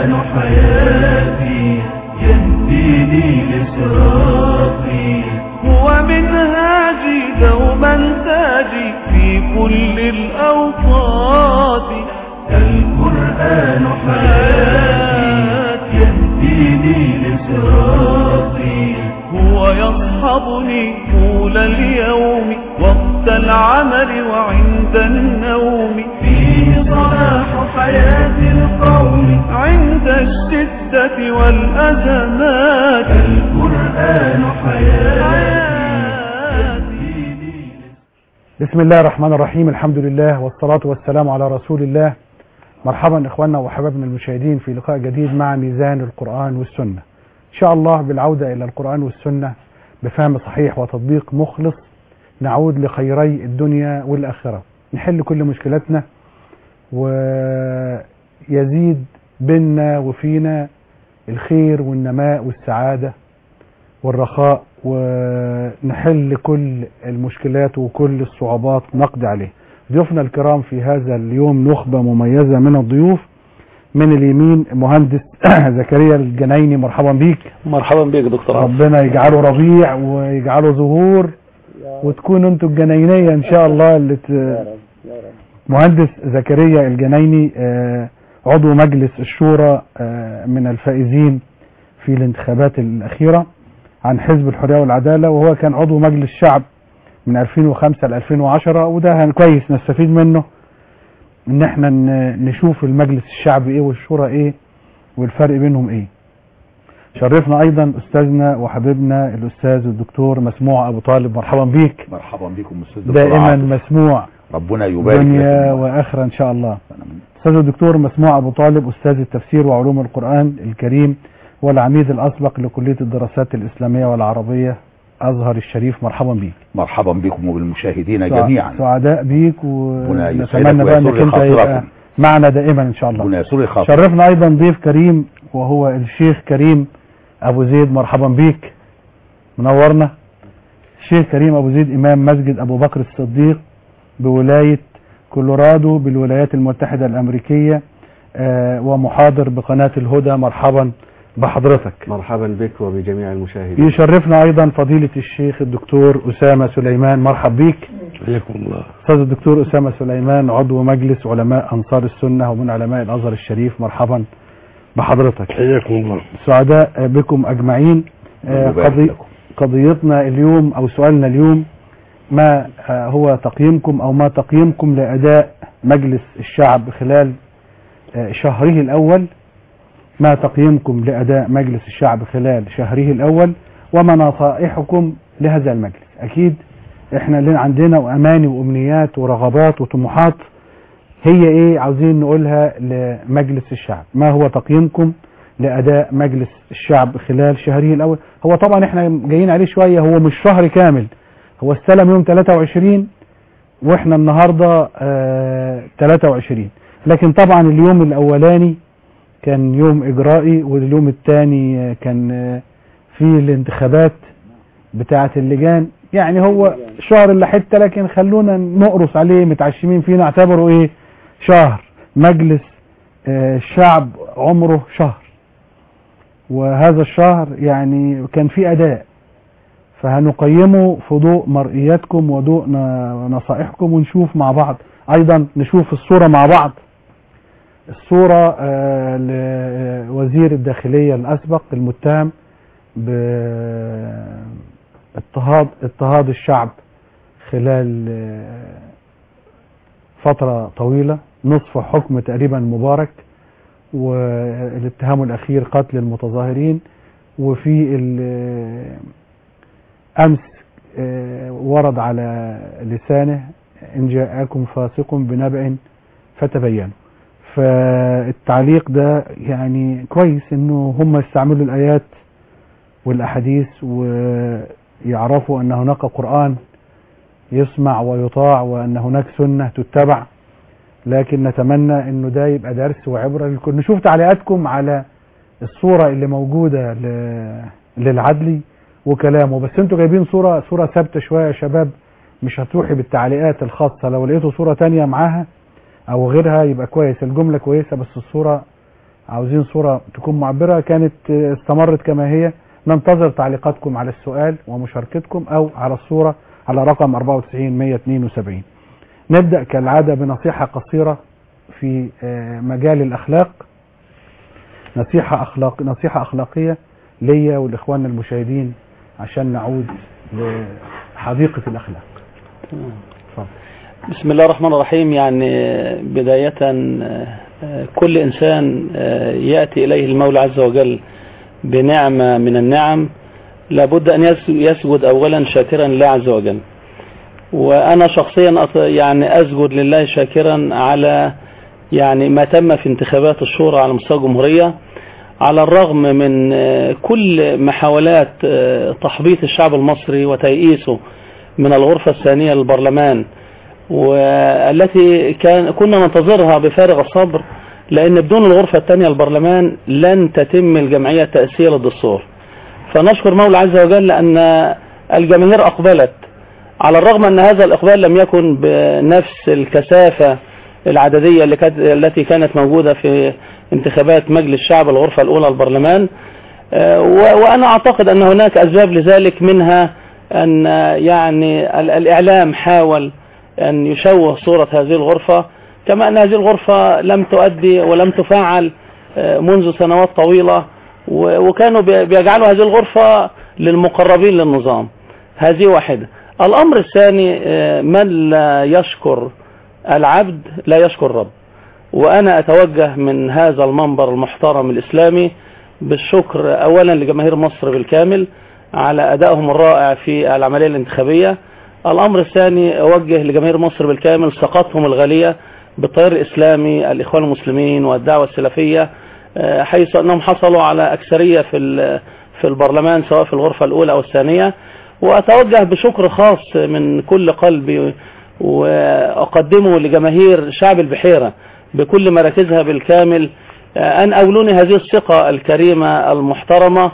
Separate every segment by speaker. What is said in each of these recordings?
Speaker 1: القرآن حياتي يهديني لصراطي هو منهاجي دوما تاجي في كل الأوقات القرآن حياتي يهديني لصراطي هو يصحبني طول اليوم وقت العمل وعند النوم فيه صلاح حياة القوم عند الشدة والأزمات القرآن حياتي
Speaker 2: بسم الله الرحمن الرحيم الحمد لله والصلاة والسلام على رسول الله مرحبا إخواننا وحبابنا المشاهدين في لقاء جديد مع ميزان القرآن والسنة إن شاء الله بالعودة إلى القرآن والسنة بفهم صحيح وتطبيق مخلص نعود لخيري الدنيا والآخرة نحل كل مشكلاتنا ويزيد بيننا وفينا الخير والنماء والسعادة والرخاء ونحل كل المشكلات وكل الصعوبات نقضي عليه ضيوفنا الكرام في هذا اليوم نخبة مميزة من الضيوف من اليمين مهندس زكريا الجنايني مرحبا بيك
Speaker 3: مرحبا بك دكتور عاصم
Speaker 2: ربنا يجعله ربيع ويجعله ظهور وتكونوا انتوا الجناينية ان شاء الله اللي ت... مهندس زكريا الجنايني آه، عضو مجلس الشورى آه، من الفائزين في الانتخابات الأخيرة عن حزب الحرية والعدالة وهو كان عضو مجلس الشعب من 2005 ل 2010 وده هن- كويس نستفيد منه ان احنا ن- نشوف المجلس الشعبي ايه والشورى ايه والفرق بينهم ايه شرفنا ايضا استاذنا وحبيبنا الاستاذ الدكتور مسموع ابو طالب مرحبا بيك
Speaker 3: مرحبا بكم استاذ دكتور
Speaker 2: دائما
Speaker 3: عاصم.
Speaker 2: مسموع
Speaker 3: ربنا يبارك
Speaker 2: دنيا
Speaker 3: لكم.
Speaker 2: واخره ان شاء الله استاذ الدكتور مسموع ابو طالب استاذ التفسير وعلوم القران الكريم والعميد الاسبق لكليه الدراسات الاسلاميه والعربيه ازهر الشريف مرحبا بيك
Speaker 3: مرحبا بكم وبالمشاهدين
Speaker 2: سع-
Speaker 3: جميعا
Speaker 2: سعداء بيك
Speaker 3: ربنا
Speaker 2: ونتمنى
Speaker 3: يسعدك
Speaker 2: بقى انك
Speaker 3: ويسر
Speaker 2: انت يبقى
Speaker 3: خاطركم.
Speaker 2: معنا دائما ان شاء الله
Speaker 3: ربنا يسر خاطركم
Speaker 2: شرفنا ايضا ضيف كريم وهو الشيخ كريم ابو زيد مرحبا بيك منورنا الشيخ كريم ابو زيد امام مسجد ابو بكر الصديق بولايه كولورادو بالولايات المتحده الامريكيه آه، ومحاضر بقناه الهدى مرحبا بحضرتك
Speaker 4: مرحبا بك وبجميع المشاهدين
Speaker 2: يشرفنا ايضا فضيله الشيخ الدكتور اسامه سليمان مرحب بيك
Speaker 4: حياكم الله
Speaker 2: استاذ الدكتور اسامه سليمان عضو مجلس علماء انصار السنه ومن علماء الازهر الشريف مرحبا بحضرتك
Speaker 4: حياكم الله
Speaker 2: سعداء بكم اجمعين آه،
Speaker 3: يبارك
Speaker 2: قضي
Speaker 3: لكم.
Speaker 2: قضيتنا اليوم او سؤالنا اليوم ما آه، هو تقييمكم او ما تقييمكم لاداء مجلس الشعب خلال آه، شهره الاول ما تقييمكم لاداء مجلس الشعب خلال شهره الاول وما نصائحكم لهذا المجلس اكيد احنا لنا عندنا اماني وامنيات ورغبات وطموحات هي ايه عاوزين نقولها لمجلس الشعب ما هو تقييمكم لاداء مجلس الشعب خلال شهره الاول هو طبعا احنا جايين عليه شويه هو مش شهر كامل هو استلم يوم 23 واحنا النهارده آه 23 لكن طبعا اليوم الاولاني كان يوم اجرائي واليوم الثاني كان آه، في الانتخابات بتاعه اللجان يعني هو شهر الا حته لكن خلونا نقرص عليه متعشمين فيه نعتبره ايه شهر مجلس آه، الشعب عمره شهر وهذا الشهر يعني كان فيه اداء فهنقيمه في ضوء مرئياتكم وضوء ن- نصائحكم ونشوف مع بعض ايضا نشوف الصورة مع بعض الصورة آه، لوزير الداخلية الاسبق المتهم باضطهاد اضطهاد الشعب خلال آه، فترة طويلة نصف حكم تقريبا مبارك والاتهام الأخير قتل المتظاهرين وفي ال- أمس آه، ورد على لسانه إن جاءكم فاسق بنبأ فتبينوا فالتعليق ده يعني كويس انه هم يستعملوا الآيات والأحاديث ويعرفوا أن هناك قرآن يسمع ويطاع وأن هناك سنة تتبع لكن نتمنى انه ده يبقى درس وعبرة للكل نشوف تعليقاتكم على الصورة اللي موجودة ل- للعدلي وكلامه بس انتوا جايبين صورة صورة ثابتة شوية يا شباب مش هتروحي بالتعليقات الخاصة لو لقيتوا صورة تانية معاها او غيرها يبقى كويس الجملة كويسة بس الصورة عاوزين صورة تكون معبرة كانت آه، استمرت كما هي ننتظر تعليقاتكم على السؤال ومشاركتكم أو على الصورة على رقم 94 172 نبدأ كالعادة بنصيحة قصيرة في آه، مجال الأخلاق نصيحة أخلاق نصيحة أخلاقية ليا والإخوان المشاهدين عشان نعود لحديقة الأخلاق
Speaker 5: بسم الله الرحمن الرحيم يعني بداية آه، كل إنسان آه، يأتي إليه المولى عز وجل بنعمة من النعم لابد أن يس- يسجد أولا شاكرا لله عز وجل وأنا شخصيا أط- يعني أسجد لله شاكرا على يعني ما تم في انتخابات الشورى على مستوى الجمهورية على الرغم من آه، كل محاولات آه، تحبيط الشعب المصري وتيئيسه من الغرفة الثانية للبرلمان والتي كان كنا ننتظرها بفارغ الصبر لأن بدون الغرفة الثانية للبرلمان لن تتم الجمعية التأسيسية للدستور فنشكر مولى عز وجل أن الجماهير أقبلت على الرغم أن هذا الإقبال لم يكن بنفس الكثافة العددية اللي كانت- التي كانت موجودة في انتخابات مجلس الشعب الغرفة الأولى للبرلمان آه، و- وأنا أعتقد أن هناك أسباب لذلك منها أن آه، يعني ال- الإعلام حاول أن يشوه صورة هذه الغرفة كما أن هذه الغرفة لم تؤدي ولم تفعل آه، منذ سنوات طويلة و- وكانوا بي- بيجعلوا هذه الغرفة للمقربين للنظام هذه واحدة الأمر الثاني آه، من لا يشكر العبد لا يشكر الرب وأنا أتوجه من هذا المنبر المحترم الإسلامي بالشكر أولا لجماهير مصر بالكامل على أدائهم الرائع في العملية الانتخابية الأمر الثاني أوجه لجماهير مصر بالكامل ثقتهم الغالية بالتيار الإسلامي الإخوان المسلمين والدعوة السلفية آه، حيث أنهم حصلوا على أكثرية في ال- في البرلمان سواء في الغرفة الأولى أو الثانية وأتوجه بشكر خاص من كل قلبي وأقدمه لجماهير شعب البحيرة بكل مراكزها بالكامل آه، أن أولوني هذه الثقة الكريمة المحترمة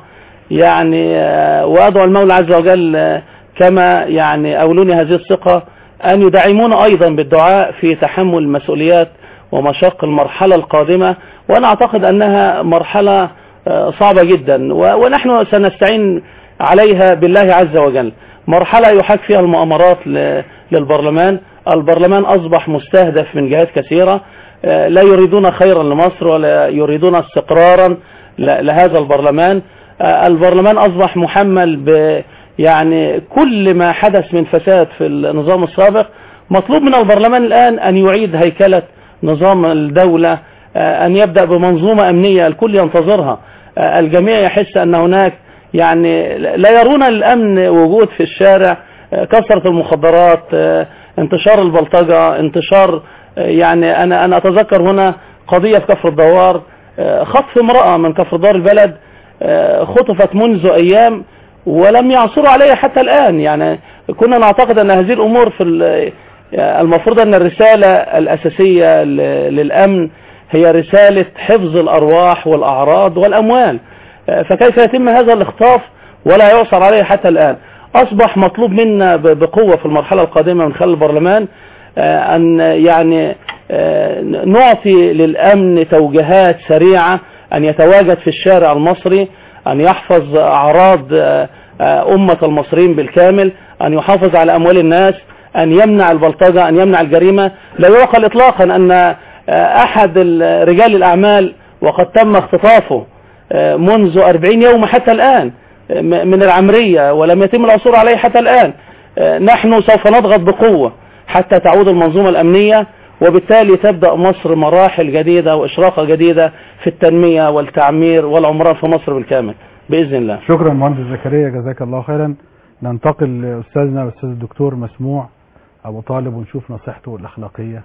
Speaker 5: يعني آه، وأدعو المولى عز وجل آه، كما يعني أولوني هذه الثقة أن يدعمون أيضا بالدعاء في تحمل المسؤوليات ومشاق المرحلة القادمة وأنا أعتقد أنها مرحلة آه، صعبة جدا و- ونحن سنستعين عليها بالله عز وجل مرحلة يحاك فيها المؤامرات ل- للبرلمان البرلمان أصبح مستهدف من جهات كثيرة آه، لا يريدون خيرا لمصر ولا يريدون استقرارا ل- لهذا البرلمان آه، البرلمان أصبح محمل ب يعني كل ما حدث من فساد في النظام السابق مطلوب من البرلمان الآن أن يعيد هيكلة نظام الدولة آه، أن يبدأ بمنظومة أمنية الكل ينتظرها آه، الجميع يحس أن هناك يعني لا يرون الأمن وجود في الشارع آه، كثرة المخدرات آه، انتشار البلطجة انتشار آه، يعني أنا أنا أتذكر هنا قضية في كفر الدوار آه، خطف امرأة من كفر دار البلد آه، خطفت منذ أيام ولم يعثروا عليها حتى الآن يعني كنا نعتقد أن هذه الأمور في ال- المفروض أن الرسالة الأساسية ل- للأمن هي رسالة حفظ الأرواح والأعراض والأموال آه، فكيف يتم هذا الاخطاف ولا يعثر عليه حتى الآن أصبح مطلوب منا ب- بقوة في المرحلة القادمة من خلال البرلمان آه، أن يعني آه، نعطي للأمن توجيهات سريعة أن يتواجد في الشارع المصري أن يحفظ أعراض آه، آه، أمة المصريين بالكامل أن يحافظ على أموال الناس أن يمنع البلطجة أن يمنع الجريمة لا يعقل إطلاقا أن آه، أحد ال- رجال الأعمال وقد تم اختطافه آه، منذ 40 يوم حتى الآن آه، م- من العمرية ولم يتم العثور عليه حتى الآن آه، نحن سوف نضغط بقوة حتى تعود المنظومة الأمنية وبالتالي تبدأ مصر مراحل جديدة وإشراقة جديدة في التنمية والتعمير والعمران في مصر بالكامل بإذن الله
Speaker 2: شكرا مهندس زكريا جزاك الله خيرا ننتقل لأستاذنا الأستاذ الدكتور مسموع أبو طالب ونشوف نصيحته الأخلاقية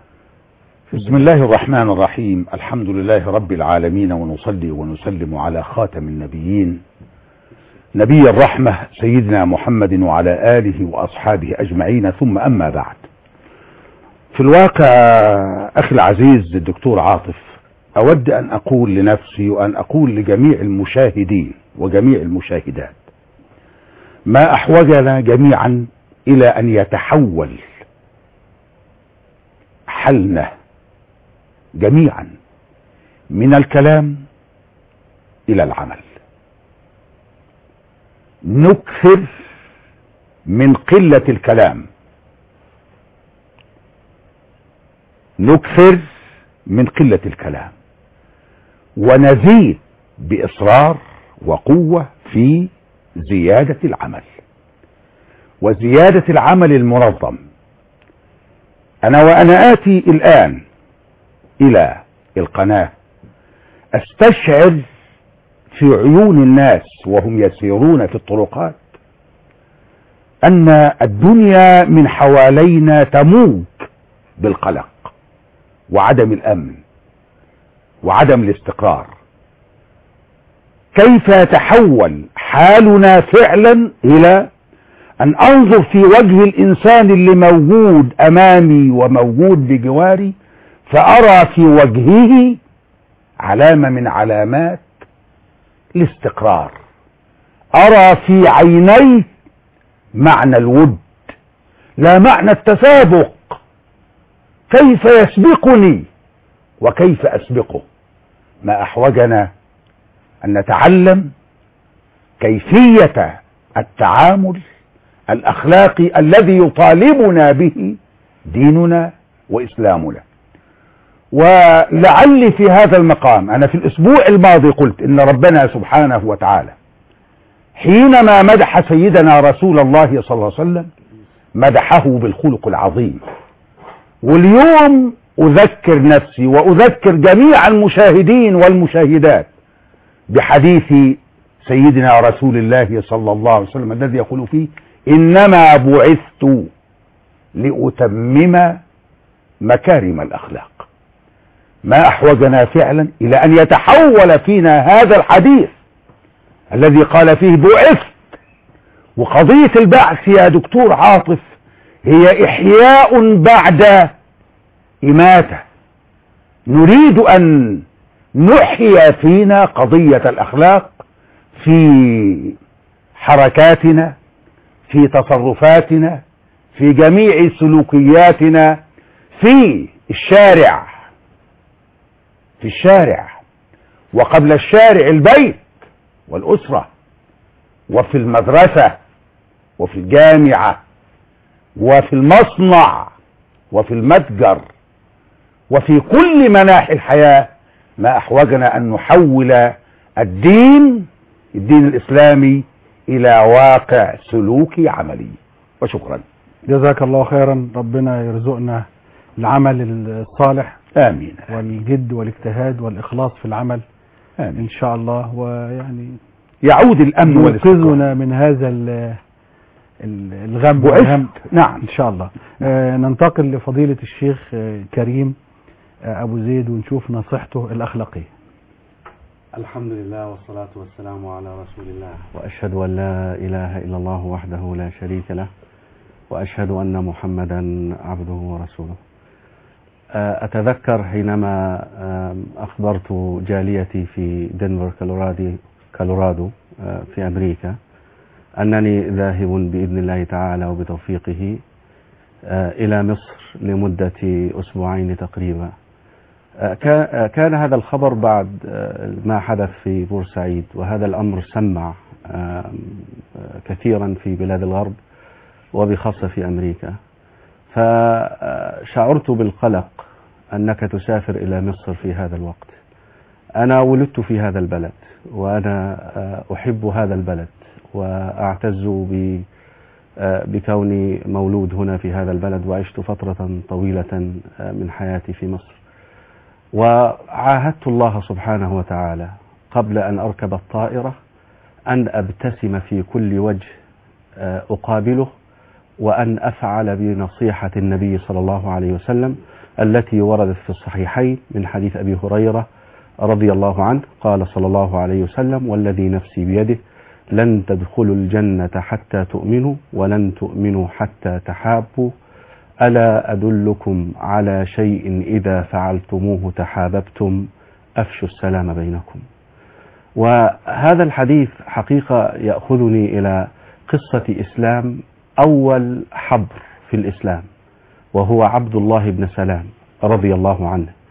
Speaker 3: بسم الله الرحمن الرحيم الحمد لله رب العالمين ونصلي ونسلم على خاتم النبيين نبي الرحمة سيدنا محمد وعلى آله وأصحابه أجمعين ثم أما بعد في الواقع أخي العزيز الدكتور عاطف أود أن أقول لنفسي وأن أقول لجميع المشاهدين وجميع المشاهدات ما أحوجنا جميعا إلى أن يتحول حلنا جميعا من الكلام إلى العمل نكثر من قلة الكلام نكثر من قلة الكلام ونزيد بإصرار وقوة في زيادة العمل وزيادة العمل المنظم أنا وأنا آتي الآن إلى القناة أستشعر في عيون الناس وهم يسيرون في الطرقات أن الدنيا من حوالينا تموج بالقلق وعدم الأمن وعدم الاستقرار كيف يتحول حالنا فعلا إلى أن أنظر في وجه الإنسان اللي موجود أمامي وموجود بجواري فأرى في وجهه علامة من علامات الاستقرار أرى في عينيه معنى الود لا معنى التسابق كيف يسبقني وكيف أسبقه ما أحوجنا أن نتعلم كيفية التعامل الأخلاقي الذي يطالبنا به ديننا وإسلامنا ولعلي في هذا المقام أنا في الأسبوع الماضي قلت إن ربنا سبحانه وتعالى حينما مدح سيدنا رسول الله صلى الله عليه وسلم مدحه بالخلق العظيم واليوم أذكر نفسي وأذكر جميع المشاهدين والمشاهدات بحديث سيدنا رسول الله صلى الله عليه وسلم الذي يقول فيه إنما بعثت لأتمم مكارم الأخلاق ما أحوجنا فعلا إلى أن يتحول فينا هذا الحديث الذي قال فيه بعثت وقضية البعث يا دكتور عاطف هي إحياء بعد إماتة نريد أن نحيي فينا قضية الأخلاق في حركاتنا في تصرفاتنا في جميع سلوكياتنا في الشارع في الشارع وقبل الشارع البيت والأسرة وفي المدرسة وفي الجامعة وفي المصنع وفي المتجر وفي كل مناحي الحياة ما أحوجنا أن نحول الدين الدين الإسلامي إلى واقع سلوكي عملي وشكرا
Speaker 2: جزاك الله خيرا ربنا يرزقنا العمل الصالح
Speaker 3: آمين
Speaker 2: والجد والاجتهاد والإخلاص في العمل
Speaker 3: آمين
Speaker 2: إن شاء الله ويعني
Speaker 3: يعود الأمن والاستقرار
Speaker 2: ينقذنا من هذا ال- ال- الغم
Speaker 3: بعثت.
Speaker 2: والهم
Speaker 3: نعم
Speaker 2: إن شاء الله آه ننتقل لفضيلة الشيخ آه كريم آه أبو زيد ونشوف نصيحته الأخلاقية
Speaker 4: الحمد لله والصلاة والسلام على رسول الله وأشهد أن لا إله إلا الله وحده لا شريك له وأشهد أن محمدا عبده ورسوله آه، أتذكر حينما آم، أخبرت جاليتي في دنفر كولورادو كولورادو آه، في أمريكا أنني ذاهب بإذن الله تعالى وبتوفيقه آه، إلى مصر لمدة أسبوعين تقريبا آه، كا- آه، كان هذا الخبر بعد آه، ما حدث في بورسعيد وهذا الأمر سمع آم، آه، كثيرا في بلاد الغرب وبخاصة في أمريكا فشعرت بالقلق أنك تسافر إلى مصر في هذا الوقت أنا ولدت في هذا البلد وأنا آه، أحب هذا البلد وأعتز ب آه، بكوني مولود هنا في هذا البلد وعشت فترة طويلة آه، من حياتي في مصر وعاهدت الله سبحانه وتعالى قبل أن أركب الطائرة أن أبتسم في كل وجه آه، أقابله وأن أفعل بنصيحة النبي صلى الله عليه وسلم التي وردت في الصحيحين من حديث أبي هريرة رضي الله عنه قال صلى الله عليه وسلم والذي نفسي بيده لن تدخلوا الجنة حتى تؤمنوا ولن تؤمنوا حتى تحابوا ألا أدلكم على شيء إذا فعلتموه تحاببتم أفشوا السلام بينكم وهذا الحديث حقيقة يأخذني إلى قصة إسلام أول حبر في الإسلام وهو عبد الله بن سلام رضي الله عنه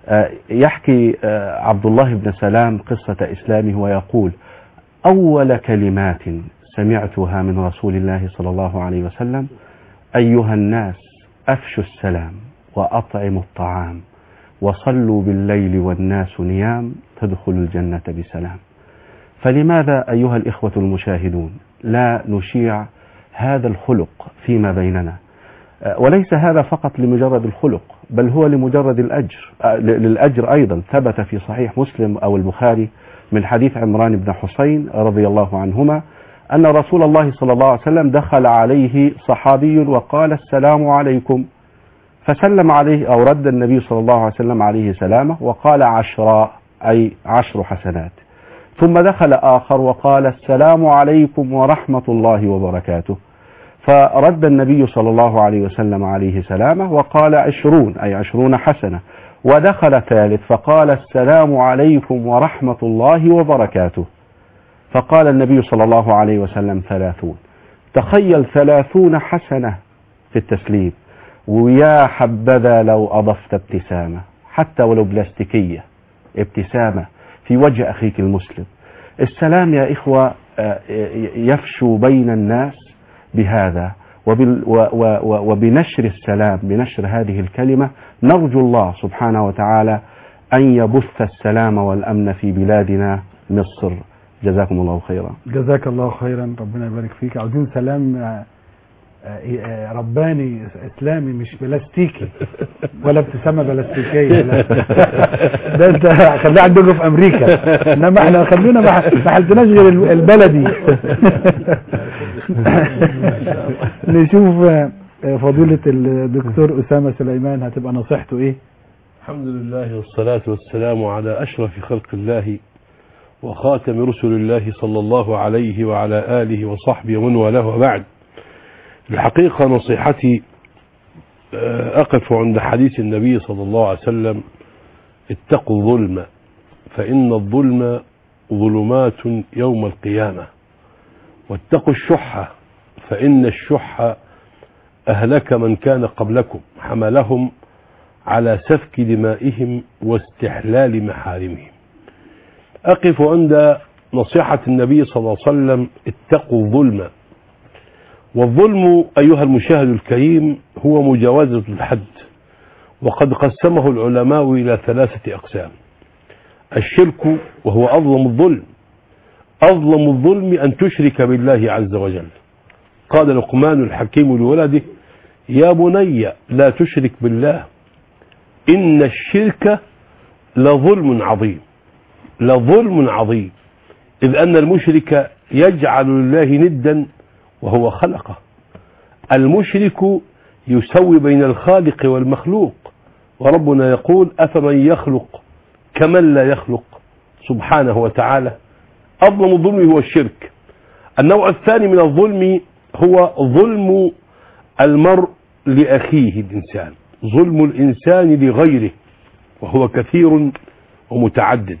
Speaker 4: آه، يحكي آه، عبد الله بن سلام قصة إسلامه ويقول أول كلمات سمعتها من رسول الله صلى الله عليه وسلم أيها الناس أفشوا السلام وأطعموا الطعام وصلوا بالليل والناس نيام تدخلوا الجنة بسلام فلماذا أيها الإخوة المشاهدون لا نشيع هذا الخلق فيما بيننا آه، وليس هذا فقط لمجرد الخلق بل هو لمجرد الأجر آه، ل- للأجر أيضا ثبت في صحيح مسلم أو البخاري من حديث عمران بن حسين رضي الله عنهما أن رسول الله صلى الله عليه وسلم دخل عليه صحابي وقال السلام عليكم فسلم عليه أو رد النبي صلى الله عليه وسلم عليه سلامه وقال عشرا أي عشر حسنات ثم دخل آخر وقال السلام عليكم ورحمة الله وبركاته فرد النبي صلى الله عليه وسلم عليه سلامه وقال عشرون أي عشرون حسنة ودخل ثالث فقال السلام عليكم ورحمة الله وبركاته فقال النبي صلى الله عليه وسلم ثلاثون تخيل ثلاثون حسنة في التسليم ويا حبذا لو أضفت ابتسامة حتى ولو بلاستيكية ابتسامة في وجه أخيك المسلم السلام يا إخوة آه، يفشو بين الناس بهذا وبال و و و وبنشر السلام بنشر هذه الكلمة نرجو الله سبحانه وتعالى أن يبث السلام والأمن في بلادنا مصر جزاكم الله خيرا
Speaker 2: جزاك الله خيرا ربنا يبارك فيك عاوزين سلام آه، آه، رباني اسلامي مش بلاستيكي ولا ابتسامه بلاستيكيه لا. ده انت خليه عندكم في امريكا انما احنا خلينا ما ما حلتناش غير ال- البلدي نشوف آه، فضيله الدكتور اسامه سليمان هتبقى نصيحته ايه
Speaker 6: الحمد لله والصلاة والسلام على أشرف خلق الله وخاتم رسل الله صلى الله عليه وعلى آله وصحبه ومن والاه وبعد الحقيقة نصيحتي آه، أقف عند حديث النبي صلى الله عليه وسلم اتقوا الظلم فإن الظلم ظلمات يوم القيامة واتقوا الشح فإن الشح أهلك من كان قبلكم حملهم على سفك دمائهم واستحلال محارمهم أقف عند نصيحة النبي صلى الله عليه وسلم اتقوا الظلم والظلم أيها المشاهد الكريم هو مجاوزة الحد وقد قسمه العلماء إلى ثلاثة أقسام الشرك وهو أظلم الظلم أظلم الظلم أن تشرك بالله عز وجل قال لقمان الحكيم لولده يا بني لا تشرك بالله إن الشرك لظلم عظيم لظلم عظيم إذ أن المشرك يجعل لله ندا وهو خلقه المشرك يسوي بين الخالق والمخلوق وربنا يقول أفمن يخلق كمن لا يخلق سبحانه وتعالى أظلم الظلم هو الشرك النوع الثاني من الظلم هو ظلم المرء لأخيه الإنسان ظلم الإنسان لغيره وهو كثير ومتعدد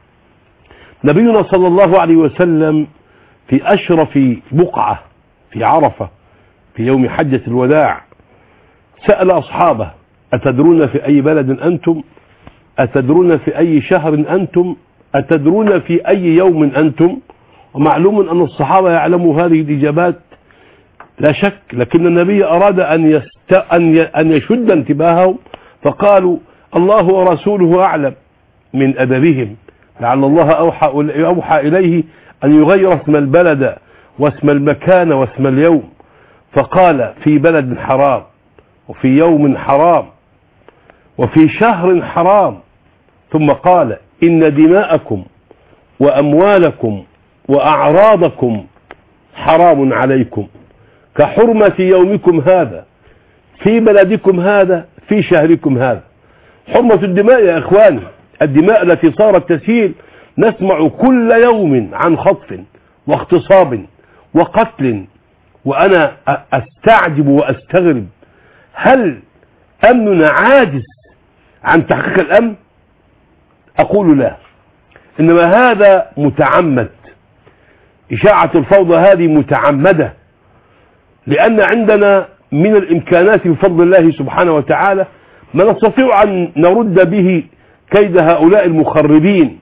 Speaker 6: نبينا صلى الله عليه وسلم في أشرف بقعة في عرفة في يوم حجة الوداع سأل أصحابه أتدرون في أي بلد أنتم أتدرون في أي شهر أنتم أتدرون في أي يوم أنتم ومعلوم أن الصحابة يعلموا هذه الإجابات لا شك لكن النبي أراد أن, يست... أن, ي... أن يشد انتباههم فقالوا الله ورسوله أعلم من أدبهم لعل الله أوحى, أوحى إليه أن يغير اسم البلد واسم المكان واسم اليوم فقال في بلد حرام وفي يوم حرام وفي شهر حرام ثم قال إن دماءكم وأموالكم وأعراضكم حرام عليكم كحرمة يومكم هذا في بلدكم هذا في شهركم هذا حرمة الدماء يا إخواني الدماء التي صارت تسيل نسمع كل يوم عن خطف واغتصاب وقتل وأنا أستعجب وأستغرب هل أمننا عاجز عن تحقيق الأمن أقول لا إنما هذا متعمد إشاعة الفوضى هذه متعمدة لأن عندنا من الإمكانات بفضل الله سبحانه وتعالى ما نستطيع أن نرد به كيد هؤلاء المخربين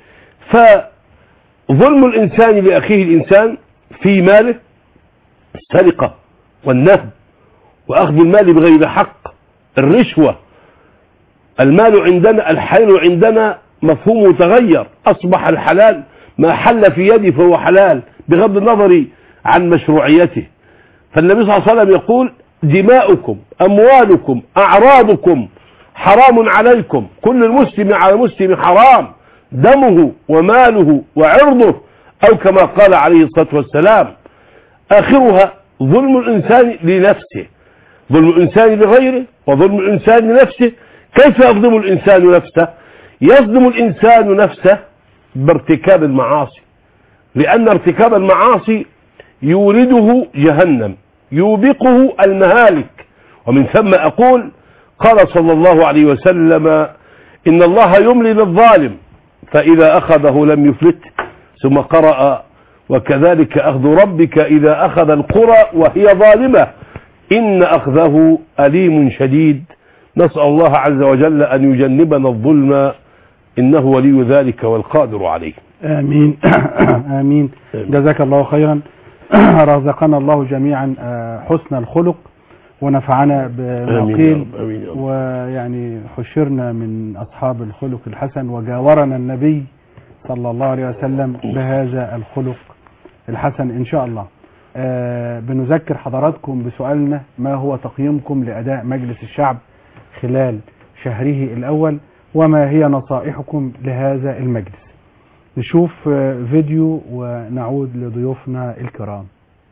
Speaker 6: فظلم الإنسان لأخيه الإنسان في ماله السرقة والنهب وأخذ المال بغير حق الرشوة المال عندنا الحلال عندنا مفهومه تغير أصبح الحلال ما حل في يدي فهو حلال بغض النظر عن مشروعيته فالنبي صلى الله عليه وسلم يقول دماؤكم أموالكم أعراضكم حرام عليكم كل المسلم على المسلم حرام دمه وماله وعرضه أو كما قال عليه الصلاة والسلام آخرها ظلم الإنسان لنفسه ظلم الإنسان لغيره وظلم الإنسان لنفسه كيف يظلم الإنسان نفسه يظلم الإنسان نفسه بارتكاب المعاصي لأن ارتكاب المعاصي يورده جهنم يوبقه المهالك ومن ثم أقول قال صلى الله عليه وسلم إن الله يملي للظالم فإذا أخذه لم يفلت ثم قرأ وكذلك أخذ ربك إذا أخذ القرى وهي ظالمة إن أخذه أليم شديد نسأل الله عز وجل أن يجنبنا الظلم إنه ولي ذلك والقادر عليه
Speaker 2: آمين آمين جزاك الله خيرا رزقنا الله جميعا آه، حسن الخلق ونفعنا بما
Speaker 6: آمين يا
Speaker 2: قيل
Speaker 6: رب، آمين يا رب.
Speaker 2: ويعني حشرنا من أصحاب الخلق الحسن وجاورنا النبي صلى الله عليه وسلم بهذا الخلق الحسن إن شاء الله آه، بنذكر حضراتكم بسؤالنا ما هو تقييمكم لأداء مجلس الشعب خلال شهره الأول وما هي نصائحكم لهذا المجلس نشوف آه، فيديو ونعود لضيوفنا الكرام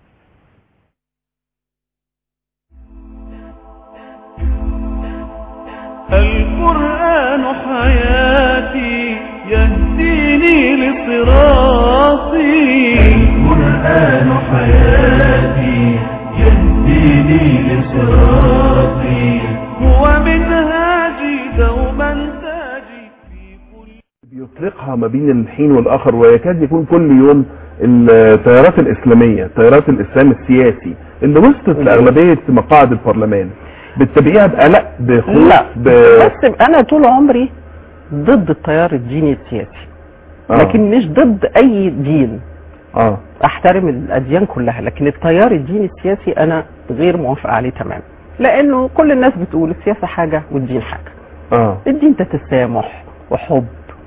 Speaker 1: القرآن حياتي يهديني لصراطي القرآن حياتي يهديني لصراطي هو منهاجي دوما تاجي في كل
Speaker 7: بيطلقها ما بين الحين والآخر ويكاد يكون كل يوم التيارات الإسلامية تيارات الإسلام السياسي اللي وصلت لأغلبية مقاعد البرلمان بتتابعيها بقلق بخوف
Speaker 8: لا
Speaker 7: ب...
Speaker 8: بس انا طول عمري ضد التيار الديني السياسي
Speaker 7: آه.
Speaker 8: لكن مش ضد اي دين
Speaker 7: اه
Speaker 8: احترم الاديان كلها لكن التيار الديني السياسي انا غير موافقه عليه تماما لانه كل الناس بتقول السياسه حاجه والدين حاجه
Speaker 7: اه
Speaker 8: الدين ده تسامح وحب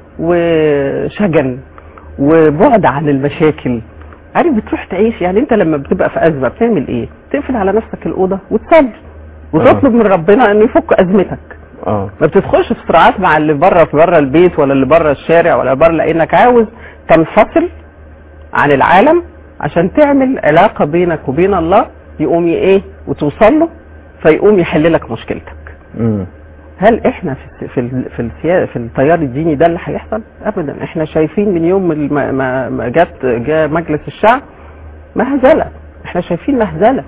Speaker 8: وشجن وبعد عن المشاكل عارف بتروح تعيش يعني انت لما بتبقى في ازمه بتعمل ايه تقفل على نفسك الاوضه وتصلي وتطلب من ربنا انه يفك ازمتك
Speaker 7: اه
Speaker 8: ما بتدخلش في صراعات مع اللي بره في بره البيت ولا اللي بره الشارع ولا بره لانك عاوز تنفصل عن العالم عشان تعمل علاقه بينك وبين الله يقوم ايه وتوصل له فيقوم يحل لك مشكلتك
Speaker 7: مم.
Speaker 8: هل احنا في في ال- في السيا- في التيار الديني ده اللي هيحصل ابدا احنا شايفين من يوم ما ما ما جت جاء مجلس الشعب مهزله احنا شايفين مهزله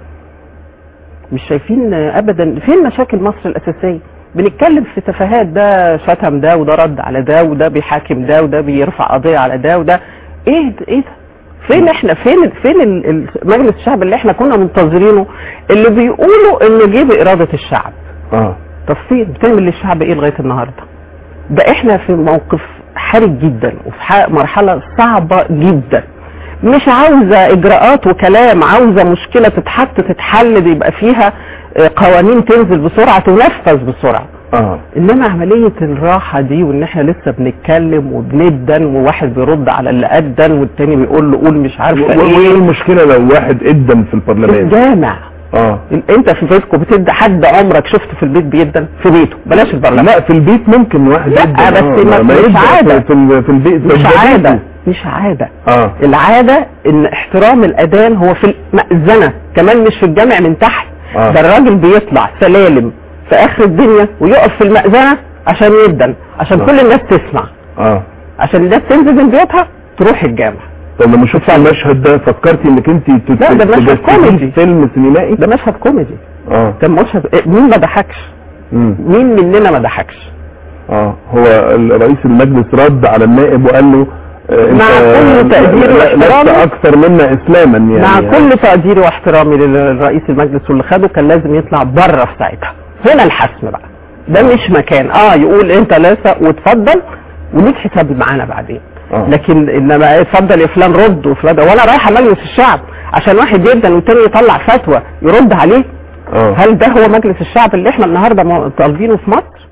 Speaker 8: مش شايفين ابدا فين مشاكل مصر الاساسيه بنتكلم في تفاهات ده شتم ده وده رد على ده وده بيحاكم ده وده بيرفع قضيه على ده وده ايه ده ايه ده فين احنا فين فين ال- ال- مجلس الشعب اللي احنا كنا منتظرينه اللي بيقولوا انه جه باراده الشعب
Speaker 7: اه
Speaker 8: طب فين بتعمل للشعب ايه لغايه النهارده ده احنا في موقف حرج جدا وفي ح- مرحله صعبه جدا مش عاوزه اجراءات وكلام عاوزه مشكله تتحط تتحل يبقى فيها آه، قوانين تنزل بسرعه تنفذ بسرعه
Speaker 7: اه
Speaker 8: انما عمليه الراحه دي وان احنا لسه بنتكلم وبندن وواحد بيرد على اللي ادن والتاني بيقول له قول مش عارفه
Speaker 7: و- وايه
Speaker 8: ايه
Speaker 7: المشكلة لو واحد ادم في البرلمان
Speaker 8: الجامع
Speaker 7: اه
Speaker 8: انت في بيتكم بتدي حد عمرك شفته في البيت بيدن في بيته بلاش البرلمان
Speaker 7: لا في البيت ممكن واحد
Speaker 8: لا،
Speaker 7: يدم،
Speaker 8: بس
Speaker 7: آه،
Speaker 8: ما- مش
Speaker 7: يدم
Speaker 8: عادة.
Speaker 7: في, في, في البيت
Speaker 8: مش
Speaker 7: ده
Speaker 8: عادة
Speaker 7: بيته.
Speaker 8: مش عادة
Speaker 7: اه
Speaker 8: العادة ان احترام الاذان هو في المأذنة كمان مش في الجامع من تحت
Speaker 7: آه.
Speaker 8: ده الراجل بيطلع سلالم في اخر الدنيا ويقف في المأذنة عشان يدن عشان
Speaker 7: آه.
Speaker 8: كل الناس تسمع
Speaker 7: اه
Speaker 8: عشان الناس تنزل من بيوتها تروح الجامع
Speaker 7: طب لما شفت المشهد ده فكرتي انك انت تت-
Speaker 8: لا، ده مشهد
Speaker 7: تجسديه
Speaker 8: كوميدي.
Speaker 7: في فيلم سينمائي
Speaker 8: ده مشهد كوميدي
Speaker 7: اه
Speaker 8: ده مشهد إيه، مين ما ضحكش
Speaker 7: مم.
Speaker 8: مين مننا ما ضحكش
Speaker 7: اه هو ال- رئيس المجلس رد على النائب وقال له آه،
Speaker 8: مع
Speaker 7: انت
Speaker 8: كل تقديري
Speaker 7: لا- لست
Speaker 8: واحترامي.
Speaker 7: اكثر منا اسلاما يعني
Speaker 8: مع كل تقديري واحترامي لرئيس المجلس واللي خده كان لازم يطلع بره في ساعتها هنا الحسم بقى ده مش مكان اه يقول انت لسه واتفضل وليك حساب معانا بعدين
Speaker 7: آه.
Speaker 8: لكن انما اتفضل يا فلان رد وفلان وانا رايحه مجلس الشعب عشان واحد يبدا والتاني يطلع فتوى يرد عليه
Speaker 7: اه
Speaker 8: هل ده هو مجلس الشعب اللي احنا النهارده م- طالبينه في مصر؟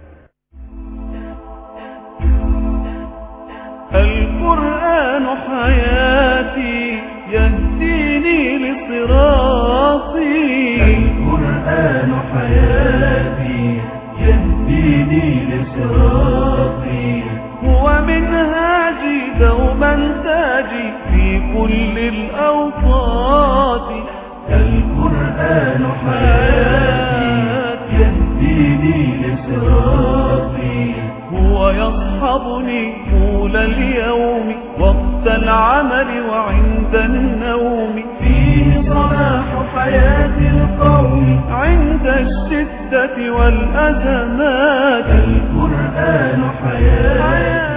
Speaker 1: القرآن حياتي يهديني لصراطي القرآن حياتي يهديني لصراطي هو منهاجي دوما تاجي في كل الأوقات القرآن حياتي يهديني لصراطي هو يصحبني طول اليوم وقت العمل وعند النوم فيه صلاح حياة القوم عند الشدة والأزمات القرآن حياتي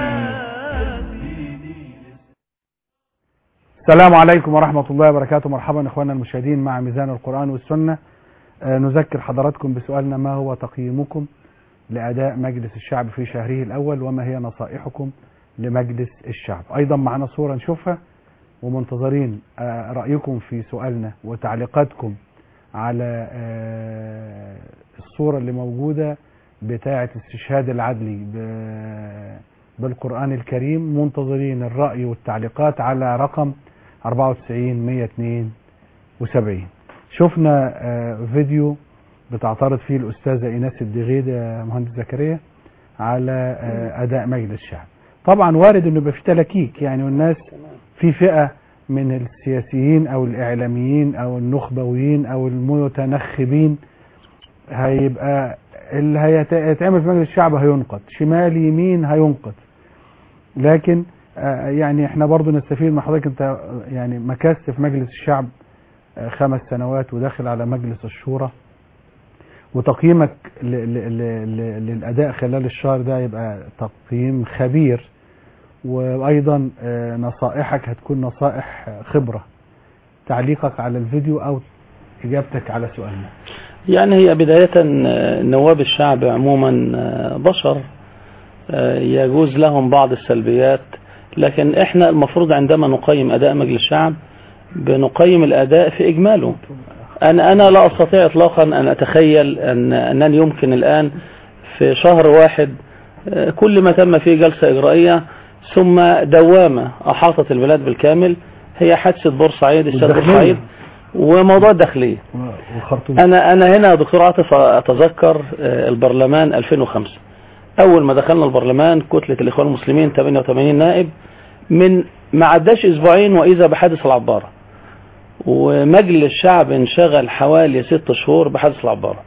Speaker 2: السلام عليكم ورحمة الله وبركاته مرحبا اخواننا المشاهدين مع ميزان القرآن والسنة آه، نذكر حضراتكم بسؤالنا ما هو تقييمكم لأداء مجلس الشعب في شهره الأول وما هي نصائحكم لمجلس الشعب أيضا معنا صورة نشوفها ومنتظرين آه، رأيكم في سؤالنا وتعليقاتكم على آه، الصورة اللي موجودة بتاعة استشهاد العدلي ب- بالقرآن الكريم منتظرين الرأي والتعليقات على رقم 94 172 شفنا آه، فيديو بتعترض فيه الأستاذة إيناس الدغيد يا مهندس زكريا على آه، أداء مجلس الشعب طبعا وارد انه يبقى في تلاكيك يعني والناس في فئة من السياسيين او الاعلاميين او النخبويين او المتنخبين هيبقى اللي هيت- هيتعمل في مجلس الشعب هينقد شمال يمين هينقد لكن آه، يعني احنا برضو نستفيد من حضرتك انت يعني مكثت في مجلس الشعب آه، خمس سنوات وداخل على مجلس الشورى وتقييمك ل- ل- ل- ل- للاداء خلال الشهر ده يبقى تقييم خبير وايضا آه، نصائحك هتكون نصائح خبره تعليقك على الفيديو او اجابتك على سؤالنا
Speaker 5: يعني هي بداية آه، نواب الشعب عموما آه، بشر آه، يجوز لهم بعض السلبيات لكن احنا المفروض عندما نقيم اداء مجلس الشعب بنقيم الاداء في اجماله انا انا لا استطيع اطلاقا ان اتخيل ان انني يمكن الان في شهر واحد آه، كل ما تم فيه جلسة اجرائية ثم دوامة احاطت البلاد بالكامل هي حادثة بورسعيد استاد
Speaker 2: والداخلية.
Speaker 5: بورسعيد وموضوع الداخلية
Speaker 2: والخرطوم
Speaker 5: انا انا هنا يا دكتور عاطف اتذكر آه، البرلمان 2005 اول ما دخلنا البرلمان كتلة الاخوان المسلمين 88 نائب من ما عداش اسبوعين واذا بحادث العبارة ومجلس الشعب انشغل حوالي ست شهور بحادث العبارة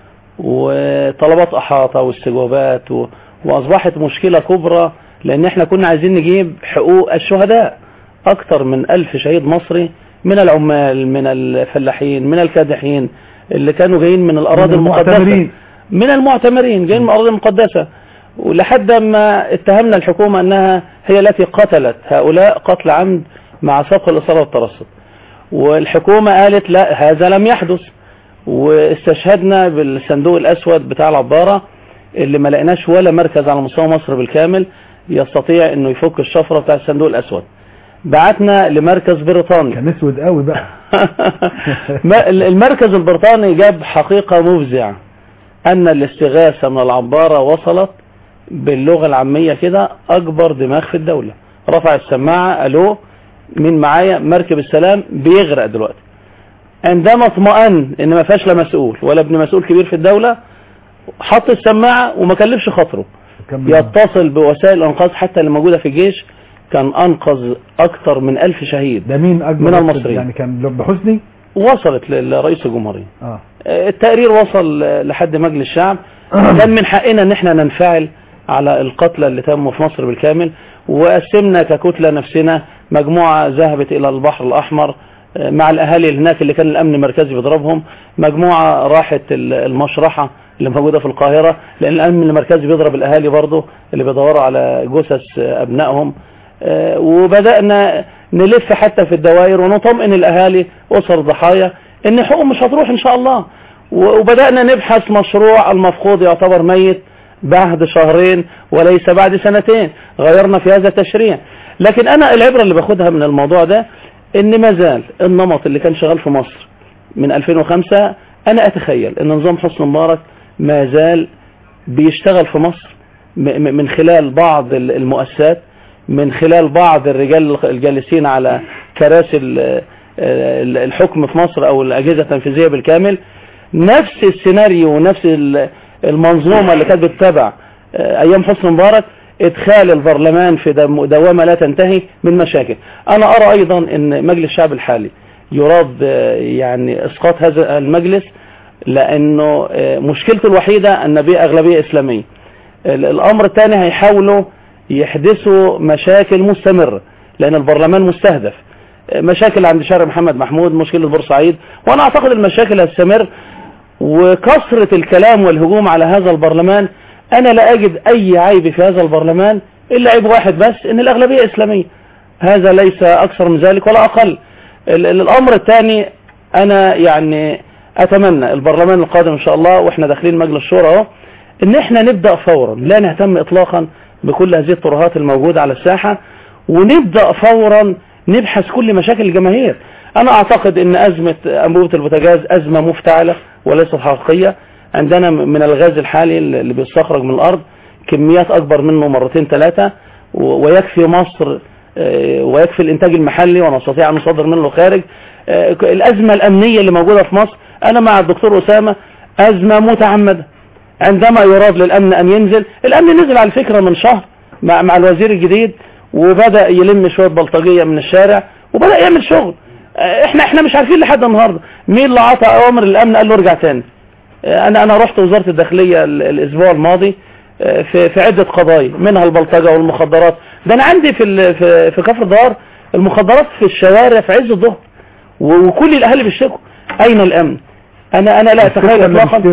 Speaker 5: وطلبات احاطة واستجوابات و... واصبحت مشكلة كبرى لان احنا كنا عايزين نجيب حقوق الشهداء اكتر من الف شهيد مصري من العمال من الفلاحين من الكادحين اللي كانوا جايين من الاراضي
Speaker 2: من
Speaker 5: المقدسة
Speaker 2: المعتمرين.
Speaker 5: من المعتمرين جايين من الاراضي المقدسة ولحد ما اتهمنا الحكومة انها هي التي قتلت هؤلاء قتل عمد مع سبق الاصابة والترصد والحكومة قالت لا هذا لم يحدث واستشهدنا بالصندوق الاسود بتاع العبارة اللي ما لقيناش ولا مركز على مستوى مصر بالكامل يستطيع انه يفك الشفرة بتاع الصندوق الاسود بعتنا لمركز بريطاني
Speaker 2: كان اسود قوي بقى
Speaker 5: ما- المركز البريطاني جاب حقيقة مفزعة أن الاستغاثة من العبارة وصلت باللغة العامية كده أكبر دماغ في الدولة رفع السماعة ألو مين معايا مركب السلام بيغرق دلوقتي عندما اطمأن ان ما فيهاش لا مسؤول ولا ابن مسؤول كبير في الدولة حط السماعة وما كلفش خاطره
Speaker 2: كمل.
Speaker 5: يتصل بوسائل الانقاذ حتى اللي موجودة في الجيش كان انقذ اكتر من الف شهيد
Speaker 2: ده مين اكبر
Speaker 5: من
Speaker 2: واحد؟
Speaker 5: المصريين.
Speaker 2: يعني كان لب حسني
Speaker 5: وصلت لرئيس الجمهورية
Speaker 2: اه
Speaker 5: التقرير وصل لحد مجلس الشعب كان من حقنا ان احنا ننفعل على القتلى اللي تموا في مصر بالكامل وقسمنا ككتلة نفسنا مجموعة ذهبت الى البحر الاحمر آه، مع الاهالي اللي هناك اللي كان الامن المركزي بيضربهم مجموعة راحت ال- المشرحة اللي موجودة في القاهرة لان الامن المركزي بيضرب الاهالي برضه اللي بيدوروا على جثث آه، ابنائهم آه، وبدأنا نلف حتى في الدوائر ونطمئن الاهالي اسر ضحايا ان حقوقهم مش هتروح ان شاء الله و- وبدأنا نبحث مشروع المفقود يعتبر ميت بعد شهرين وليس بعد سنتين غيرنا في هذا التشريع لكن انا العبرة اللي باخدها من الموضوع ده ان ما زال النمط اللي كان شغال في مصر من 2005 انا اتخيل ان نظام حسني مبارك ما زال بيشتغل في مصر م- م- من خلال بعض ال- المؤسسات من خلال بعض الرجال الجالسين على كراسي ال- ال- الحكم في مصر او الاجهزه التنفيذيه بالكامل نفس السيناريو ونفس ال- المنظومه اللي كانت بتتبع آه، ايام حسني مبارك ادخال البرلمان في دم- دوامه لا تنتهي من مشاكل انا ارى ايضا ان مجلس الشعب الحالي يراد آه، يعني اسقاط هذا المجلس لانه آه، مشكلته الوحيده ان به اغلبيه اسلاميه ال- الامر الثاني هيحاولوا يحدثوا مشاكل مستمرة لان البرلمان مستهدف مشاكل عند شارع محمد محمود مشكلة بورسعيد وانا اعتقد المشاكل هتستمر وكثرة الكلام والهجوم على هذا البرلمان انا لا اجد اي عيب في هذا البرلمان الا عيب واحد بس ان الاغلبية اسلامية هذا ليس اكثر من ذلك ولا اقل ال- ال- الامر الثاني انا يعني اتمنى البرلمان القادم ان شاء الله واحنا داخلين مجلس الشورى اهو ان احنا نبدأ فورا لا نهتم اطلاقا بكل هذه الترهات الموجودة على الساحة ونبدأ فورا نبحث كل مشاكل الجماهير انا اعتقد ان ازمة انبوبة البوتاجاز ازمة مفتعلة وليست حقيقية عندنا من الغاز الحالي اللي بيستخرج من الارض كميات اكبر منه مرتين ثلاثة و- ويكفي مصر آه، ويكفي الانتاج المحلي ونستطيع ان نصدر منه خارج آه، الازمة الامنية اللي موجودة في مصر انا مع الدكتور اسامة ازمة متعمدة عندما يراد للامن ان ينزل الامن نزل على الفكرة من شهر مع, مع الوزير الجديد وبدأ يلم شوية بلطجية من الشارع وبدأ يعمل شغل آه، احنا احنا مش عارفين لحد النهاردة مين اللي عطى اوامر الامن قال له ارجع تاني آه، انا انا رحت وزارة الداخلية ال- الاسبوع الماضي آه، في في عدة قضايا منها البلطجة والمخدرات ده انا عندي في ال- في في كفر دار المخدرات في الشوارع في عز الظهر و- وكل الاهالي بيشتكوا اين الامن انا انا لا اتخيل اطلاقا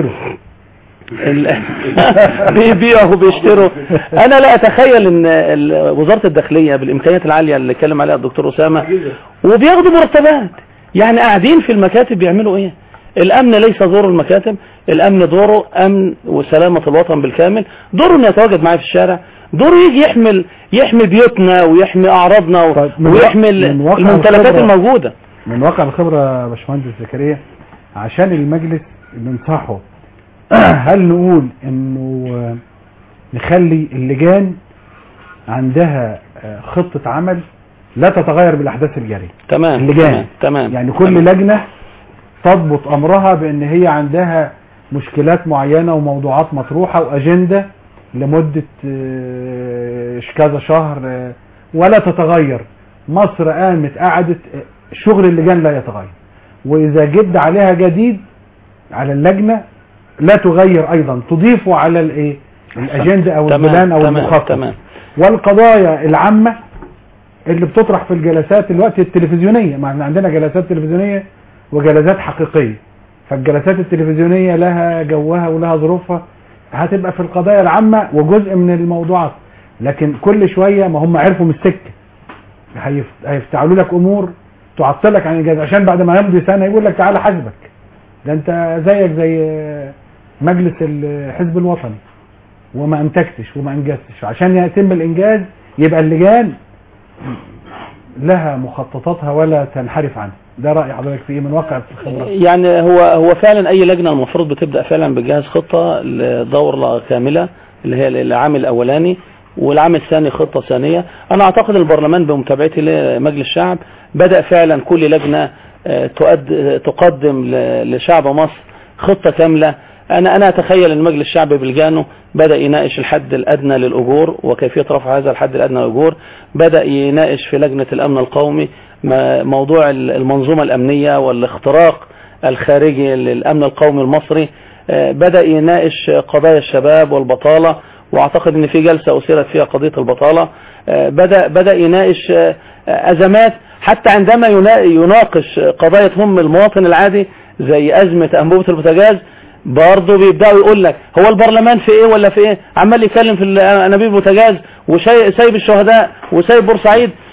Speaker 5: ال- بيبيعوا وبيشتروا انا لا اتخيل ان ال- وزارة الداخلية بالامكانيات العالية اللي اتكلم عليها الدكتور اسامة وبياخدوا مرتبات يعني قاعدين في المكاتب بيعملوا ايه الامن ليس دور المكاتب الامن دوره امن وسلامة الوطن بالكامل دوره انه يتواجد معايا في الشارع دوره يجي يحمل يحمي بيوتنا ويحمي اعراضنا و-
Speaker 2: طيب، من
Speaker 5: ويحمي
Speaker 2: واقع-
Speaker 5: ال-
Speaker 2: من واقع
Speaker 5: الممتلكات
Speaker 2: الخبرة-
Speaker 5: الموجودة
Speaker 2: من واقع الخبرة يا باشمهندس زكريا عشان المجلس ننصحه هل نقول انه آه، نخلي اللجان عندها آه، خطة عمل لا تتغير بالاحداث الجارية
Speaker 5: تمام
Speaker 2: اللجان.
Speaker 5: تمام تمام
Speaker 2: يعني كل
Speaker 5: تمام.
Speaker 2: لجنة تضبط امرها بان هي عندها مشكلات معينة وموضوعات مطروحة واجندة لمدة آه، كذا شهر آه، ولا تتغير مصر قامت قعدت آه، شغل اللجان لا يتغير واذا جد عليها جديد على اللجنة لا تغير ايضا تضيف على الايه الاجندة او
Speaker 5: تمام،
Speaker 2: البلان او
Speaker 5: تمام،
Speaker 2: المخطط
Speaker 5: تمام.
Speaker 2: والقضايا العامة اللي بتطرح في الجلسات الوقت التلفزيونية مع ان عندنا جلسات تلفزيونية وجلسات حقيقية فالجلسات التلفزيونية لها جوها ولها ظروفها هتبقى في القضايا العامة وجزء من الموضوعات لكن كل شوية ما هم عرفوا من السكة هيف- هيفتعلوا لك امور تعطلك عن الجهاز عشان بعد ما يمضي سنة يقول لك تعالى حاسبك ده انت زيك زي مجلس الحزب الوطني وما انتجتش وما انجزتش عشان يتم الانجاز يبقى اللجان لها مخططاتها ولا تنحرف عنها ده رأي حضرتك في ايه من واقع الخبرة
Speaker 5: يعني هو هو فعلا اي لجنه المفروض بتبدا فعلا بجهاز خطه لدوره كامله اللي هي العام الاولاني والعام الثاني خطه ثانيه انا اعتقد البرلمان بمتابعتي لمجلس الشعب بدا فعلا كل لجنه آه، تؤد تقدم ل- لشعب مصر خطه كامله انا انا اتخيل ان مجلس الشعب بلجانه بدا يناقش الحد الادنى للاجور وكيفيه رفع هذا الحد الادنى للاجور بدا يناقش في لجنه الامن القومي ما- موضوع ال- المنظومه الامنيه والاختراق الخارجي للامن القومي المصري آه، بدا يناقش قضايا الشباب والبطاله واعتقد ان في جلسه اثيرت فيها قضيه البطاله آه، بدا بدا يناقش آه، ازمات حتى عندما ينا- يناقش قضايا تهم المواطن العادي زي ازمه انبوبه البوتاجاز برضه بيبداوا يقول لك هو البرلمان في ايه ولا في ايه عمال يتكلم في ال- انابيب البوتاجاز وسايب الشهداء وسايب بورسعيد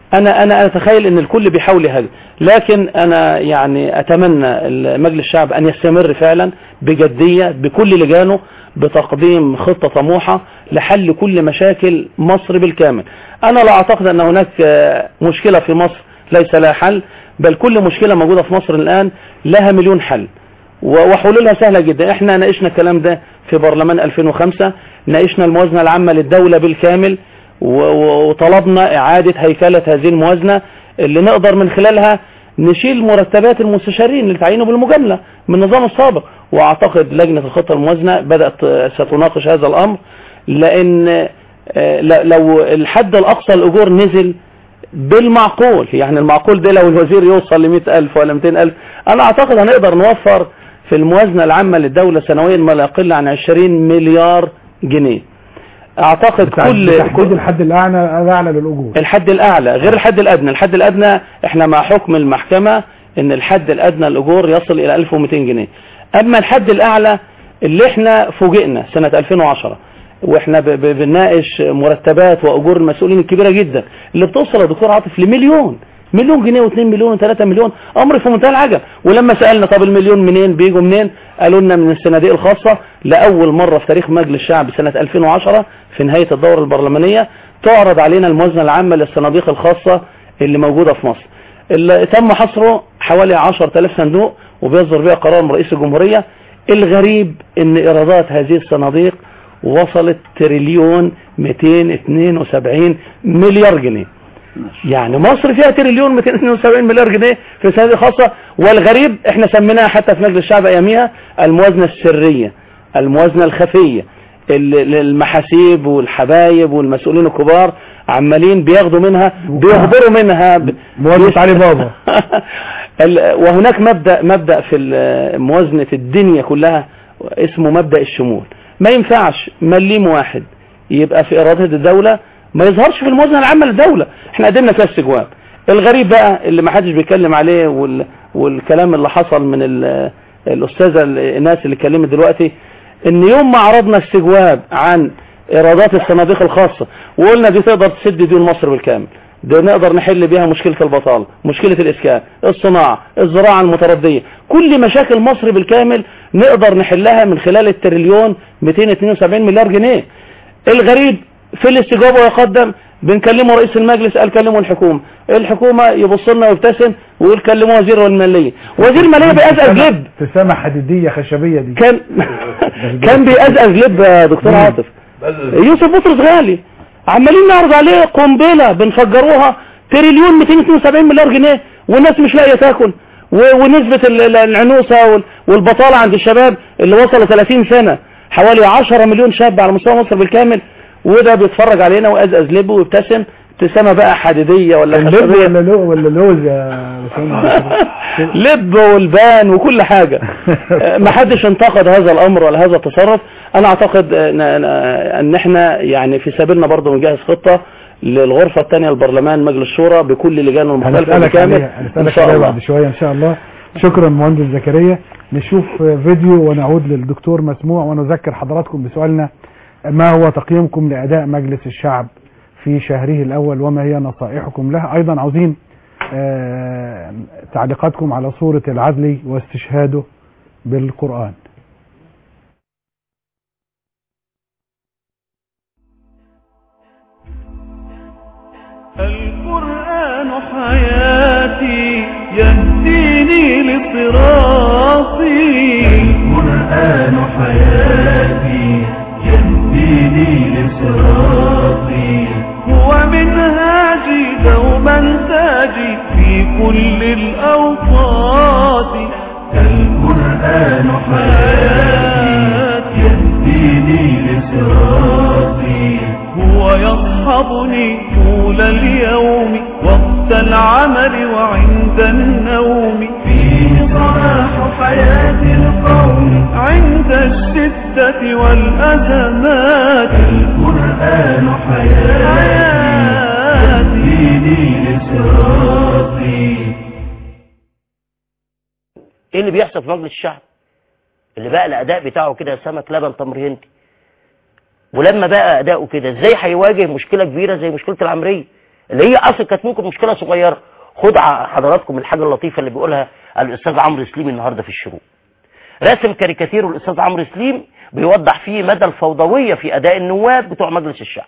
Speaker 5: انا انا اتخيل ان الكل بيحاول يهاجم لكن انا يعني اتمنى مجلس الشعب ان يستمر فعلا بجديه بكل لجانه بتقديم خطه طموحه لحل كل مشاكل مصر بالكامل انا لا اعتقد ان هناك آه، مشكله في مصر ليس لها حل بل كل مشكله موجوده في مصر الان لها مليون حل و- وحلولها سهله جدا احنا ناقشنا الكلام ده في برلمان 2005 ناقشنا الموازنه العامه للدوله بالكامل و- و- وطلبنا إعادة هيكلة هذه الموازنة اللي نقدر من خلالها نشيل مرتبات المستشارين اللي تعينوا بالمجاملة من النظام السابق وأعتقد لجنة الخطة الموازنة بدأت آه، ستناقش هذا الأمر لأن آه، ل- لو الحد الأقصى الأجور نزل بالمعقول يعني المعقول ده لو الوزير يوصل ل ألف ولا 200 ألف أنا أعتقد هنقدر نوفر في الموازنة العامة للدولة سنويا ما لا يقل عن 20 مليار جنيه أعتقد كل
Speaker 2: تحديد الحد الاعلى الاعلى للاجور
Speaker 5: الحد الاعلى غير الحد الادنى الحد الادنى احنا مع حكم المحكمة ان الحد الادنى الاجور يصل الى 1200 جنيه اما الحد الاعلى اللي احنا فوجئنا سنة 2010 واحنا ب- ب- بنناقش مرتبات واجور المسؤولين الكبيرة جدا اللي بتوصل يا دكتور عاطف لمليون مليون جنيه و2 مليون و3 مليون امر في منتهى العجب ولما سالنا طب المليون منين بيجوا منين قالوا لنا من الصناديق الخاصه لاول مره في تاريخ مجلس الشعب سنه 2010 في نهايه الدوره البرلمانيه تعرض علينا الموازنه العامه للصناديق الخاصه اللي موجوده في مصر اللي تم حصره حوالي 10000 صندوق وبيصدر بها قرار من رئيس الجمهوريه الغريب ان ايرادات هذه الصناديق وصلت تريليون 272 مليار جنيه يعني مصر فيها تريليون 272 مليار جنيه في صناديق خاصة والغريب احنا سميناها حتى في مجلس الشعب اياميها الموازنة السرية الموازنة الخفية ال- المحاسيب والحبايب والمسؤولين الكبار عمالين بياخدوا منها بيهبروا منها ب-
Speaker 2: موازنة علي بابا
Speaker 5: ال- وهناك مبدأ مبدأ في ال- موازنة الدنيا كلها اسمه مبدأ الشمول ما ينفعش مليم واحد يبقى في إرادة الدولة ما يظهرش في الموازنة العامة للدولة احنا قدمنا فيها استجواب الغريب بقى اللي ما حدش بيتكلم عليه وال... والكلام اللي حصل من ال... الأستاذة الناس اللي اتكلمت دلوقتي ان يوم ما عرضنا استجواب عن ايرادات الصناديق الخاصة وقلنا دي تقدر تسد ديون مصر بالكامل ده نقدر نحل بيها مشكلة البطالة مشكلة الإسكان الصناعة الزراعة المتردية كل مشاكل مصر بالكامل نقدر نحلها من خلال التريليون 272 مليار جنيه الغريب في الاستجابة ويقدم بنكلمه رئيس المجلس قال كلمه الحكومة الحكومة يبص لنا ويبتسم ويقول كلمه وزير المالية وزير المالية بيأزأز لب
Speaker 2: ابتسامة حديدية خشبية دي
Speaker 5: كان كان بيأزأز لب يا دكتور عاطف يوسف بطرس غالي عمالين نعرض عليه قنبلة بنفجروها تريليون 272 مليار جنيه والناس مش لاقيه تاكل و- ونسبة ال- ال- العنوسة وال- والبطالة عند الشباب اللي وصلوا 30 سنة حوالي 10 مليون شاب على مستوى مصر بالكامل وده بيتفرج علينا وأزأز لبه ويبتسم ابتسامة بقى حديدية ولا
Speaker 2: اللب
Speaker 5: خشبية
Speaker 2: ولا لو ولا لوز يا باشمهندس؟
Speaker 5: لب والبان وكل حاجة ما حدش انتقد هذا الامر ولا هذا التصرف انا اعتقد ان ان احنا يعني في سبيلنا برضه بنجهز خطة للغرفة الثانية البرلمان مجلس الشورى بكل لجانه المختلفة
Speaker 2: هنسألك
Speaker 5: بالكامل
Speaker 2: عليها
Speaker 5: ان
Speaker 2: هنسألك
Speaker 5: شاء
Speaker 2: عليها
Speaker 5: الله
Speaker 2: بعد شوية ان شاء الله شكرا مهندس زكريا نشوف فيديو ونعود للدكتور مسموع ونذكر حضراتكم بسؤالنا ما هو تقييمكم لأداء مجلس الشعب في شهره الأول وما هي نصائحكم له أيضا عاوزين آه، تعليقاتكم على صورة العدل واستشهاده بالقرآن
Speaker 1: القرآن حياتي يهديني لصراطي القرآن حياتي يهديني لصراطي هو منهاجي دوما تاجي في كل الأوقات القرآن حياتي يهديني لصراطي هو يصحبني طول اليوم وقت العمل وعند النوم فيه صلاح حياة القوم عند الشدة والأزمات القرآن حياتي يهديني لصراطي
Speaker 9: ايه اللي بيحصل في مجلس الشعب اللي بقى الاداء بتاعه كده سمك لبن تمر هندي ولما بقى اداؤه كده ازاي هيواجه مشكله كبيره زي مشكله العمريه اللي هي اصل كانت ممكن مشكله صغيره خد ع- حضراتكم الحاجه اللطيفه اللي بيقولها الاستاذ عمرو سليم النهارده في الشروق راسم كاريكاتير الاستاذ عمرو سليم بيوضح فيه مدى الفوضويه في اداء النواب بتوع مجلس الشعب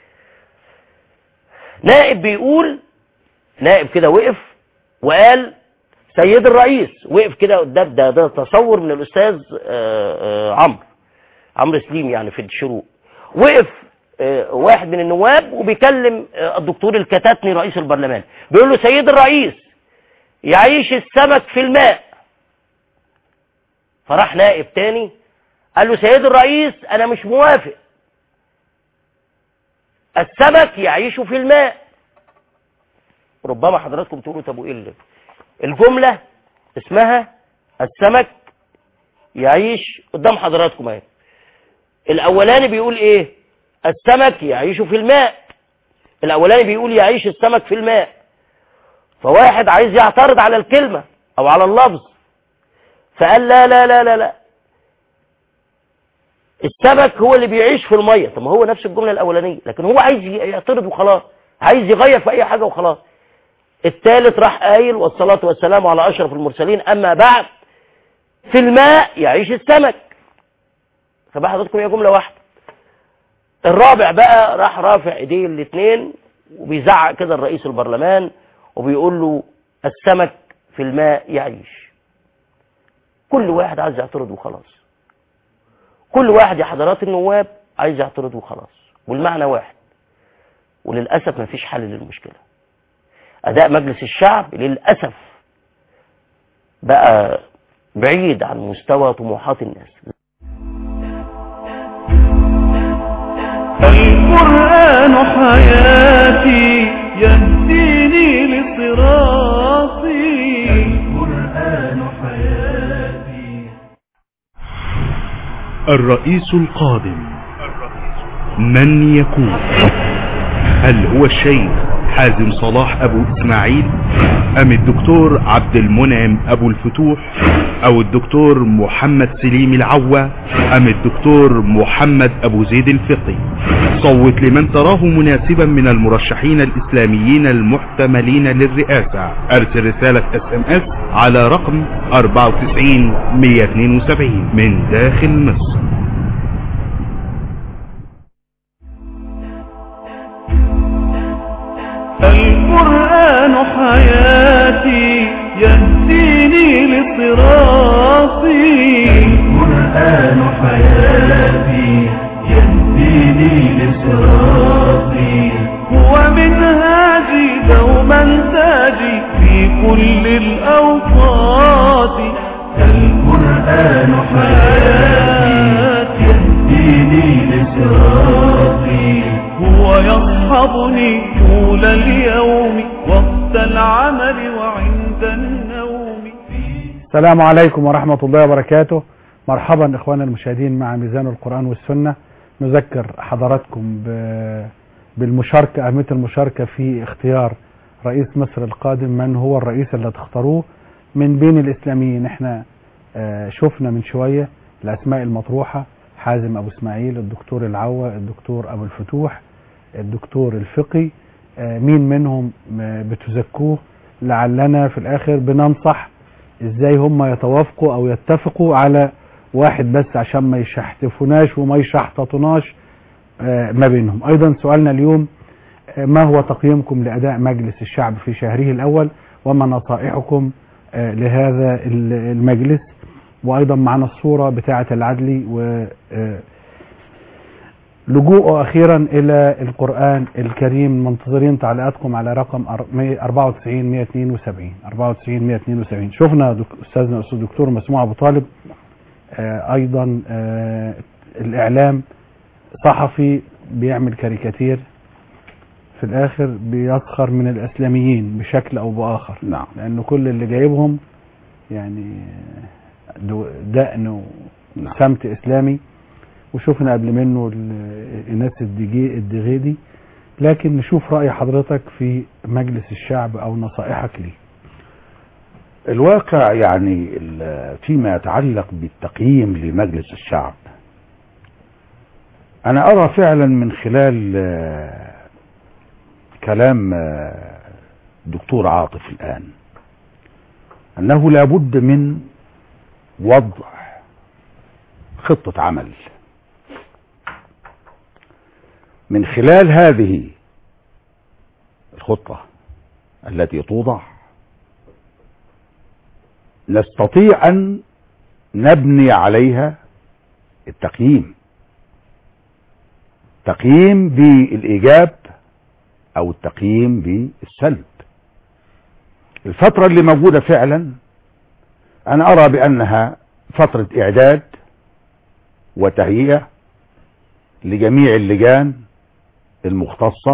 Speaker 9: نائب بيقول نائب كده وقف وقال سيد الرئيس وقف كده قدام ده ده تصور من الاستاذ آه، آه، عمرو عمرو سليم يعني في الشروق وقف آه، واحد من النواب وبيكلم آه، الدكتور الكتاتني رئيس البرلمان بيقول له سيد الرئيس يعيش السمك في الماء فراح نائب تاني قال له سيد الرئيس انا مش موافق السمك يعيش في الماء ربما حضراتكم تقولوا طب وايه اللي- الجمله اسمها السمك يعيش قدام حضراتكم اهي الاولاني بيقول ايه السمك يعيش في الماء الاولاني بيقول يعيش السمك في الماء فواحد عايز يعترض على الكلمه او على اللفظ فقال لا لا لا لا لا السمك هو اللي بيعيش في الميه طب ما هو نفس الجمله الاولانيه لكن هو عايز يعترض وخلاص عايز يغير في اي حاجه وخلاص الثالث راح قايل والصلاه والسلام على اشرف المرسلين اما بعد في الماء يعيش السمك فبقى حضراتكم هي جمله واحده الرابع بقى راح رافع ايديه الاثنين وبيزعق كده الرئيس البرلمان وبيقول له السمك في الماء يعيش كل واحد عايز يعترض وخلاص كل واحد يا حضرات النواب عايز يعترض وخلاص والمعنى واحد وللأسف مفيش حل للمشكلة أداء مجلس الشعب للأسف بقى بعيد عن مستوى طموحات الناس
Speaker 1: القرآن حياتي يهديني لصراطي القرآن حياتي
Speaker 10: الرئيس القادم من يكون هل هو الشيخ حازم صلاح ابو اسماعيل ام الدكتور عبد المنعم ابو الفتوح او الدكتور محمد سليم العوا ام الدكتور محمد ابو زيد الفقي صوت لمن تراه مناسبا من المرشحين الاسلاميين المحتملين للرئاسة ارسل رسالة اس ام اس على رقم 94 172 من داخل مصر
Speaker 1: القرآن حياتي يهديني لصراطي القرآن حياتي يهديني لصراطي هو منهاجي دوما تاجي في كل الأوقات القرآن حياتي يهديني لصراطي هو يصحبني طول اليوم وقت العمل وعند النوم
Speaker 2: السلام عليكم ورحمة الله وبركاته مرحبا إخوانا المشاهدين مع ميزان القرآن والسنة نذكر حضراتكم ب- بالمشاركة أهمية المشاركة في اختيار رئيس مصر القادم من هو الرئيس اللي تختاروه من بين الإسلاميين احنا آه، شفنا من شوية الأسماء المطروحة حازم أبو إسماعيل الدكتور العوا الدكتور أبو الفتوح الدكتور الفقي آه، مين منهم آه، بتزكوه لعلنا في الآخر بننصح ازاي هم يتوافقوا او يتفقوا على واحد بس عشان ما يشحتفوناش وما يشحططوناش آه، ما بينهم ايضا سؤالنا اليوم آه، ما هو تقييمكم لاداء مجلس الشعب في شهره الاول وما نصائحكم آه، لهذا ال- المجلس وايضا معنا الصورة بتاعة العدلي و آه، لجوءه اخيرا الى القرآن الكريم منتظرين تعليقاتكم على رقم أر- 94 172 94 172 شفنا دك- استاذنا الاستاذ الدكتور مسموع ابو طالب آه، ايضا آه، الاعلام صحفي بيعمل كاريكاتير في الاخر بيسخر من الاسلاميين بشكل او باخر
Speaker 3: نعم
Speaker 2: لان كل اللي جايبهم يعني دو- دقن
Speaker 3: نعم.
Speaker 2: وسمت اسلامي وشفنا قبل منه ال- الناس الدجي الدغيدي لكن نشوف رأي حضرتك في مجلس الشعب او نصائحك ليه
Speaker 3: الواقع يعني ال- فيما يتعلق بالتقييم لمجلس الشعب أنا أرى فعلا من خلال آه، كلام آه، دكتور عاطف الآن أنه لابد من وضع خطة عمل من خلال هذه الخطة التي توضع نستطيع أن نبني عليها التقييم تقييم بالإيجاب أو التقييم بالسلب الفترة اللي موجودة فعلا أنا أرى بأنها فترة إعداد وتهيئة لجميع اللجان المختصة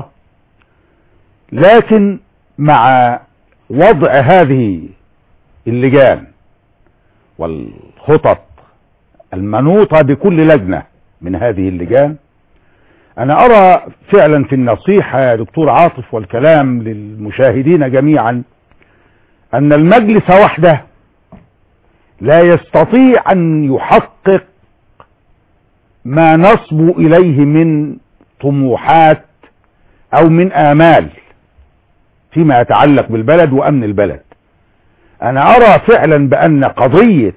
Speaker 3: لكن مع وضع هذه اللجان والخطط المنوطة بكل لجنة من هذه اللجان أنا أرى فعلا في النصيحة يا دكتور عاطف والكلام للمشاهدين جميعا أن المجلس وحده لا يستطيع أن يحقق ما نصبو إليه من طموحات أو من آمال فيما يتعلق بالبلد وأمن البلد أنا أرى فعلا بأن قضية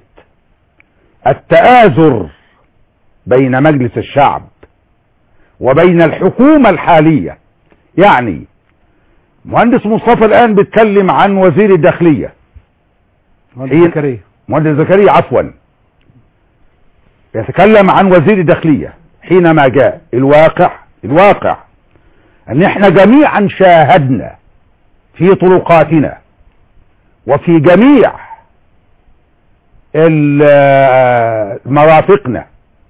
Speaker 3: التآزر بين مجلس الشعب وبين الحكومة الحالية يعني مهندس مصطفى الآن بيتكلم عن وزير الداخلية
Speaker 2: مهندس زكريا
Speaker 3: مهندس زكريا عفوا يتكلم عن وزير الداخلية حينما جاء الواقع الواقع ان احنا جميعا شاهدنا في طرقاتنا وفي جميع ال- مرافقنا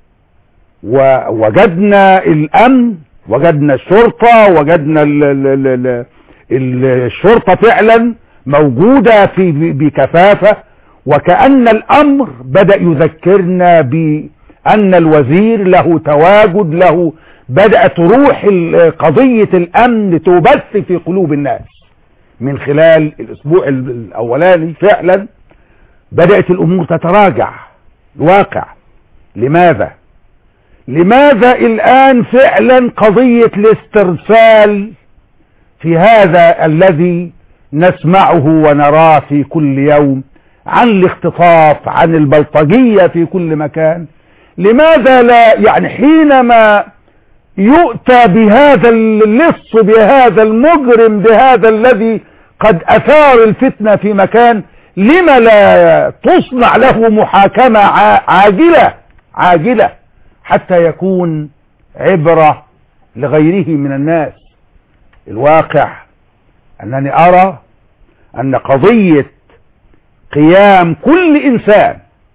Speaker 3: ووجدنا الامن وجدنا الشرطة وجدنا ال ال ال ال ال الشرطة فعلا موجودة في بكثافة وكأن الامر بدأ يذكرنا بأن الوزير له تواجد له بدأت روح ال- قضية الامن تبث في قلوب الناس من خلال الاسبوع ال- الاولاني فعلا بدأت الامور تتراجع الواقع لماذا لماذا الآن فعلا قضية الاسترسال في هذا الذي نسمعه ونراه في كل يوم عن الاختطاف عن البلطجية في كل مكان لماذا لا يعني حينما يؤتى بهذا اللص بهذا المجرم بهذا الذي قد أثار الفتنة في مكان لما لا تصنع له محاكمة ع- عاجلة عاجلة حتى يكون عبرة لغيره من الناس الواقع أنني أرى أن قضية قيام كل إنسان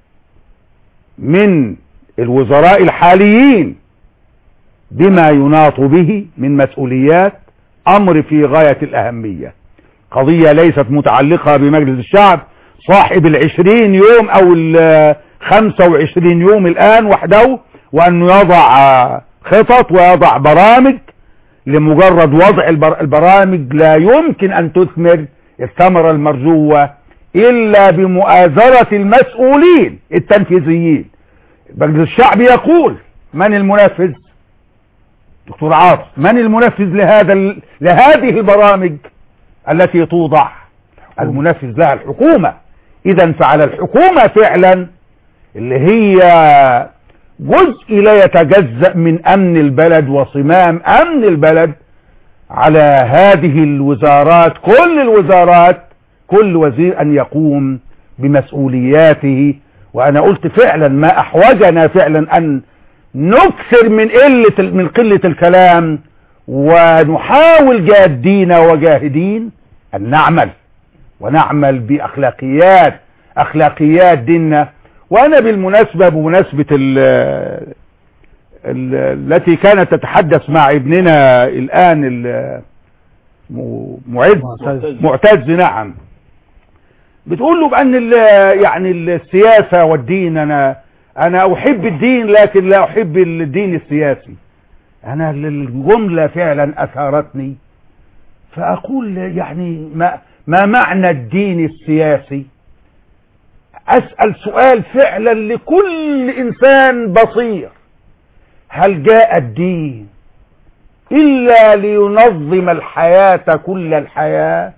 Speaker 3: من الوزراء الحاليين بما يناط به من مسؤوليات أمر في غاية الأهمية قضية ليست متعلقة بمجلس الشعب صاحب العشرين يوم أو الخمسة وعشرين يوم الآن وحده وأنه يضع آه، خطط ويضع برامج لمجرد وضع البر- البرامج لا يمكن أن تثمر الثمرة المرجوة إلا بمؤازرة المسؤولين التنفيذيين مجلس الشعب يقول من المنفذ دكتور عاطف من المنفذ لهذا ال... لهذه البرامج التي توضع المنفذ لها الحكومة إذا فعلى الحكومة فعلا اللي هي جزء لا يتجزأ من أمن البلد وصمام أمن البلد على هذه الوزارات كل الوزارات كل وزير أن يقوم بمسؤولياته وأنا قلت فعلا ما أحوجنا فعلا أن نكثر من قلة من قلة الكلام ونحاول جادين وجاهدين أن نعمل ونعمل بأخلاقيات أخلاقيات ديننا وأنا بالمناسبة بمناسبة ال ال التي كانت تتحدث مع ابننا الآن ال- م- معز معتز نعم بتقول له بأن ال- يعني السياسة والدين أنا أنا أحب الدين لكن لا أحب الدين السياسي أنا الجملة فعلا أثارتني فأقول يعني ما, ما معنى الدين السياسي أسأل سؤال فعلا لكل إنسان بصير هل جاء الدين إلا لينظم الحياة كل الحياة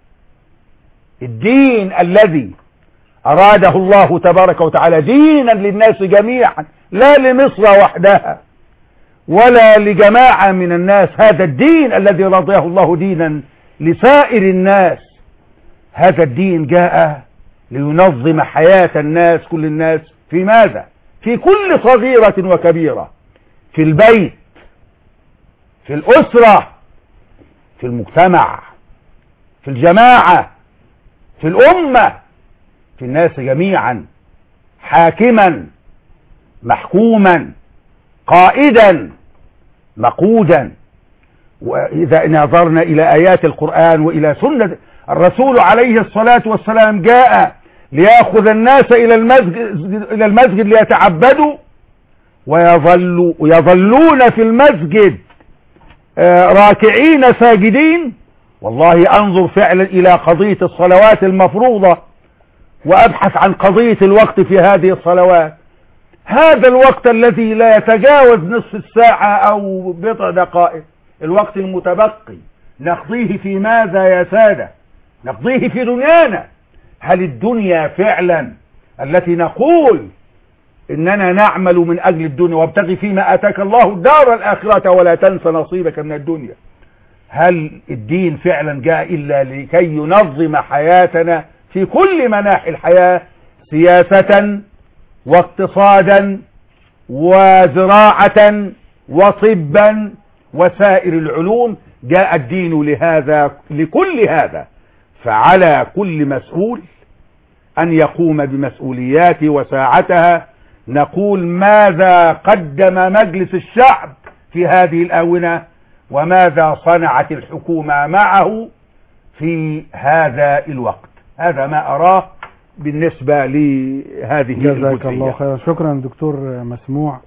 Speaker 3: الدين الذي أراده الله تبارك وتعالى دينا للناس جميعا لا لمصر وحدها ولا لجماعة من الناس هذا الدين الذي رضيه الله دينا لسائر الناس هذا الدين جاء لينظم حياة الناس كل الناس في ماذا في كل صغيرة وكبيرة في البيت في الأسرة في المجتمع في الجماعة في الأمة في الناس جميعا حاكما محكوما قائدا مقودا وإذا نظرنا إلى آيات القرآن وإلى سنة الرسول عليه الصلاة والسلام جاء ليأخذ الناس إلى المسجد, إلى المسجد ليتعبدوا ويظل يظلون في المسجد راكعين ساجدين والله أنظر فعلا إلى قضية الصلوات المفروضة وأبحث عن قضية الوقت في هذه الصلوات هذا الوقت الذي لا يتجاوز نصف الساعة أو بضع دقائق الوقت المتبقي نقضيه في ماذا يا سادة نقضيه في دنيانا هل الدنيا فعلا التي نقول إننا نعمل من أجل الدنيا وابتغي فيما آتاك الله الدار الآخرة ولا تنس نصيبك من الدنيا هل الدين فعلا جاء إلا لكي ينظم حياتنا في كل مناحي الحياة سياسة واقتصادا وزراعة وطبا وسائر العلوم جاء الدين لهذا لكل هذا فعلى كل مسؤول أن يقوم بمسؤولياته وساعتها نقول ماذا قدم مجلس الشعب في هذه الآونة وماذا صنعت الحكومة معه في هذا الوقت هذا ما أراه بالنسبة لهذه
Speaker 2: جزاك الله
Speaker 3: الجزئية.
Speaker 2: خيرا شكرا دكتور مسموع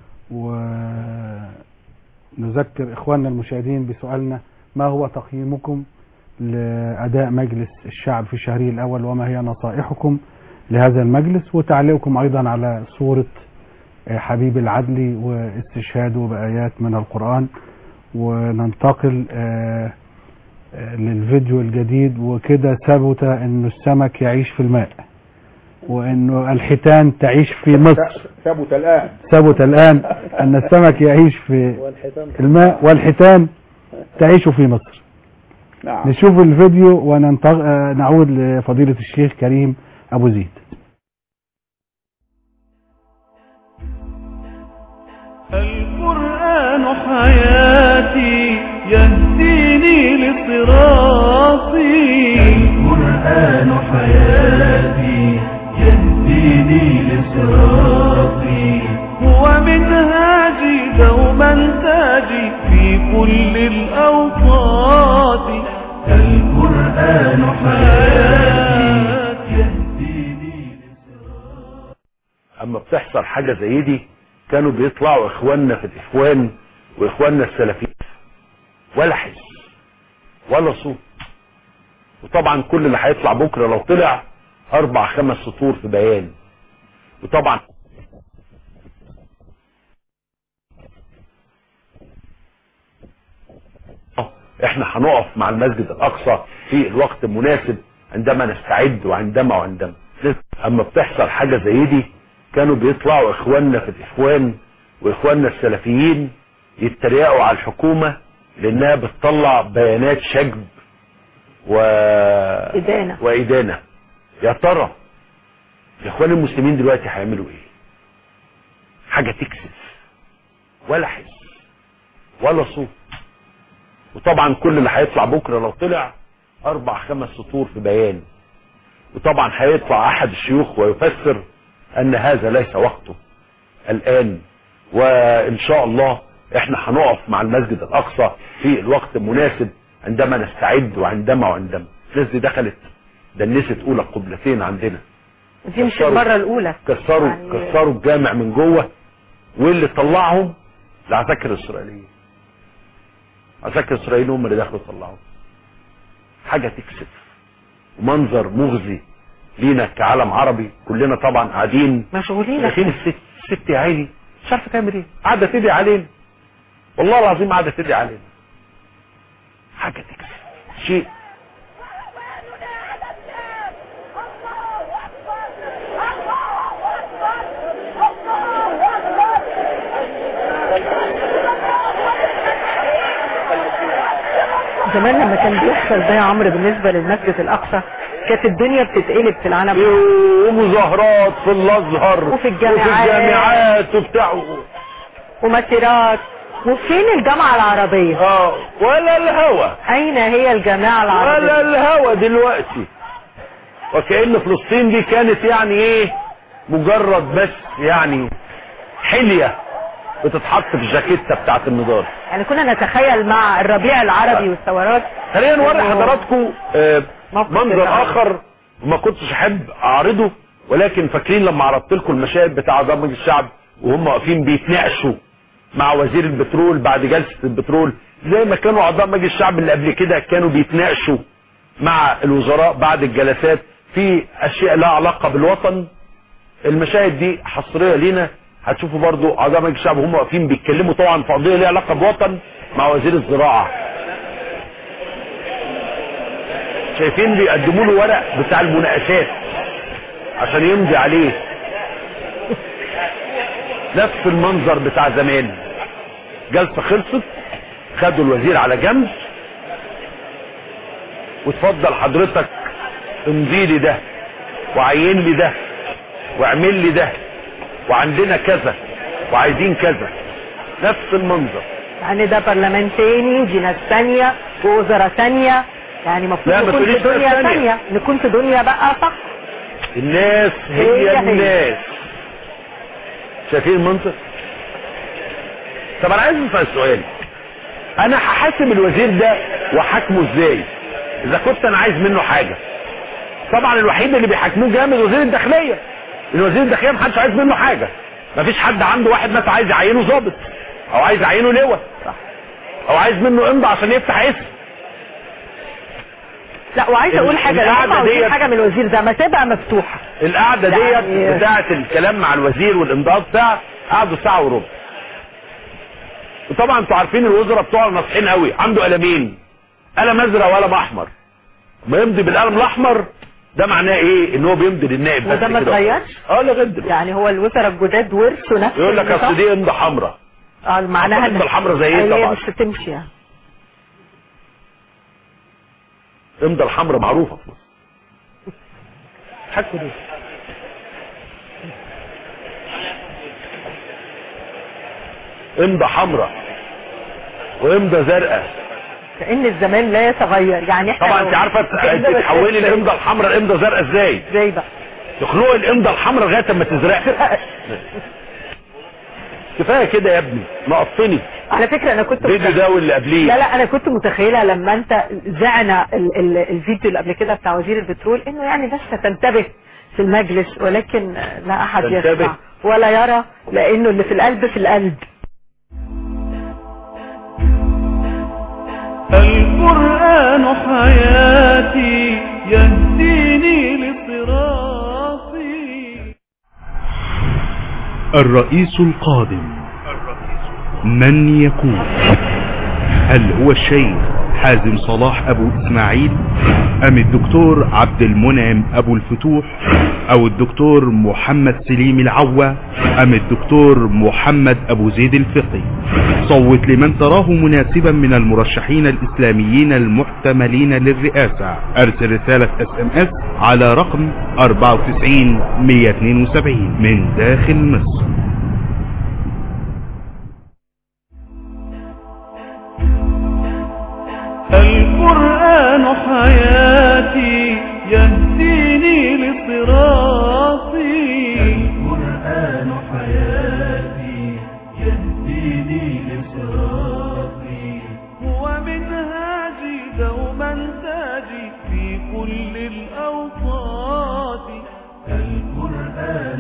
Speaker 2: ونذكر إخواننا المشاهدين بسؤالنا ما هو تقييمكم لأداء مجلس الشعب في الشهر الأول وما هي نصائحكم لهذا المجلس وتعليقكم أيضا على صورة حبيب العدلي واستشهاده بآيات من القرآن وننتقل آه، آه، للفيديو الجديد وكده ثبت انه السمك يعيش في الماء وانه الحيتان تعيش في مصر
Speaker 3: ثبت الآن
Speaker 2: ثبت الان ان السمك يعيش في الماء والحيتان تعيش في مصر
Speaker 3: نعم
Speaker 2: نشوف الفيديو ونعود لفضيلة الشيخ كريم ابو زيد
Speaker 1: القرآن حياتي يهديني لصراطي القرآن حياتي يهديني لصراطي هو منهاجي دوما تاجي في كل الأوقات القرآن حياتي يهديني
Speaker 6: اما بتحصل حاجة زي دي كانوا بيطلعوا اخواننا في الاخوان واخواننا السلفيين ولا حس ولا صوت وطبعا كل اللي هيطلع بكرة لو طلع اربع خمس سطور في بيان وطبعا احنا هنقف مع المسجد الاقصى في الوقت المناسب عندما نستعد وعندما وعندما اما بتحصل حاجة زي دي كانوا بيطلعوا اخواننا في الاخوان واخواننا السلفيين يتريقوا على الحكومة لانها بتطلع بيانات شجب و
Speaker 8: إدانة.
Speaker 6: وإدانة يا ترى الاخوان المسلمين دلوقتي هيعملوا ايه حاجة تكسف ولا حس ولا صوت وطبعا كل اللي هيطلع بكرة لو طلع اربع خمس سطور في بيان وطبعا هيطلع احد الشيوخ ويفسر ان هذا ليس وقته الان وان شاء الله احنا هنقف مع المسجد الاقصى في الوقت المناسب عندما نستعد وعندما وعندما الناس دي دخلت دنست اولى القبلتين عندنا
Speaker 8: دي مش
Speaker 6: كسروا-
Speaker 8: المرة الأولى
Speaker 6: كسروا
Speaker 8: يعني-
Speaker 6: كسروا الجامع من جوه واللي طلعهم العساكر الاسرائيليه عساكر الاسرائيليين هم اللي دخلوا طلعوهم حاجه تكسف ومنظر مغزي لينا كعالم عربي كلنا طبعا قاعدين
Speaker 8: مشغولين
Speaker 6: شايفين الست الست يا عيني مش عارفه تعمل ايه قاعده تدعي علينا
Speaker 11: والله العظيم قاعده تدعي علينا حاجه تكسب شيء
Speaker 8: زمان لما كان بيحصل ده يا عمرو بالنسبه للمسجد الاقصى كانت الدنيا بتتقلب في العالم
Speaker 11: ومظاهرات في الازهر
Speaker 8: وفي الجامعات.
Speaker 11: وفي الجامعات وبتاع
Speaker 8: ومسيرات وفين الجامعه العربيه
Speaker 11: اه ولا الهوى
Speaker 8: اين هي الجامعه
Speaker 11: ولا
Speaker 8: العربيه
Speaker 11: الهوى دلوقتي وكأن فلسطين دي كانت يعني ايه مجرد بس يعني حلية بتتحط في الجاكيتة بتاعت النضال
Speaker 8: يعني كنا نتخيل مع الربيع العربي والثورات
Speaker 11: خلينا نوري
Speaker 8: إنه
Speaker 11: حضراتكم آه،
Speaker 8: موقف
Speaker 11: منظر
Speaker 8: كده.
Speaker 11: اخر ما كنتش احب اعرضه ولكن فاكرين لما عرضت لكم المشاهد بتاع اعضاء مجلس الشعب وهم واقفين بيتناقشوا مع وزير البترول بعد جلسة البترول زي ما كانوا اعضاء مجلس الشعب اللي قبل كده كانوا بيتناقشوا مع الوزراء بعد الجلسات في اشياء لها علاقة بالوطن المشاهد دي حصرية لينا هتشوفوا برضو اعضاء مجلس الشعب وهم واقفين بيتكلموا طبعا في قضية ليها علاقة بوطن مع وزير الزراعة شايفين بيقدموا له ورق بتاع المناقشات عشان يمضي عليه نفس المنظر بتاع زمان جلسة خلصت خدوا الوزير على جنب وتفضل حضرتك امضي لي ده وعين لي ده واعمل لي ده وعندنا كذا وعايزين كذا نفس المنظر
Speaker 8: يعني ده برلمان تاني ودي ناس تانية ووزراء تانية يعني
Speaker 11: لا،
Speaker 8: المفروض
Speaker 11: ما
Speaker 8: نكون في
Speaker 11: تقوليش ناس
Speaker 8: دنيا
Speaker 11: تانية.
Speaker 8: تانية نكون في دنيا بقى صح
Speaker 11: الناس هي,
Speaker 8: هي هي.
Speaker 11: الناس شايفين المنطق طب انا عايز اسال سؤال انا هحاسب الوزير ده واحاكمه ازاي اذا كنت انا عايز منه حاجه طبعا الوحيد اللي بيحاكموه جامد وزير الداخليه الوزير الداخليه محدش عايز منه حاجه مفيش حد عنده واحد مثلا عايز يعينه ضابط او عايز يعينه لواء او عايز منه امضى عشان يفتح اسم
Speaker 8: لا وعايزه اقول حاجه لو
Speaker 11: القعدة
Speaker 8: هم عاوزين
Speaker 11: ديت-
Speaker 8: حاجه من الوزير ده ما تبقى مفتوحه
Speaker 11: القعده ديت
Speaker 8: يعني-
Speaker 11: بتاعه الكلام مع الوزير والامضاء بتاع قعدوا ساعه وربع وطبعا انتوا عارفين الوزراء بتوع ناصحين قوي عنده قلمين قلم ازرق وقلم احمر ما يمضي بالقلم الاحمر ده معناه ايه ان هو بيمضي للنائب بس
Speaker 8: وده ما
Speaker 11: كده.
Speaker 8: اتغيرش
Speaker 11: اه لغايه دلوقتي
Speaker 8: يعني هو الوزراء الجداد ورثوا نفس
Speaker 11: يقول لك
Speaker 8: النظام؟
Speaker 11: اصل دي امضه حمراء
Speaker 8: اه معناها
Speaker 11: الإمضة الحمراء زي ايه
Speaker 8: هي
Speaker 11: طبعا؟
Speaker 8: مش هتمشي يعني
Speaker 11: امضه الحمراء معروفه في مصر حكوا دي امضه حمراء وامضه زرقاء
Speaker 8: كأن الزمان لا يتغير يعني احنا
Speaker 11: طبعا
Speaker 8: لو-
Speaker 11: انت عارفه
Speaker 8: كأننا
Speaker 11: انت تحولي
Speaker 8: بس-
Speaker 11: الامضه الحمراء الامضه زرقاء ازاي
Speaker 8: ازاي بقى
Speaker 11: تخلقي الامضه الحمراء لغايه اما تزرقها كفايه كده يا ابني نقطني
Speaker 8: على فكرة انا كنت
Speaker 11: فيديو ده واللي قبليه
Speaker 8: لا لا انا كنت متخيلة لما انت زعنا ال ال الفيديو اللي قبل كده بتاع وزير البترول انه يعني بس هتنتبه في المجلس ولكن لا احد
Speaker 11: تنتبه.
Speaker 8: يسمع ولا يرى لانه اللي في القلب في القلب
Speaker 1: القرآن حياتي يهديني لصراطي
Speaker 10: الرئيس القادم من يكون هل هو الشيخ حازم صلاح ابو اسماعيل ام الدكتور عبد المنعم ابو الفتوح او الدكتور محمد سليم العوا ام الدكتور محمد ابو زيد الفقي صوت لمن تراه مناسبا من المرشحين الاسلاميين المحتملين للرئاسة ارسل رسالة اس ام اس على رقم 94 172 من داخل مصر
Speaker 1: القرآن حياتي يهديني لصراطي القرآن حياتي يهديني لصراطي هو منهاجي دوما تاجي في كل الأوقات القرآن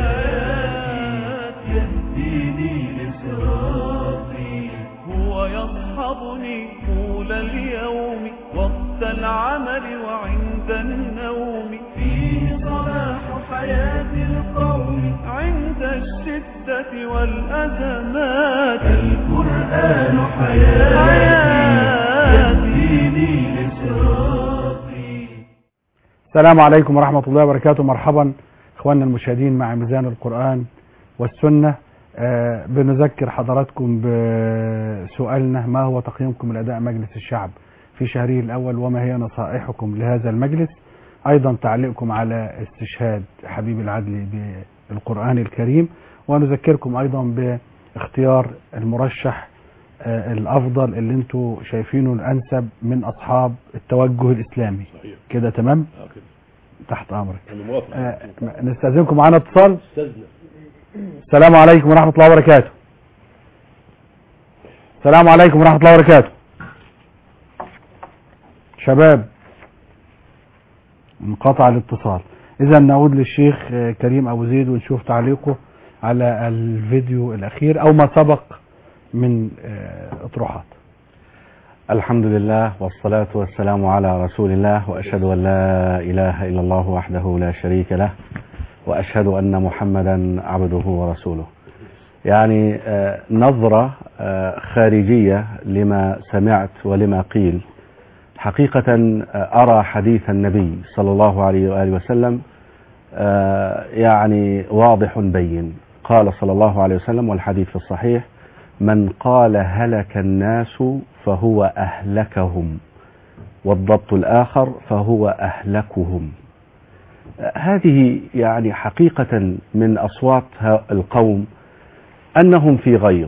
Speaker 1: حياتي يهديني لصراطي هو يصحبني طول اليوم وقت العمل وعند النوم فيه صلاح حياة القوم القوم عند الشدة والأزمات القرآن حياتي يهديني لصراطي
Speaker 2: السلام عليكم ورحمة الله وبركاته مرحبا اخواننا المشاهدين مع ميزان القرآن والسنة آه بنذكر حضراتكم بسؤالنا ما هو تقييمكم لأداء مجلس الشعب في شهره الأول وما هي نصائحكم لهذا المجلس أيضا تعليقكم على استشهاد حبيب العدل بالقرآن الكريم ونذكركم أيضا باختيار المرشح آه الأفضل اللي انتوا شايفينه الأنسب من أصحاب التوجه الإسلامي
Speaker 6: صحيح
Speaker 2: كده تمام
Speaker 6: آه كده
Speaker 2: تحت أمرك
Speaker 6: انا موافق
Speaker 2: آه نستأذنكم معانا اتصال
Speaker 6: استاذنا
Speaker 2: السلام عليكم ورحمة الله وبركاته السلام عليكم ورحمة الله وبركاته شباب انقطع الاتصال اذا نعود للشيخ آه، كريم ابو زيد ونشوف تعليقه على الفيديو الاخير او ما سبق من آه، اطروحات
Speaker 4: الحمد لله والصلاة والسلام على رسول الله وأشهد أن لا إله إلا الله وحده لا شريك له وأشهد أن محمدا عبده ورسوله يعني آه، نظرة آه، خارجية لما سمعت ولما قيل حقيقة آه، أرى حديث النبي صلى الله عليه وآله وسلم آه، يعني واضح بين قال صلى الله عليه وسلم والحديث في الصحيح من قال هلك الناس فهو أهلكهم والضبط الآخر فهو أهلكهم آه، هذه يعني حقيقة من أصوات ها- القوم أنهم في غيظ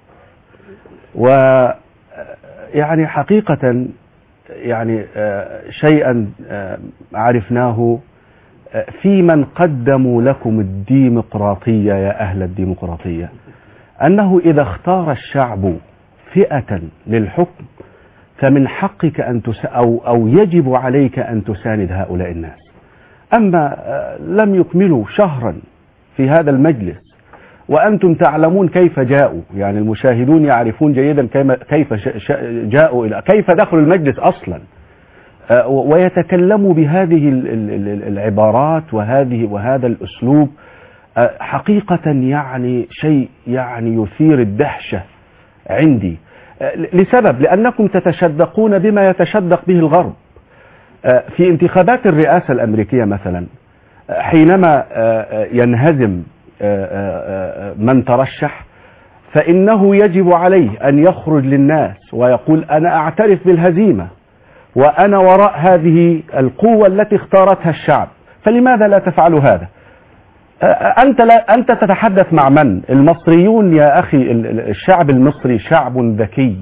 Speaker 4: و آه، يعني حقيقة يعني آه، شيئا آه، عرفناه آه، في من قدموا لكم الديمقراطية يا أهل الديمقراطية أنه إذا اختار الشعب فئة للحكم فمن حقك أن تس أو, أو يجب عليك أن تساند هؤلاء الناس أما آه، لم يكملوا شهرا في هذا المجلس وأنتم تعلمون كيف جاءوا يعني المشاهدون يعرفون جيدا كيما- كيف ش- ش- جاءوا إلى كيف دخلوا المجلس أصلا آه، و- ويتكلموا بهذه ال- ال- ال- العبارات وهذه وهذا الأسلوب آه، حقيقة يعني شيء يعني يثير الدهشة عندي آه، ل- لسبب لأنكم تتشدقون بما يتشدق به الغرب آه، في انتخابات الرئاسة الأمريكية مثلا آه، حينما آه، آه، ينهزم آه، آه، آه، من ترشح فإنه يجب عليه أن يخرج للناس ويقول أنا أعترف بالهزيمة وأنا وراء هذه القوة التي اختارتها الشعب فلماذا لا تفعل هذا آه، أنت, لا أنت تتحدث مع من المصريون يا أخي ال- ال- الشعب المصري شعب ذكي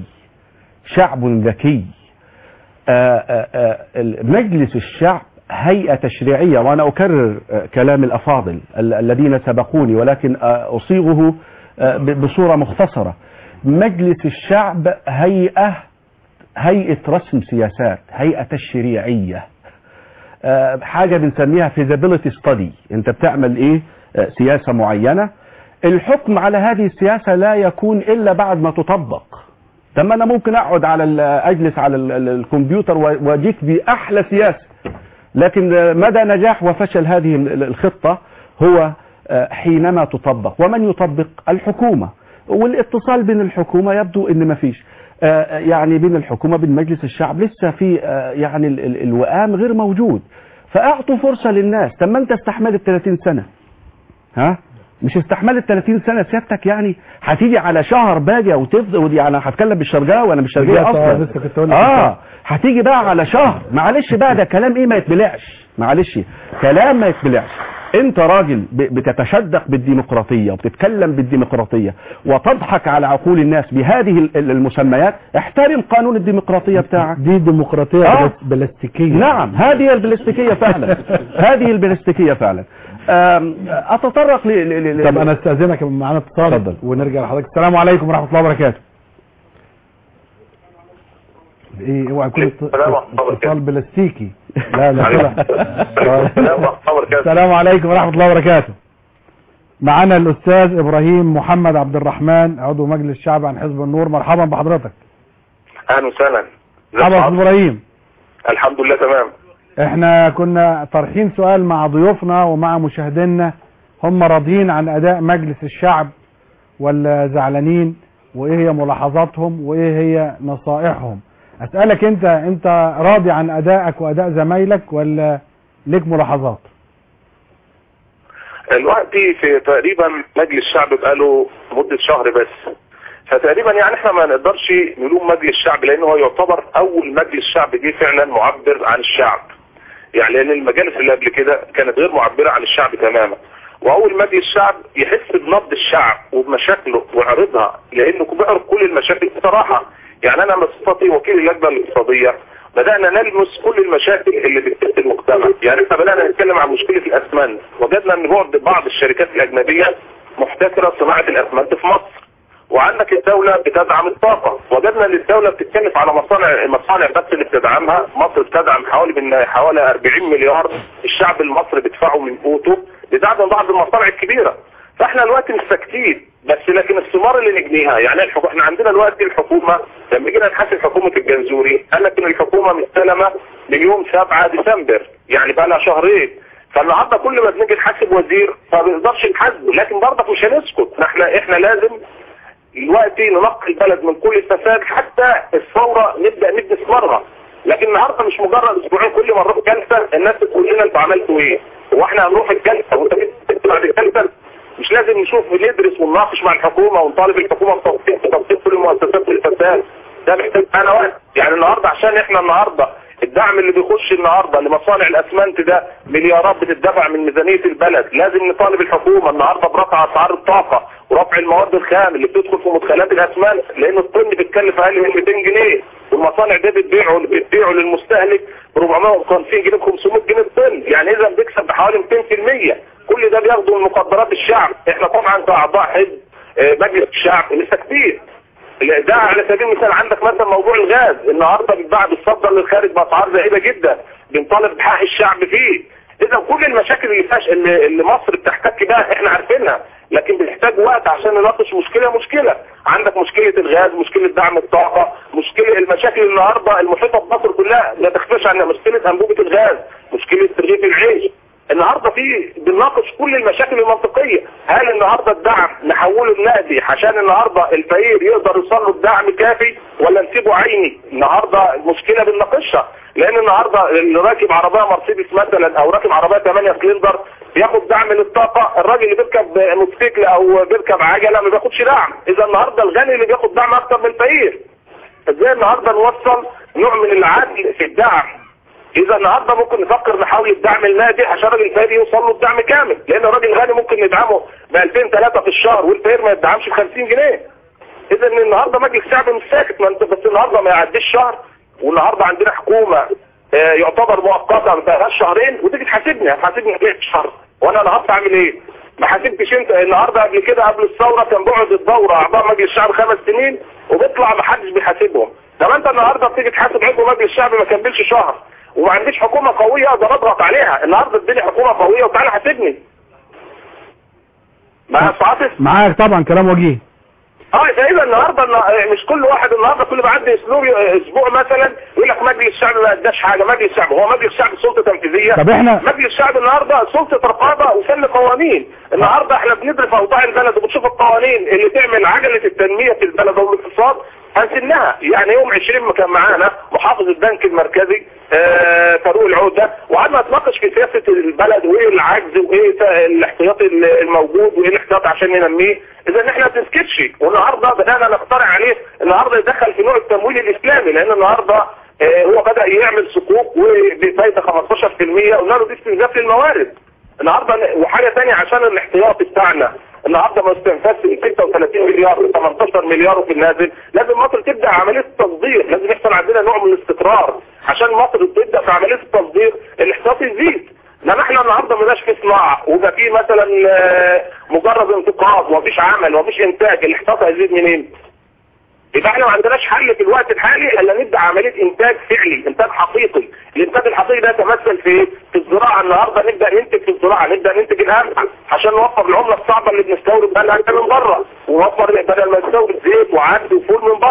Speaker 4: شعب ذكي آه، آه، آه، مجلس الشعب هيئة تشريعية وأنا أكرر آه، كلام الأفاضل ال- الذين سبقوني ولكن آه، أصيغه آه، ب- بصورة مختصرة مجلس الشعب هيئة هيئة رسم سياسات هيئة تشريعية آه، حاجة بنسميها feasibility study انت بتعمل ايه آه، سياسة معينة الحكم على هذه السياسة لا يكون الا بعد ما تطبق طب ما انا ممكن اقعد على ال- اجلس على ال- ال- الكمبيوتر و- واجيك باحلى سياسة لكن آه، مدى نجاح وفشل هذه ال- ال- الخطة هو آه، حينما تطبق ومن يطبق الحكومة والاتصال بين الحكومة يبدو ان مفيش آه، يعني بين الحكومة بين مجلس الشعب لسه في آه، يعني ال- ال- الوئام غير موجود فاعطوا فرصة للناس طب ما انت استحملت 30 سنة ها مش استحملت 30 سنة سيادتك يعني هتيجي على شهر باجي وتفضل يعني هتكلم بالشرجاوي وانا مش شرجاوي
Speaker 2: رجعت، آه،
Speaker 4: اصلا
Speaker 2: لسه كنت أقول لك
Speaker 4: اه هتيجي بقى على شهر معلش بقى ده كلام ايه ما يتبلعش معلش كلام ما يتبلعش انت راجل ب- بتتشدق بالديمقراطية وبتتكلم بالديمقراطية وتضحك على عقول الناس بهذه ال- ال- المسميات احترم قانون الديمقراطية بتاعك
Speaker 2: دي ديمقراطية
Speaker 4: آه.
Speaker 2: بلاس- بلاستيكية
Speaker 4: نعم هذه البلاستيكية فعلا هذه البلاستيكية فعلا آم، اتطرق ل... ل... ل...
Speaker 2: طب انا استاذنك معانا اتصال
Speaker 4: اتفضل.
Speaker 2: ونرجع لحضرتك السلام عليكم ورحمه الله وبركاته ايه اوعى يكون اتص-
Speaker 12: السلام ورحمة الله وبركاته.
Speaker 2: اتصال بلاستيكي لا لا
Speaker 12: عليكم.
Speaker 2: طلع
Speaker 12: السلام ورحمة الله وبركاته.
Speaker 2: السلام عليكم ورحمه الله وبركاته معانا الاستاذ ابراهيم محمد عبد الرحمن عضو مجلس الشعب عن حزب النور مرحبا بحضرتك
Speaker 12: اهلا وسهلا ازيك
Speaker 2: مرحبا
Speaker 12: يا
Speaker 2: استاذ
Speaker 12: عبد؟
Speaker 2: ابراهيم
Speaker 12: الحمد لله تمام
Speaker 2: احنا كنا طرحين سؤال مع ضيوفنا ومع مشاهدينا هم راضيين عن اداء مجلس الشعب ولا زعلانين وايه هي ملاحظاتهم وايه هي نصائحهم اسالك انت انت راضي عن ادائك واداء زمايلك ولا ليك ملاحظات
Speaker 12: الوقت في تقريبا مجلس الشعب بقاله مدة شهر بس فتقريبا يعني احنا ما نقدرش نلوم مجلس الشعب لانه هو يعتبر اول مجلس شعب جه فعلا معبر عن الشعب يعني لان المجالس اللي قبل كده كانت غير معبرة عن الشعب تماما واول مجلس الشعب يحس بنبض الشعب وبمشاكله ويعرضها لانه بيعرض كل المشاكل بصراحة يعني انا بصفتي وكيل اللجنة الاقتصادية بدأنا نلمس كل المشاكل اللي بتفت المجتمع يعني احنا بدأنا نتكلم عن مشكلة الاسمنت وجدنا ان بعض بعض الشركات الاجنبية محتكرة صناعة الاسمنت في مصر وعندك الدولة بتدعم الطاقة وجدنا ان الدولة بتتكلف على مصانع مصانع بس اللي بتدعمها مصر بتدعم حوالي من حوالي 40 مليار الشعب المصري بيدفعه من قوته لدعم بعض المصانع الكبيرة فاحنا دلوقتي مش ساكتين بس لكن الثمار اللي نجنيها يعني الحكو... احنا عندنا دلوقتي الحكومة لما جينا نحاسب حكومة الجنزوري قال لك ان الحكومة مستلمة من يوم 7 ديسمبر يعني بقى لها شهرين فالنهارده كل ما بنيجي نحاسب وزير فما بنقدرش نحاسبه لكن برضك مش هنسكت احنا احنا لازم دلوقتي ننقي البلد من كل الفساد حتى الثورة نبدأ نبني ثمارها لكن النهارده مش مجرد اسبوعين كل ما نروح جلسة الناس تقول لنا انتوا عملتوا ايه هو احنا هنروح الجلسة وانت بتكتب بعد الجلسة مش لازم نشوف ندرس ونناقش مع الحكومة ونطالب الحكومة بتوثيق بتوثيق كل المؤسسات الفساد ده محتاج انا وقت يعني النهارده عشان احنا النهارده الدعم اللي بيخش النهارده لمصانع الاسمنت ده مليارات بتدفع من ميزانيه البلد لازم نطالب الحكومه النهارده برفع اسعار الطاقه ورفع المواد الخام اللي بتدخل في مدخلات الاسمنت لان الطن بيتكلف اقل من 200 جنيه والمصانع دي بتبيعه بتبيعه للمستهلك ب 450 جنيه ب 500 جنيه الطن يعني اذا بيكسب بحوالي 200% كل ده بياخده من مقدرات الشعب احنا طبعا كاعضاء حزب آه، مجلس الشعب مش ساكتين ده على سبيل المثال عندك مثلا موضوع الغاز النهارده بيتباع بالصدر للخارج باسعار زهيده جدا بنطالب بحق الشعب فيه اذا كل المشاكل اللي فاش اللي, اللي مصر بتحتك بها احنا عارفينها لكن بنحتاج وقت عشان نناقش مشكله مشكله عندك مشكله الغاز مشكله دعم الطاقه مشكله المشاكل النهارده المحيطه بمصر كلها لا تخفاش عنها مشكله انبوبه الغاز مشكله رغيف العيش النهارده في بنناقش كل المشاكل المنطقيه هل النهارده الدعم نحوله لنقدي عشان النهارده الفقير يقدر يوصل له الدعم كافي ولا نسيبه عيني النهارده المشكله بنناقشها لان النهارده اللي راكب عربيه مرسيدس مثلا او راكب عربيه 8 سلندر بياخد دعم للطاقه الراجل اللي بيركب موتوسيكل او بيركب عجله ما بياخدش دعم اذا النهارده الغني اللي بياخد دعم اكتر من الفقير ازاي النهارده نوصل نوع من العدل في الدعم اذا النهارده ممكن نفكر نحاول الدعم المادي عشان الراجل الفقير يوصل له الدعم كامل لان الراجل الغني ممكن ندعمه ب 2000 3 في الشهر والفقير ما يدعمش ب 50 جنيه اذا النهارده مجلس الشعب مش ساكت ما انت بس النهارده ما يعديش شهر والنهارده عندنا حكومه آه، يعتبر مؤقته ما بقالهاش شهرين وتيجي تحاسبني هتحاسبني ليه الشهر وانا النهارده اعمل ايه؟ ما حاسبتش انت النهارده قبل كده قبل الثوره كان بيقعد الدوره اعضاء مجلس الشعب خمس سنين وبيطلع ما حدش بيحاسبهم طب انت النهارده بتيجي تحاسب عضو مجلس الشعب ما كملش شهر وما عنديش حكومه قويه اقدر اضغط عليها النهارده اديني حكومه قويه وتعالى حاسبني مع عاطف
Speaker 2: معاك طبعا كلام وجيه
Speaker 12: اه فاذا النهارده النا- مش كل واحد النهارده كل ما عدى اسبوع اسبوع مثلا يقول لك مجلس الشعب ما اداش حاجه مجلس الشعب هو مجلس الشعب سلطه تنفيذيه
Speaker 2: طب إحنا-
Speaker 12: مجلس الشعب النهارده سلطه رقابه وفن قوانين النهارده احنا بندرس اوضاع البلد وبنشوف القوانين اللي تعمل عجله التنميه في البلد والاقتصاد هنسنها يعني يوم 20 ما كان معانا محافظ البنك المركزي آه، فاروق العودة وقعدنا نتناقش في سياسة البلد وايه العجز وايه ت- الاحتياطي الموجود وايه الاحتياط عشان ننميه اذا احنا ما بنسكتش والنهارده بدانا نقترح عليه النهارده يدخل في نوع التمويل الاسلامي لان النهارده آه، هو بدا يعمل صكوك وبفايده 15% قلنا له دي استنزاف للموارد النهارده وحاجه ثانيه عشان الاحتياطي بتاعنا النهارده ما استنفذش من 36 مليار ل 18 مليار في النازل لازم مصر تبدا عمليه التصدير لازم يحصل عندنا نوع من الاستقرار عشان مصر تبدا في عمليه التصدير الاحتياطي يزيد انما احنا النهارده ما بقاش في صناعه وبقى في مثلا آه، مجرد انتقاد ومفيش عمل ومفيش انتاج الاحتياطي هيزيد منين؟ يبقى احنا ما عندناش حل في الوقت الحالي الا نبدا عمليه انتاج فعلي انتاج حقيقي الانتاج الحقيقي ده يتمثل في ايه؟ في الزراعه النهارده نبدا ننتج في الزراعه نبدا ننتج القمح عشان نوفر العمله الصعبه اللي بنستورد بقى القمح من بره ونوفر بدل ما نستورد زيت وعدس وفول من بره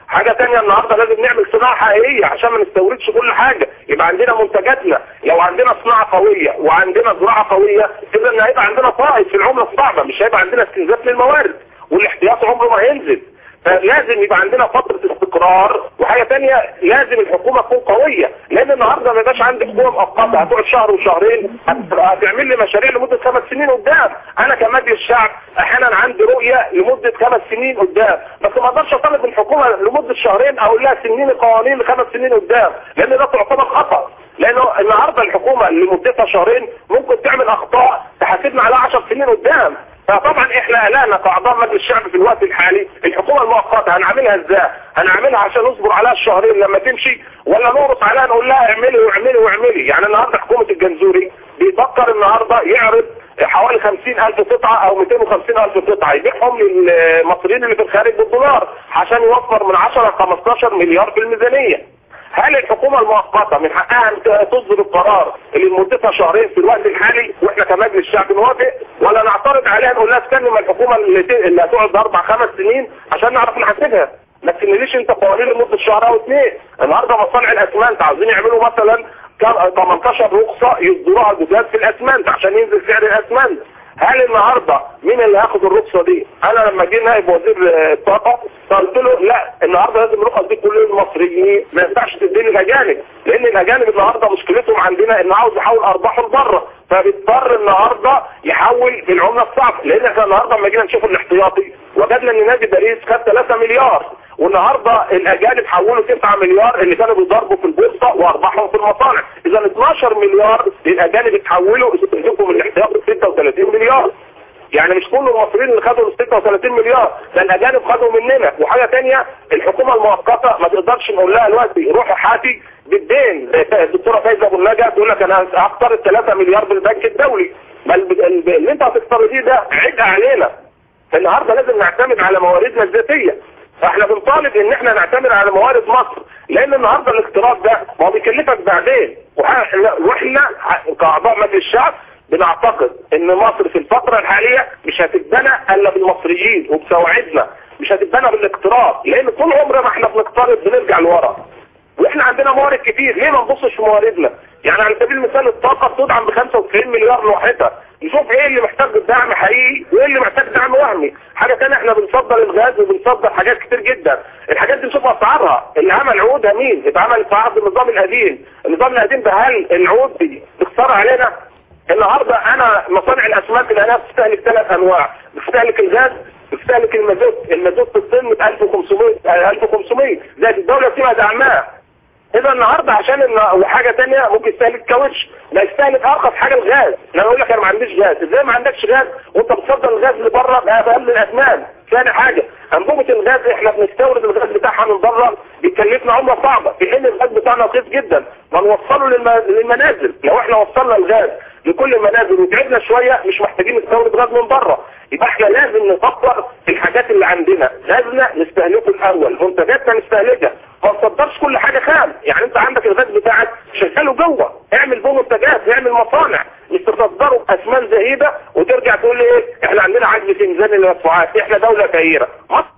Speaker 12: حاجة تانية النهاردة لازم نعمل صناعة حقيقية عشان ما نستوردش كل حاجة يبقى عندنا منتجاتنا لو عندنا صناعة قوية وعندنا زراعة قوية اذا هيبقى عندنا فائض في العملة الصعبة مش هيبقى عندنا استنزاف للموارد والاحتياط عمره ما هينزل فلازم يبقى عندنا فترة استقرار وحاجة تانية لازم الحكومة تكون قوية لان النهاردة ما يبقاش عندي حكومة مؤقتة هتقعد شهر وشهرين هت- هتعمل لي مشاريع لمدة خمس سنين قدام انا كمجلس شعب احيانا عندي رؤية لمدة خمس سنين قدام بس ما اقدرش اطالب الحكومة لمدة شهرين اقول لها سنين القوانين لخمس سنين قدام لان ده تعتبر خطأ لانه النهارده الحكومه اللي مدتها شهرين ممكن تعمل اخطاء تحاسبنا عليها 10 سنين قدام فطبعا احنا قلقنا كاعضاء مجلس الشعب في الوقت الحالي الحكومه المؤقته هنعملها ازاي؟ هنعملها عشان نصبر عليها الشهرين لما تمشي ولا نورط عليها نقول لها اعملي واعملي واعملي يعني النهارده حكومه الجنزوري بيفكر النهارده يعرض حوالي 50000 قطعه او 250000 قطعه يبيعهم للمصريين اللي في الخارج بالدولار عشان يوفر من 10 ل 15 مليار في الميزانيه هل الحكومة المؤقتة من حقها ان تصدر القرار اللي مدتها شهرين في الوقت الحالي واحنا كمجلس شعب نوافق ولا نعترض عليها نقول لها استنى ما الحكومة اللي, ت... اللي هتقعد اربع خمس سنين عشان نعرف نحاسبها ما تسميليش انت قوانين لمدة شهر او اثنين النهارده مصانع الاسمنت عاوزين يعملوا مثلا كام- 18 رخصة يصدروها جداد في الاسمنت عشان ينزل سعر الاسمنت هل النهارده مين اللي هياخد الرخصه دي؟ انا لما جه نائب وزير آه، الطاقه قلت له لا النهارده لازم الرخص دي كل المصريين ما ينفعش تدي للاجانب لان الاجانب النهارده مشكلتهم عندنا انه عاوز يحول ارباحه لبره فبيضطر النهارده يحول بالعمله الصعبه لان احنا النهارده لما جينا نشوف الاحتياطي وجدنا ان نادي باريس خد 3 مليار والنهارده الاجانب حولوا 9 مليار اللي كانوا بيضربوا في البورصه وارباحهم في المصانع اذا 12 مليار للاجانب اتحولوا استهدفوا من الاحتياط 36 مليار يعني مش كل المصريين اللي خدوا ال 36 مليار ده الاجانب خدوا مننا وحاجه تانية الحكومه المؤقته ما تقدرش نقول لها دلوقتي روحي حاتي بالدين زي الدكتوره فايزه ابو النجا تقول لك انا هقترض 3 مليار بالبنك الدولي ما الب- الب- اللي انت هتقترضيه ده عبء علينا النهارده لازم نعتمد على مواردنا الذاتيه فاحنا بنطالب ان احنا نعتمد على موارد مصر لان النهارده الاقتراض ده ما هو بيكلفك بعدين واحنا واحنا كاعضاء مجلس الشعب بنعتقد ان مصر في الفترة الحالية مش هتتبنى الا بالمصريين وبسواعدنا مش هتتبنى بالاقتراض لان طول عمرنا ما احنا بنقترض بنرجع لورا واحنا عندنا موارد كتير ليه ما نبصش في مواردنا يعني على سبيل المثال الطاقة بتدعم ب 95 مليار لوحدها نشوف ايه اللي محتاج دعم حقيقي وايه اللي محتاج دعم وهمي حاجة تانية احنا بنصدر الغاز وبنصدر حاجات كتير جدا الحاجات دي نشوف اسعارها اللي عمل عقودها مين اتعمل في عهد النظام القديم النظام القديم ده هل العقود دي اخسار علينا النهارده انا مصانع الاسمنت اللي انا بتستهلك ثلاث انواع بتستهلك الغاز بتستهلك المازوت المازوت في الطن 1500 1500 زي الدوله فيها دعمها اذا النهارده عشان إن وحاجه ثانيه ممكن يستهلك كاوتش لا يستهلك ارخص حاجه الغاز انا اقول لك انا ما عنديش غاز ازاي ما عندكش غاز وانت بتصدر الغاز لبره باقل الاثمان ثاني حاجه انبوبه الغاز احنا بنستورد الغاز بتاعها من بره بيكلفنا عمله صعبه في حين الغاز بتاعنا رخيص جدا ما نوصله للم- للمنازل لو احنا وصلنا الغاز لكل المنازل وتعبنا شويه مش محتاجين نستورد غاز من بره يبقى احنا لازم نفكر في الحاجات اللي عندنا غازنا نستهلكه الاول منتجاتنا نستهلكها ما تصدرش كل حاجه خام يعني انت عندك الغاز بتاعك شغله جوه اعمل به منتجات اعمل مصانع مش تصدره باثمان زهيده وترجع تقول لي ايه احنا عندنا عجز في ميزان المدفوعات احنا دوله فقيره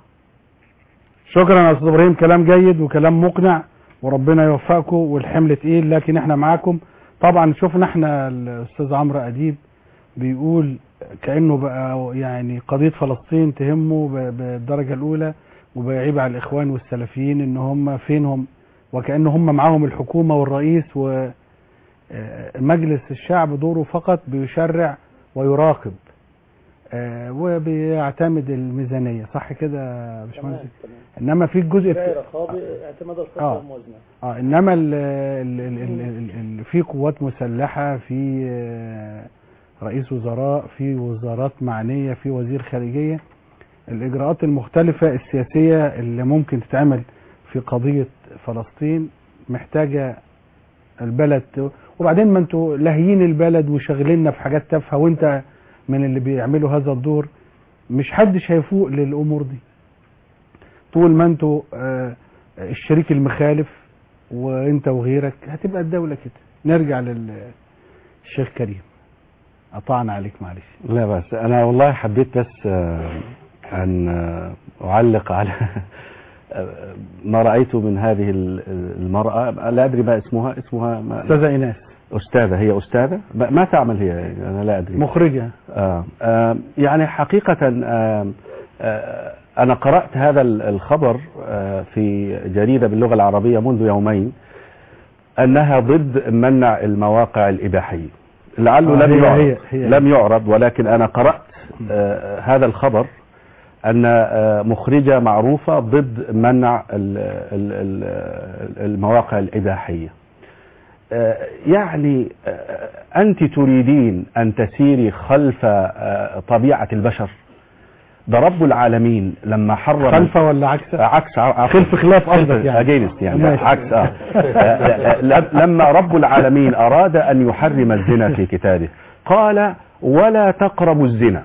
Speaker 2: شكرا يا استاذ ابراهيم كلام جيد وكلام مقنع وربنا يوفقكم والحمل تقيل لكن احنا معاكم طبعا شفنا احنا الاستاذ عمرو اديب بيقول كانه بقى يعني قضيه فلسطين تهمه ب- بالدرجه الاولى وبيعيب على الاخوان والسلفيين ان هم فينهم وكأن هم معاهم الحكومه والرئيس ومجلس الشعب دوره فقط بيشرع ويراقب آه، وبيعتمد الميزانيه صح كده يا باشمهندس انما في الجزء
Speaker 5: غير خاضع اعتماد الخطة
Speaker 2: آه.
Speaker 5: والموازنة
Speaker 2: اه انما ال ال ال ال ال ال في قوات مسلحه في آه، رئيس وزراء في وزارات معنيه في وزير خارجيه الاجراءات المختلفه السياسيه اللي ممكن تتعمل في قضيه فلسطين محتاجه البلد ت- وبعدين ما انتوا لاهيين البلد وشاغليننا في حاجات تافهه وانت من اللي بيعملوا هذا الدور مش حدش هيفوق للامور دي طول ما انتوا آه، الشريك المخالف وانت وغيرك هتبقى الدولة كده نرجع للشيخ كريم قطعنا عليك معلش
Speaker 4: لا بس انا والله حبيت بس آه، ان آه، اعلق على آه، ما رأيته من هذه ال- المرأة لا أدري ما اسمها اسمها ما
Speaker 2: استاذه ايناس
Speaker 4: أستاذة هي أستاذة ما ما تعمل هي أنا لا أدري
Speaker 2: مخرجه
Speaker 4: آه آه يعني حقيقة آه آه أنا قرأت هذا ال- الخبر آه في جريدة باللغة العربية منذ يومين أنها ضد منع المواقع الإباحية لعله
Speaker 2: آه،
Speaker 4: لم
Speaker 2: هي-
Speaker 4: يعرض
Speaker 2: هي- هي.
Speaker 4: لم يعرض ولكن أنا قرأت آه هذا الخبر أن آه مخرجة معروفة ضد منع ال- ال- ال- المواقع الإباحية آه، يعني آه، أنت تريدين أن تسيري خلف آه، طبيعة البشر ده رب العالمين لما حرم
Speaker 2: خلفه ولا عكسه
Speaker 4: عكس ع-
Speaker 2: خلف خلاف قصدك يعني.
Speaker 4: اجينست يعني
Speaker 2: ماشي.
Speaker 4: عكس اه آه، ل- لما رب العالمين اراد ان يحرم الزنا في كتابه قال ولا تقربوا الزنا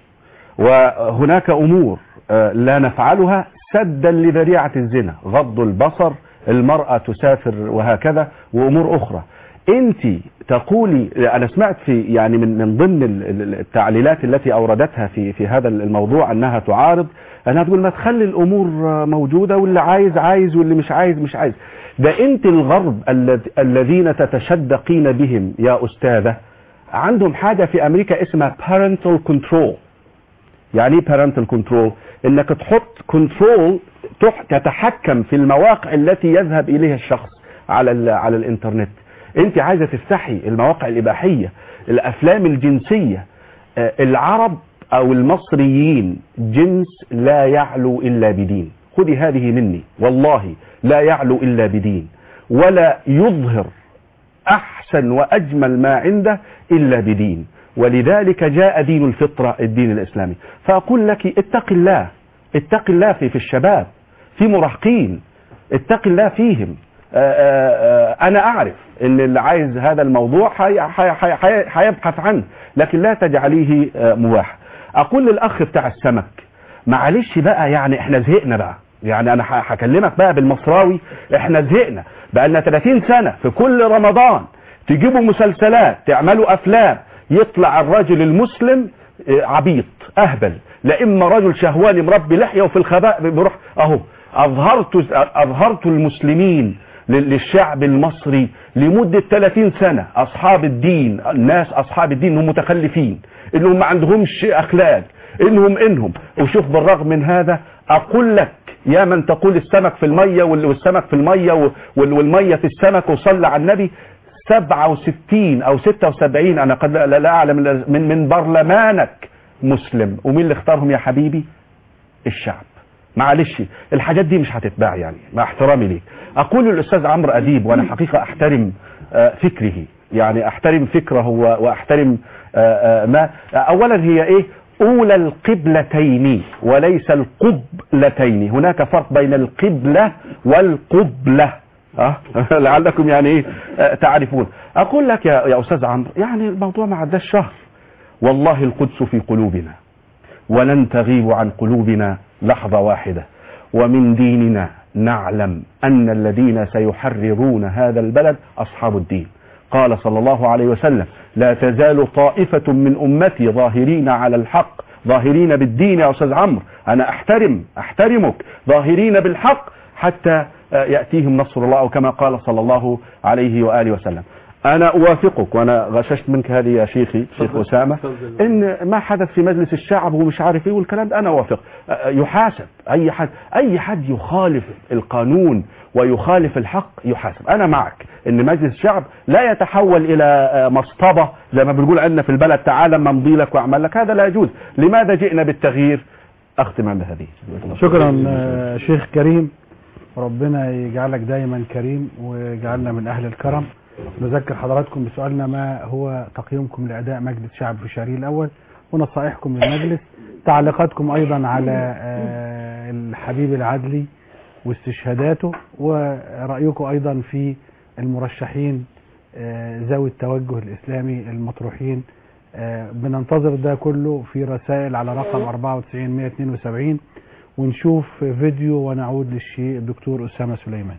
Speaker 4: وهناك امور آه، لا نفعلها سدا لذريعه الزنا غض البصر المراه تسافر وهكذا وامور اخرى انت تقولي انا سمعت في يعني من من ضمن ال- ال- التعليلات التي اوردتها في في هذا الموضوع انها تعارض انها تقول ما تخلي الامور موجوده واللي عايز عايز واللي مش عايز مش عايز ده انت الغرب الذ- الذين تتشدقين بهم يا استاذه عندهم حاجه في امريكا اسمها parental control يعني ايه parental control انك تحط كنترول تتحكم في المواقع التي يذهب اليها الشخص على ال- على الانترنت انت عايزه تفتحي المواقع الاباحيه الافلام الجنسيه آه، العرب او المصريين جنس لا يعلو الا بدين خذي هذه مني والله لا يعلو الا بدين ولا يظهر احسن واجمل ما عنده الا بدين ولذلك جاء دين الفطره الدين الاسلامي فاقول لك اتق الله اتق الله في في الشباب في مراهقين اتق الله فيهم آآ آآ انا اعرف ان اللي عايز هذا الموضوع حي- حي- حي- حي- هيبحث عنه لكن لا تجعليه آه، مباح اقول للاخ بتاع السمك معلش بقى يعني احنا زهقنا بقى يعني انا ح- هكلمك بقى بالمصراوي احنا زهقنا بقى لنا 30 سنه في كل رمضان تجيبوا مسلسلات تعملوا افلام يطلع الرجل المسلم آه، عبيط اهبل لا اما رجل شهواني مربي لحيه وفي الخباء بيروح اهو اظهرت اظهرت المسلمين لل- للشعب المصري لمدة 30 سنة أصحاب الدين الناس أصحاب الدين هم متخلفين إنهم ما عندهمش أخلاق إنهم إنهم وشوف بالرغم من هذا أقول لك يا من تقول السمك في المية وال- والسمك في المية وال- والمية في السمك وصلى على النبي 67 أو 76 أنا قد لا, لا أعلم من من برلمانك مسلم ومين اللي اختارهم يا حبيبي الشعب معلش الحاجات دي مش هتتباع يعني مع احترامي ليك اقول للاستاذ عمرو اديب وانا حقيقه احترم آه، فكره يعني احترم فكره و- واحترم آه، آه، ما اولا هي ايه اولى القبلتين وليس القبلتين هناك فرق بين القبلة والقبلة أه؟ لعلكم يعني ايه آه، تعرفون اقول لك يا, يا استاذ عمرو يعني الموضوع ما عداش شهر والله القدس في قلوبنا ولن تغيب عن قلوبنا لحظة واحدة ومن ديننا نعلم أن الذين سيحررون هذا البلد أصحاب الدين قال صلى الله عليه وسلم لا تزال طائفة من أمتي ظاهرين على الحق ظاهرين بالدين يا أستاذ عمرو أنا أحترم أحترمك ظاهرين بالحق حتى آه، يأتيهم نصر الله أو كما قال صلى الله عليه وآله وسلم أنا أوافقك وأنا غششت منك هذه يا شيخي شيخ أسامة إن ما حدث في مجلس الشعب ومش عارف إيه والكلام ده أنا أوافق أه، يحاسب أي حد أي حد يخالف القانون ويخالف الحق يحاسب أنا معك إن مجلس الشعب لا يتحول إلى أه، مصطبة زي ما بنقول عندنا في البلد تعالى ما امضي لك واعمل لك هذا لا يجوز لماذا جئنا بالتغيير أختم عند هذه
Speaker 2: شكرا آه، شيخ كريم ربنا يجعلك دايما كريم ويجعلنا من أهل الكرم نذكر حضراتكم بسؤالنا ما هو تقييمكم لأداء مجلس شعب في شهري الأول ونصائحكم للمجلس تعليقاتكم أيضا على آه، الحبيب العدلي واستشهاداته ورأيكم أيضا في المرشحين آه، ذوي التوجه الإسلامي المطروحين آه، بننتظر ده كله في رسائل على رقم 94 172 ونشوف فيديو ونعود للشيء الدكتور أسامة سليمان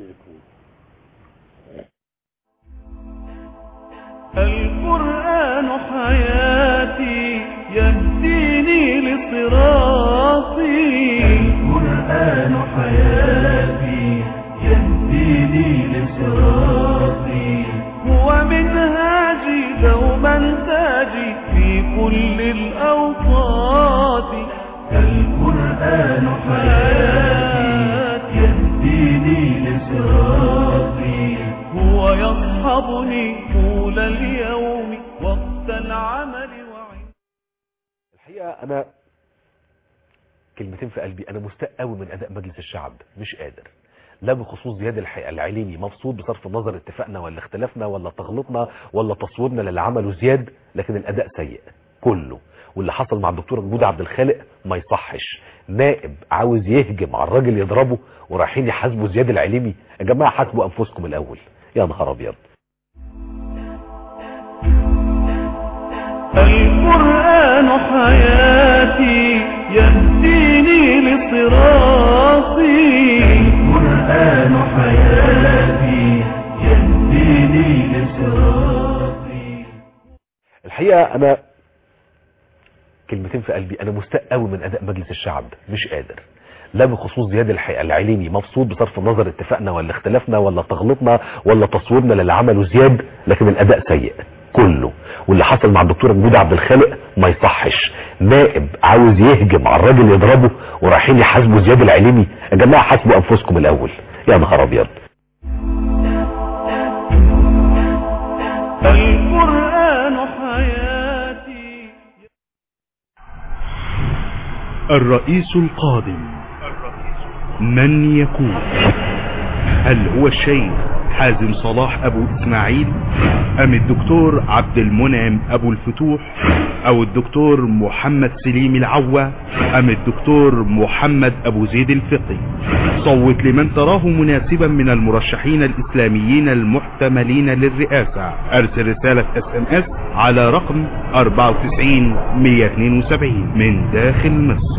Speaker 1: القرآن حياتي يهديني لصراطي القرآن حياتي يهديني لصراطي هو منهاجي دوما تاجي في كل الأوقات القرآن حياتي يهديني لصراطي هو يصحبني طول اليوم وقت العمل وعند
Speaker 13: الحقيقة أنا كلمتين في قلبي أنا مستاء قوي من أداء مجلس الشعب مش قادر لا بخصوص زياد الح- العليمي مبسوط بصرف النظر اتفاقنا ولا اختلافنا ولا تغلطنا ولا تصويرنا للي عمله زياد لكن الأداء سيء كله واللي حصل مع الدكتور جود عبد الخالق ما يصحش نائب عاوز يهجم على الراجل يضربه ورايحين يحاسبوا زياد العليمي يا جماعه حاسبوا انفسكم الاول يا نهار ابيض
Speaker 1: القرآن حياتي يهديني لصراطي القرآن حياتي يهديني لصراطي
Speaker 13: الحقيقه انا كلمتين في قلبي انا مستاء قوي من اداء مجلس الشعب مش قادر لا بخصوص زياد الح- العليمي مبسوط بصرف النظر اتفاقنا ولا اختلافنا ولا تغلطنا ولا تصويرنا للي عمله زياد لكن الاداء سيء كله واللي حصل مع الدكتور جود عبد الخالق ما يصحش نائب عاوز يهجم على الراجل يضربه ورايحين يحاسبوا زياد العليمي يا جماعه حاسبوا انفسكم الاول يا نهار ابيض
Speaker 1: القرآن حياتي
Speaker 10: الرئيس القادم من يكون هل هو الشيخ حازم صلاح ابو اسماعيل ام الدكتور عبد المنعم ابو الفتوح او الدكتور محمد سليم العوا ام الدكتور محمد ابو زيد الفقي صوت لمن تراه مناسبا من المرشحين الاسلاميين المحتملين للرئاسة ارسل رسالة اس ام اس على رقم 94 172 من داخل مصر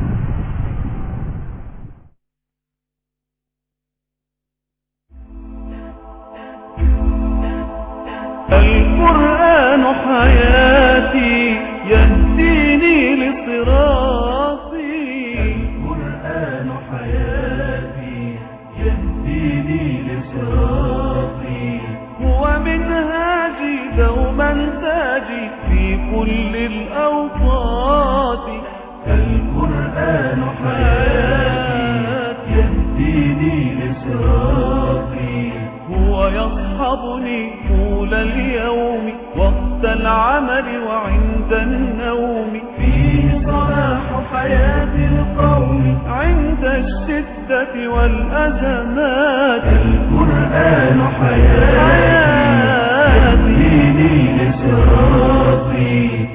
Speaker 1: القرآن حياتي يهديني لصراطي القرآن حياتي يهديني لصراطي هو منهاجي دوما تاجي في كل الأوقات القرآن حياتي يهديني لصراطي هو يصحبني طول اليوم وقت العمل وعند النوم فيه صلاح حياة القوم عند الشدة والأزمات القرآن حياتي يهديني لصراطي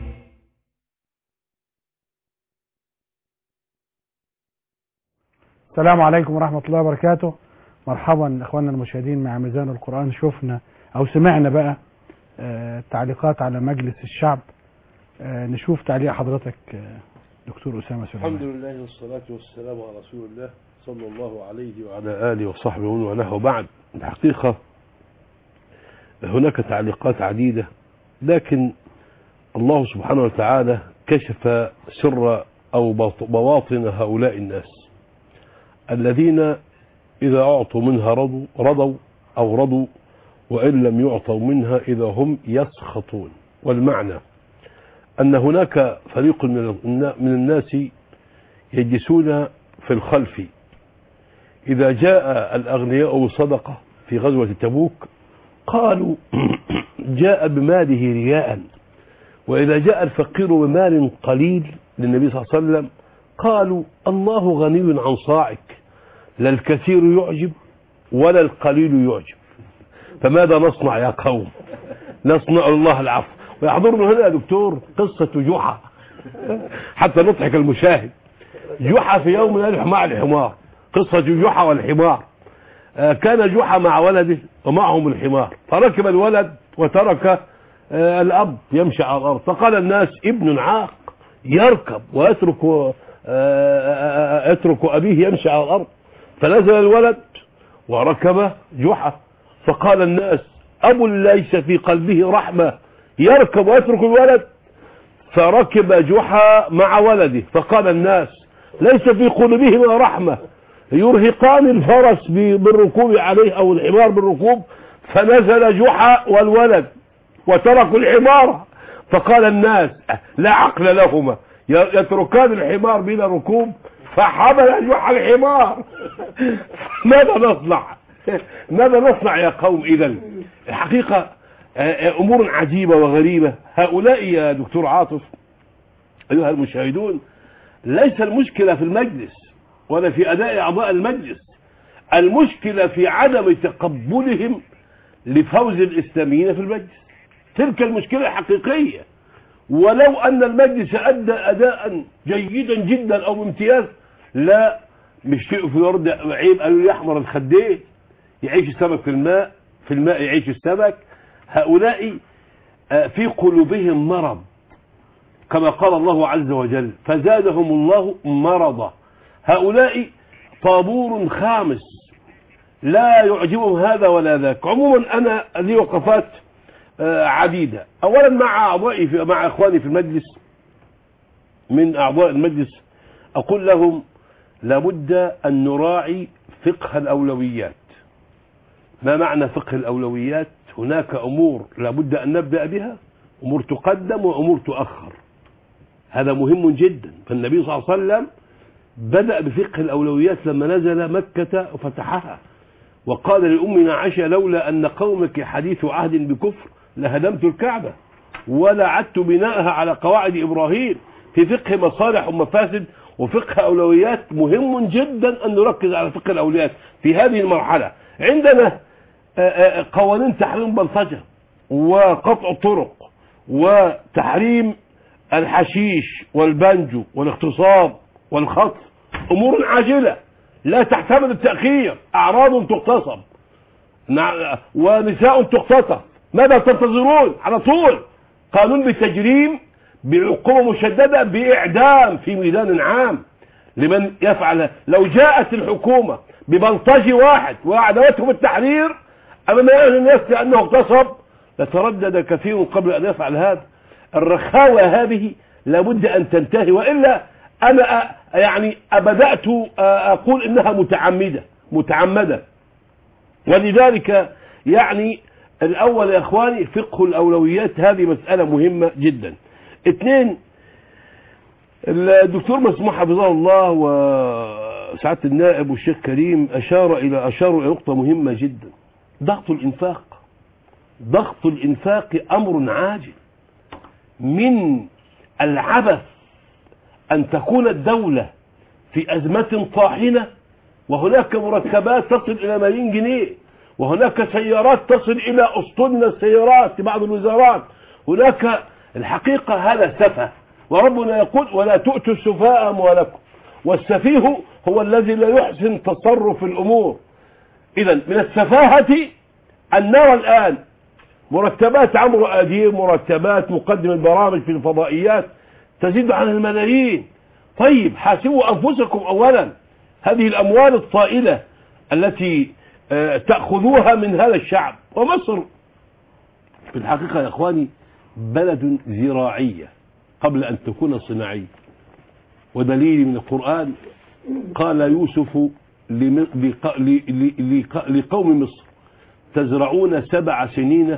Speaker 2: السلام عليكم ورحمة الله وبركاته مرحبا اخواننا المشاهدين مع ميزان القرآن شفنا او سمعنا بقى آه، تعليقات على مجلس الشعب آه، نشوف تعليق حضرتك آه، دكتور أسامة
Speaker 6: الحمد
Speaker 2: سليمان
Speaker 6: لله والصلاة والسلام على رسول الله صلى الله عليه وعلى آله وصحبه ومن والاه وبعد الحقيقة هناك تعليقات عديدة لكن الله سبحانه وتعالى كشف سر أو بط- بواطن هؤلاء الناس الذين إذا أعطوا منها رضوا, رضوا أو رضوا وإن لم يعطوا منها إذا هم يسخطون والمعنى أن هناك فريق من النا- من الناس يجلسون في الخلف إذا جاء الأغنياء بصدقة في غزوة تبوك قالوا جاء بماله رياء وإذا جاء الفقير بمال قليل للنبي صلى الله عليه وسلم قالوا الله غني عن صاعك لا الكثير يعجب ولا القليل يعجب فماذا نصنع يا قوم نصنع الله العفو ويحضرنا هنا يا دكتور قصة جحا حتى نضحك المشاهد جحا في يوم من الأيام مع الحمار قصة جحا والحمار آه، كان جحا مع ولده ومعهم الحمار فركب الولد وترك آه، الأب يمشي على الأرض فقال الناس ابن عاق يركب ويترك آه، آه، آه، يترك أبيه يمشي على الأرض فنزل الولد وركب جحا فقال الناس أب ليس في قلبه رحمة يركب ويترك الولد فركب جحا مع ولده فقال الناس ليس في قلوبهما رحمة يرهقان الفرس ب- بالركوب عليه او الحمار بالركوب فنزل جحا والولد وتركوا الحمار فقال الناس لا عقل لهما ي- يتركان الحمار بلا ركوب فحمل جحا الحمار ماذا نصنع ماذا نصنع يا قوم اذا الحقيقة آه، آه، امور عجيبة وغريبة هؤلاء يا دكتور عاطف ايها المشاهدون ليس المشكلة في المجلس ولا في اداء اعضاء المجلس المشكلة في عدم تقبلهم لفوز الاسلاميين في المجلس تلك المشكلة الحقيقية ولو ان المجلس ادى اداء جيدا جدا او بامتياز لا مش في الارض عيب قالوا لي احمر الخدين يعيش السمك في الماء في الماء يعيش السمك هؤلاء آه، في قلوبهم مرض كما قال الله عز وجل فزادهم الله مرضا هؤلاء طابور خامس لا يعجبهم هذا ولا ذاك عموما انا لي وقفات آه، عديدة اولا مع اعضائي في مع اخواني في المجلس من اعضاء المجلس اقول لهم لابد ان نراعي فقه الاولويات ما معنى فقه الاولويات هناك امور لابد ان نبدا بها امور تقدم وامور تؤخر هذا مهم جدا فالنبي صلى الله عليه وسلم بدأ بفقه الأولويات لما نزل مكة وفتحها وقال لأمنا عائشة لولا أن قومك حديث عهد بكفر لهدمت الكعبة ولعدت بناءها على قواعد إبراهيم في فقه مصالح ومفاسد وفقه أولويات مهم جدا أن نركز على فقه الأولويات في هذه المرحلة عندنا آه، آه، قوانين تحريم بلطجة وقطع الطرق وتحريم الحشيش والبنجو والاغتصاب والخطف امور عاجله لا تحتمل التاخير اعراض تغتصب نع- ونساء تختطف ماذا تنتظرون على طول قانون بتجريم بعقوبه مشدده باعدام في ميدان عام لمن يفعل لو جاءت الحكومه ببلطجي واحد واعدمته بالتحرير امام اهل الناس لانه اغتصب لتردد كثير قبل ان يفعل هذا الرخاوة هذه لابد أن تنتهي وإلا أنا أ- يعني بدأت أقول إنها متعمدة متعمدة ولذلك يعني الأول يا إخواني فقه الأولويات هذه مسألة مهمة جدا اثنين الدكتور مسموح حفظه الله وسعادة النائب والشيخ كريم أشار إلى أشاروا إلى نقطة مهمة جدا ضغط الإنفاق ضغط الإنفاق أمر عاجل من العبث أن تكون الدولة في أزمة طاحنة وهناك مرتبات تصل إلى ملايين جنيه وهناك سيارات تصل إلى أسطن السيارات في بعض الوزارات هناك الحقيقة هذا سفه وربنا يقول ولا تؤتوا السفهاء أموالكم والسفيه هو الذي لا يحسن تصرف الأمور إذا من السفاهة أن نرى الآن مرتبات عمرو أديم مرتبات مقدم البرامج في الفضائيات تزيد عن الملايين طيب حاسبوا أنفسكم أولا هذه الأموال الطائلة التي آه، تأخذوها من هذا الشعب ومصر في الحقيقة يا إخواني بلد زراعية قبل أن تكون صناعية ودليل من القرآن قال يوسف لم- لق- ل- ل- لق- لقوم مصر تزرعون سبع سنين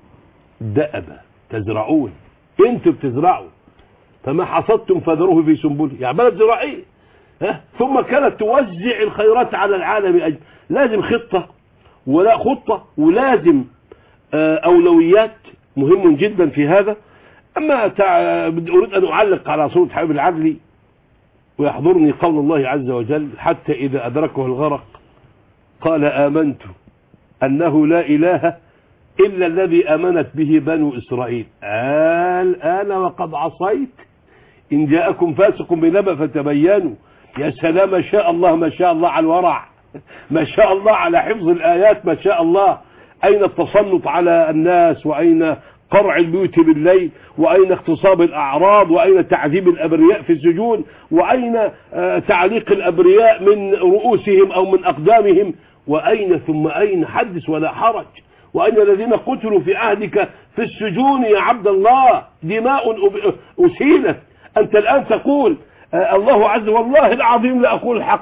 Speaker 6: دأبا تزرعون انتوا بتزرعوا فما حصدتم فذروه في سنبله يعني بلد زراعية ها؟ ثم كانت توزع الخيرات على العالم أجل لازم خطة ولا خطة ولازم آه، أولويات مهم جدا في هذا أما تع... بدي أريد أن أعلق على صورة حبيب العدلي ويحضرني قول الله عز وجل حتى إذا أدركه الغرق قال آمنت أنه لا إله إلا الذي أمنت به بنو إسرائيل الآن وقد عصيت إن جاءكم فاسق بنبأ فتبينوا يا سلام ما شاء الله ما شاء الله على الورع ما شاء الله على حفظ الآيات ما شاء الله أين التسلط على الناس وأين قرع البيوت بالليل وأين اغتصاب الأعراض وأين تعذيب الأبرياء في السجون وأين آه، تعليق الأبرياء من رؤوسهم أو من أقدامهم وأين ثم أين حدث ولا حرج وأين الذين قتلوا في عهدك في السجون يا عبد الله دماء أب- أسيلت أنت الآن تقول آه، الله عز والله العظيم لا أقول الحق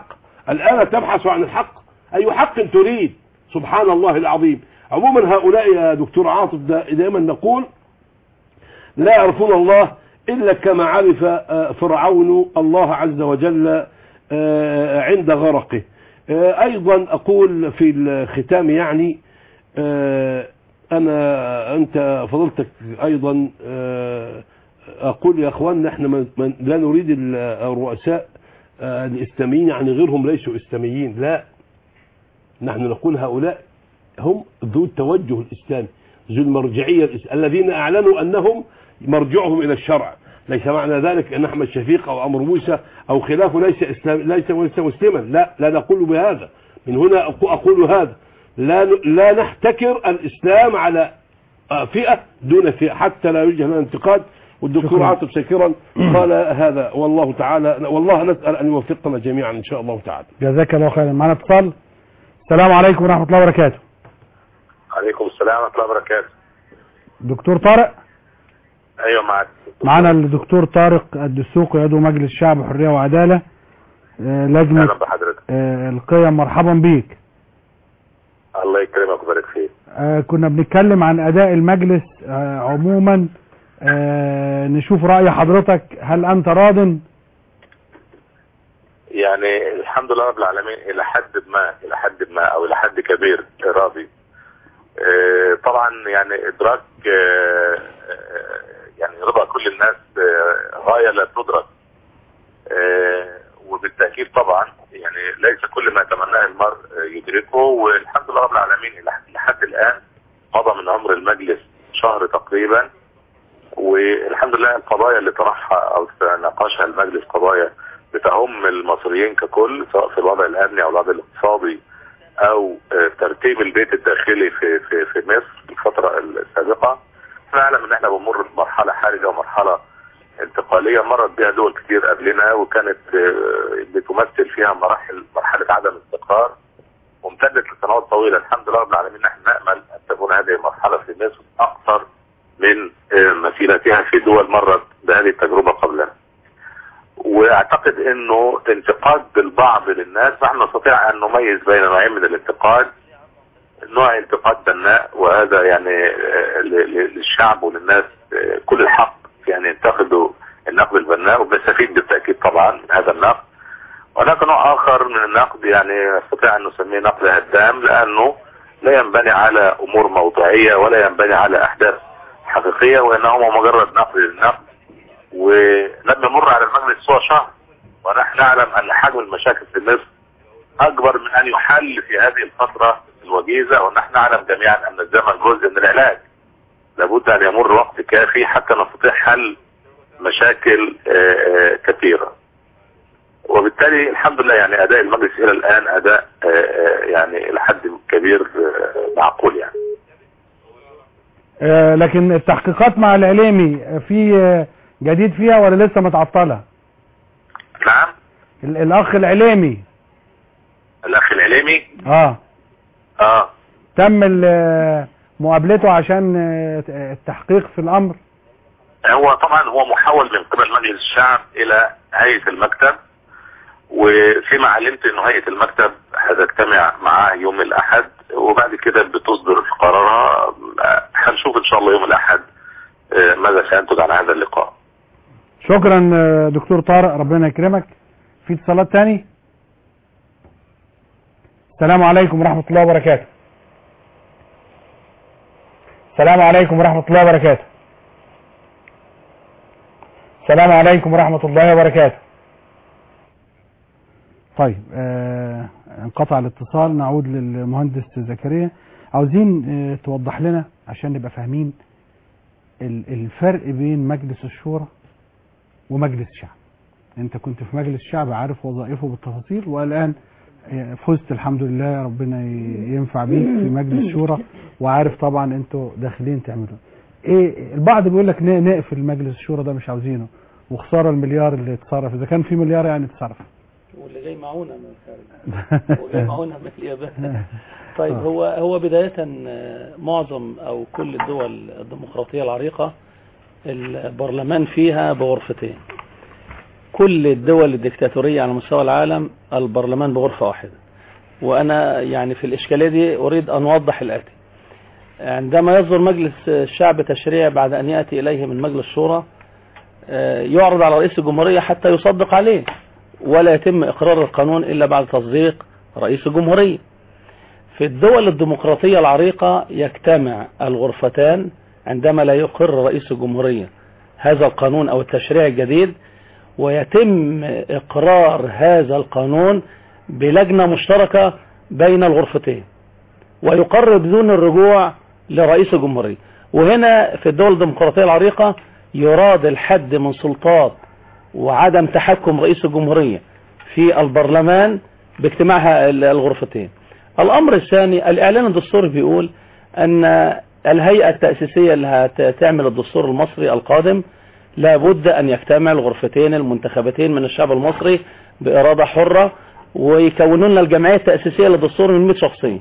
Speaker 6: الآن تبحث عن الحق أي حق تريد سبحان الله العظيم عموما هؤلاء يا دكتور عاطف دا- دائما نقول لا يعرفون الله إلا كما عرف آه، فرعون الله عز وجل آه، عند غرقه آه، أيضا أقول في الختام يعني آه، أنا أنت فضلتك أيضا آه، أقول يا أخوان احنا من من لا نريد ال- الرؤساء آه، الإسلاميين يعني غيرهم ليسوا إسلاميين لا نحن نقول هؤلاء هم ذو التوجه الإسلامي ذو المرجعية الإس- الذين أعلنوا أنهم مرجعهم إلى الشرع ليس معنى ذلك أن أحمد شفيق أو أمر موسى أو خلافه ليس إسلام ليس ليس مسلما لا لا نقول بهذا من هنا أقو- أقول هذا لا ن- لا نحتكر الإسلام على آه، فئة دون فئة حتى لا يوجه لنا انتقاد والدكتور
Speaker 2: شكرا.
Speaker 6: عاطف شاكرا قال هذا والله تعالى والله نسأل أن يوفقنا جميعا إن شاء الله تعالى
Speaker 2: جزاك الله خيرا معنا اتصال السلام عليكم ورحمة الله وبركاته
Speaker 12: عليكم السلام ورحمة الله وبركاته
Speaker 2: دكتور طارق
Speaker 12: ايوه معاك
Speaker 2: معنا الدكتور طارق الدسوقي عضو مجلس شعب حرية وعدالة آه، لجنة
Speaker 12: اهلا بحضرتك
Speaker 2: آه، القيم مرحبا بيك
Speaker 12: الله يكرمك ويبارك فيك
Speaker 2: آه، كنا بنتكلم عن أداء المجلس آه، عموما آه، نشوف رأي حضرتك هل أنت راض
Speaker 12: يعني الحمد لله رب العالمين الى حد ما الى حد ما او الى حد كبير راضي آه، طبعا يعني ادراك آه، آه، يعني رضا كل الناس آه، غايه لا تدرك آه، وبالتاكيد طبعا يعني ليس كل ما يتمناه المرء آه، يدركه والحمد لله رب العالمين الى لحد الان مضى من عمر المجلس شهر تقريبا والحمد لله القضايا اللي طرحها او ناقشها المجلس قضايا بتهم المصريين ككل سواء في الوضع الامني او الوضع الاقتصادي او آه، ترتيب البيت الداخلي في في في مصر في الفتره السابقه احنا نعلم ان احنا بنمر بمرحله حرجه ومرحله انتقاليه مرت بها دول كتير قبلنا وكانت آه، بتمثل فيها مراحل مرحله عدم استقرار وامتدت لسنوات طويله الحمد لله رب العالمين نحن نامل ان تكون هذه المرحله في مصر اقصر من آه، مسيرتها في دول مرت بهذه التجربه قبلنا. واعتقد انه انتقاد البعض للناس نحن نستطيع ان نميز بين نوعين من الانتقاد نوع انتقاد بناء وهذا يعني آه، ل- ل- للشعب وللناس آه، كل الحق في ان ينتقدوا النقد البناء وبنستفيد بالتاكيد طبعا من هذا النقد هناك نوع اخر من النقد يعني نستطيع ان نسميه نقد هدام لانه لا ينبني على امور موضوعيه ولا ينبني على احداث حقيقيه وانه مجرد نقد للنقد ولم يمر على المجلس سوى شهر ونحن نعلم ان حجم المشاكل في مصر اكبر من ان يحل في هذه الفتره الوجيزه ونحن نعلم جميعا ان الزمن جزء من العلاج لابد ان يمر وقت كافي حتى نستطيع حل مشاكل آه، آه، كثيره وبالتالي الحمد لله يعني اداء المجلس الى الان اداء آه، آه، يعني الى حد كبير آه، معقول يعني
Speaker 2: آه، لكن التحقيقات مع الإعلامي آه، في آه، جديد فيها ولا لسه متعطلة
Speaker 12: نعم
Speaker 2: ال- الأخ الإعلامي
Speaker 12: الاخ الاعلامي
Speaker 2: اه
Speaker 12: اه
Speaker 2: تم ال- آه، مقابلته عشان آه، التحقيق في الأمر
Speaker 12: هو طبعا هو محول من قبل مجلس الشعب الى هيئه المكتب وفيما علمت ان هيئه المكتب هتجتمع معاه يوم الاحد وبعد كده بتصدر قرارها هنشوف ان شاء الله يوم الاحد آه، ماذا سينتج عن هذا اللقاء
Speaker 2: شكرا آه، دكتور طارق ربنا يكرمك في اتصالات تاني السلام عليكم ورحمة الله وبركاته السلام عليكم ورحمة الله وبركاته السلام عليكم ورحمة الله وبركاته طيب آه انقطع الاتصال نعود للمهندس زكريا عاوزين آه توضح لنا عشان نبقى فاهمين ال- الفرق بين مجلس الشورى ومجلس الشعب انت كنت في مجلس الشعب عارف وظائفه بالتفاصيل والان آه، فزت الحمد لله ربنا ي- ينفع بيك في مجلس الشورى وعارف طبعا انتوا داخلين تعملوا ايه البعض بيقول لك ن- نقفل مجلس الشورى ده مش عاوزينه وخساره المليار اللي اتصرف اذا كان في مليار يعني اتصرف
Speaker 5: واللي جاي معونا من الخارج وجاي معونا من اليابان طيب هو هو بداية آه، معظم أو كل الدول الديمقراطية العريقة البرلمان فيها بغرفتين كل الدول الدكتاتورية على مستوى العالم البرلمان بغرفة واحدة وأنا يعني في الإشكالية دي أريد أن أوضح الآتي عندما يصدر مجلس الشعب تشريع بعد أن يأتي إليه من مجلس الشورى آه، يعرض على رئيس الجمهورية حتى يصدق عليه ولا يتم إقرار القانون إلا بعد تصديق رئيس الجمهورية في الدول الديمقراطية العريقة يجتمع الغرفتان عندما لا يقر رئيس الجمهورية هذا القانون أو التشريع الجديد ويتم إقرار هذا القانون بلجنة مشتركة بين الغرفتين ويقرر بدون الرجوع لرئيس الجمهورية وهنا في الدول الديمقراطية العريقة يراد الحد من سلطات وعدم تحكم رئيس الجمهورية في البرلمان باجتماعها الغرفتين الأمر الثاني الإعلان الدستوري بيقول أن الهيئة التأسيسية اللي هتعمل الدستور المصري القادم لابد أن يجتمع الغرفتين المنتخبتين من الشعب المصري بإرادة حرة ويكونون لنا الجمعية التأسيسية للدستور من 100 شخصية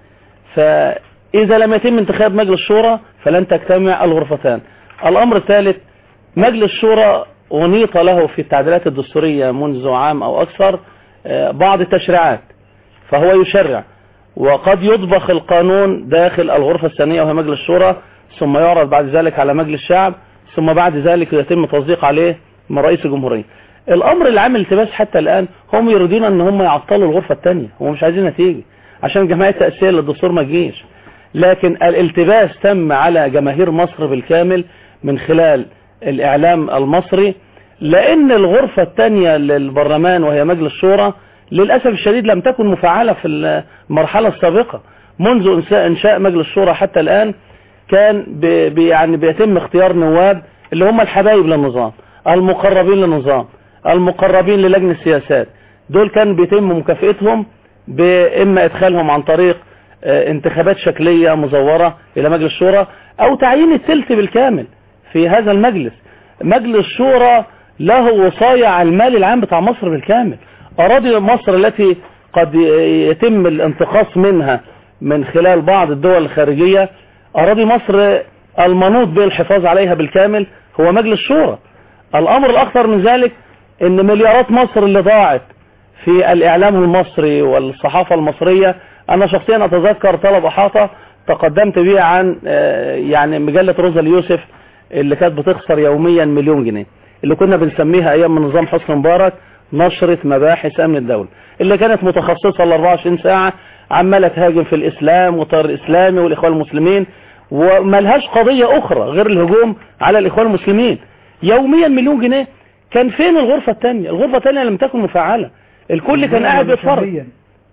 Speaker 5: فإذا لم يتم انتخاب مجلس الشورى فلن تجتمع الغرفتان الأمر الثالث مجلس الشورى أنيط له في التعديلات الدستورية منذ عام أو أكثر آه، بعض التشريعات فهو يشرع وقد يطبخ القانون داخل الغرفة الثانية وهي مجلس الشورى ثم يعرض بعد ذلك على مجلس الشعب ثم بعد ذلك يتم تصديق عليه من رئيس الجمهورية الأمر اللي عامل التباس حتى الآن هم يريدون أن هم يعطلوا الغرفة الثانية هم مش عايزينها تيجي عشان الجمعية التأسيسية للدستور ما تجيش لكن الالتباس تم على جماهير مصر بالكامل من خلال الإعلام المصري لأن الغرفة الثانية للبرلمان وهي مجلس الشورى للأسف الشديد لم تكن مفعلة في المرحلة السابقة منذ إنشاء, إنشاء مجلس الشورى حتى الآن كان بي بي- يعني بيتم اختيار نواب اللي هم الحبايب للنظام المقربين للنظام المقربين للجنة السياسات دول كان بيتم مكافئتهم بإما إدخالهم عن طريق آه، انتخابات شكلية مزورة إلى مجلس الشورى أو تعيين التلت بالكامل في هذا المجلس مجلس الشورى له وصاية على المال العام بتاع مصر بالكامل أراضي مصر التي قد يتم الانتقاص منها من خلال بعض الدول الخارجية أراضي مصر المنوط بالحفاظ عليها بالكامل هو مجلس الشورى الأمر الأخطر من ذلك أن مليارات مصر اللي ضاعت في الإعلام المصري والصحافة المصرية أنا شخصيا أتذكر طلب أحاطة تقدمت به عن آه، يعني مجلة روزا اليوسف اللي كانت بتخسر يوميا مليون جنيه اللي كنا بنسميها أيام من نظام حسني مبارك نشرة مباحث أمن الدولة اللي كانت متخصصة ال 24 ساعة عمالة تهاجم في الإسلام والتيار الإسلامي والإخوان المسلمين وملهاش قضية أخرى غير الهجوم على الإخوان المسلمين يوميا مليون جنيه كان فين الغرفة الثانية الغرفة الثانية لم تكن مفعلة الكل كان قاعد بيتفرج
Speaker 2: شهرياً.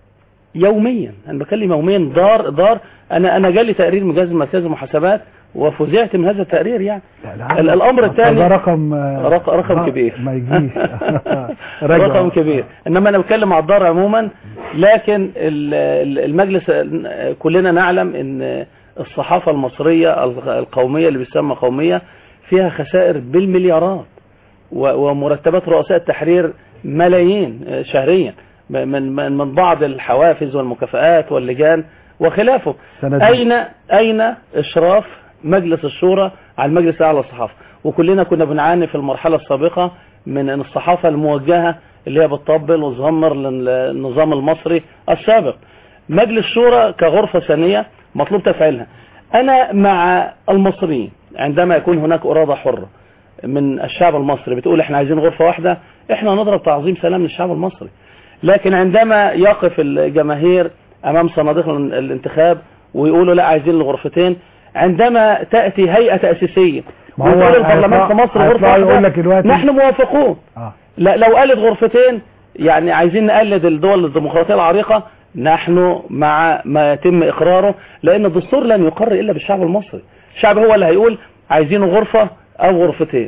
Speaker 5: يوميا انا بكلم يوميا دار دار انا انا جالي تقرير من جهاز مركز المحاسبات وفزعت من هذا التقرير يعني ال- الامر الثاني
Speaker 2: ده رقم آه،
Speaker 5: رق- رقم
Speaker 2: ما-
Speaker 5: كبير
Speaker 2: ما يجيش رجع.
Speaker 5: رقم كبير انما انا بتكلم على الدار عموما لكن ال- ال- المجلس آه، كلنا نعلم ان الصحافة المصرية الق- القومية اللي بيسمى قومية فيها خسائر بالمليارات و- ومرتبات رؤساء التحرير ملايين آه، شهريا م- من من من بعض الحوافز والمكافآت واللجان وخلافه
Speaker 2: سند-
Speaker 5: أين أين إشراف مجلس الشورى على المجلس الأعلى للصحافة وكلنا كنا بنعاني في المرحلة السابقة من أن الصحافة الموجهة اللي هي بتطبل وتزمر للنظام المصري السابق مجلس الشورى كغرفة ثانية مطلوب تفعيلها أنا مع المصريين عندما يكون هناك إرادة حرة من الشعب المصري بتقول احنا عايزين غرفة واحدة احنا نضرب تعظيم سلام للشعب المصري لكن عندما يقف الجماهير امام صناديق الانتخاب ويقولوا لا عايزين الغرفتين عندما تأتي هيئة تأسيسية
Speaker 2: ما هو
Speaker 5: ويقول البرلمان في
Speaker 2: هيطلع-
Speaker 5: مصر غرفة
Speaker 2: هيطلع يقول
Speaker 5: واحدة
Speaker 2: لك دلوقتي-
Speaker 5: نحن موافقون
Speaker 2: آه.
Speaker 5: لا لو قالت غرفتين يعني عايزين نقلد الدول الديمقراطية العريقة نحن مع ما يتم إقراره لأن الدستور لن يقر إلا بالشعب المصري الشعب هو اللي هيقول عايزين غرفة أو غرفتين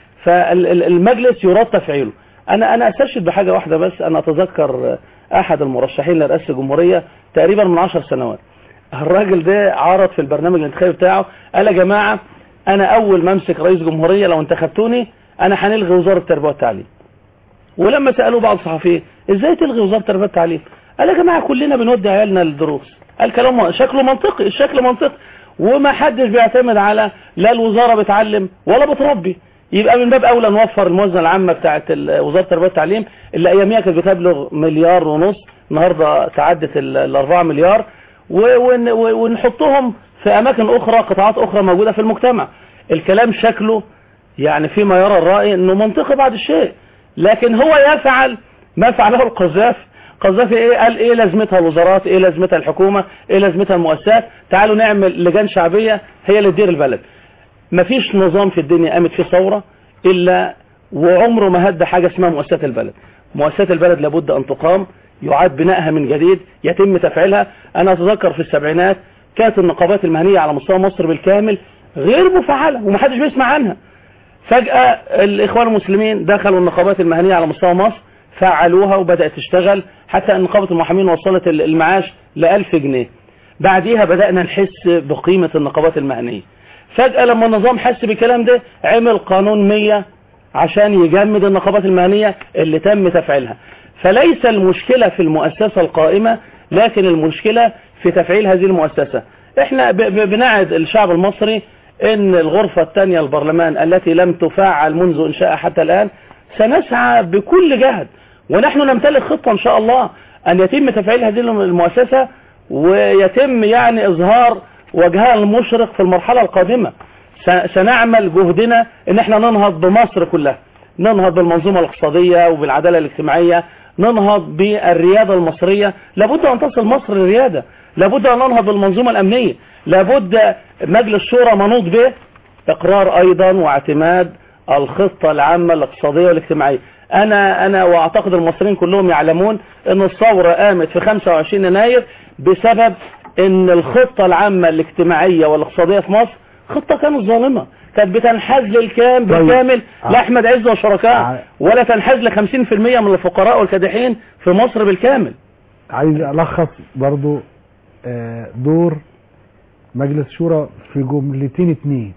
Speaker 5: فالمجلس يراد تفعيله أنا أنا أستشهد بحاجة واحدة بس أنا أتذكر أحد المرشحين لرئاسة الجمهورية تقريبا من عشر سنوات الراجل ده عرض في البرنامج الانتخابي بتاعه قال يا جماعة أنا أول ما أمسك رئيس جمهورية لو انتخبتوني أنا هنلغي وزارة التربية والتعليم ولما سألوه بعض الصحفيين ازاي تلغي وزارة التربية والتعليم قال يا جماعة كلنا بنودي عيالنا للدروس قال كلام شكله منطقي الشكل منطقي وما حدش بيعتمد على لا الوزارة بتعلم ولا بتربي يبقى من باب اولى نوفر الموازنه العامه بتاعه ال- وزاره التربيه والتعليم اللي اياميها كانت بتبلغ مليار ونص النهارده تعدت ال- الاربعة مليار و- ون- و- ونحطهم في اماكن اخرى قطاعات اخرى موجوده في المجتمع الكلام شكله يعني فيما يرى الرأي انه منطقي بعض الشيء لكن هو يفعل ما فعله القذافي قذافي ايه قال ايه لازمتها الوزارات ايه لازمتها الحكومة ايه لازمتها المؤسسات تعالوا نعمل لجان شعبية هي اللي تدير البلد مفيش نظام في الدنيا قامت فيه ثورة الا وعمره ما هد حاجة اسمها مؤسسات البلد مؤسسات البلد لابد ان تقام يعاد بنائها من جديد يتم تفعيلها انا اتذكر في السبعينات كانت النقابات المهنية على مستوى مصر بالكامل غير مفعلة ومحدش بيسمع عنها فجأة الإخوان المسلمين دخلوا النقابات المهنية على مستوى مصر فعلوها وبدأت تشتغل حتى أن نقابة المحامين وصلت المعاش ل 1000 جنيه بعديها بدأنا نحس بقيمة النقابات المهنية فجأة لما النظام حس بالكلام ده عمل قانون 100 عشان يجمد النقابات المهنية اللي تم تفعيلها فليس المشكلة في المؤسسة القائمة لكن المشكلة في تفعيل هذه المؤسسة احنا ب- ب- بنعد الشعب المصري ان الغرفة الثانية البرلمان التي لم تفعل منذ انشاء حتى الان سنسعى بكل جهد ونحن نمتلك خطة ان شاء الله ان يتم تفعيل هذه المؤسسة ويتم يعني اظهار وجهها المشرق في المرحلة القادمة س- سنعمل جهدنا ان احنا ننهض بمصر كلها ننهض بالمنظومة الاقتصادية وبالعدالة الاجتماعية ننهض بالريادة المصرية لابد ان تصل مصر للريادة لابد ان ننهض بالمنظومة الامنية لابد مجلس شورى منوط به اقرار ايضا واعتماد الخطة العامة الاقتصادية والاجتماعية انا انا واعتقد المصريين كلهم يعلمون ان الثورة قامت في 25 يناير بسبب ان الخطة العامة الاجتماعية والاقتصادية في مصر خطة كانت ظالمة كانت بتنحاز للكام
Speaker 2: طيب.
Speaker 5: بالكامل
Speaker 2: آه.
Speaker 5: لاحمد عز وشركائه ولا تنحاز ل 50% من الفقراء والكادحين في مصر بالكامل
Speaker 2: عايز ألخص برضو آه، دور مجلس شورى في جملتين اتنين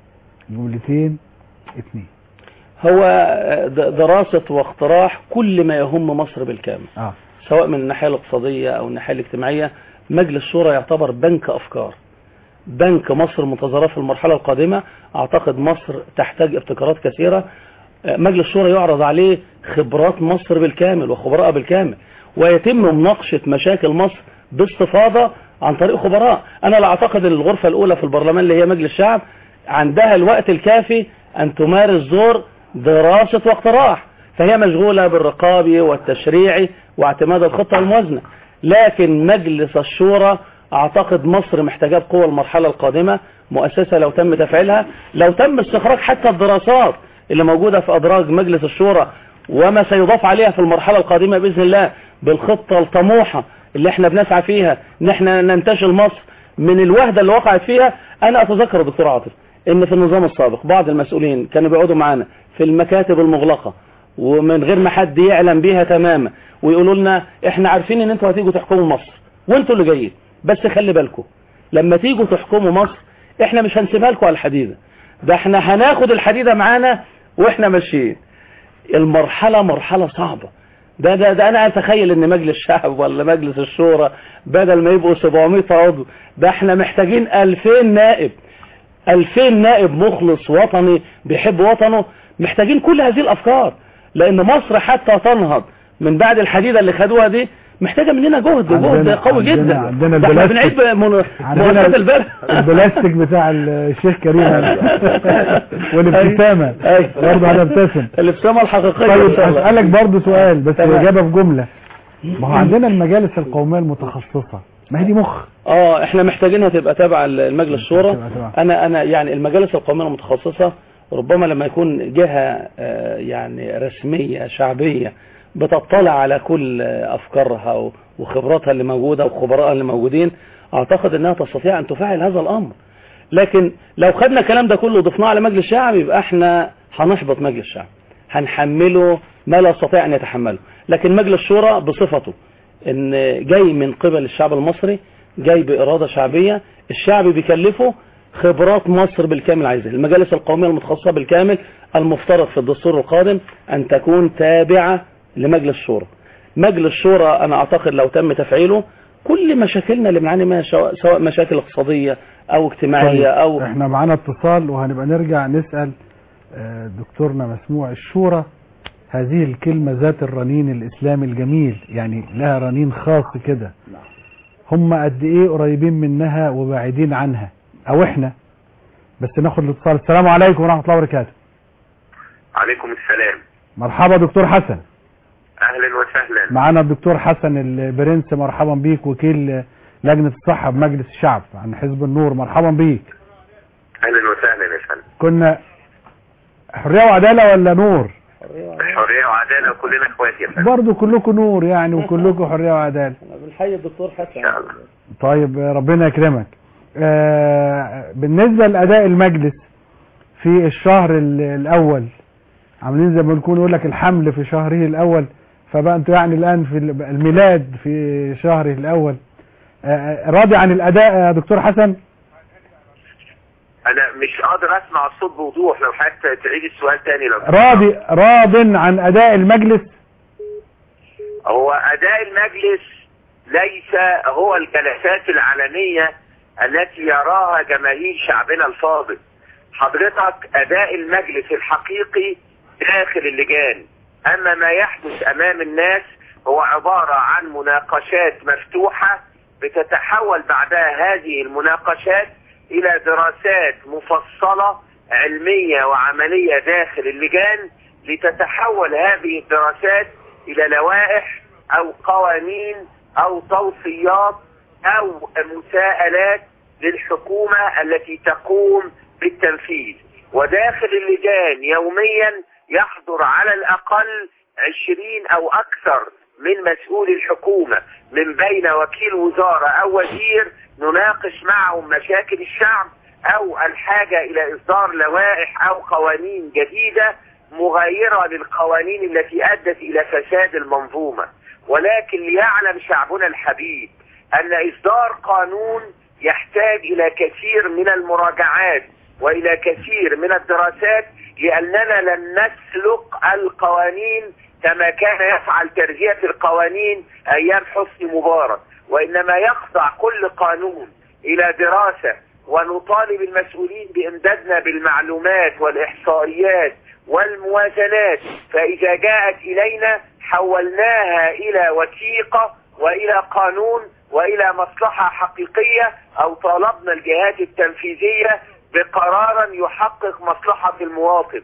Speaker 2: جملتين اتنين
Speaker 5: هو د- دراسة واقتراح كل ما يهم مصر بالكامل
Speaker 2: اه
Speaker 5: سواء من الناحية الاقتصادية أو الناحية الاجتماعية مجلس الشورى يعتبر بنك أفكار بنك مصر منتظرة في المرحلة القادمة أعتقد مصر تحتاج ابتكارات كثيرة آه، مجلس الشورى يعرض عليه خبرات مصر بالكامل وخبراء بالكامل ويتم مناقشة مشاكل مصر باستفاضة عن طريق خبراء أنا لا أعتقد أن الغرفة الأولى في البرلمان اللي هي مجلس الشعب عندها الوقت الكافي أن تمارس دور دراسة واقتراح فهي مشغولة بالرقابي والتشريعي واعتماد الخطة الموازنة لكن مجلس الشورى اعتقد مصر محتاجاه بقوة المرحلة القادمة مؤسسة لو تم تفعيلها لو تم استخراج حتى الدراسات اللي موجودة في ادراج مجلس الشورى وما سيضاف عليها في المرحلة القادمة بإذن الله بالخطة الطموحة اللي احنا بنسعى فيها ان احنا ننتشل مصر من الوهدة اللي وقعت فيها انا اتذكر دكتور عاطف ان في النظام السابق بعض المسؤولين كانوا بيقعدوا معانا في المكاتب المغلقة ومن غير ما حد يعلم بيها تماما ويقولوا لنا احنا عارفين ان انتوا هتيجوا تحكموا مصر وانتوا اللي جايين بس خلي بالكم لما تيجوا تحكموا مصر احنا مش هنسيبها لكم على الحديدة ده احنا هناخد الحديدة معانا واحنا ماشيين المرحلة مرحلة صعبة ده ده ده انا اتخيل ان مجلس الشعب ولا مجلس الشورى بدل ما يبقوا 700 عضو ده احنا محتاجين 2000 نائب 2000 نائب مخلص وطني بيحب وطنه محتاجين كل هذه الافكار لان مصر حتى تنهض من بعد الحديدة اللي خدوها دي محتاجة مننا جهد وجهد
Speaker 2: عندنا-
Speaker 5: قوي
Speaker 2: عندنا-
Speaker 5: جدا
Speaker 2: عندنا
Speaker 5: ده احنا
Speaker 2: البلاستيك.
Speaker 5: بنعيد من-
Speaker 2: عندنا
Speaker 5: مؤسسات البلد
Speaker 2: البلاستيك بتاع الشيخ كريم والابتسامة برضه هنبتسم
Speaker 5: الابتسامة الحقيقية
Speaker 2: طيب
Speaker 5: إن شاء الله.
Speaker 2: اسألك برضه سؤال بس
Speaker 5: تمام.
Speaker 2: الإجابة في جملة ما هو عندنا المجالس القومية المتخصصة ما هي دي مخ
Speaker 5: اه احنا محتاجينها تبقى تابعة المجلس الشورى
Speaker 2: تبقى تابعة.
Speaker 5: انا انا يعني المجالس القومية المتخصصة ربما لما يكون جهة آه، يعني رسمية شعبية بتطلع على كل آه، افكارها و- وخبراتها اللي موجودة وخبرائها اللي موجودين اعتقد انها تستطيع ان تفعل هذا الامر لكن لو خدنا الكلام ده كله وضفناه على مجلس الشعب يبقى احنا هنحبط مجلس الشعب هنحمله ما لا يستطيع ان يتحمله لكن مجلس الشورى بصفته ان جاي من قبل الشعب المصري جاي بإرادة شعبية الشعب بيكلفه خبرات مصر بالكامل عايزها المجالس القومية المتخصصة بالكامل المفترض في الدستور القادم أن تكون تابعة لمجلس الشورى مجلس الشورى أنا أعتقد لو تم تفعيله كل مشاكلنا اللي بنعاني منها سواء سواء مشاكل اقتصادية أو اجتماعية
Speaker 2: طيب
Speaker 5: أو
Speaker 2: احنا معانا اتصال وهنبقى نرجع نسأل آه، دكتورنا مسموع الشورى هذه الكلمة ذات الرنين الإسلامي الجميل يعني لها رنين خاص كده هم قد إيه قريبين منها وبعيدين عنها أو إحنا بس ناخد الاتصال السلام عليكم ورحمة الله وبركاته
Speaker 14: عليكم السلام
Speaker 2: مرحبا دكتور حسن
Speaker 14: اهلا وسهلا
Speaker 2: معانا الدكتور حسن البرنس مرحبا بيك وكيل لجنة الصحة بمجلس الشعب عن حزب النور مرحبا بيك
Speaker 14: اهلا وسهلا يا فندم
Speaker 2: كنا حرية وعدالة ولا نور
Speaker 14: حريه وعداله وكلنا اخوات يا فندم
Speaker 2: برضو كلكم نور يعني وكلكم حرية وعدالة
Speaker 5: بنحيي الدكتور حسن
Speaker 2: طيب ربنا يكرمك آه، بالنسبة لأداء المجلس في الشهر ال- الأول عاملين زي ما بنكون يقول لك الحمل في شهره الأول فبقى انتوا يعني الآن في ال- الميلاد في شهره الأول آه، راضي عن الأداء يا دكتور حسن
Speaker 14: انا مش قادر اسمع الصوت بوضوح لو حتى تعيد السؤال تاني لو
Speaker 2: راضي راض عن أداء المجلس
Speaker 14: هو اداء المجلس ليس هو الجلسات العلنيه التي يراها جماهير شعبنا الفاضل حضرتك اداء المجلس الحقيقي داخل اللجان اما ما يحدث امام الناس هو عباره عن مناقشات مفتوحه بتتحول بعدها هذه المناقشات الى دراسات مفصله علميه وعمليه داخل اللجان لتتحول هذه الدراسات الى لوائح او قوانين او توصيات او مساءلات للحكومة التي تقوم بالتنفيذ وداخل اللجان يوميا يحضر على الاقل عشرين او اكثر من مسؤول الحكومة من بين وكيل وزارة او وزير نناقش معهم مشاكل الشعب او الحاجة الى اصدار لوائح او قوانين جديدة مغايرة للقوانين التي ادت الى فساد المنظومة ولكن ليعلم شعبنا الحبيب ان اصدار قانون يحتاج الى كثير من المراجعات والى كثير من الدراسات لاننا لن نسلق القوانين كما كان يفعل ترجية القوانين ايام حسني مبارك وانما يخضع كل قانون الى دراسة ونطالب المسؤولين بامدادنا بالمعلومات والاحصائيات والموازنات فاذا جاءت الينا حولناها الى وثيقة والى قانون والى مصلحة حقيقية او طالبنا الجهات التنفيذية بقرارا يحقق مصلحة المواطن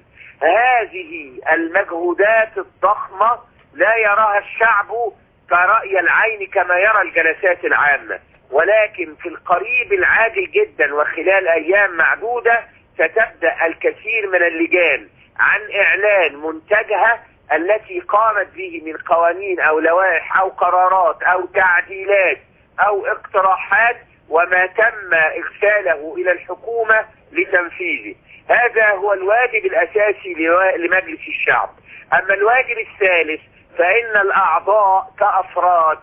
Speaker 14: هذه المجهودات الضخمة لا يراها الشعب كرأي العين كما يرى الجلسات العامة ولكن في القريب العاجل جدا وخلال ايام معدودة ستبدأ الكثير من اللجان عن اعلان منتجها التي قامت به من قوانين او لوائح او قرارات او تعديلات او اقتراحات وما تم ارساله الى الحكومة لتنفيذه هذا هو الواجب الاساسي لوا- لمجلس الشعب اما الواجب الثالث فان الاعضاء كافراد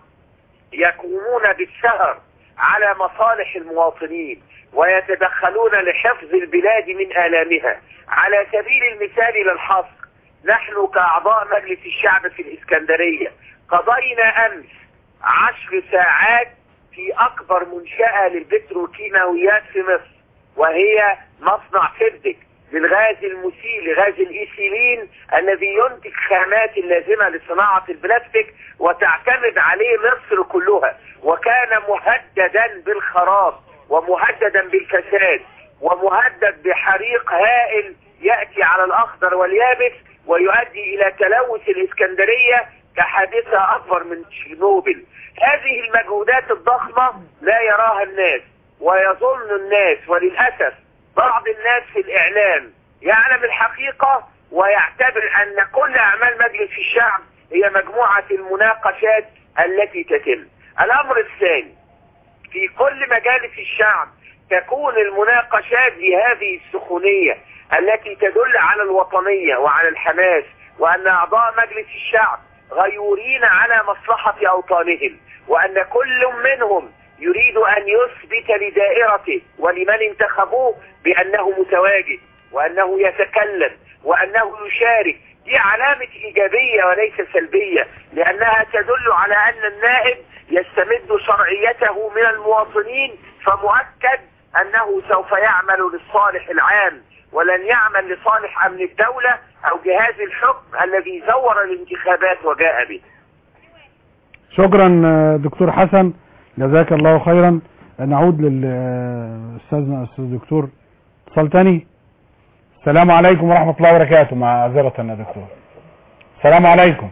Speaker 14: يقومون بالسهر على مصالح المواطنين ويتدخلون لحفظ البلاد من آلامها على سبيل المثال للحصر نحن كأعضاء مجلس الشعب في الإسكندرية قضينا أمس عشر ساعات في أكبر منشأة للبتروكيماويات في مصر وهي مصنع سيردك للغاز المسيل غاز الإيثيلين الذي ينتج خامات اللازمة لصناعة البلاستيك وتعتمد عليه مصر كلها وكان مهددا بالخراب ومهددا بالفساد ومهدد بحريق هائل يأتي على الأخضر واليابس ويؤدي إلى تلوث الإسكندرية كحادثة أكبر من تشيرنوبل هذه المجهودات الضخمة لا يراها الناس ويظن الناس وللأسف بعض الناس في الإعلام يعلم الحقيقة ويعتبر أن كل أعمال مجلس الشعب هي مجموعة المناقشات التي تتم الأمر الثاني في كل مجالس الشعب تكون المناقشات بهذه السخونية التي تدل على الوطنية وعلى الحماس وأن أعضاء مجلس الشعب غيورين على مصلحة أوطانهم وأن كل منهم يريد أن يثبت لدائرته ولمن انتخبوه بأنه متواجد وأنه يتكلم وأنه يشارك دي علامة إيجابية وليس سلبية لأنها تدل على أن النائب يستمد شرعيته من المواطنين فمؤكد أنه سوف يعمل للصالح العام ولن يعمل لصالح امن الدولة او جهاز الحكم الذي زور الانتخابات وجاء به
Speaker 2: شكرا آه، دكتور حسن جزاك الله خيرا نعود للاستاذنا استاذ دكتور اتصال تاني السلام عليكم ورحمة الله وبركاته معذرة يا دكتور السلام عليكم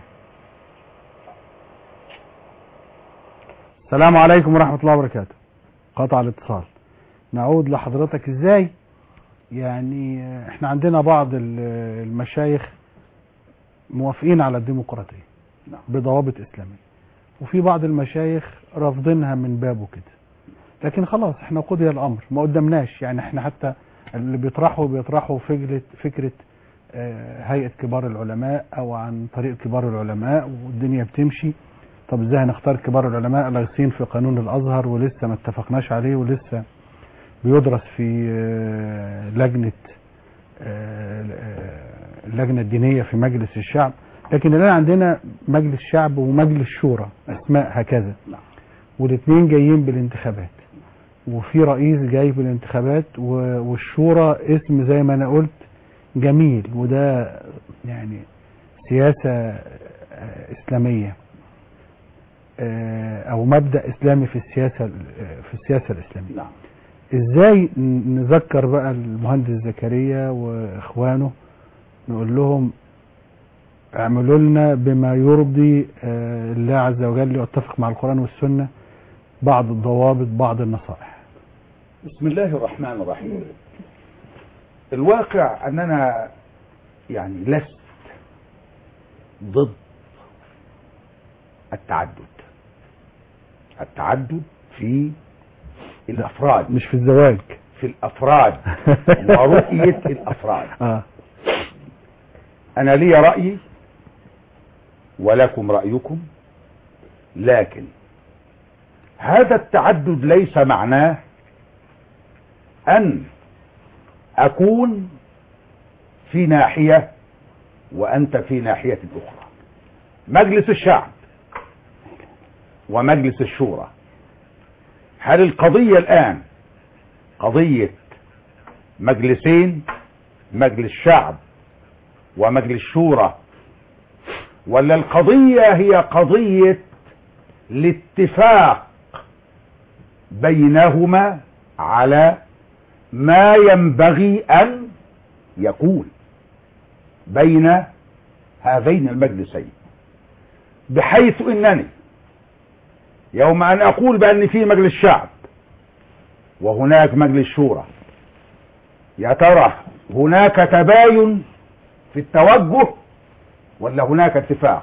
Speaker 2: السلام عليكم ورحمة الله وبركاته قطع الاتصال نعود لحضرتك ازاي يعني آه، احنا عندنا بعض ال- المشايخ موافقين على الديمقراطية بضوابط اسلامية وفي بعض المشايخ رافضينها من بابه كده لكن خلاص احنا قضي الامر ما قدمناش يعني احنا حتى اللي بيطرحوا بيطرحوا فكرة فكرة آه، هيئة كبار العلماء او عن طريق كبار العلماء والدنيا بتمشي طب ازاي هنختار كبار العلماء لاغسين في قانون الازهر ولسه ما اتفقناش عليه ولسه بيدرس في آه، لجنة آه، آه، اللجنة الدينية في مجلس الشعب لكن الآن عندنا مجلس شعب ومجلس شورى أسماء هكذا والاثنين جايين بالانتخابات وفي رئيس جاي بالانتخابات و- والشورى اسم زي ما أنا قلت جميل وده يعني سياسة آه، إسلامية آه، أو مبدأ إسلامي في السياسة ال- في السياسة الإسلامية
Speaker 3: نعم
Speaker 2: ازاي ن- نذكر بقى المهندس زكريا واخوانه نقول لهم اعملوا لنا بما يرضي آه، الله عز وجل واتفق مع القرآن والسنة بعض الضوابط بعض النصائح
Speaker 3: بسم الله الرحمن الرحيم الواقع أننا يعني لست ضد التعدد التعدد في الأفراد
Speaker 2: مش في الزواج
Speaker 3: في الأفراد ورؤية الأفراد
Speaker 2: اه
Speaker 3: أنا لي رأيي ولكم رأيكم لكن هذا التعدد ليس معناه أن أكون في ناحية وأنت في ناحية أخرى مجلس الشعب ومجلس الشورى هل القضية الآن قضية مجلسين مجلس شعب ومجلس شورى ولا القضية هي قضية الاتفاق بينهما على ما ينبغي أن يكون بين هذين المجلسين بحيث انني يوم ان اقول بان في مجلس شعب وهناك مجلس شورى يا ترى هناك تباين في التوجه ولا هناك اتفاق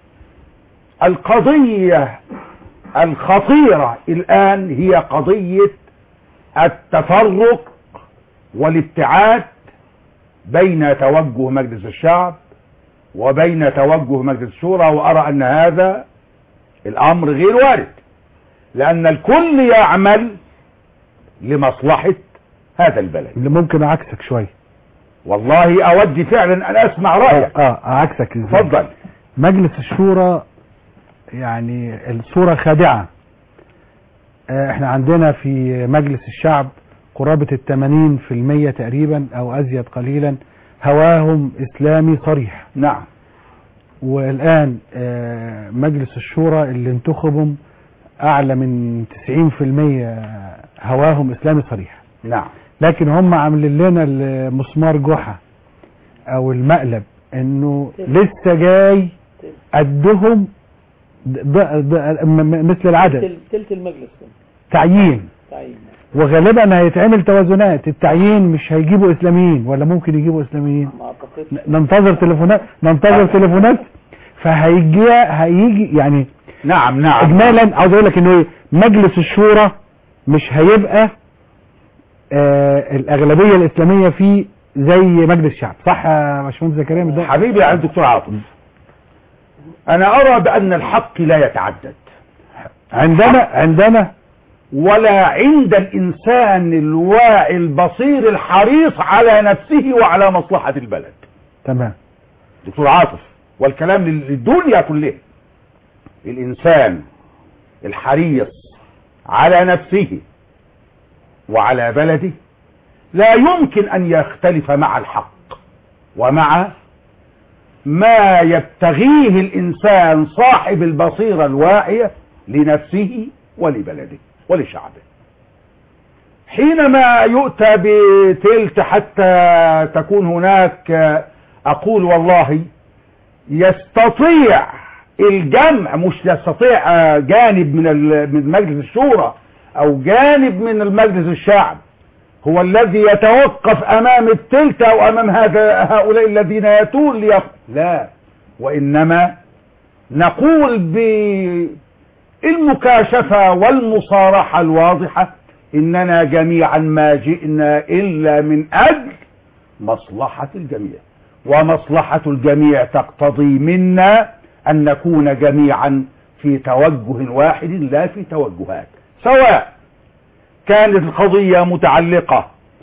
Speaker 3: القضية الخطيرة الآن هي قضية التفرق والابتعاد بين توجه مجلس الشعب وبين توجه مجلس الشورى وأرى أن هذا الأمر غير وارد لأن الكل يعمل لمصلحة هذا البلد
Speaker 2: اللي ممكن اعكسك شويه
Speaker 3: والله أود فعلا أن أسمع رأيك
Speaker 2: اه, آه اعكسك ازاي
Speaker 3: تفضل
Speaker 2: مجلس الشورى يعني الصورة خادعة آه، احنا عندنا في مجلس الشعب قرابة الثمانين في المية تقريبا او ازيد قليلا هواهم اسلامي صريح
Speaker 3: نعم
Speaker 2: والان آه، مجلس الشورى اللي انتخبهم اعلى من 90% هواهم اسلامي صريح
Speaker 3: نعم
Speaker 2: لكن هم عاملين لنا المسمار جحا او المقلب انه لسه جاي قدهم ض- ض- م- م- مثل العدد
Speaker 5: تل- تلت المجلس كله.
Speaker 2: تعيين
Speaker 5: تعيين
Speaker 2: وغالبا هيتعمل توازنات التعيين مش هيجيبوا اسلاميين ولا ممكن يجيبوا اسلاميين
Speaker 5: ما اعتقدش
Speaker 2: ن- ننتظر تليفونات ننتظر تليفونات فهيجي هيجي يعني
Speaker 3: نعم نعم
Speaker 2: اجمالا عاوز اقول لك انه إيه؟ مجلس الشورى مش هيبقى آه الاغلبيه الاسلاميه فيه زي مجلس الشعب صح يا باشمهندس زكريا مش ده؟
Speaker 3: حبيبي يا دكتور عاطف أنا أرى بأن الحق لا يتعدد
Speaker 2: عندنا عندنا
Speaker 3: ولا عند الإنسان الواعي البصير الحريص على نفسه وعلى مصلحة البلد
Speaker 2: تمام
Speaker 3: دكتور عاطف والكلام للدنيا كلها الإنسان الحريص على نفسه وعلى بلده لا يمكن أن يختلف مع الحق ومع ما يبتغيه الإنسان صاحب البصيرة الواعية لنفسه ولبلده ولشعبه حينما يؤتى بتلت حتى تكون هناك أقول والله يستطيع الجمع مش يستطيع جانب من من مجلس الشورى أو جانب من المجلس الشعب هو الذي يتوقف أمام التلت أو أمام هذا هؤلاء الذين يتون ليق... لا وإنما نقول بالمكاشفة والمصارحة الواضحة إننا جميعا ما جئنا إلا من أجل مصلحة الجميع ومصلحة الجميع تقتضي منا أن نكون جميعا في توجه واحد لا في توجهات سواء كانت القضية متعلقة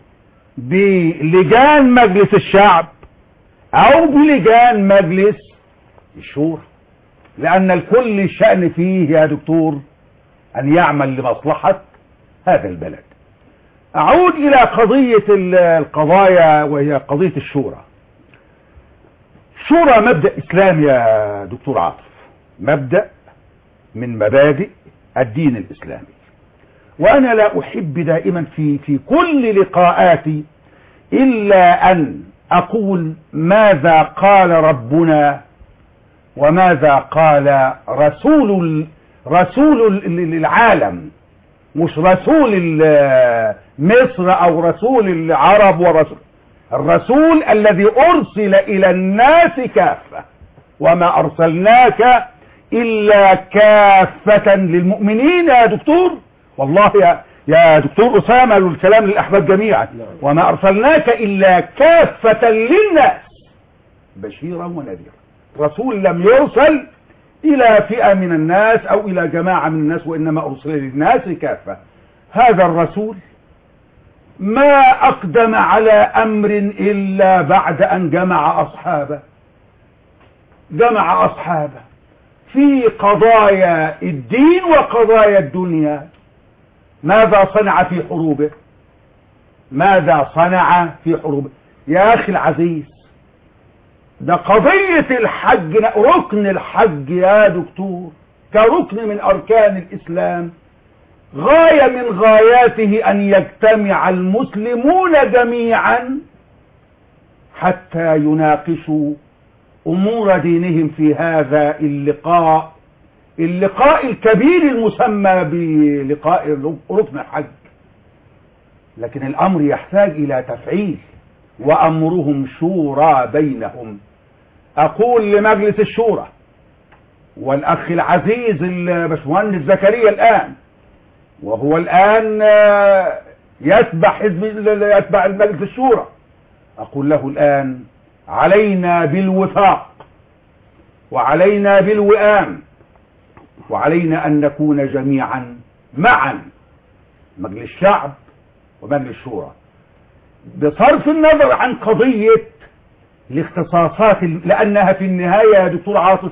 Speaker 3: بلجان مجلس الشعب أو بلجان مجلس الشورى لأن الكل الشأن فيه يا دكتور أن يعمل لمصلحة هذا البلد أعود إلى قضية القضايا وهي قضية الشورى شورى مبدأ إسلامي يا دكتور عاطف مبدأ من مبادئ الدين الإسلامي وأنا لا أحب دائما في في كل لقاءاتي إلا أن أقول ماذا قال ربنا وماذا قال رسول رسول العالم مش رسول مصر أو رسول العرب ورسول الرسول الذي أرسل إلى الناس كافة وما أرسلناك إلا كافة للمؤمنين يا دكتور والله يا يا دكتور أسامة الكلام للأحباب جميعا وما أرسلناك إلا كافة للناس بشيرا ونذيرا رسول لم يرسل إلى فئة من الناس أو إلى جماعة من الناس وإنما أرسل للناس كافة هذا الرسول ما أقدم على أمر إلا بعد أن جمع أصحابه جمع أصحابه في قضايا الدين وقضايا الدنيا ماذا صنع في حروبه ماذا صنع في حروبه يا أخي العزيز ده قضية الحج ركن الحج يا دكتور كركن من أركان الإسلام غاية من غاياته أن يجتمع المسلمون جميعا حتى يناقشوا أمور دينهم في هذا اللقاء اللقاء الكبير المسمى بلقاء ركن الحج لكن الأمر يحتاج إلى تفعيل وأمرهم شورى بينهم أقول لمجلس الشورى والأخ العزيز الباشمهندس زكريا الآن وهو الآن يتبع حزب يتبع المجلس الشورى أقول له الآن علينا بالوفاق وعلينا بالوئام وعلينا أن نكون جميعا معا مجلس الشعب ومجلس الشورى بصرف النظر عن قضية الاختصاصات لأنها في النهاية يا دكتور عاطف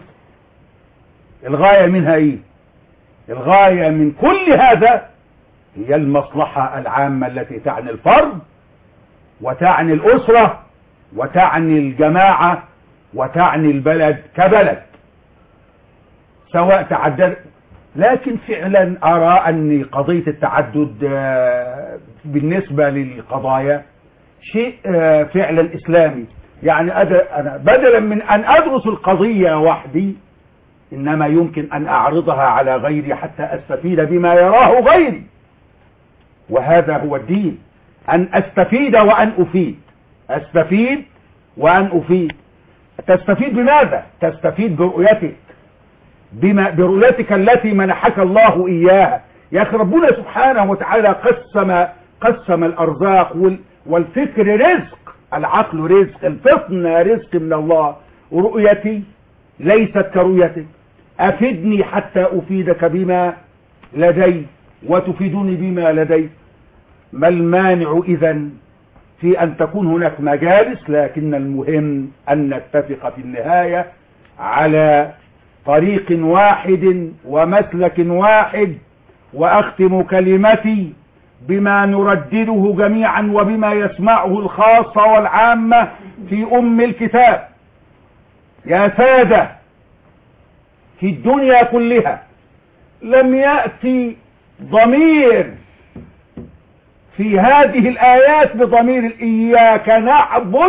Speaker 3: الغاية منها ايه الغاية من كل هذا هي المصلحة العامة التي تعني الفرد وتعني الأسرة وتعني الجماعة وتعني البلد كبلد سواء تعدد لكن فعلا أرى أن قضية التعدد بالنسبة للقضايا شيء فعلا إسلامي يعني أنا بدلا من أن أدرس القضية وحدي إنما يمكن أن أعرضها على غيري حتى أستفيد بما يراه غيري وهذا هو الدين أن أستفيد وأن أفيد أستفيد وأن أفيد تستفيد بماذا؟ تستفيد برؤيتك بما برؤيتك التي منحك الله إياها يا أخي ربنا سبحانه وتعالى قسم قسم الأرزاق وال والفكر رزق العقل رزق الفطن رزق من الله ورؤيتي ليست كرؤيتك أفدني حتى أفيدك بما لدي وتفيدني بما لدي ما المانع إذا في أن تكون هناك مجالس لكن المهم أن نتفق في النهاية على طريق واحد ومسلك واحد وأختم كلمتي بما نردده جميعا وبما يسمعه الخاصة والعامة في أم الكتاب يا سادة في الدنيا كلها لم يأتي ضمير في هذه الآيات بضمير إياك نعبد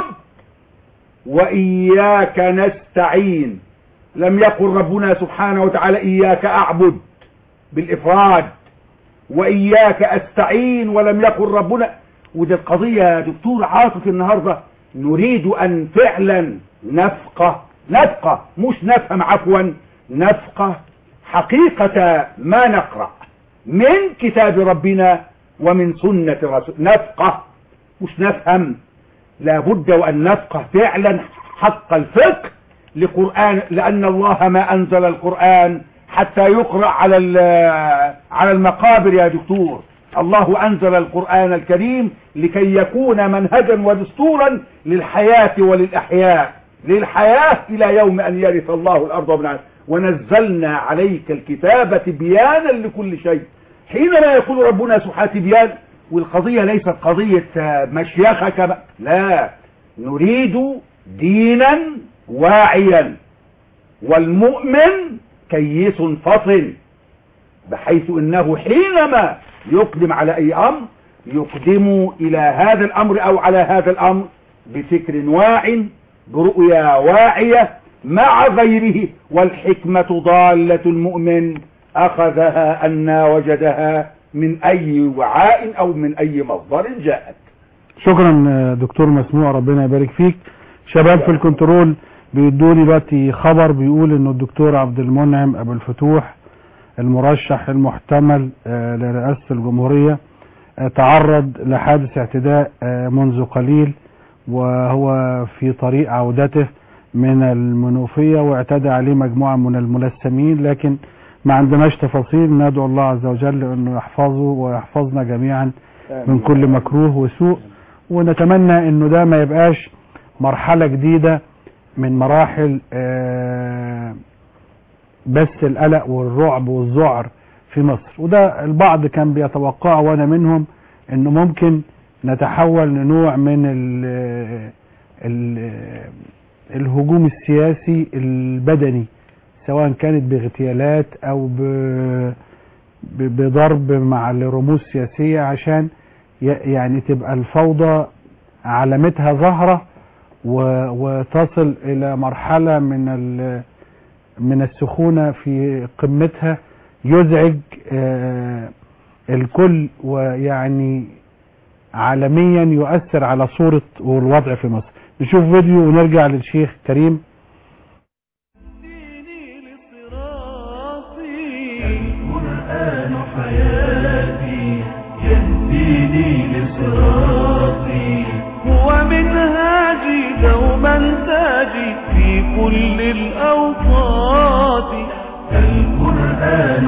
Speaker 3: وإياك نستعين لم يقل ربنا سبحانه وتعالى إياك أعبد بالإفراد وإياك أستعين ولم يقل ربنا ودي القضية يا دكتور عاطف النهاردة نريد أن فعلا نفقه نفقه مش نفهم عفوا نفقه حقيقة ما نقرأ من كتاب ربنا ومن سنة رسول نفقه مش نفهم لابد وأن نفقه فعلا حق الفقه لقرآن لأن الله ما أنزل القرآن حتى يقرأ على على المقابر يا دكتور الله أنزل القرآن الكريم لكي يكون منهجا ودستورا للحياة وللأحياء للحياة إلى يوم أن يرث الله الأرض ومن عليها ونزلنا عليك الكتاب تبيانا لكل شيء حينما يقول ربنا سبحانه تبيان والقضية ليست قضية مشيخة كما لا نريد دينا واعيا والمؤمن كيس فطن بحيث انه حينما يقدم على اي امر يقدم الى هذا الامر او على هذا الامر بفكر واع برؤيا واعية مع غيره والحكمة ضالة المؤمن اخذها ان وجدها من اي وعاء او من اي مصدر جاءت
Speaker 2: شكرا دكتور مسموع ربنا يبارك فيك شباب في الكنترول بيدوني دلوقتي خبر بيقول انه الدكتور عبد المنعم ابو الفتوح المرشح المحتمل لرئاسة الجمهورية تعرض لحادث اعتداء منذ قليل وهو في طريق عودته من المنوفية واعتدى عليه مجموعة من الملثمين لكن ما عندناش تفاصيل ندعو الله عز وجل انه يحفظه ويحفظنا جميعا من كل مكروه وسوء ونتمنى انه ده ما يبقاش مرحلة جديدة من مراحل بس القلق والرعب والذعر في مصر وده البعض كان بيتوقعه وانا منهم انه ممكن نتحول لنوع من ال ال الهجوم السياسي البدني سواء كانت باغتيالات او بضرب مع الرموز السياسية عشان يعني تبقى الفوضى علامتها ظاهرة وتصل الى مرحلة من من السخونة في قمتها يزعج الكل ويعني عالميا يؤثر على صورة والوضع في مصر نشوف فيديو ونرجع للشيخ كريم
Speaker 1: القرآن حياتي يهديني لصراطي هو منهاجي دوما تاجي في كل الأوقات القرآن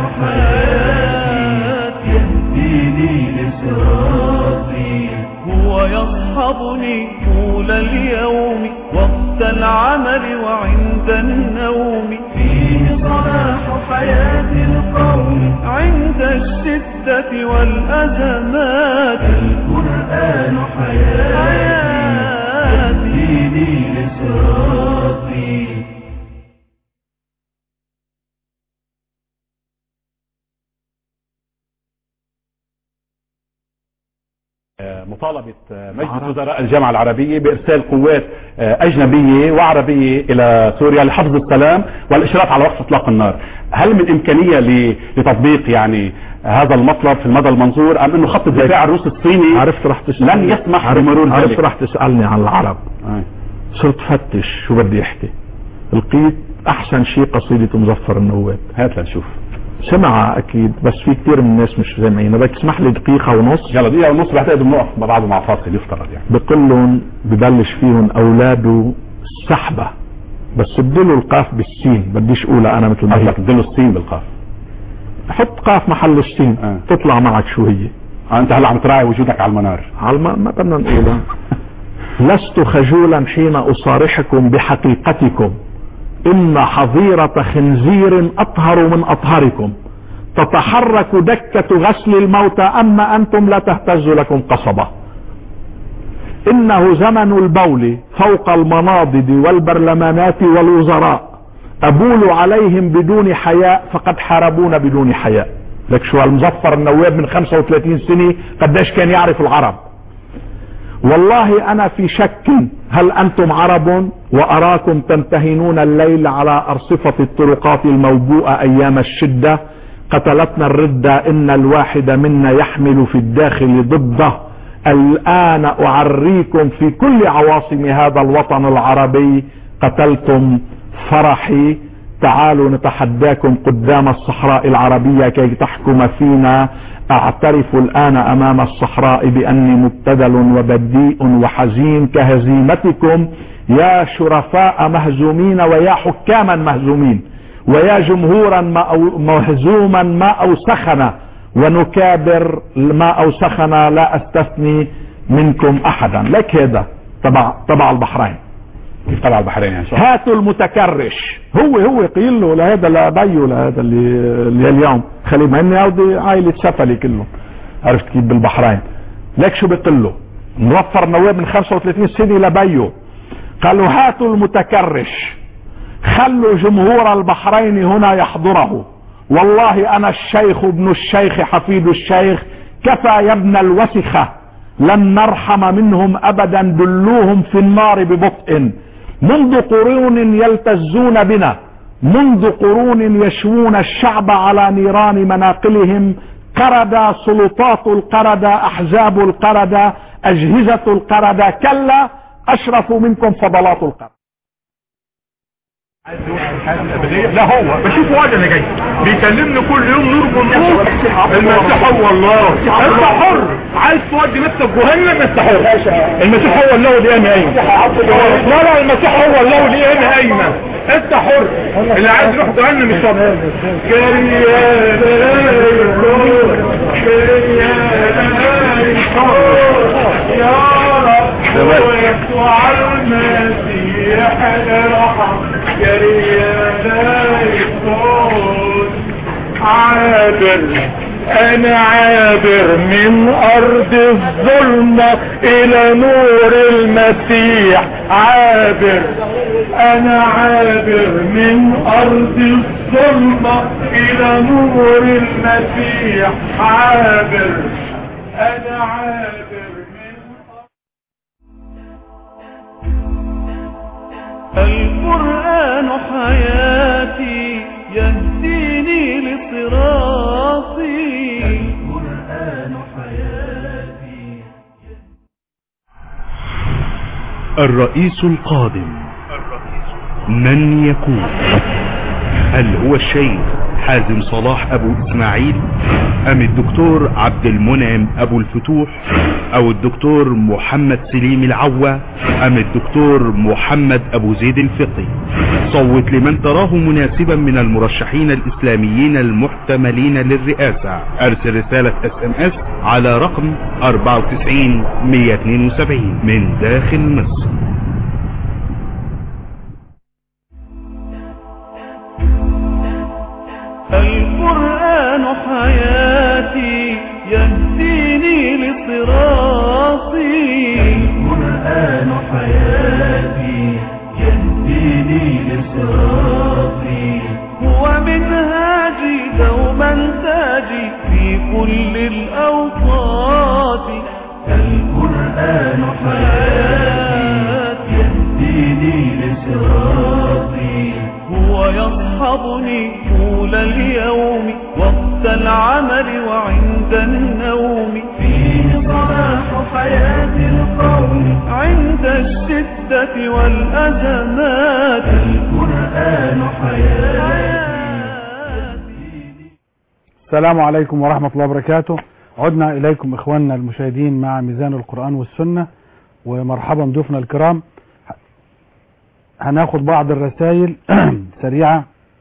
Speaker 1: حياتي يهديني لصراطي هو يصحبني طول اليوم وقت العمل وعند النوم فيه صلاح حياة القوم عند الشدة والأزمات القرآن حياتي يهديني لصراطي
Speaker 15: مطالبة مجلس وزراء الجامعة العربية بإرسال قوات أجنبية وعربية إلى سوريا لحفظ السلام والإشراف على وقف إطلاق النار هل من إمكانية لتطبيق يعني هذا المطلب في المدى المنظور أم أنه خط الدفاع الروسي الصيني
Speaker 16: عرفت راح تسألني
Speaker 15: لن يسمح
Speaker 16: عرفت
Speaker 15: بمرور
Speaker 16: عرفت
Speaker 15: ذلك
Speaker 16: راح تسألني عن العرب
Speaker 15: آه.
Speaker 16: صرت فتش شو بدي احكي لقيت احسن شيء قصيدة مظفر النواب
Speaker 15: هات لنشوف
Speaker 16: سمعها اكيد بس في كتير من الناس مش سامعين بدك تسمح لي دقيقة ونص
Speaker 15: يلا دقيقة ونص بعتقد بنقف مع بعض مع فاصل يفترض يعني
Speaker 16: بقلهم ببلش فيهم اولاده سحبة بس بدلوا القاف بالسين بديش اقولها انا مثل ما هي
Speaker 15: قصدك تدلوا الصين بالقاف
Speaker 16: حط قاف محل السين
Speaker 15: آه.
Speaker 16: تطلع معك شو هي
Speaker 15: آه انت هلا عم تراعي وجودك على المنار
Speaker 16: على ما ما بدنا نقولها لست خجولا حين اصارحكم بحقيقتكم ان حظيرة خنزير اطهر من اطهركم تتحرك دكة غسل الموتى أما أنتم لا تهتز لكم قصبة إنه زمن البول فوق المناضد والبرلمانات والوزراء أبول عليهم بدون حياء فقد حاربونا بدون حياء لك شو المظفر النواب من 35 سنة قديش كان يعرف العرب والله أنا في شك هل أنتم عرب وأراكم تمتهنون الليل على أرصفة الطرقات الموبوءة أيام الشدة قتلتنا الردة إن الواحد منا يحمل في الداخل ضده الآن أعريكم في كل عواصم هذا الوطن العربي قتلتم فرحي تعالوا نتحداكم قدام الصحراء العربية كي تحكم فينا اعترف الآن أمام الصحراء بأني مبتدل وبديء وحزين كهزيمتكم يا شرفاء مهزومين ويا حكاما مهزومين ويا جمهورا مهزوما ما أوسخنا ونكابر ما أوسخنا لا أستثني منكم أحدا لك هذا تبع تبع البحرين
Speaker 15: تبع البحرين يعني صح.
Speaker 16: هاتوا المتكرش هو هو قيل له لهذا لبيه لهذا اللي, اللي اليوم خليه ما اني اودي عائلة سفلي كلهم عرفت كيف بالبحرين لك شو بيقول له موفر نواب من 35 سنة لبيه قالوا هاتوا المتكرش خلوا جمهور البحرين هنا يحضره والله انا الشيخ ابن الشيخ حفيد الشيخ كفى يا ابن الوسخة لن نرحم منهم ابدا دلوهم في النار ببطء منذ قرون يلتزون بنا منذ قرون يشوون الشعب على نيران مناقلهم قرد سلطات القرد احزاب القرد اجهزة القرد كلا اشرف منكم فضلات القرد
Speaker 15: لا هو بشوف واد اللي جاي بيكلمني كل يوم نور النور المسيح هو الله انت حر عايز تودي نفسك جهنم انت حر المسيح هو الله وليه ايمن لا لا المسيح هو الله وليه ايمن انت حر اللي عايز يروح جهنم مش شرط يا رب ويسوع المسيح الرحم عابر انا عابر من ارض الظلمة الى نور المسيح عابر انا عابر من ارض الظلمة الى نور المسيح عابر انا عابر
Speaker 1: القرآن حياتي يهديني لصراطي القرآن حياتي
Speaker 10: الرئيس القادم من يكون هل هو الشيخ حازم صلاح ابو اسماعيل ام الدكتور عبد المنعم ابو الفتوح او الدكتور محمد سليم العوا ام الدكتور محمد ابو زيد الفقي صوت لمن تراه مناسبا من المرشحين الاسلاميين المحتملين للرئاسة ارسل رسالة اس ام اس على رقم 94 172 من داخل مصر
Speaker 1: القرآن حياتي يهديني لصراطي القرآن حياتي يهديني لصراطي هو منهاجي دوما تاجي في كل الأوقات القرآن حياتي يهديني لصراطي هو يصحبني طول اليوم وقت العمل وعند النوم فيه صلاح حياة القوم عند الشدة والأزمات القرآن حياتي
Speaker 2: السلام عليكم ورحمة الله وبركاته عدنا إليكم إخواننا المشاهدين مع ميزان القرآن والسنة ومرحبا ضيوفنا الكرام هناخد بعض الرسائل سريعة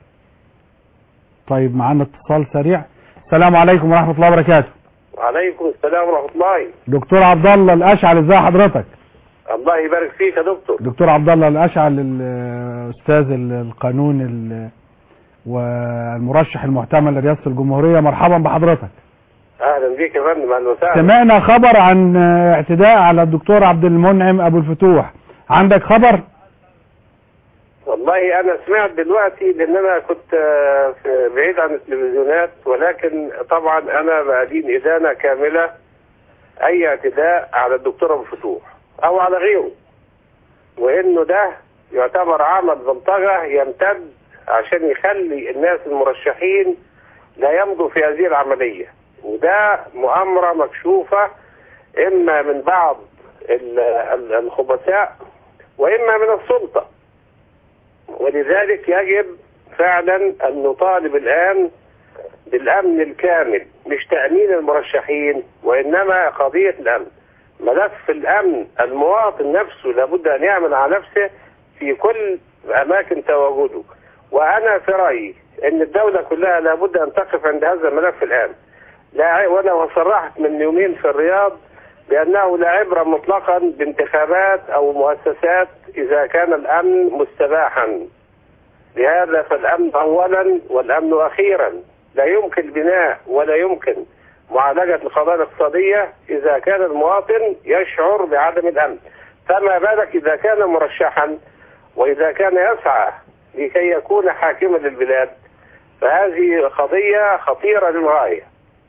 Speaker 2: طيب معانا اتصال سريع السلام عليكم ورحمة الله وبركاته
Speaker 17: وعليكم السلام ورحمة الله
Speaker 2: دكتور عبد الله الأشعل ازي حضرتك
Speaker 17: الله يبارك فيك يا دكتور
Speaker 2: دكتور عبد الله الأشعل الأستاذ القانون ال- والمرشح المحتمل لرئاسة الجمهورية مرحبا بحضرتك
Speaker 17: اهلا بيك يا فندم اهلا وسهلا
Speaker 2: سمعنا خبر عن آه، اعتداء على الدكتور عبد المنعم ابو الفتوح عندك خبر
Speaker 17: والله انا سمعت دلوقتي لان انا كنت آه، في- بعيد عن التلفزيونات ولكن طبعا انا بأدين ادانه كامله اي اعتداء على الدكتور ابو الفتوح او على غيره وانه ده يعتبر عمل بلطجه يمتد عشان يخلي الناس المرشحين لا يمضوا في هذه العمليه وده مؤامره مكشوفه اما من بعض ال- ال- الخبثاء واما من السلطه ولذلك يجب فعلا ان نطالب الان بالامن الكامل مش تامين المرشحين وانما قضيه الامن ملف الامن المواطن نفسه لابد ان يعمل على نفسه في كل اماكن تواجده وانا في رايي ان الدوله كلها لابد ان تقف عند هذا الملف الان لا وانا صرحت من يومين في الرياض بانه لا عبره مطلقا بانتخابات او مؤسسات اذا كان الامن مستباحا لهذا فالامن اولا والامن اخيرا لا يمكن البناء ولا يمكن معالجه القضايا الاقتصاديه اذا كان المواطن يشعر بعدم الامن فما بالك اذا كان مرشحا واذا كان يسعى لكي يكون حاكما للبلاد فهذه قضيه خطيره للغايه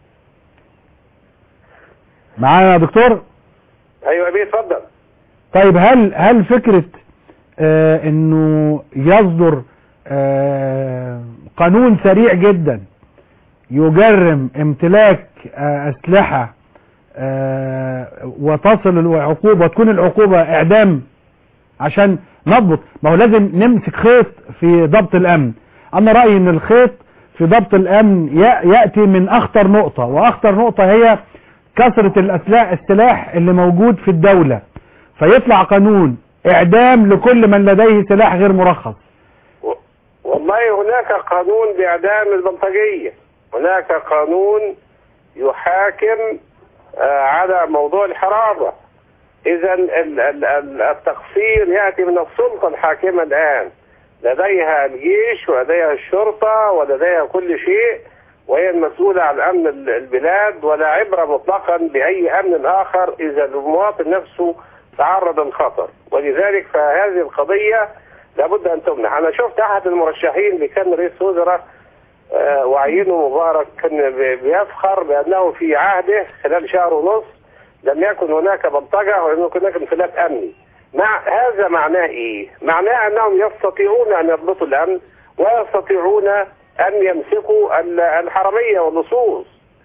Speaker 2: معانا يا دكتور
Speaker 17: ايوه بيه اتفضل
Speaker 2: طيب هل هل فكرة آه انه يصدر آه قانون سريع جدا يجرم امتلاك آه اسلحة آه وتصل العقوبة وتكون العقوبة اعدام عشان نضبط ما هو لازم نمسك خيط في ضبط الامن انا رأيي ان الخيط في ضبط الامن ي- يأتي من اخطر نقطة واخطر نقطة هي كثرة الاسلاح السلاح اللي موجود في الدولة فيطلع قانون اعدام لكل من لديه سلاح غير مرخص
Speaker 17: والله هناك قانون بإعدام البلطجية هناك قانون يحاكم آه، على موضوع الحرابة إذا ال- ال- ال- التقصير يأتي من السلطة الحاكمة الآن لديها الجيش ولديها الشرطة ولديها كل شيء وهي المسؤولة عن أمن ال- البلاد ولا عبرة مطلقا بأي أمن آخر إذا المواطن نفسه تعرض للخطر ولذلك فهذه القضية لابد أن تمنح أنا شفت أحد المرشحين اللي كان رئيس وزراء آه، وعينه مبارك كان بي- بيفخر بأنه في عهده خلال شهر ونص لم يكن هناك بلطجة ولم يكن هناك انفلات أمني مع هذا معناه إيه؟ معناه أنهم يستطيعون أن يضبطوا الأمن ويستطيعون أن يمسكوا ال- الحرامية واللصوص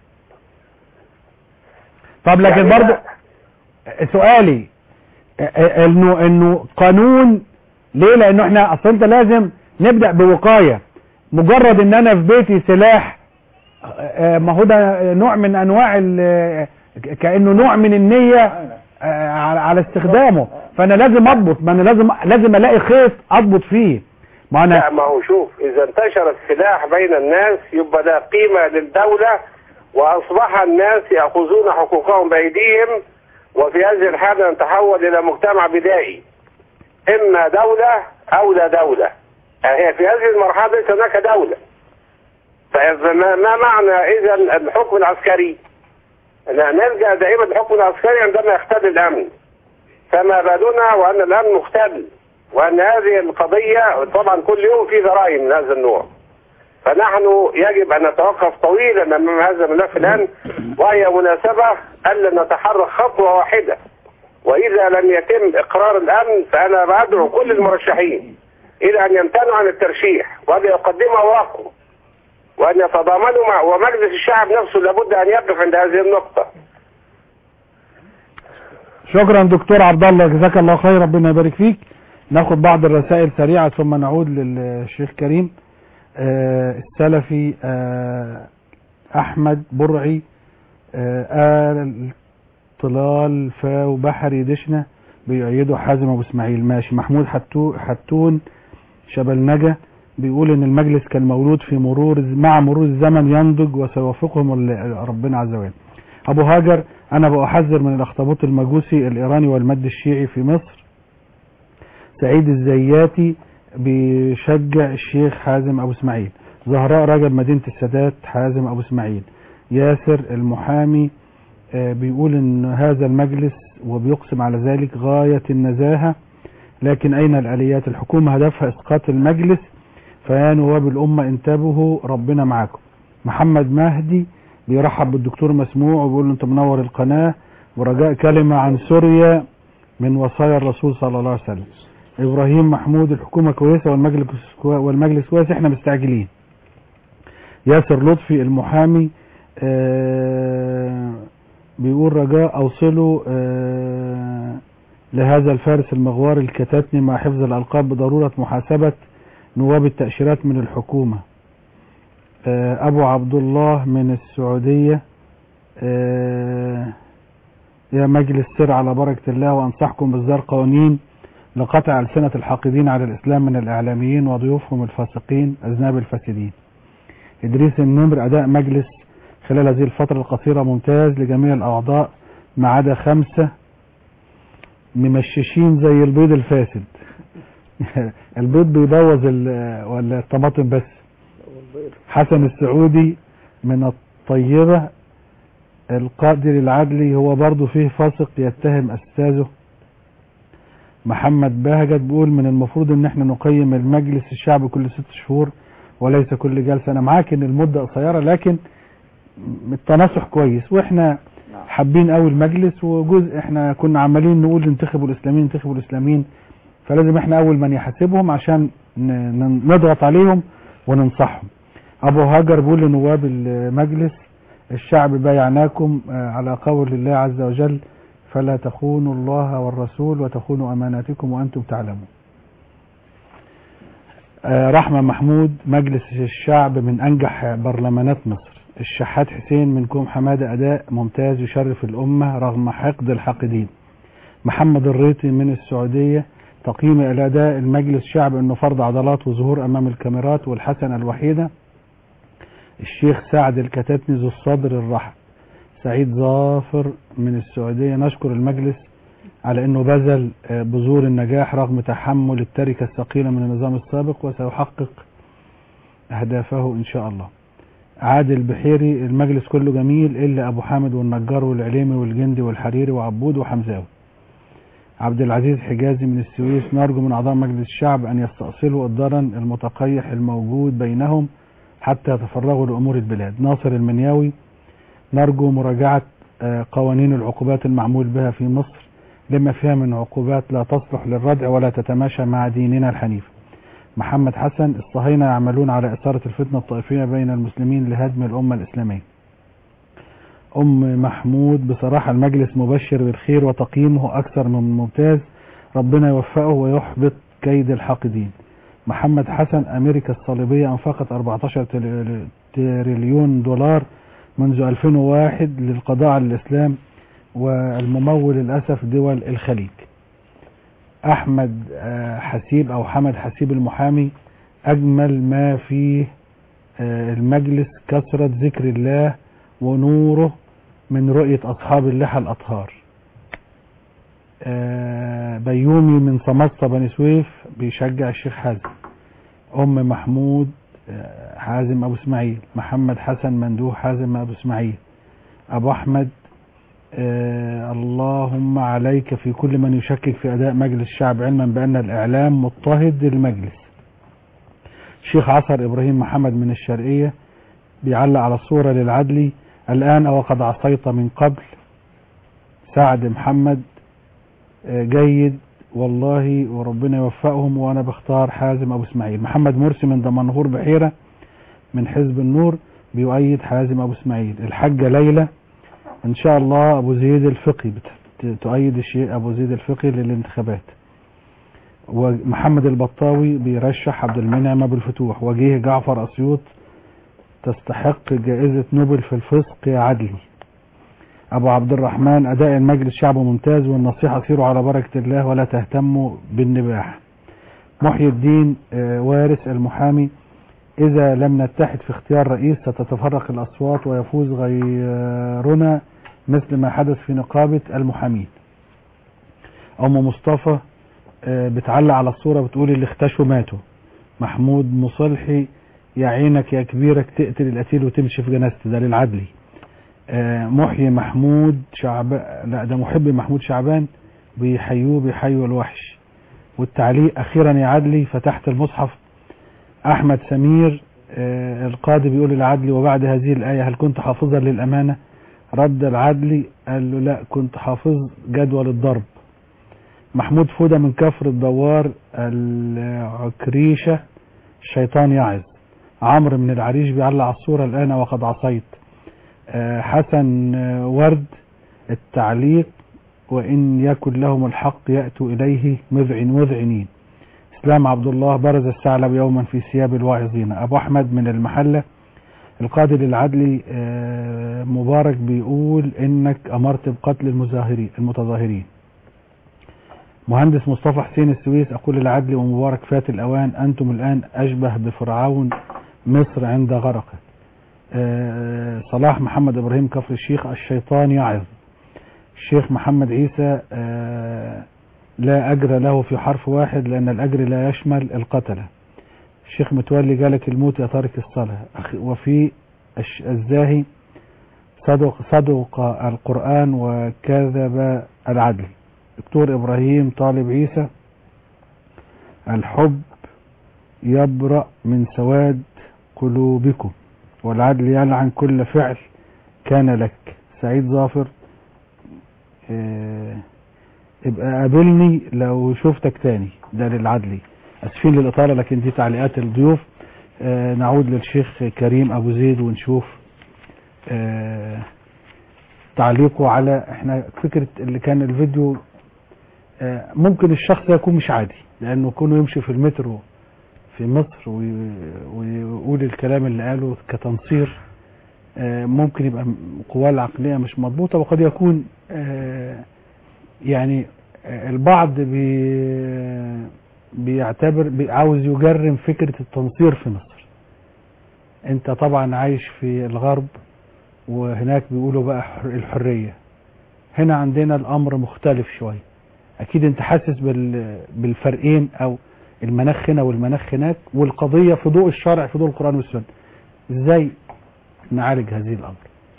Speaker 2: طب لكن
Speaker 17: يعني
Speaker 2: برضو سؤالي آه، انه انه قانون ليه لانه احنا اصلا انت لازم نبدأ بوقاية مجرد ان انا في بيتي سلاح آه، ما هو ده نوع من انواع ال- كانه نوع من النية آه، على على استخدامه فانا لازم اضبط ما انا لازم لازم الاقي خيط اضبط فيه ما انا
Speaker 17: لا ما هو شوف إذا انتشر السلاح بين الناس يبقى ده قيمة للدولة وأصبح الناس يأخذون حقوقهم بأيديهم وفي هذه الحالة نتحول إلى مجتمع بدائي إما دولة أو لا دولة يعني هي في هذه المرحلة ليس هناك دولة فما ما معنى إذا الحكم العسكري أن نلجأ دائما الحكم العسكري عندما يختل الأمن فما بالنا وأن الأمن مختل وأن هذه القضية طبعا كل يوم في جرائم من هذا النوع فنحن يجب أن نتوقف طويلا أمام هذا الملف الآن وهي مناسبة ألا نتحرك خطوة واحدة وإذا لم يتم إقرار الأمن فأنا بدعو كل المرشحين إلى أن يمتنعوا عن الترشيح وأن يقدموا أوراقهم وأن يتضامنوا مع ومجلس الشعب نفسه لابد أن يقف عند هذه النقطة
Speaker 2: شكرا دكتور عبد الله جزاك الله خير ربنا يبارك فيك ناخد بعض الرسائل سريعة ثم نعود للشيخ كريم آه السلفي آه احمد برعي آه آل طلال فاو بحري دشنة بيؤيدوا حازم ابو اسماعيل ماشي محمود حتو حتون شبل نجا بيقول ان المجلس كان مولود في مرور مع مرور الزمن ينضج وسيوفقهم ال- ربنا عز وجل ابو هاجر انا بأحذر من الاخطبوط المجوسي الايراني والمد الشيعي في مصر سعيد الزياتي بيشجع الشيخ حازم ابو اسماعيل زهراء رجب مدينة السادات حازم أبو إسماعيل ياسر المحامي آه، بيقول إن هذا المجلس وبيقسم على ذلك غاية النزاهة لكن أين الآليات الحكومة هدفها إسقاط المجلس فيا نواب الأمة انتبهوا ربنا معاكم محمد مهدي بيرحب بالدكتور مسموع وبيقول له انت منور القناة ورجاء كلمة عن سوريا من وصايا الرسول صلى الله عليه وسلم ابراهيم محمود الحكومة كويسة والمجلس والمجلس كويس احنا مستعجلين ياسر لطفي المحامي آه بيقول رجاء اوصلوا آه لهذا الفارس المغوار الكتاتني مع حفظ الالقاب بضرورة محاسبة نواب التأشيرات من الحكومة آه ابو عبد الله من السعودية آه يا مجلس سر على بركة الله وانصحكم باصدار قوانين لقطع ألسنة الحاقدين على الإسلام من الإعلاميين وضيوفهم الفاسقين أذناب الفاسدين إدريس النمر أداء مجلس خلال هذه الفترة القصيرة ممتاز لجميع الأعضاء ما عدا خمسة ممششين زي البيض الفاسد البيض بيبوظ ال- ولا الطماطم بس حسن السعودي من الطيبة القادر العدلي هو برضه فيه فاسق يتهم أستاذه محمد بهجت بيقول من المفروض ان احنا نقيم المجلس الشعبي كل ست شهور وليس كل جلسة انا معاك ان المدة قصيرة لكن التناسق كويس واحنا حابين قوي المجلس وجزء احنا كنا عمالين نقول انتخبوا الاسلاميين انتخبوا الاسلاميين فلازم احنا اول من يحاسبهم عشان ن- ن- نضغط عليهم وننصحهم ابو هاجر بيقول لنواب المجلس الشعب بايعناكم آه، على قول الله عز وجل فلا تخونوا الله والرسول وتخونوا اماناتكم وانتم تعلمون آه، رحمة محمود مجلس الشعب من انجح برلمانات مصر الشحات حسين من كوم حمادة اداء ممتاز يشرف الامة رغم حقد الحاقدين محمد الريطي من السعودية تقييم الاداء المجلس شعب انه فرض عضلات وظهور امام الكاميرات والحسنة الوحيدة الشيخ سعد الكتاتني ذو الصدر الرحب سعيد ظافر من السعودية نشكر المجلس على انه بذل آه، بذور النجاح رغم تحمل التركة الثقيلة من النظام السابق وسيحقق اهدافه ان شاء الله عادل بحيري المجلس كله جميل الا ابو حامد والنجار والعليمي والجندي والحريري وعبود وحمزاوي عبد العزيز حجازي من السويس نرجو من اعضاء مجلس الشعب ان يستأصلوا الضرن المتقيح الموجود بينهم حتى يتفرغوا لامور البلاد ناصر المنياوي نرجو مراجعة آه، قوانين العقوبات المعمول بها في مصر لما فيها من عقوبات لا تصلح للردع ولا تتماشى مع ديننا الحنيف محمد حسن الصهاينة يعملون على إثارة الفتنة الطائفية بين المسلمين لهدم الأمة الإسلامية أم محمود بصراحة المجلس مبشر بالخير وتقييمه أكثر من ممتاز ربنا يوفقه ويحبط كيد الحاقدين محمد حسن أمريكا الصليبية أنفقت 14 تل- تريليون دولار منذ 2001 للقضاء على الإسلام والممول للأسف دول الخليج أحمد آه، حسيب أو حمد حسيب المحامي أجمل ما فيه آه، المجلس كثرة ذكر الله ونوره من رؤية أصحاب اللحى الأطهار آه، بيومي من سمصة بني سويف بيشجع الشيخ حازم أم محمود آه، حازم أبو إسماعيل محمد حسن مندوح حازم أبو إسماعيل أبو أحمد آه اللهم عليك في كل من يشكك في أداء مجلس الشعب علما بأن الإعلام مضطهد للمجلس شيخ عصر إبراهيم محمد من الشرقية بيعلق على الصورة للعدلي الآن وقد عصيت من قبل سعد محمد آه جيد والله وربنا يوفقهم وأنا بختار حازم أبو إسماعيل محمد مرسي من دمنهور بحيرة من حزب النور بيؤيد حازم أبو إسماعيل الحاجة ليلى ان شاء الله ابو زيد الفقي بت- تؤيد الشيء ابو زيد الفقي للانتخابات ومحمد البطاوي بيرشح عبد المنعم ابو الفتوح وجيه جعفر اسيوط تستحق جائزة نوبل في الفسق يا عدلي ابو عبد الرحمن اداء المجلس شعب ممتاز والنصيحة سيروا على بركة الله ولا تهتموا بالنباح محي الدين آه، وارث المحامي إذا لم نتحد في اختيار رئيس ستتفرق الأصوات ويفوز غيرنا مثل ما حدث في نقابة المحامين أم مصطفى آه، بتعلق على الصورة بتقول اللي اختشوا ماتوا محمود مصلحي يا عينك يا كبيرك تقتل القتيل وتمشي في جنازته ده للعدلي آه، محيي محمود شعبان لا ده محب محمود شعبان بيحيوه بيحيوا الوحش والتعليق اخيرا يا عدلي فتحت المصحف احمد سمير آه، القاضي بيقول العدلي وبعد هذه الايه هل كنت حافظا للامانه رد العدلي قال له لا كنت حافظ جدول الضرب محمود فودة من كفر الدوار العكريشة الشيطان يعظ عمرو من العريش بيعلق على الصورة الآن وقد عصيت آه، حسن آه، ورد التعليق وإن يكن لهم الحق يأتوا إليه مذعن مذعنين إسلام عبد الله برز الثعلب يوما في ثياب الواعظين أبو أحمد من المحلة القاضي للعدل آه، مبارك بيقول إنك أمرت بقتل المظاهرين المتظاهرين مهندس مصطفى حسين السويس أقول للعدل ومبارك فات الأوان أنتم الآن أشبه بفرعون مصر عند غرقه آه، صلاح محمد إبراهيم كفر الشيخ الشيطان يعظ الشيخ محمد عيسى آه، لا أجر له في حرف واحد لأن الأجر لا يشمل القتلة الشيخ متولي جالك الموت يا تارك الصلاة أخي- وفي الش- الزاهي صدق صدق القرآن وكذب العدل دكتور إبراهيم طالب عيسى الحب يبرأ من سواد قلوبكم والعدل يلعن كل فعل كان لك سعيد ظافر آه، ابقى قابلني لو شفتك تاني ده للعدلي اسفين للاطاله لكن دي تعليقات الضيوف آه، نعود للشيخ كريم ابو زيد ونشوف آه، تعليقه على احنا فكره اللي كان الفيديو آه، ممكن الشخص ده يكون مش عادي لانه كونه يمشي في المترو في مصر وي- ويقول الكلام اللي قاله كتنصير آه، ممكن يبقى قواه العقليه مش مضبوطه وقد يكون آه، يعني آه، البعض بي بيعتبر بي- عاوز يجرم فكره التنصير في مصر انت طبعا عايش في الغرب وهناك بيقولوا بقى حر- الحريه هنا عندنا الامر مختلف شويه اكيد انت حاسس بال بالفرقين او المناخ هنا والمناخ هناك والقضيه في ضوء الشرع في ضوء القران والسنه ازاي نعالج هذه الامر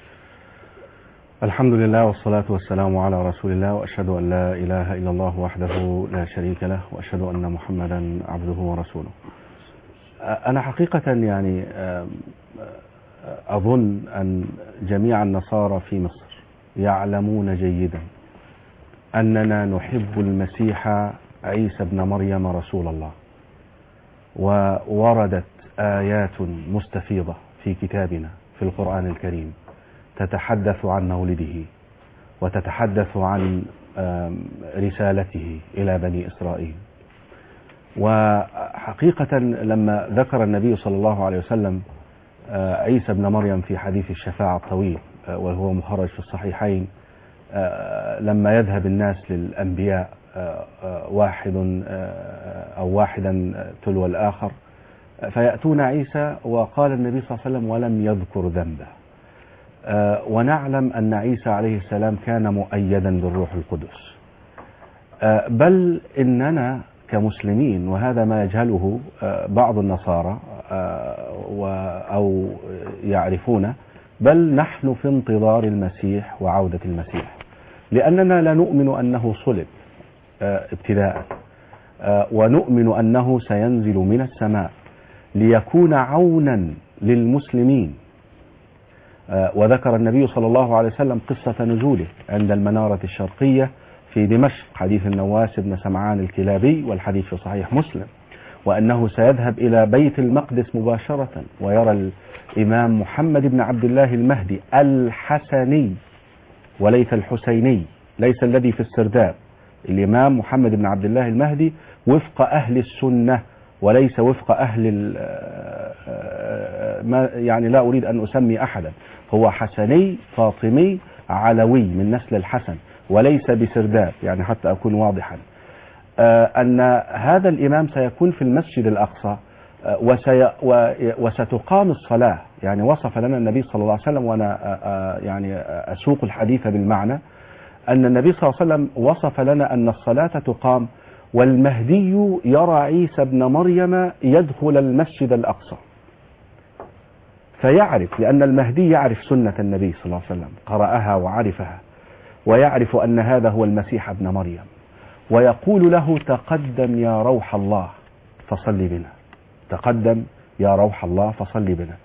Speaker 4: الحمد لله والصلاة والسلام على رسول الله وأشهد أن لا إله إلا الله وحده لا شريك له وأشهد أن محمدا عبده ورسوله أنا حقيقة يعني آم، أظن أن جميع النصارى في مصر يعلمون جيدا أننا نحب المسيح عيسى ابن مريم رسول الله ووردت آيات مستفيضة في كتابنا في القرآن الكريم تتحدث عن مولده وتتحدث عن آم، رسالته إلى بني إسرائيل وحقيقة لما ذكر النبي صلى الله عليه وسلم آه، عيسى بن مريم في حديث الشفاعة الطويل آه، وهو مخرج في الصحيحين آه، لما يذهب الناس للأنبياء آه، آه، واحد آه، أو واحدا تلو الآخر آه، فيأتون عيسى وقال النبي صلى الله عليه وسلم ولم يذكر ذنبه آه، ونعلم أن عيسى عليه السلام كان مؤيدا بالروح القدس آه، بل إننا كمسلمين وهذا ما يجهله آه، بعض النصارى آه، و- أو يعرفونه بل نحن في انتظار المسيح وعودة المسيح لأننا لا نؤمن أنه صلب آه، ابتداء آه، ونؤمن أنه سينزل من السماء ليكون عونا للمسلمين آه، وذكر النبي صلى الله عليه وسلم قصة نزوله عند المنارة الشرقية في دمشق حديث النواس بن سمعان الكلابي والحديث في صحيح مسلم وأنه سيذهب إلى بيت المقدس مباشرة ويرى الإمام محمد بن عبد الله المهدي الحسني وليس الحسيني ليس الذي في السرداب الإمام محمد بن عبد الله المهدي وفق أهل السنة وليس وفق أهل ال- ما يعني لا أريد أن أسمي أحدا هو حسني فاطمي علوي من نسل الحسن وليس بسرداب يعني حتى أكون واضحا آه، أن هذا الإمام سيكون في المسجد الأقصى آه، وسي و- وستقام الصلاة يعني وصف لنا النبي صلى الله عليه وسلم وأنا آه، آه، يعني آه، أسوق الحديث بالمعنى أن النبي صلى الله عليه وسلم وصف لنا أن الصلاة تقام والمهدي يرى عيسى ابن مريم يدخل المسجد الأقصى فيعرف لأن المهدي يعرف سنة النبي صلى الله عليه وسلم قرأها وعرفها ويعرف أن هذا هو المسيح ابن مريم ويقول له تقدم يا روح الله فصل بنا تقدم يا روح الله فصل بنا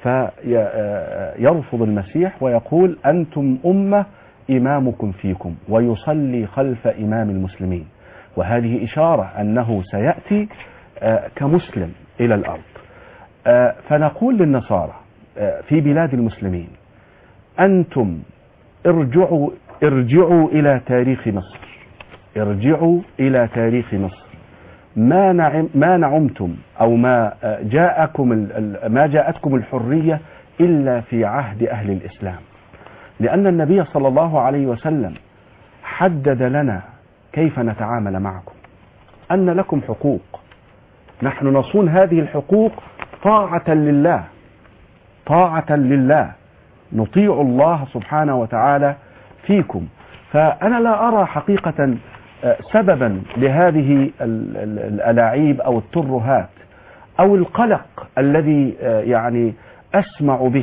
Speaker 4: فيرفض المسيح ويقول أنتم أمة إمامكم فيكم ويصلي خلف إمام المسلمين وهذه إشارة أنه سيأتي آه، كمسلم إلى الأرض آه، فنقول للنصارى آه، في بلاد المسلمين أنتم ارجعوا ارجعوا إلى تاريخ مصر ارجعوا إلى تاريخ مصر ما نعم ما نعمتم أو ما آه، جاءكم ال- ال- ما جاءتكم الحرية إلا في عهد أهل الإسلام لأن النبي صلى الله عليه وسلم حدد لنا كيف نتعامل معكم أن لكم حقوق نحن نصون هذه الحقوق طاعة لله طاعة لله نطيع الله سبحانه وتعالى فيكم فأنا لا أرى حقيقة آه، سببا لهذه ال- ال- الألاعيب أو الترهات أو القلق الذي آه، يعني أسمع به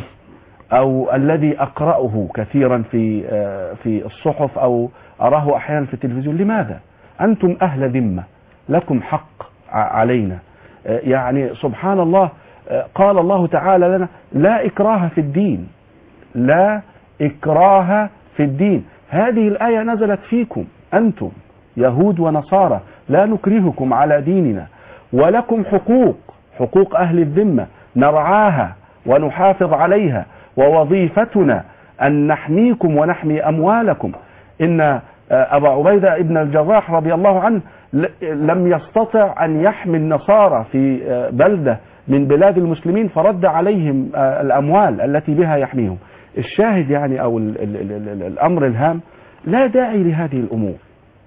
Speaker 4: أو الذي أقرأه كثيرا في آه، في الصحف أو أراه أحيانا في التلفزيون لماذا؟ أنتم أهل ذمة لكم حق ع- علينا آه، يعني سبحان الله آه، قال الله تعالى لنا لا إكراه في الدين لا إكراه في الدين هذه الآية نزلت فيكم أنتم يهود ونصارى لا نكرهكم على ديننا ولكم حقوق حقوق أهل الذمة نرعاها ونحافظ عليها ووظيفتنا أن نحميكم ونحمي أموالكم إن آه، أبا عبيدة ابن الجراح رضي الله عنه ل- لم يستطع أن يحمي النصارى في آه، بلدة من بلاد المسلمين فرد عليهم آه، الأموال التي بها يحميهم الشاهد يعني أو ال ال ال ال ال الأمر الهام لا داعي لهذه الأمور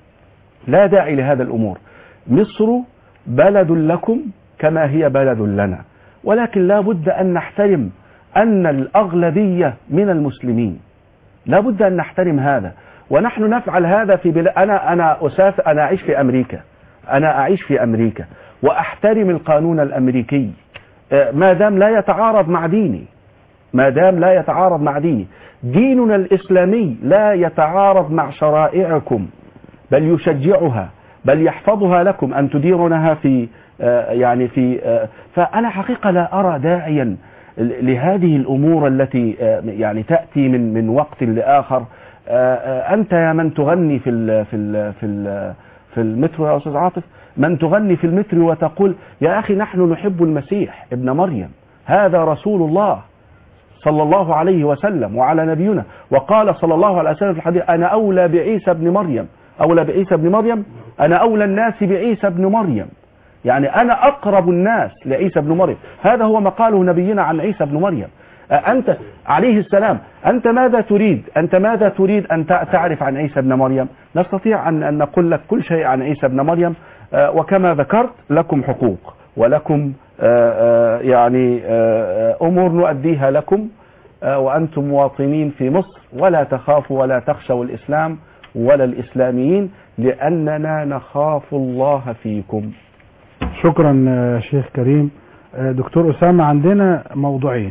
Speaker 4: لا داعي لهذا الأمور مصر بلد لكم كما هي بلد لنا ولكن لا بد أن نحترم أن الأغلبية من المسلمين لا بد أن نحترم هذا ونحن نفعل هذا في بلاد أنا أنا أسافر أنا أعيش في أمريكا أنا أعيش في أمريكا وأحترم القانون الأمريكي آه، ما دام لا يتعارض مع ديني ما دام لا يتعارض مع ديني ديننا الإسلامي لا يتعارض مع شرائعكم بل يشجعها بل يحفظها لكم أن تديرونها في آه، يعني في آه، فأنا حقيقة لا أرى داعيا لهذه الأمور التي آه، يعني تأتي من من وقت لآخر آه، آه، أنت يا من تغني في ال في ال في ال في المترو يا أستاذ عاطف من تغني في المترو وتقول يا أخي نحن نحب المسيح ابن مريم هذا رسول الله صلى الله عليه وسلم وعلى نبينا وقال صلى الله عليه وسلم في الحديث أنا أولى بعيسى ابن مريم أولى بعيسى ابن مريم أنا أولى الناس بعيسى ابن مريم يعني أنا أقرب الناس لعيسى ابن مريم هذا هو ما قاله نبينا عن عيسى ابن مريم أنت عليه السلام أنت ماذا تريد أنت ماذا تريد أن تع- تعرف عن عيسى ابن مريم نستطيع أن أن نقول لك كل شيء عن عيسى ابن مريم آه، وكما ذكرت لكم حقوق ولكم آه، آه، يعني آه، آه، أمور نؤديها لكم آه، وأنتم مواطنين في مصر ولا تخافوا ولا تخشوا الإسلام ولا الإسلاميين لأننا نخاف الله فيكم
Speaker 2: شكرا آه، شيخ كريم آه، دكتور أسامة عندنا موضوعين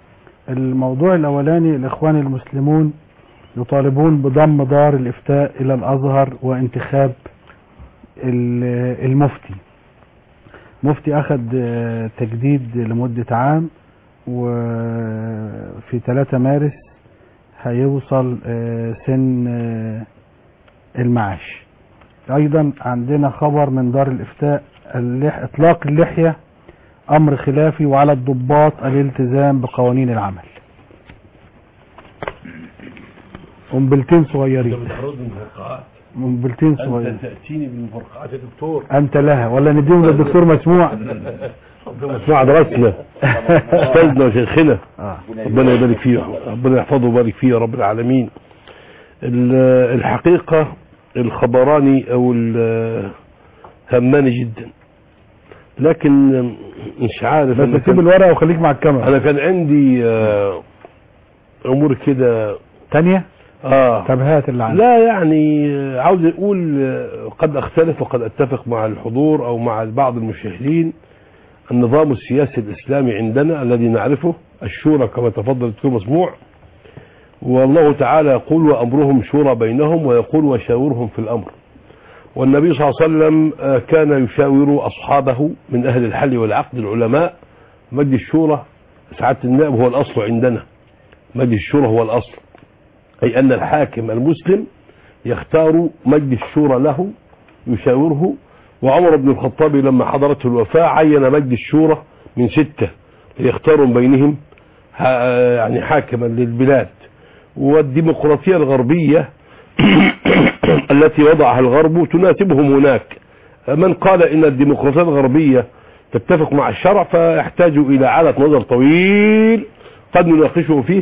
Speaker 2: الموضوع الأولاني الإخوان المسلمون يطالبون بضم دار الإفتاء إلى الأزهر وانتخاب ال- المفتي مفتي أخذ آه، تجديد لمدة عام وفي 3 مارس هيوصل آه، سن آه، المعاش أيضا عندنا خبر من دار الإفتاء اللح... إطلاق اللحية أمر خلافي وعلى الضباط الالتزام بقوانين العمل قنبلتين صغيرين قنبلتين صغيرين
Speaker 6: تأتيني بالمفرقعات يا دكتور
Speaker 2: أنت لها ولا نديهم للدكتور مسموع
Speaker 6: مسموع درسنا استاذنا وشيخنا ربنا يبارك فيه ربنا يحفظه ويبارك فيه يا رب العالمين ال- الحقيقة الخبراني او ال- هماني جدا لكن مش عارف
Speaker 2: بس
Speaker 6: أنا
Speaker 2: سيب
Speaker 6: كان-
Speaker 2: الورقة وخليك مع الكاميرا
Speaker 6: انا كان عندي آه، امور كده
Speaker 2: تانية
Speaker 6: اه
Speaker 2: طب هات اللي عندك
Speaker 6: لا يعني آه، عاوز اقول آه، قد اختلف وقد اتفق مع الحضور او مع بعض المشاهدين النظام السياسي الاسلامي عندنا الذي نعرفه الشورى كما تفضل الدكتور مسموع والله تعالى يقول وأمرهم شورى بينهم ويقول وشاورهم في الأمر والنبي صلى الله عليه وسلم آه، كان يشاور أصحابه من أهل الحل والعقد العلماء مجلس الشورى سعادة النائب هو الأصل عندنا مجلس الشورى هو الأصل أي أن الحاكم المسلم يختار مجلس الشورى له يشاوره وعمر بن الخطاب لما حضرته الوفاة عين مجلس الشورى من ستة ليختاروا من بينهم ها- يعني حاكما للبلاد والديمقراطية الغربية التي وضعها الغرب تناسبهم هناك من قال ان الديمقراطية الغربية تتفق مع الشرع فيحتاج الى عالة نظر طويل قد نناقشه فيه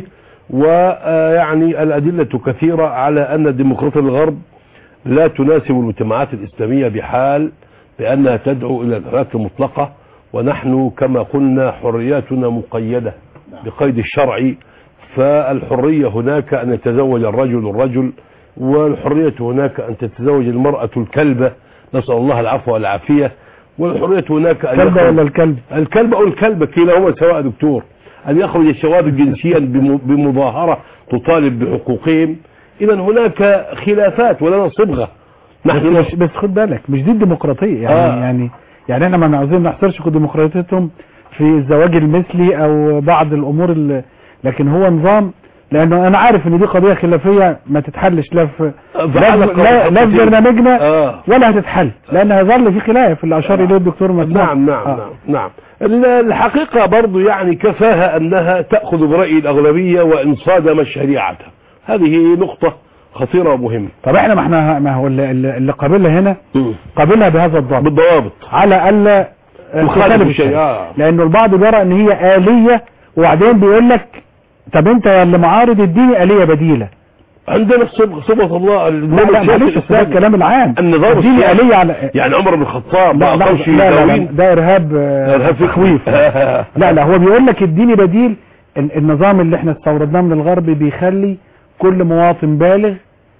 Speaker 6: ويعني الادلة كثيرة على ان الديمقراطية الغرب لا تناسب المجتمعات الاسلامية بحال بانها تدعو الى الحريات المطلقة ونحن كما قلنا حرياتنا مقيدة بقيد الشرع فالحرية هناك ان يتزوج الرجل الرجل والحرية هناك أن تتزوج المرأة الكلبة نسأل الله العفو والعافية والحرية هناك أن
Speaker 2: كلبة
Speaker 6: يخرج-
Speaker 2: ولا الكلب
Speaker 6: الكلب أو الكلبة كلاهما سواء دكتور أن يخرج الشباب جنسيا بم- بمظاهرة تطالب بحقوقهم إذا هناك خلافات ولنا صبغة
Speaker 2: نحن بس, بس خد بالك مش دي الديمقراطية يعني
Speaker 6: آه.
Speaker 2: آه. يعني يعني احنا ما عاوزين نحصرش ديمقراطيتهم في الزواج المثلي او بعض الامور اللي لكن هو نظام لانه انا عارف ان دي قضية خلافية ما تتحلش لا في لا,
Speaker 6: فعلا
Speaker 2: لا, لا في برنامجنا
Speaker 6: آه.
Speaker 2: ولا هتتحل لان هيظل في خلاف اللي اشار اليه الدكتور مسلم
Speaker 6: نعم نعم نعم نعم ال- الحقيقة برضو يعني كفاها أنها تأخذ برأي الأغلبية وإن صادم شريعتها هذه نقطة خطيرة ومهمة
Speaker 2: طب احنا ما احنا ما هو اللي, اللي اللي قابلها هنا قابلها بهذا الضابط
Speaker 6: بالضوابط
Speaker 2: على الا
Speaker 6: تخالف
Speaker 2: تخالف
Speaker 6: الشيء،
Speaker 2: الشيء
Speaker 6: آه.
Speaker 2: لانه البعض بيرى ان هي آلية وبعدين بيقول لك طب انت يا اللي معارض اديني آلية بديلة
Speaker 6: عندنا صبغ صبغة الله
Speaker 2: لا لا معلش أصل ده الكلام العام
Speaker 6: النظام
Speaker 2: اديني
Speaker 6: السياسي.
Speaker 2: آلية على
Speaker 6: يعني عمر بن الخطاب
Speaker 2: لا
Speaker 6: ما
Speaker 2: لا,
Speaker 6: أعطوش
Speaker 2: لا, لا, لا
Speaker 6: دواوين
Speaker 2: ده ارهاب آه،
Speaker 6: إرهاب فكري.
Speaker 2: تخويف لا لا هو بيقول لك اديني بديل ال- النظام اللي احنا استوردناه من الغرب بيخلي كل مواطن بالغ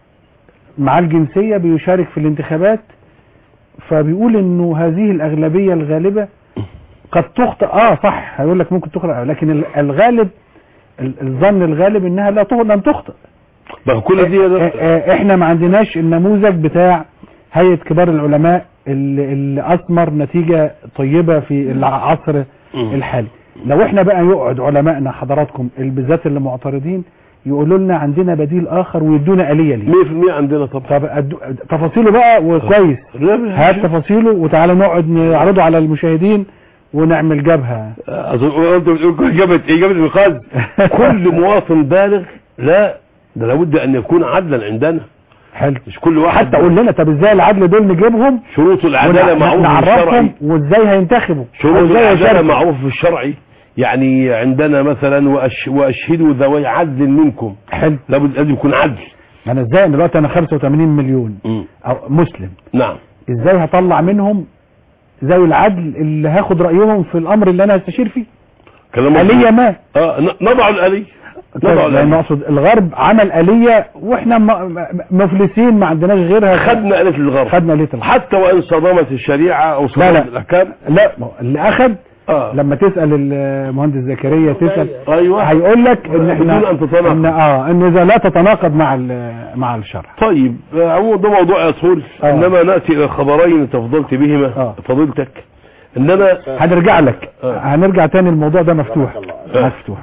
Speaker 2: مع الجنسية بيشارك في الانتخابات فبيقول انه هذه الاغلبية الغالبة قد تخطئ اه صح هيقول لك ممكن تخطئ لكن ال- الغالب ال- الظن الغالب انها لا تخطئ لن تخطئ
Speaker 6: ما هو كل دي
Speaker 2: آه، آه، احنا ما عندناش النموذج بتاع هيئة كبار العلماء اللي, اللي اثمر نتيجة طيبة في العصر الحالي لو احنا بقى يقعد علمائنا حضراتكم بالذات اللي معترضين يقولوا لنا عندنا بديل اخر ويدونا آلية ليه
Speaker 6: 100% عندنا طبعا
Speaker 2: طب أدو- تفاصيله بقى وكويس هات تفاصيله وتعالى نقعد نعرضه على المشاهدين ونعمل جبهة
Speaker 6: أظن أنت بتقول إجابة إجابة الغاز كل مواطن بالغ لا ده لابد أن يكون عدلا عندنا
Speaker 2: حلو
Speaker 6: مش كل واحد
Speaker 2: حتى قول لنا طب ازاي العدل دول نجيبهم
Speaker 6: شروط العدالة
Speaker 2: ونع-
Speaker 6: معروف في
Speaker 2: نعرفهم
Speaker 6: الشرع
Speaker 2: وازاي هينتخبوا
Speaker 6: شروط
Speaker 2: وازاي
Speaker 6: العدالة
Speaker 2: هيشاركوا.
Speaker 6: معروف في الشرع يعني عندنا مثلا وأش وأشهدوا ذوي عدل منكم
Speaker 2: حلو
Speaker 6: لابد أن يكون عدل
Speaker 2: ما انا ازاي أنا دلوقتي انا 85 مليون او مسلم
Speaker 6: نعم
Speaker 2: ازاي هطلع منهم ذوي العدل اللي هاخد رايهم في الامر اللي انا هستشير فيه
Speaker 6: كلام
Speaker 2: آلية ما
Speaker 6: اه ن- نضع الآلية نضع
Speaker 2: لان
Speaker 6: الآلية
Speaker 2: اقصد الغرب عمل آلية واحنا م- م- مفلسين ما عندناش غيرها
Speaker 6: خدنا آلية الغرب
Speaker 2: خدنا آلية الغرب
Speaker 6: حتى وإن صدمت الشريعة أو
Speaker 2: لا
Speaker 6: صدمت
Speaker 2: لا
Speaker 6: الأحكام
Speaker 2: لا ما هو اللي اخد
Speaker 6: آه.
Speaker 2: لما تسال المهندس زكريا تسال
Speaker 6: أيوة
Speaker 2: هيقول لك ان احنا
Speaker 6: بدون أن تتناقض.
Speaker 2: ان اه ان اذا لا تتناقض مع ال- مع الشرع
Speaker 6: طيب آه، عموما ده موضوع يطول
Speaker 2: آه.
Speaker 6: انما ناتي الى خبرين تفضلت بهما
Speaker 2: آه.
Speaker 6: فضيلتك اننا
Speaker 2: هنرجع لك هنرجع تاني الموضوع ده مفتوح
Speaker 6: آه.
Speaker 2: مفتوح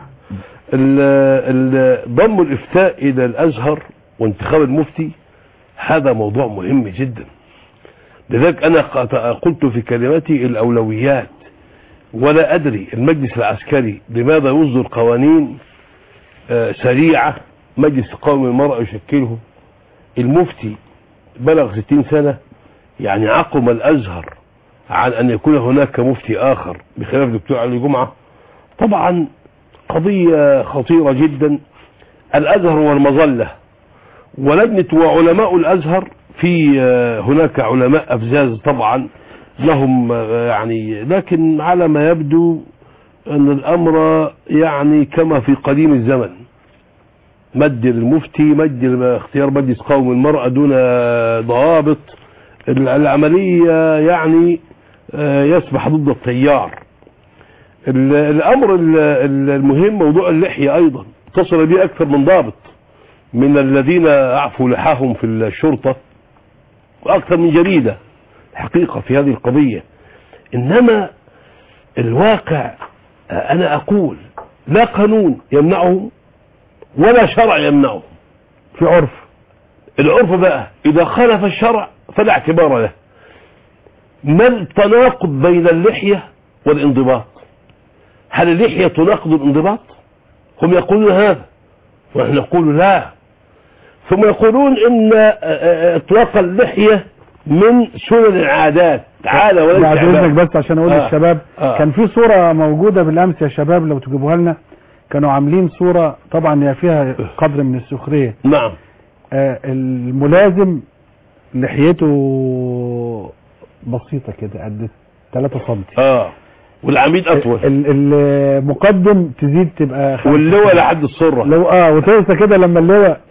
Speaker 6: ال- ال- ضم الافتاء الى الازهر وانتخاب المفتي هذا موضوع مهم جدا لذلك انا قط- قلت في كلمتي الاولويات ولا ادري المجلس العسكري لماذا يصدر قوانين آه، سريعه مجلس قومي المرأة يشكله المفتي بلغ 60 سنة يعني عقم الازهر عن ان يكون هناك مفتي اخر بخلاف الدكتور علي جمعه طبعا قضية خطيرة جدا الأزهر والمظلة ولجنة وعلماء الأزهر في آه، هناك علماء أفزاز طبعا لهم آه، يعني لكن على ما يبدو أن الأمر يعني كما في قديم الزمن مد المفتي مد اختيار مجلس قوم المرأة دون آه، ضوابط العملية يعني آه، يسبح ضد التيار ال- الامر ال- ال- المهم موضوع اللحية ايضا اتصل بي اكثر من ضابط من الذين اعفوا لحاهم في الشرطة واكثر من جريدة حقيقة في هذه القضية انما الواقع آه، انا اقول لا قانون يمنعهم ولا شرع يمنعهم
Speaker 2: في عرف
Speaker 6: العرف بقى اذا خالف الشرع فلا اعتبار له ما التناقض بين اللحية والانضباط هل اللحية تناقض الانضباط هم يقولون هذا ونحن نقول لا ثم يقولون ان آه، آه، اطلاق اللحية من سنن العادات تعالى وليس
Speaker 2: بعد اذنك
Speaker 6: عبادة.
Speaker 2: بس عشان اقول
Speaker 6: آه.
Speaker 2: للشباب
Speaker 6: آه.
Speaker 2: كان في صورة موجودة بالامس يا شباب لو تجيبوها لنا كانوا عاملين صورة طبعا هي فيها قدر من السخرية
Speaker 6: نعم
Speaker 2: آه الملازم لحيته بسيطة كده قد 3 سم
Speaker 6: اه والعميد اطول
Speaker 2: ال- المقدم تزيد تبقى خمسة.
Speaker 6: واللواء لحد السرة
Speaker 2: لو اه وتنسى كده لما اللواء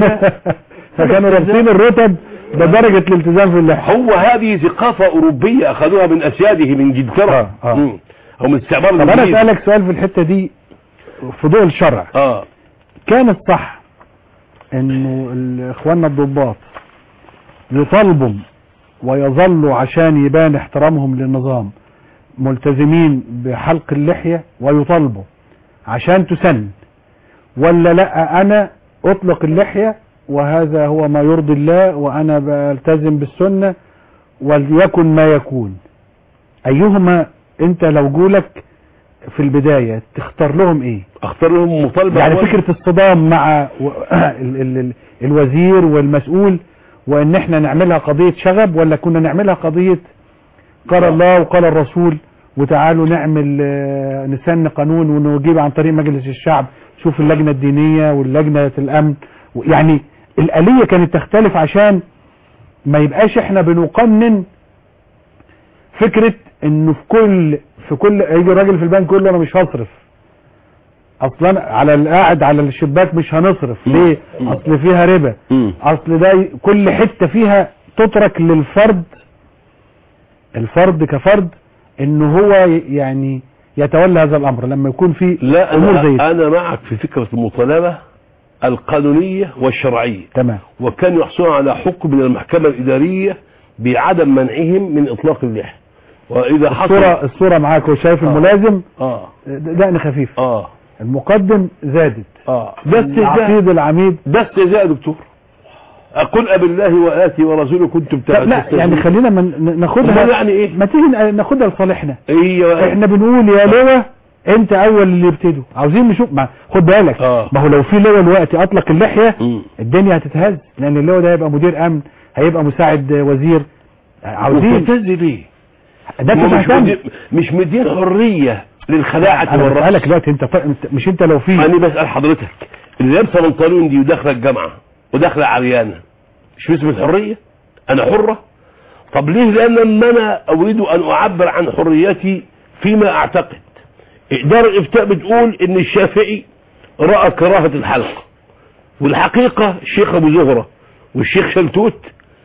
Speaker 2: فكانوا رابطين الرتب بدرجة الالتزام في اللحية
Speaker 6: هو هذه ثقافة أوروبية أخذوها من أسياده من إنجلترا
Speaker 2: آه.
Speaker 6: مم. أو من استعمار
Speaker 2: طب انا
Speaker 6: الإنجليز.
Speaker 2: اسالك سؤال في الحتة دي في ضوء الشرع
Speaker 6: اه
Speaker 2: كان الصح انه ال- اخواننا الضباط يطالبوا ويظلوا عشان يبان احترامهم للنظام ملتزمين بحلق اللحية ويطالبوا عشان تسن ولا لا انا اطلق اللحية وهذا هو ما يرضي الله وانا بلتزم بالسنة وليكن ما يكون ايهما انت لو جولك في البداية تختار لهم ايه
Speaker 6: اختار لهم مطالبة
Speaker 2: يعني
Speaker 6: أول.
Speaker 2: فكرة الصدام مع و- ال ال ال الوزير والمسؤول وان احنا نعملها قضية شغب ولا كنا نعملها قضية قال الله وقال الرسول وتعالوا نعمل آه، نسن قانون ونجيب عن طريق مجلس الشعب شوف اللجنة الدينية واللجنة الامن و- يعني الآلية كانت تختلف عشان ما يبقاش احنا بنقنن فكرة انه في كل في كل يجي الراجل في البنك يقول له انا مش هصرف اصلا على القاعد على الشباك مش هنصرف ليه اصل فيها ربا اصل ده ي- كل حتة فيها تترك للفرد الفرد كفرد انه هو ي- يعني يتولى هذا الامر لما يكون في
Speaker 6: لا
Speaker 2: امور زي
Speaker 6: أنا,
Speaker 2: دي.
Speaker 6: أنا معك في فكرة المطالبة القانونية والشرعية
Speaker 2: تمام
Speaker 6: وكان يحصلون على حكم من المحكمة الإدارية بعدم منعهم من إطلاق اللحية وإذا حصل
Speaker 2: الصورة الصورة معاك وشايف الملازم
Speaker 6: اه
Speaker 2: دقن خفيف
Speaker 6: اه
Speaker 2: المقدم زادت
Speaker 6: اه ده استهزاء
Speaker 2: العقيد العميد
Speaker 6: ده استهزاء يا دكتور أقول أب الله وآتي ورسوله كنتم
Speaker 2: لا, لا يعني خلينا من ناخدها
Speaker 6: أمال يعني إيه؟
Speaker 2: ما تيجي ناخدها لصالحنا
Speaker 6: ايوه
Speaker 2: احنا بنقول يا لواء انت اول اللي يبتدوا عاوزين نشوف ما خد بالك
Speaker 6: آه.
Speaker 2: ما هو لو في لواء الوقت اطلق اللحيه الدنيا هتتهز لان اللواء ده هيبقى مدير امن هيبقى مساعد وزير عاوزين
Speaker 6: مهتز ليه؟
Speaker 2: ده
Speaker 6: ما مش
Speaker 2: تفهم
Speaker 6: مدين مش مدين حرية للخلاعة
Speaker 2: انا
Speaker 6: والرقص
Speaker 2: بسالك دلوقتي انت, ف... انت مش انت لو في
Speaker 6: أنا بسأل حضرتك اللي لابسة بنطلون دي وداخلة الجامعة وداخلة عريانة مش اسم الحرية أنا حرة طب ليه لأن لما أنا أريد أن أعبر عن حريتي فيما أعتقد إدارة الإفتاء بتقول إن الشافعي رأى كراهة الحلق والحقيقة الشيخ أبو زهرة والشيخ شلتوت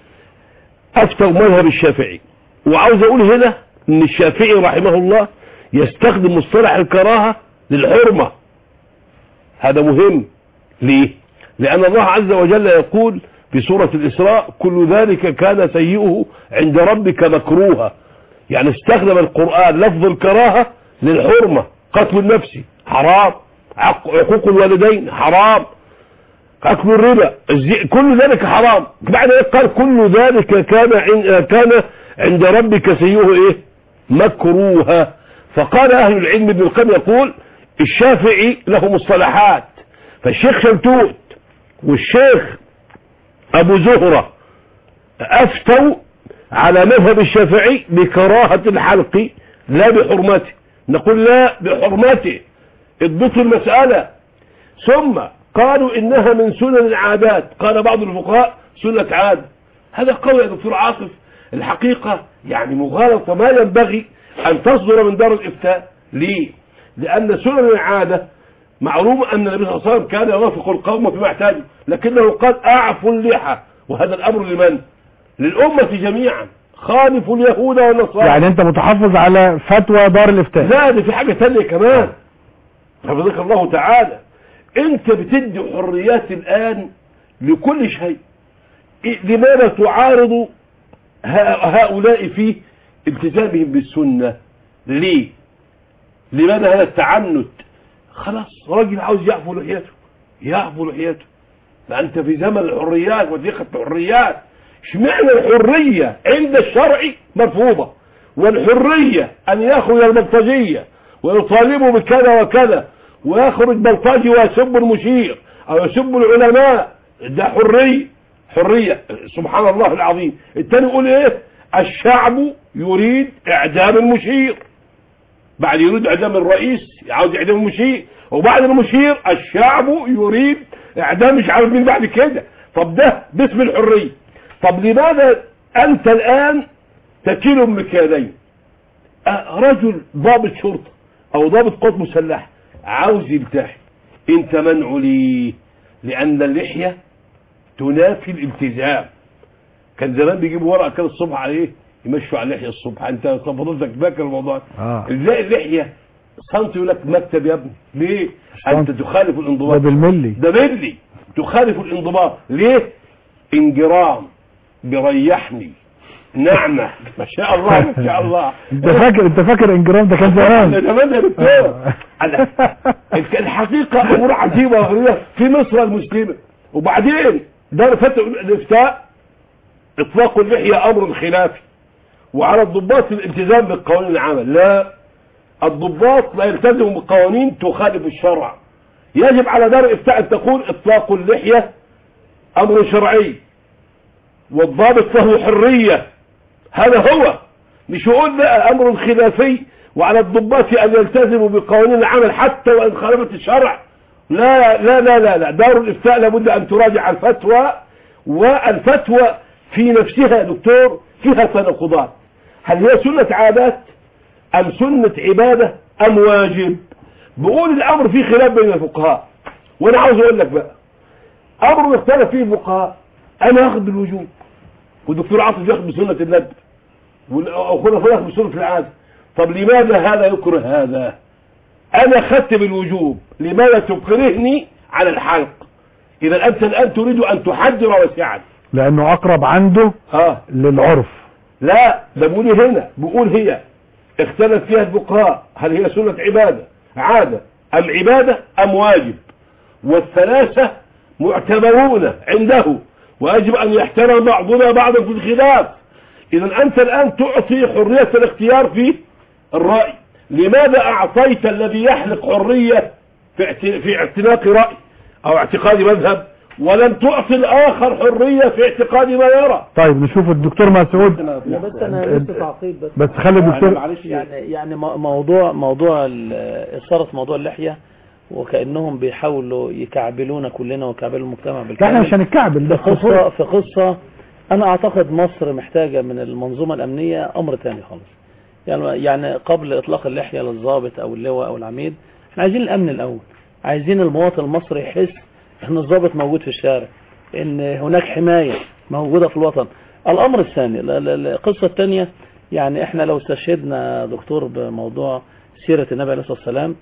Speaker 6: أفتوا مذهب الشافعي وعاوز أقول هنا إن الشافعي رحمه الله يستخدم مصطلح الكراهة للحرمة هذا مهم ليه لأن الله عز وجل يقول في سورة الإسراء كل ذلك كان سيئه عند ربك مكروها يعني استخدم القرآن لفظ الكراهة للحرمة قتل النفس حرام عق- عقوق الوالدين حرام أكل الربا الزي- كل ذلك حرام بعد ذلك قال كل ذلك كان عند, كان عند ربك سيئه ايه مكروها فقال اهل العلم ابن القيم يقول الشافعي له مصطلحات فالشيخ شلتوت والشيخ ابو زهرة افتوا على مذهب الشافعي بكراهة الحلق لا بحرمته نقول لا بحرمته اضبطوا المسألة ثم قالوا انها من سنن العادات قال بعض الفقهاء سنة عادة هذا قول يا دكتور عاصف الحقيقة يعني مغالطة ما ينبغي ان تصدر من دار الافتاء ليه لان سنن العادة معلوم ان النبي صلى الله عليه وسلم كان يوافق القوم فيما احتاجوا لكنه قال اعفوا اللحى وهذا الامر لمن للامة جميعا خالفوا اليهود والنصارى
Speaker 2: يعني انت متحفظ على فتوى دار الافتاء
Speaker 6: لا ده في حاجة تانية كمان حفظك الله تعالى انت بتدي حريات الان لكل شيء إيه- لماذا تعارض ه- هؤلاء في التزامهم بالسنة ليه لماذا هذا التعنت خلاص راجل عاوز يعفو لحيته يعفو لحيته ما انت في زمن الحريات وثيقة الحريات اشمعنى الحرية عند الشرع مرفوضة والحرية ان يخرج البلطجية ويطالبوا بكذا وكذا ويخرج بلطجي ويسب المشير او يسب العلماء ده حرية حرية سبحان الله العظيم التاني يقول ايه الشعب يريد اعدام المشير بعد يريد اعدام الرئيس عاوز اعدام المشير وبعد المشير الشعب يريد اعدام مش عارف مين بعد كده طب ده باسم الحرية طب لماذا انت الان تكيل مكيالين أه، رجل ضابط شرطة او ضابط قوات مسلحة عاوز يلتحي انت منع ليه لان اللحية تنافي الالتزام كان زمان بيجيبوا ورقة كده الصبح عليه يمشوا على اللحية الصبح انت فضلتك فاكر الموضوع ده.
Speaker 2: اه
Speaker 6: تلاقي اللحية سنتي يقول لك مكتب يا ابني ليه انت تخالف الانضباط
Speaker 2: ده بالملي
Speaker 6: ده ملي تخالف الانضباط ليه انجرام بيريحني نعمة ما شاء الله ما شاء الله
Speaker 2: انت فاكر انت فاكر انجرام ده كان زمان
Speaker 6: ده زمان يا دكتور أنا- الحقيقة امور عجيبة وغريبة في مصر المسلمة وبعدين دار فتح الافتاء اطلاق اللحية امر خلافي وعلى الضباط الالتزام بالقوانين العمل لا الضباط لا يلتزموا بقوانين تخالف الشرع يجب على دار الافتاء ان تقول اطلاق اللحية امر شرعي والضابط له حرية هذا هو مش يقول بقى امر خلافي وعلى الضباط ان يلتزموا بقوانين العمل حتى وان خالفت الشرع لا لا لا لا لا دار الافتاء لابد ان تراجع الفتوى والفتوى في نفسها يا دكتور فيها تناقضات هل هي سنة عادات ام سنة عبادة ام واجب بقول الامر فيه خلاف بين الفقهاء وانا عاوز اقول لك بقى امر اختلف فيه الفقهاء انا اخذ بالوجوب والدكتور عاطف ياخذ بسنة الندب والخلفاء ياخذ بسنة العادة طب لماذا هذا يكره هذا انا اخذت بالوجوب لماذا تكرهني على الحلق اذا انت الان تريد ان تحجر وسعا
Speaker 2: لانه اقرب عنده
Speaker 6: اه
Speaker 2: للعرف
Speaker 6: لا ده بقول إيه هنا بقول هي اختلف فيها الفقهاء هل هي سنة عبادة عادة ام عبادة ام واجب والثلاثة معتبرون عنده ويجب ان يحترم بعضنا بعضا في الخلاف اذا انت الان تعطي حرية الاختيار في الرأي لماذا اعطيت الذي يحلق حرية في اعت- في اعتناق رأي او اعتقاد مذهب ولم تعطي الاخر حرية في اعتقاد ما يرى
Speaker 2: طيب نشوف الدكتور مسعود
Speaker 5: لا بس انا لسه تعقيب بس
Speaker 2: بس خلي الدكتور
Speaker 5: يعني يعني مو- موضوع موضوع ال- اثاره موضوع اللحيه وكانهم بيحاولوا يكعبلونا كلنا ويكعبلوا المجتمع
Speaker 2: لا احنا
Speaker 5: بالكامل
Speaker 2: مش هنتكعبل ده
Speaker 5: في قصه في قصه انا اعتقد مصر محتاجه من المنظومه الامنيه امر تاني خالص يعني يعني قبل اطلاق اللحيه للضابط او اللواء او العميد احنا عايزين الامن الاول عايزين المواطن المصري يحس ان الضابط موجود في الشارع ان هناك حمايه موجوده في الوطن الامر الثاني ال- ال- القصه الثانيه يعني احنا لو استشهدنا دكتور بموضوع سيره النبي عليه الصلاه والسلام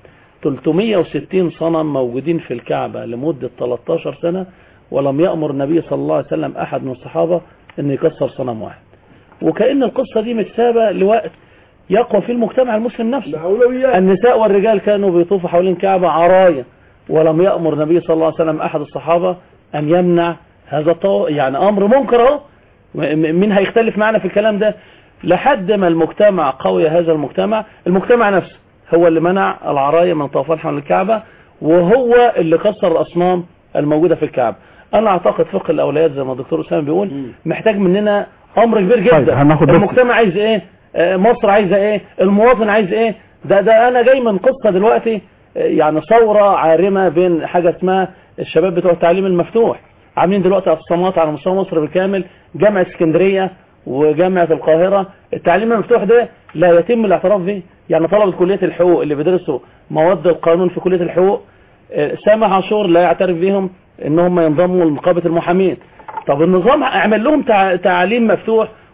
Speaker 5: 360 صنم موجودين في الكعبه لمده 13 سنه ولم يامر النبي صلى الله عليه وسلم احد من الصحابه ان يكسر صنم واحد وكأن القصة دي متسابة لوقت يقوى في المجتمع المسلم نفسه النساء والرجال كانوا بيطوفوا حوالين كعبة عرايا ولم يأمر النبي صلى الله عليه وسلم أحد الصحابة أن يمنع هذا الطو... يعني أمر منكر أهو م- مين هيختلف معنا في الكلام ده لحد ما المجتمع قوي هذا المجتمع المجتمع نفسه هو اللي منع العرايا من طوفان حول الكعبة وهو اللي كسر الأصنام الموجودة في الكعبة أنا أعتقد فقه الأولويات زي ما الدكتور أسامة بيقول محتاج مننا أمر كبير
Speaker 2: طيب،
Speaker 5: جدا
Speaker 2: هناخد بس-
Speaker 5: المجتمع عايز إيه آه، مصر عايزة إيه المواطن عايز إيه ده ده أنا جاي من قصة دلوقتي آه، يعني ثورة عارمة بين حاجة اسمها الشباب بتوع التعليم المفتوح عاملين دلوقتي اعتصامات على مستوى مصر بالكامل جامعة اسكندرية وجامعة القاهرة التعليم المفتوح ده لا يتم الاعتراف به يعني طلبة كلية الحقوق اللي بيدرسوا مواد القانون في كلية الحقوق آه، سامح عاشور لا يعترف بهم ان هم ينضموا لنقابة المحامين طب النظام اعمل لهم تع- تعليم مفتوح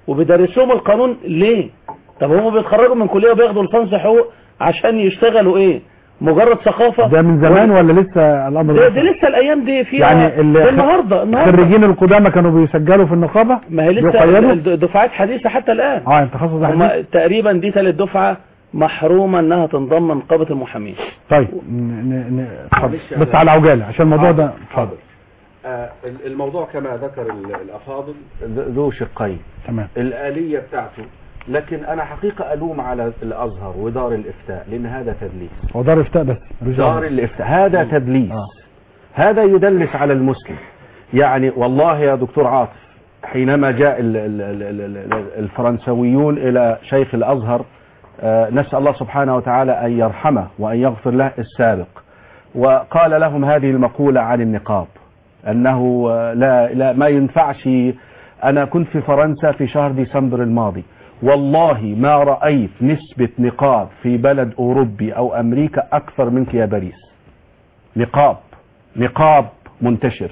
Speaker 5: وبيدرسوهم القانون ليه طب هم بيتخرجوا من كليه وبياخدوا لسانس حقوق عشان يشتغلوا ايه مجرد ثقافه
Speaker 2: ده من زمان ولا لسه الامر
Speaker 5: ده,
Speaker 2: ده
Speaker 5: ده لسه الايام دي فيها
Speaker 2: يعني ال-
Speaker 5: ده النهارده النهارده
Speaker 2: الخريجين القدامى كانوا بيسجلوا في النقابه
Speaker 5: ما هي لسه
Speaker 2: يقيدوا؟
Speaker 5: الد- دفعات حديثه حتى الان
Speaker 2: اه انت تخصص
Speaker 5: هم
Speaker 2: حديث
Speaker 5: تقريبا دي ثالث دفعه محرومه انها تنضم نقابه المحامين
Speaker 2: طيب ن- ن- ن- اتفضل.
Speaker 13: معلش
Speaker 2: بس
Speaker 13: أنا-
Speaker 2: على عجاله عشان الموضوع ده
Speaker 13: حاضر آه، الموضوع كما ذكر ال- الافاضل ذو شقين
Speaker 2: تمام
Speaker 13: الآلية بتاعته لكن أنا حقيقة ألوم على الأزهر ودار الإفتاء لأن هذا تدليس
Speaker 2: هو دار افتاء بس ملوش دعوة.
Speaker 13: دار الإفتاء هذا تدليس هذا يدلس على المسلم يعني والله يا دكتور عاطف حينما جاء ال- ال- ال- ال- ال- الفرنسويون إلى شيخ الأزهر آه، نسأل الله سبحانه وتعالى أن يرحمه وأن يغفر له السابق وقال لهم هذه المقولة عن النقاب أنه آه، لا, لا ما ينفعش أنا كنت في فرنسا في شهر ديسمبر الماضي والله ما رأيت نسبة نقاب في بلد أوروبي أو أمريكا أكثر منك يا باريس نقاب نقاب منتشر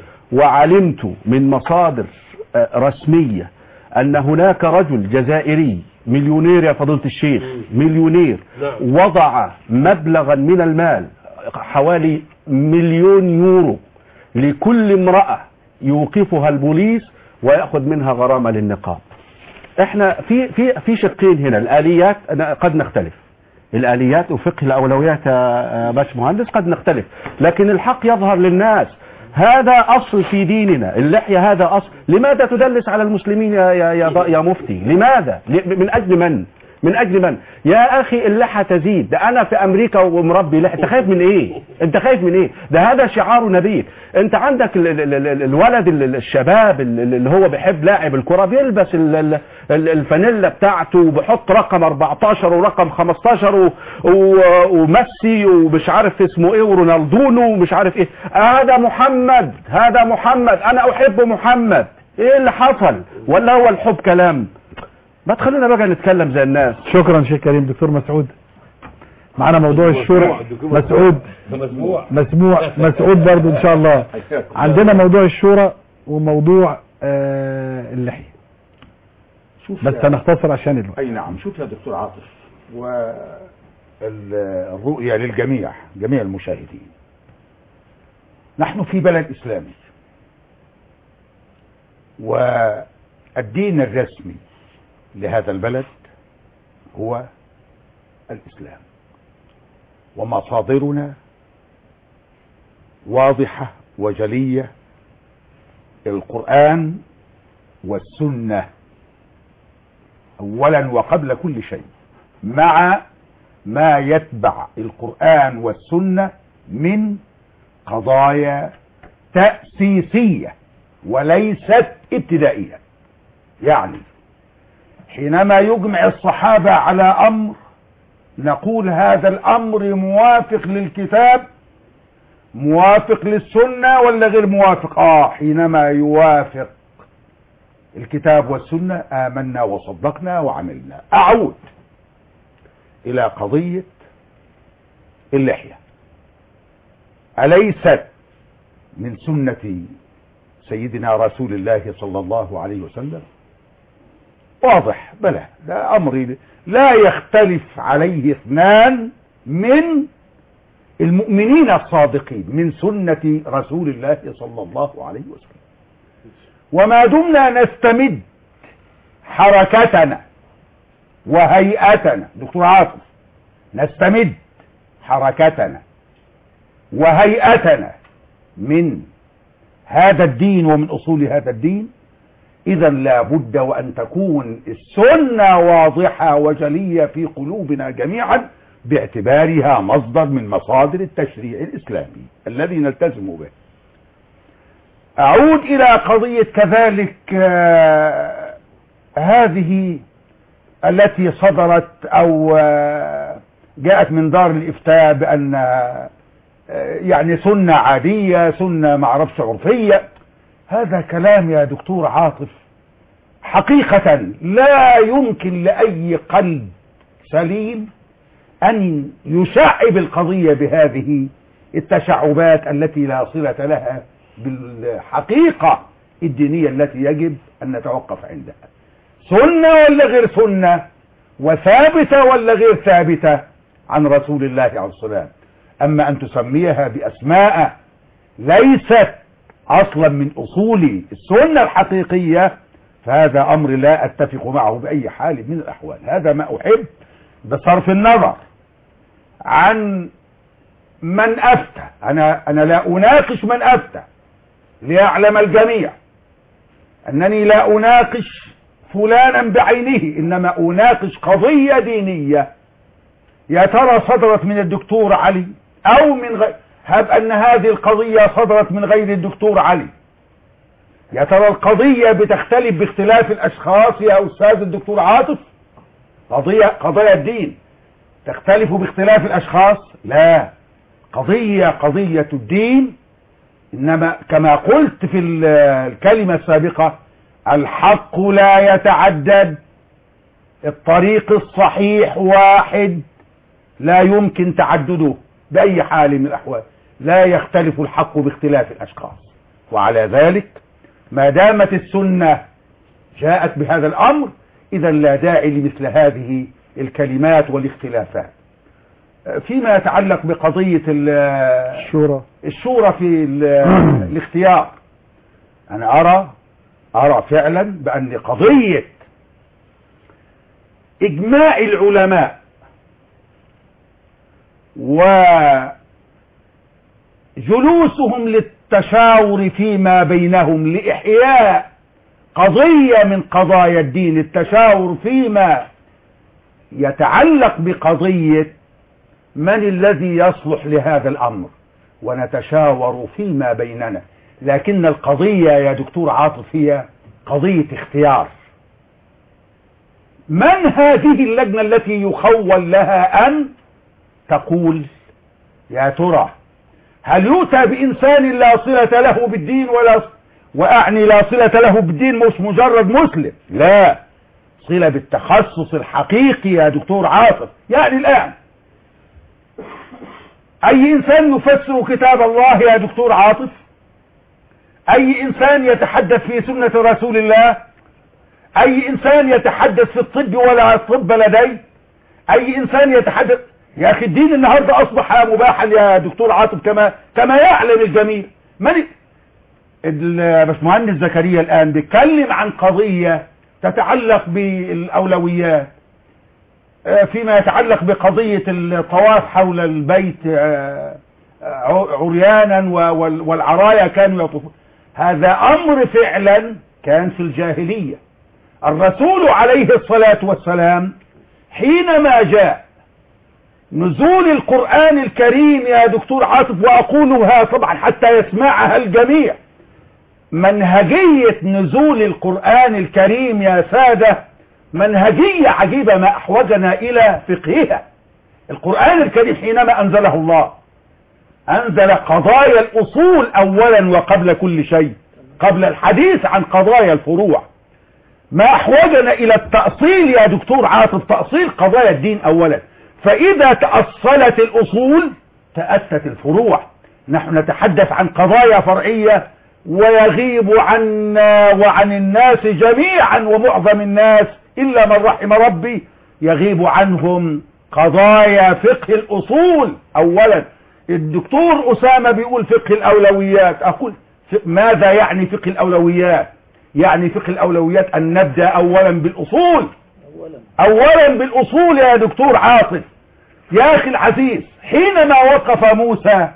Speaker 13: وعلمت من مصادر آه، رسمية أن هناك رجل جزائري مليونير يا فضيلة الشيخ مليونير وضع مبلغا من المال حوالي مليون يورو لكل امرأة يوقفها البوليس ويأخذ منها غرامة للنقاب احنا في في في شقين هنا الآليات أنا قد نختلف الآليات وفقه الأولويات يا باش مهندس قد نختلف لكن الحق يظهر للناس هذا أصل في ديننا اللحية هذا أصل لماذا تدلس على المسلمين يا, يا, يا, يا مفتي لماذا ل- من أجل من من أجل من يا أخي اللحى تزيد ده أنا في أمريكا ومربي لحية أنت خايف من إيه أنت خايف من إيه ده هذا شعار نبيك أنت عندك ال ال ال ال الولد ال- ال- الشباب ال- ال- اللي هو بيحب لاعب الكرة بيلبس ال- ال- ال- الفانيلا بتاعته وبيحط رقم 14 ورقم 15 و- و- وميسي ومش عارف اسمه ايه ورونالدونو ومش عارف ايه هذا محمد هذا محمد انا احب محمد ايه اللي حصل ولا هو الحب كلام ما تخلونا بقى نتكلم زي الناس
Speaker 2: شكرا شيخ كريم دكتور مسعود معانا موضوع الشورى مسعود
Speaker 6: مسموع
Speaker 2: مسموع مسعود برضو ان شاء الله عندنا موضوع الشورى وموضوع آه اللحية
Speaker 3: شوف
Speaker 2: بس
Speaker 3: يا-
Speaker 2: هنختصر عشان الوقت
Speaker 3: اي نعم شوف يا دكتور عاطف والرؤية للجميع جميع المشاهدين نحن في بلد اسلامي والدين الرسمي لهذا البلد هو الاسلام ومصادرنا واضحة وجلية القرآن والسنة اولا وقبل كل شيء مع ما يتبع القرآن والسنة من قضايا تأسيسية وليست ابتدائية يعني حينما يجمع الصحابة على أمر نقول هذا الأمر موافق للكتاب موافق للسنة ولا غير موافق آه حينما يوافق الكتاب والسنة آمنا وصدقنا وعملنا أعود إلى قضية اللحية أليست من سنة سيدنا رسول الله صلى الله عليه وسلم واضح بلى ده أمر لا يختلف عليه اثنان من المؤمنين الصادقين من سنة رسول الله صلى الله عليه وسلم وما دمنا نستمد حركتنا وهيئتنا دكتور عاطف نستمد حركتنا وهيئتنا من هذا الدين ومن اصول هذا الدين اذا لا بد وان تكون السنه واضحه وجليه في قلوبنا جميعا باعتبارها مصدر من مصادر التشريع الاسلامي الذي نلتزم به اعود الى قضيه كذلك آه، هذه التي صدرت او آه، جاءت من دار الافتاء بان آه، يعني سنه عاديه سنه معرفش عرفيه هذا كلام يا دكتور عاطف حقيقه لا يمكن لاي قلب سليم ان يشعب القضيه بهذه التشعبات التي لا صله لها بالحقيقه الدينيه التي يجب ان نتوقف عندها سنة ولا غير سنة وثابتة ولا غير ثابتة عن رسول الله عليه الصلاة أما أن تسميها بأسماء ليست أصلا من أصول السنة الحقيقية فهذا أمر لا أتفق معه بأي حال من الأحوال هذا ما أحب بصرف النظر عن من أفتى أنا, أنا لا أناقش من أفتى ليعلم الجميع أنني لا أناقش فلانا بعينه إنما أناقش قضية دينية يا ترى صدرت من الدكتور علي أو من غير هب أن هذه القضية صدرت من غير الدكتور علي يا ترى القضية بتختلف باختلاف الأشخاص يا أستاذ الدكتور عاطف قضية قضايا الدين تختلف باختلاف الأشخاص لا قضية قضية الدين إنما كما قلت في الكلمة السابقة الحق لا يتعدد الطريق الصحيح واحد لا يمكن تعدده بأي حال من الأحوال لا يختلف الحق باختلاف الأشخاص وعلى ذلك ما دامت السنة جاءت بهذا الأمر إذا لا داعي لمثل هذه الكلمات والاختلافات فيما يتعلق بقضية
Speaker 2: الشورى
Speaker 3: الشورى في الاختيار أنا أرى أرى فعلا بأن قضية إجماع العلماء وجلوسهم للتشاور فيما بينهم لإحياء قضية من قضايا الدين التشاور فيما يتعلق بقضية من الذي يصلح لهذا الأمر ونتشاور فيما بيننا لكن القضية يا دكتور عاطف هي قضية اختيار من هذه اللجنة التي يخول لها أن تقول يا ترى هل يؤتى بإنسان لا صلة له بالدين ولا وأعني لا صلة له بالدين مش مجرد مسلم لا صلة بالتخصص الحقيقي يا دكتور عاطف يعني الآن أي إنسان يفسر كتاب الله يا دكتور عاطف أي إنسان يتحدث في سنة رسول الله أي إنسان يتحدث في الطب ولا الطب لدي أي إنسان يتحدث يا أخي الدين النهاردة أصبح مباحا يا دكتور عاطف كما كما يعلم الجميع من الباشمهندس زكريا الآن بيتكلم عن قضية تتعلق بالأولويات فيما يتعلق بقضية الطواف حول البيت عريانا والعرايا كانوا يطوفون هذا أمر فعلا كان في الجاهلية الرسول عليه الصلاة والسلام حينما جاء نزول القرآن الكريم يا دكتور عاطف وأقولها طبعا حتى يسمعها الجميع منهجية نزول القرآن الكريم يا سادة منهجية عجيبة ما أحوجنا إلى فقهها القرآن الكريم حينما أنزله الله أنزل قضايا الأصول أولا وقبل كل شيء قبل الحديث عن قضايا الفروع ما أحوجنا إلى التأصيل يا دكتور عاطف تأصيل قضايا الدين أولا فإذا تأصلت الأصول تأتت الفروع نحن نتحدث عن قضايا فرعية ويغيب عنا وعن الناس جميعا ومعظم الناس إلا من رحم ربي يغيب عنهم قضايا فقه الأصول أولا الدكتور أسامة بيقول فقه الأولويات أقول ماذا يعني فقه الأولويات يعني فقه الأولويات أن نبدأ أولا بالأصول أولا بالأصول يا دكتور عاطف يا أخي العزيز حينما وقف موسى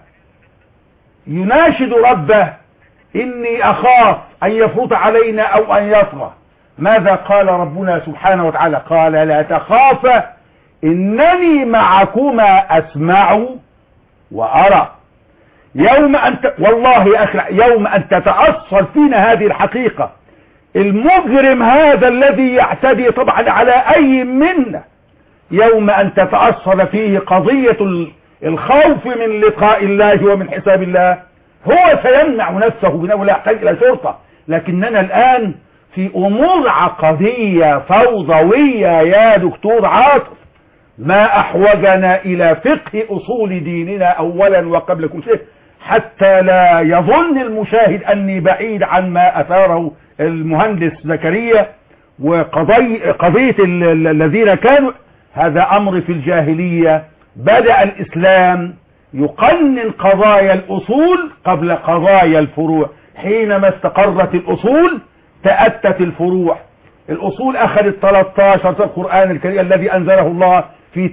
Speaker 3: يناشد ربه إني أخاف أن يفرط علينا أو أن يطغى ماذا قال ربنا سبحانه وتعالى قال لا تخافا إنني معكما أسمع وأرى يوم أن ت... والله يا أخي يوم أن تتأصل فينا هذه الحقيقة المجرم هذا الذي يعتدي طبعا على أي منا يوم أن تتأصل فيه قضية الخوف من لقاء الله ومن حساب الله هو سيمنع نفسه بأنه لا يحتاج إلى شرطة لكننا الآن في أمور عقدية فوضوية يا دكتور عاطف ما أحوجنا إلى فقه أصول ديننا أولا وقبل كل شيء حتى لا يظن المشاهد أني بعيد عن ما أثاره المهندس زكريا وقضية قضية ال- ال- الذين كانوا هذا أمر في الجاهلية بدأ الإسلام يقنن قضايا الأصول قبل قضايا الفروع حينما استقرت الأصول تأتت الفروع الأصول أخذت 13 في القرآن الكريم الذي أنزله الله في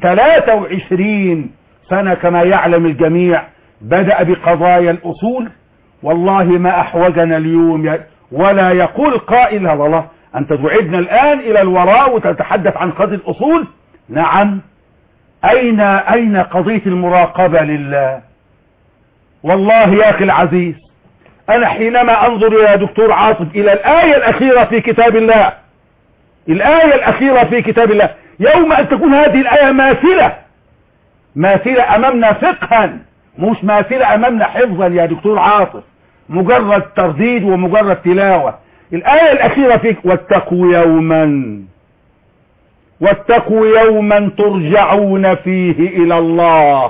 Speaker 3: 23 سنة كما يعلم الجميع بدأ بقضايا الأصول والله ما أحوجنا اليوم ي- ولا يقول قائل هذا الله أنت تعدنا الآن إلى الوراء وتتحدث عن قضية الأصول نعم أين أين قضية المراقبة لله والله يا أخي العزيز أنا حينما أنظر يا دكتور عاصف إلى الآية الأخيرة في كتاب الله الآية الأخيرة في كتاب الله يوم أن تكون هذه الآية ماثلة ماثلة أمامنا فقها مش ماثلة أمامنا حفظا يا دكتور عاصف مجرد ترديد ومجرد تلاوة الآية الأخيرة فيك واتقوا يوما واتقوا يوما ترجعون فيه إلى الله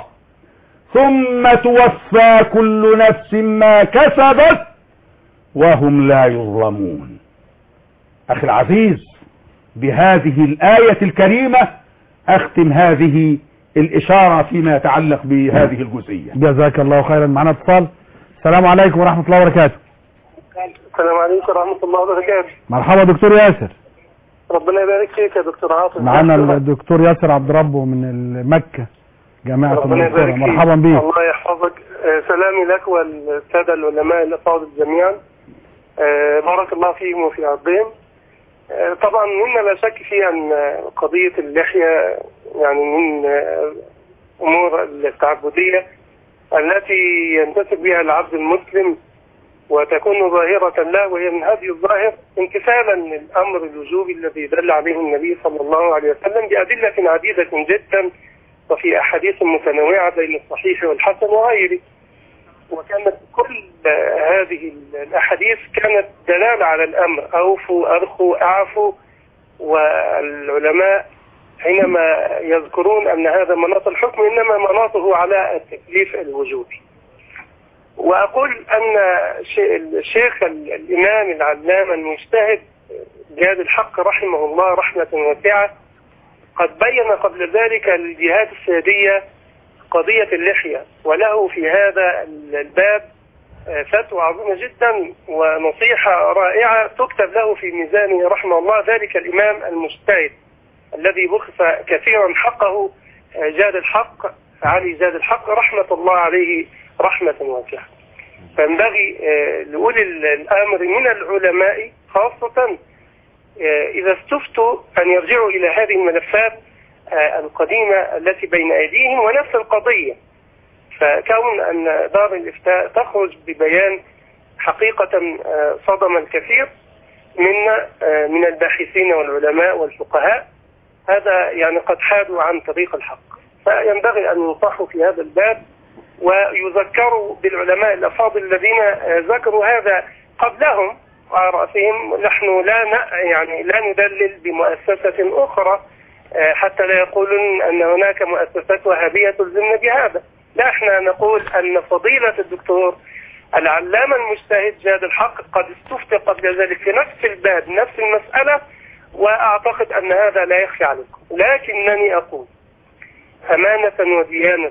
Speaker 3: ثم توفى كل نفس ما كسبت وهم لا يظلمون أخي العزيز بهذه الآية الكريمة أختم هذه الإشارة فيما يتعلق بهذه الجزئية
Speaker 2: جزاك الله خيرا معنا اتصال السلام عليكم ورحمة الله وبركاته
Speaker 18: السلام عليكم ورحمة الله وبركاته
Speaker 2: مرحبا دكتور ياسر
Speaker 18: ربنا يبارك فيك يا دكتور عاطف
Speaker 2: معنا الدكتور ياسر عبد ربه من مكة جامعة
Speaker 18: ربنا
Speaker 2: المنصورة
Speaker 18: يبارك فيك
Speaker 2: مرحبا بك
Speaker 18: الله يحفظك آه، سلامي لك والسادة العلماء الأفاضل جميعا آه، بارك الله فيهم وفي عرضهم آه، طبعا مما لا شك فيه أن آه، قضية اللحية يعني من آه، أمور التعبدية التي ينتسب بها العبد المسلم وتكون ظاهرة له وهي من هذه الظاهر امتثالا للأمر الوجوبي الذي دل عليه النبي صلى الله عليه وسلم بأدلة عديدة جدا وفي أحاديث متنوعة بين الصحيح والحسن وغيره وكانت كل هذه الأحاديث كانت دلالة على الأمر أوفوا أرخوا أعفوا والعلماء حينما يذكرون أن هذا مناط الحكم إنما مناطه على التكليف الوجوبي وأقول أن ش- الشيخ ال- الإمام العلامة المجتهد جاد الحق رحمه الله رحمة واسعة قد بين قبل ذلك الجهات السيادية قضية اللحية وله في هذا ال- الباب آه، فتوى عظيمة جدا ونصيحة رائعة تكتب له في ميزانه رحمه الله ذلك الإمام المجتهد الذي بخس كثيرا حقه آه، جاد الحق علي جاد الحق رحمة الله عليه رحمة واسعة فينبغي آه، لأولي ال- الأمر من العلماء خاصة آه، إذا استفتوا أن يرجعوا إلى هذه الملفات آه، القديمة التي بين أيديهم ونفس القضية فكون أن دار الإفتاء تخرج ببيان حقيقة آه، صدم الكثير منا آه، من الباحثين والعلماء والفقهاء هذا يعني قد حادوا عن طريق الحق فينبغي أن ينصحوا في هذا الباب ويذكروا بالعلماء الأفاضل الذين آه، ذكروا هذا قبلهم وعلى رأسهم نحن لا ن- يعني لا ندلل بمؤسسة أخرى آه، حتى لا يقولون أن هناك مؤسسات وهابية تلزمنا بهذا لا احنا نقول أن فضيلة الدكتور العلامة المجتهد جاد الحق قد استفتى قبل ذلك في نفس الباب نفس المسألة وأعتقد أن هذا لا يخفى عليكم لكنني أقول أمانة وديانة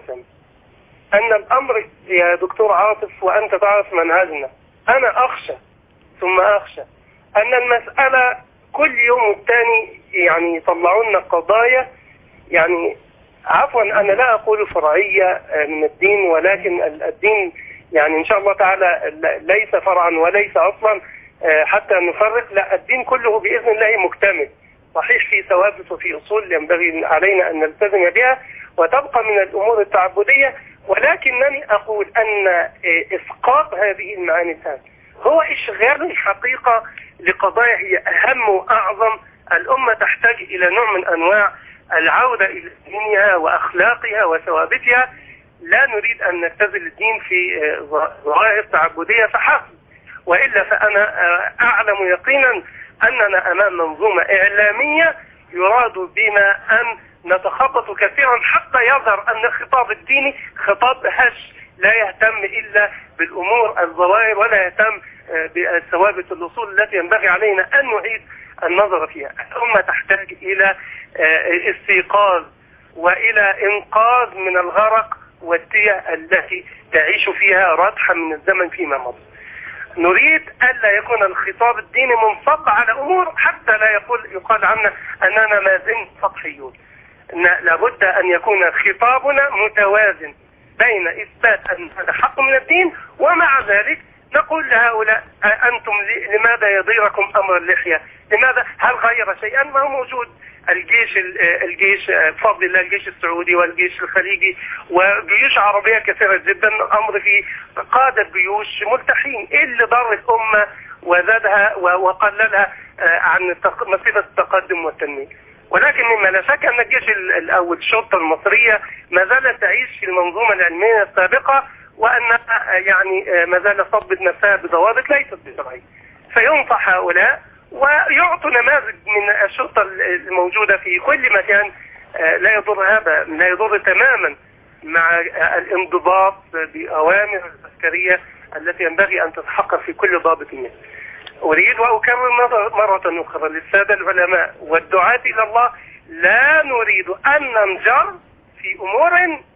Speaker 18: أن الأمر يا دكتور عاطف وأنت تعرف منهجنا أنا أخشى ثم أخشى أن المسألة كل يوم والتاني يعني يطلعوا لنا قضايا يعني عفوا أنا لا أقول فرعية آه، من الدين ولكن ال- الدين يعني إن شاء الله تعالى ل- ليس فرعا وليس أصلا آه، حتى نفرق لا الدين كله بإذن الله مكتمل صحيح في ثوابت وفي أصول ينبغي علينا أن نلتزم بها وتبقى من الأمور التعبدية ولكنني أقول أن آه، إسقاط هذه المعاني الآن هو إشغال حقيقة لقضايا هي أهم وأعظم الأمة تحتاج إلى نوع من أنواع العودة إلى دينها وأخلاقها وثوابتها لا نريد أن نختزل الدين في آه، ظ- ظواهر تعبدية فحسب وإلا فأنا آه، أعلم يقينا أننا أمام منظومة إعلامية يراد بنا أن نتخبط كثيرا حتى يظهر أن الخطاب الديني خطاب هش لا يهتم إلا بالأمور الظواهر ولا يهتم آه، بثوابت الأصول التي ينبغي علينا أن نعيد النظر فيها الأمة تحتاج إلى آه، استيقاظ وإلى إنقاذ من الغرق والدية التي تعيش فيها ردحا من الزمن فيما مضى نريد ألا يكون الخطاب الديني منصب على أمور حتى لا يقول يقال عنا أننا ما زلنا سطحيون ن- لابد أن يكون خطابنا متوازن بين إثبات أن هذا حق من الدين ومع ذلك نقول لهؤلاء أ- أنتم ل- لماذا يضيركم أمر اللحية لماذا هل غير شيئا ما هو موجود الجيش ال- الجيش بفضل الله الجيش السعودي والجيش الخليجي وجيوش عربية كثيرة جدا أمر في قادة جيوش ملتحين إيه اللي ضر الأمة وزادها و- وقللها آه، عن التق- مسيرة التقدم والتنمية ولكن مما لا شك أن الجيش ال- ال- أو الشرطة المصرية ما زالت تعيش في المنظومة العلمية السابقة وأنها آه، يعني آه، ما زالت تضبط نفسها بضوابط ليست بشرعية فينصح هؤلاء ويعطوا نماذج من الشرطة الموجودة في كل مكان آه، لا يضر هذا لا يضر تماما مع آه، الانضباط بأوامر العسكرية التي ينبغي أن تتحقق في كل ضابط منها أريد وأكرر مرة- مرة أخرى للسادة العلماء والدعاة إلى الله لا نريد أن ننجر في أمور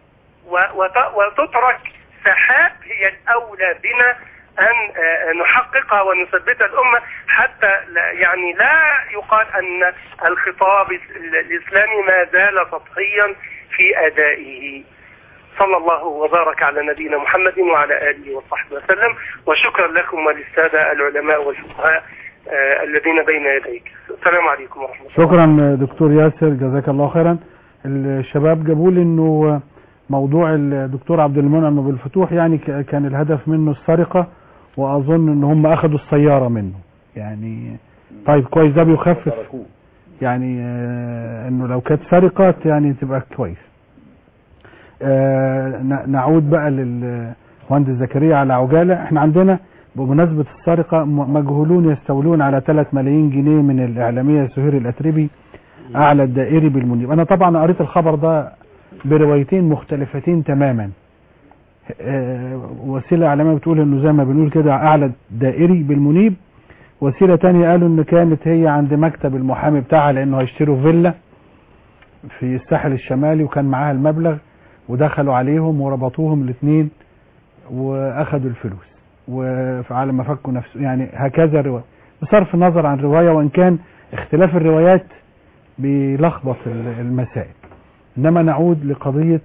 Speaker 18: و- وت- وتترك سحاب هي الأولى بنا أن آه، نحققها ونثبتها الأمة حتى لا يعني لا يقال أن الخطاب ال- الإسلامي ما زال سطحيا في أدائه صلى الله وبارك على نبينا محمد وعلى آله وصحبه وسلم وشكرا لكم وللسادة العلماء والفقهاء آه، الذين بين يديك السلام عليكم ورحمة الله
Speaker 2: شكرا دكتور ياسر جزاك الله خيرا الشباب جابوا لي انه موضوع الدكتور عبد المنعم ابو الفتوح يعني ك- كان الهدف منه السرقة واظن ان هم اخذوا السيارة منه يعني طيب كويس ده بيخفف يعني آه، انه لو كانت سرقة يعني تبقى كويس آه، ن- نعود بقى للمهندس زكريا على عجالة احنا عندنا بمناسبة السرقة م- مجهولون يستولون على 3 ملايين جنيه من الإعلامية سهير الأتربي أعلى الدائري بالمنيب أنا طبعا قريت الخبر ده بروايتين مختلفتين تماما آه، وسيلة إعلامية بتقول إنه زي ما بنقول كده أعلى الدائري بالمنيب وسيلة تانية قالوا إن كانت هي عند مكتب المحامي بتاعها لأنه هيشتروا فيلا في الساحل الشمالي وكان معاها المبلغ ودخلوا عليهم وربطوهم الاثنين واخدوا الفلوس وعلى ما فكوا نفسه يعني هكذا الرواية بصرف النظر عن الرواية وان كان اختلاف الروايات بيلخبط ال- المسائل انما نعود لقضية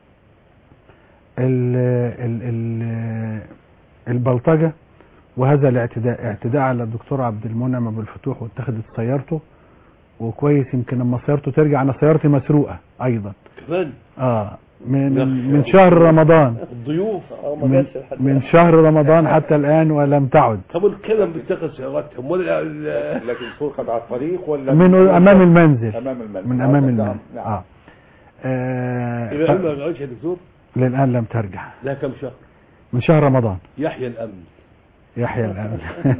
Speaker 2: ال ال ال البلطجة وهذا الاعتداء اعتداء على الدكتور عبد المنعم ابو الفتوح واتخذت سيارته وكويس يمكن لما سيارته ترجع انا سيارتي مسروقة ايضا
Speaker 6: كمان
Speaker 2: اه من من شهر رمضان
Speaker 6: الضيوف
Speaker 2: من, من شهر رمضان حتى الآن ولم تعد
Speaker 6: طب الكلام بيتخذ سياراتهم ولا ال-
Speaker 3: لكن سرقت على الطريق ولا
Speaker 2: من أمام المنزل
Speaker 3: امام المنزل
Speaker 2: من
Speaker 3: آه،
Speaker 2: أمام
Speaker 3: نعم،
Speaker 2: المنزل
Speaker 3: نعم.
Speaker 2: آه. آه
Speaker 6: يبقى
Speaker 2: ف-
Speaker 6: ما رجعش يا دكتور
Speaker 2: للآن لم ترجع
Speaker 6: لا كم شهر
Speaker 2: من شهر رمضان
Speaker 6: يحيى الامن
Speaker 2: يحيى الآن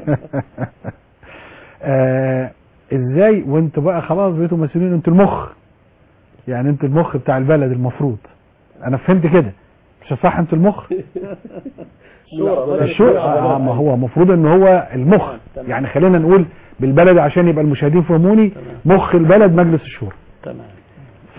Speaker 2: آه ازاي وانتوا بقى خلاص بقيتوا مسؤولين انتوا المخ يعني انتوا المخ بتاع البلد المفروض انا فهمت كده مش صح انتوا المخ الشورى آه ما هو المفروض ان هو المخ يعني خلينا نقول بالبلد عشان يبقى المشاهدين فهموني مخ البلد مجلس الشورى
Speaker 5: تمام
Speaker 2: ف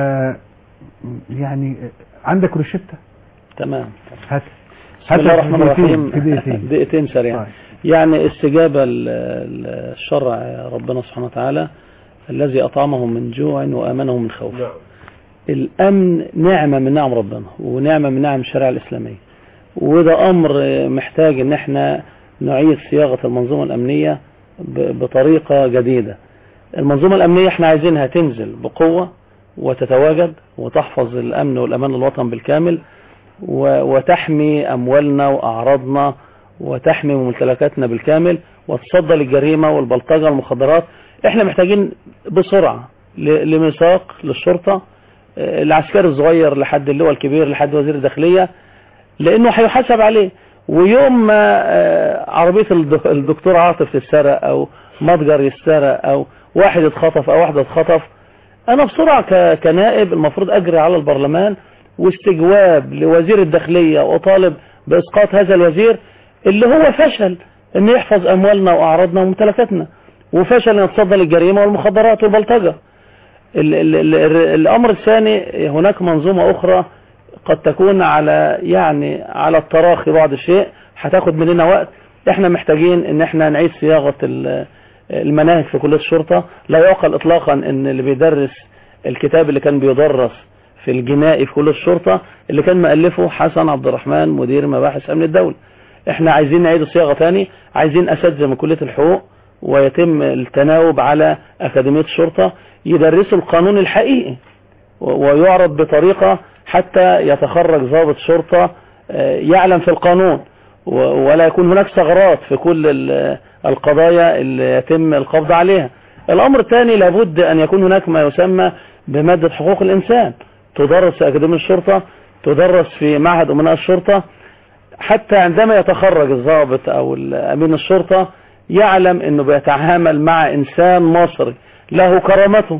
Speaker 2: يعني عندك روشتة
Speaker 5: تمام
Speaker 2: هات
Speaker 5: بسم الله الرحمن
Speaker 2: في دقيقتين-
Speaker 5: الرحيم
Speaker 2: في دقيقتين
Speaker 5: دقيقتين سريعا يعني استجابة ال- ال- الشرع ربنا سبحانه وتعالى الذي أطعمهم من جوع وآمنهم من خوف الأمن نعمة من نعم ربنا ونعمة من نعم الشريعة الإسلامية وده أمر محتاج إن احنا نعيد صياغة المنظومة الأمنية ب- بطريقة جديدة المنظومة الأمنية احنا عايزينها تنزل بقوة وتتواجد وتحفظ الأمن والأمان الوطن بالكامل و- وتحمي أموالنا وأعراضنا وتحمي ممتلكاتنا بالكامل وتصدى للجريمة والبلطجة والمخدرات احنا محتاجين بسرعة ل- لميثاق للشرطة آه، العسكري الصغير لحد اللواء الكبير لحد وزير الداخلية لانه هيحاسب عليه ويوم ما آه، عربية الد- الدكتور عاطف تتسرق او متجر يتسرق او واحد اتخطف او واحدة اتخطف انا بسرعة ك- كنائب المفروض اجري على البرلمان واستجواب لوزير الداخلية واطالب باسقاط هذا الوزير اللي هو فشل انه يحفظ اموالنا واعراضنا وممتلكاتنا وفشل ان يتصدى للجريمة والمخدرات والبلطجة ال ال ال ال الامر الثاني هناك منظومة اخرى قد تكون على يعني على التراخي بعض الشيء هتاخد مننا وقت احنا محتاجين ان احنا نعيد صياغة ال- المناهج في كلية الشرطة لا يعقل اطلاقا ان اللي بيدرس الكتاب اللي كان بيدرس في الجنائي في كلية الشرطة اللي كان مؤلفه حسن عبد الرحمن مدير مباحث امن الدولة احنا عايزين نعيد الصياغة تاني عايزين اساتذة من كلية الحقوق ويتم التناوب على اكاديمية الشرطة يدرسوا القانون الحقيقي و- ويعرض بطريقة حتى يتخرج ضابط شرطة آه، يعلم في القانون و- ولا يكون هناك ثغرات في كل ال- القضايا اللي يتم القبض عليها الامر الثاني لابد ان يكون هناك ما يسمى بمادة حقوق الانسان تدرس في اكاديمية الشرطة تدرس في معهد امناء الشرطة حتى عندما يتخرج الضابط او امين الشرطة يعلم انه بيتعامل مع انسان مصري له كرامته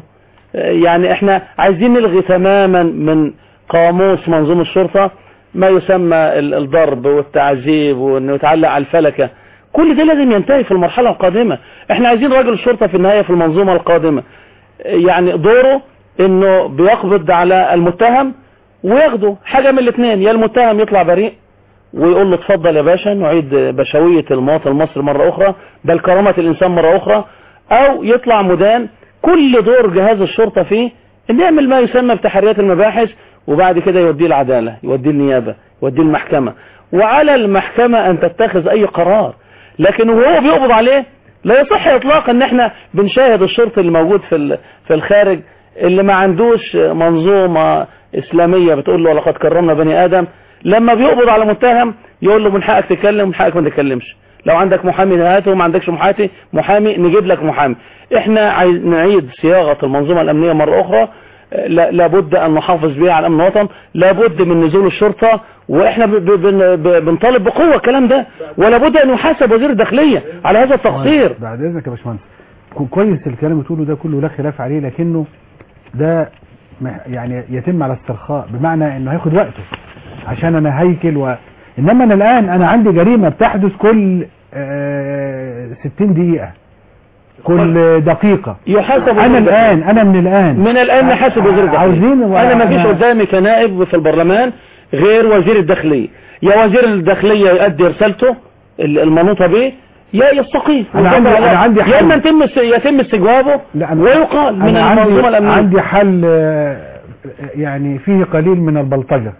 Speaker 5: يعني احنا عايزين نلغي تماما من قاموس منظومة الشرطة ما يسمى ال- الضرب والتعذيب وانه يتعلق على الفلكة كل ده لازم ينتهي في المرحلة القادمة احنا عايزين راجل الشرطة في النهاية في المنظومة القادمة يعني دوره انه بيقبض على المتهم وياخده حاجة من الاثنين يا المتهم يطلع بريء ويقول له اتفضل يا باشا نعيد بشوية المواطن المصري مرة اخرى بل كرامة الانسان مرة اخرى او يطلع مدان كل دور جهاز الشرطة فيه ان يعمل ما يسمى بتحريات المباحث وبعد كده يوديه العدالة يوديه النيابة يوديه المحكمة وعلى المحكمة ان تتخذ اي قرار لكن وهو بيقبض عليه لا يصح اطلاقا ان احنا بنشاهد الشرطي اللي موجود في ال- في الخارج اللي ما عندوش منظومة اسلامية بتقول له ولقد كرمنا بني ادم لما بيقبض على متهم يقول له من حقك تتكلم ومن حقك ما تتكلمش لو عندك محامي هاته وما عندكش محاتي محامي نجيب لك محامي احنا عايز نعيد صياغة المنظومة الامنية مرة اخرى لا- لابد ان نحافظ بها على امن الوطن لابد من نزول الشرطة واحنا ب- ب- بن- ب- بنطالب بقوة الكلام ده ولابد ان يحاسب وزير الداخلية على هذا التقصير
Speaker 2: بعد اذنك يا باشمهندس كو- كويس الكلام اللي بتقوله ده كله لا خلاف عليه لكنه ده مح- يعني يتم على استرخاء بمعنى انه هياخد وقته عشان انا هيكل و... انما انا الان انا عندي جريمة بتحدث كل آه 60 دقيقة كل دقيقة
Speaker 5: يحاسب
Speaker 2: انا
Speaker 5: وزير
Speaker 2: الان انا من الان
Speaker 5: من الان نحاسب وزير الداخلية
Speaker 2: عاوزين
Speaker 5: انا ما فيش
Speaker 2: وأنا-
Speaker 5: قدامي كنائب في البرلمان غير وزير الداخلية يا وزير الداخلية يؤدي رسالته ال- المنوطة به يا يستقيل
Speaker 2: أنا عندي-
Speaker 5: ويتم على-
Speaker 2: أنا عندي
Speaker 5: يا
Speaker 2: حل.
Speaker 5: اما يتم است- يتم استجوابه ويقال من
Speaker 2: أنا عندي,
Speaker 5: المنظومة الامنية
Speaker 2: عندي حل آه، يعني فيه قليل من البلطجة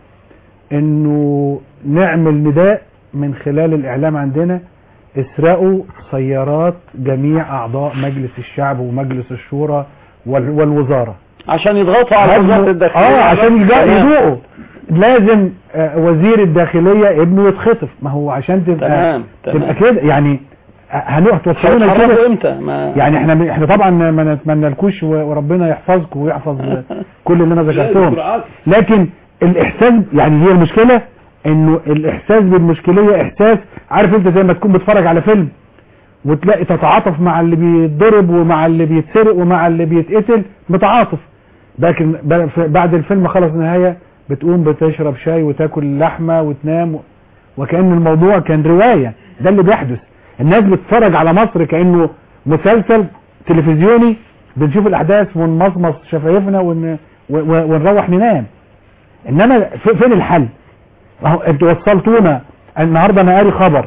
Speaker 2: انه نعمل نداء من خلال الاعلام عندنا اسرقوا سيارات جميع اعضاء مجلس الشعب ومجلس الشورى وال- والوزارة
Speaker 5: عشان يضغطوا على
Speaker 2: هاجموا-
Speaker 5: وزارة الداخلية
Speaker 2: اه عشان يجا-
Speaker 5: تمام.
Speaker 2: يدوقوا لازم آه، وزير الداخلية ابنه يتخطف ما هو عشان تبقى
Speaker 5: تمام، تمام.
Speaker 2: تبقى كده يعني هنروح توصلونا
Speaker 5: هيتحركوا
Speaker 2: كده
Speaker 5: امتى ما
Speaker 2: يعني احنا احنا طبعا ما نتمنى لكوش وربنا يحفظكم ويحفظ كل اللي انا ذكرتهم لكن الاحساس يعني هي المشكله انه الاحساس بالمشكليه احساس عارف انت زي ما تكون بتتفرج على فيلم وتلاقي تتعاطف مع اللي بيتضرب ومع اللي بيتسرق ومع اللي بيتقتل متعاطف لكن ب- ف- بعد الفيلم خلص النهايه بتقوم بتشرب شاي وتاكل لحمه وتنام و- وكأن الموضوع كان رواية ده اللي بيحدث الناس بتتفرج على مصر كأنه مسلسل تلفزيوني بنشوف الأحداث ونمصمص شفايفنا ون... و- و- ونروح ننام إنما في- فين الحل اهو انتوا وصلتونا النهاردة أنا قاري خبر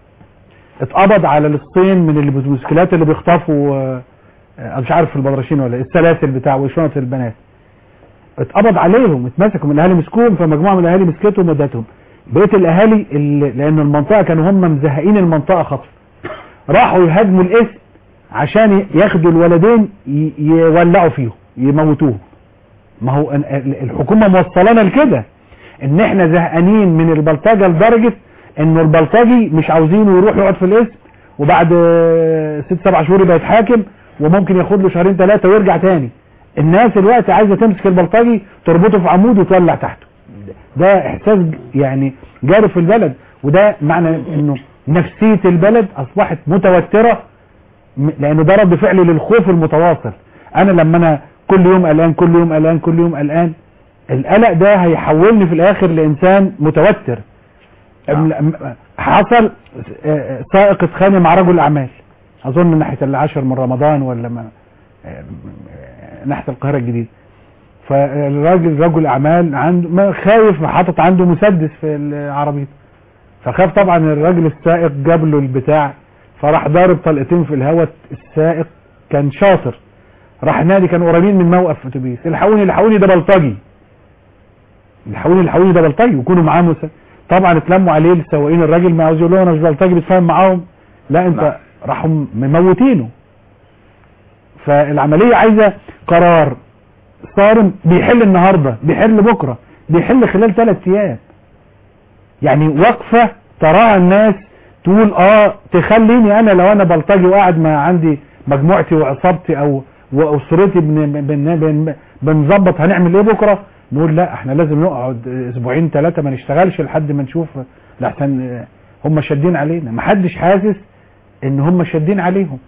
Speaker 2: اتقبض على الصين من اللي المشكلات اللي بيخطفوا آه، آه، مش عارف في البدرشين ولا إيه، السلاسل بتاع وشنط البنات اتقبض عليهم اتمسكوا من الاهالي مسكوهم فمجموعه من الاهالي مسكتهم ودتهم بقيه الاهالي اللي لان المنطقه كانوا هم مزهقين المنطقه خطف راحوا يهاجموا الاسم عشان ياخدوا الولدين ي- يولعوا فيهم يموتوهم ما هو ال- ال- الحكومه موصلانا لكده ان احنا زهقانين من البلطجه لدرجه ان البلطجي مش عاوزينه يروح يقعد في الاسم وبعد آه، ست سبع شهور يبقى يتحاكم وممكن ياخد له شهرين ثلاثه ويرجع تاني الناس الوقت عايزه تمسك البلطجي تربطه في عمود وتولع تحته ده احساس يعني جاري في البلد وده معنى انه نفسيه البلد اصبحت متوتره م- لانه ده رد فعل للخوف المتواصل انا لما انا كل يوم قلقان كل يوم قلقان كل يوم قلقان القلق ده هيحولني في الاخر لانسان متوتر أم- أم- حصل آه، آه، سائق اتخانق مع رجل اعمال اظن ناحيه العاشر من رمضان ولا ما آه، ناحيه القاهره الجديده فالراجل رجل اعمال عنده ما خايف حاطط عنده مسدس في العربيه فخاف طبعا الراجل السائق جاب له البتاع فراح ضارب طلقتين في الهواء السائق كان شاطر راح نادي كانوا قريبين من موقف اتوبيس الحقوني الحقوني ده بلطجي الحقوني الحقوني ده بلطجي ويكونوا معاه مس... طبعا اتلموا عليه السواقين الراجل ما عاوز يقول لهم انا مش بلطجي بيتفاهم معاهم لا انت
Speaker 3: نعم.
Speaker 2: راحوا مموتينه فالعمليه عايزه قرار صارم بيحل النهارده بيحل بكره بيحل خلال ثلاث ايام يعني وقفه تراها الناس تقول اه تخليني انا لو انا بلطجي وقاعد مع عندي مجموعتي وعصابتي او واسرتي بن بن بن بنظبط هنعمل ايه بكره نقول لا احنا لازم نقعد اسبوعين ثلاثه ما نشتغلش لحد ما نشوف لحسن هم شادين علينا ما حدش حاسس ان هم شادين عليهم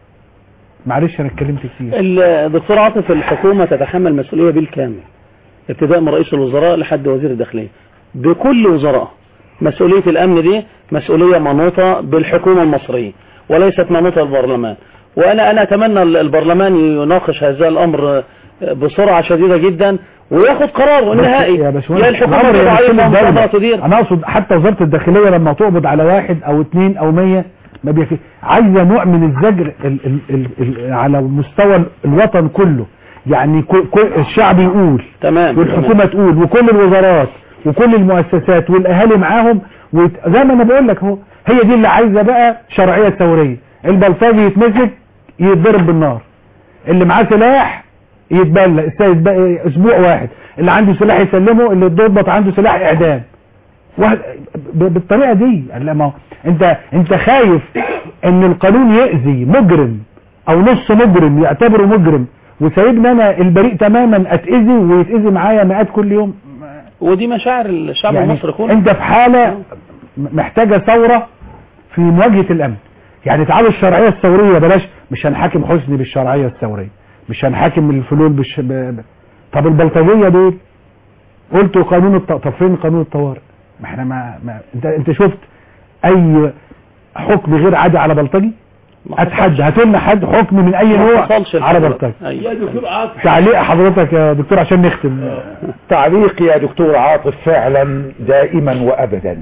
Speaker 2: معلش انا اتكلمت كتير
Speaker 5: الدكتور عاطف الحكومة تتحمل مسؤولية بالكامل ابتداء من رئيس الوزراء لحد وزير الداخلية بكل وزراء مسؤولية الأمن دي مسؤولية منوطة بالحكومة المصرية وليست منوطة بالبرلمان وأنا أنا أتمنى البرلمان يناقش هذا الأمر بسرعة شديدة جدا وياخد قرار نهائي
Speaker 2: يا باشمهندس
Speaker 5: يا الحكومة
Speaker 2: الأمر
Speaker 5: تضع
Speaker 2: يمثل
Speaker 5: عليها
Speaker 2: الدولة.
Speaker 5: مصادرة تدير
Speaker 2: انا اقصد حتى وزاره الداخليه لما تقبض على واحد او اثنين او مية ما بيفي عايزه نوع من الزجر ال ال ال ال على مستوى الوطن كله يعني كل كل الشعب يقول
Speaker 5: تمام
Speaker 2: والحكومه تقول وكل الوزارات وكل المؤسسات والاهالي معاهم ويت- زي ما انا بقول لك اهو هي دي اللي عايزه بقى شرعيه ثوريه البلطجي يتمسك يتضرب بالنار اللي معاه سلاح يتبلى السيد بقى اسبوع واحد اللي عنده سلاح يسلمه اللي اتضبط عنده سلاح اعدام واحد ب- بالطريقه دي لا ما هو انت انت خايف ان القانون يأذي مجرم او نص مجرم يعتبره مجرم وسايبني انا البريء تماما اتأذي ويتأذي معايا مئات كل يوم
Speaker 5: ودي مشاعر الشعب
Speaker 2: يعني
Speaker 5: المصري كله
Speaker 2: انت في حالة محتاجة ثورة في مواجهة الامن يعني تعالوا الشرعية الثورية بلاش مش هنحاكم حسني بالشرعية الثورية مش هنحاكم الفلول بالش... ب... ب... طب البلطجية دول قلتوا قانون الط... طب فين قانون الطوارئ ما احنا ما, ما... انت انت شفت اي حكم غير عادي على بلطجي اتحدى هات لنا حد حكم من اي
Speaker 5: ما
Speaker 2: نوع
Speaker 5: حصلش
Speaker 2: على
Speaker 5: الحمد
Speaker 2: بلطجي
Speaker 5: لله. أيوة.
Speaker 6: يا دكتور عاطف
Speaker 2: تعليق حضرتك يا دكتور عشان نختم
Speaker 3: تعليقي يا دكتور عاطف فعلا دائما وابدا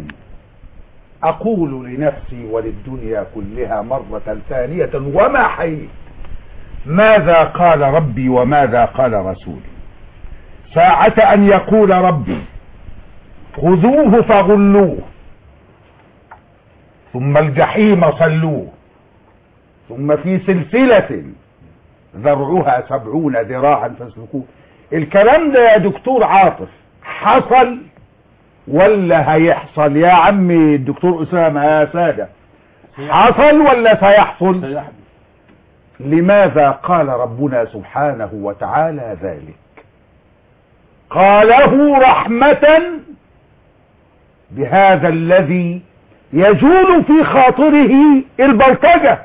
Speaker 3: اقول لنفسي وللدنيا كلها مرة ثانية وما حييت ماذا قال ربي وماذا قال رسولي ساعة ان يقول ربي خذوه فغلوه ثم الجحيم صلوه ثم في سلسلة ذرعها سبعون ذراعا فاسلكوه الكلام ده يا دكتور عاطف حصل ولا هيحصل يا عمي الدكتور أسامة يا سادة حصل ولا سيحصل لماذا قال ربنا سبحانه وتعالى ذلك قاله رحمة بهذا الذي يجول في خاطره البلطجة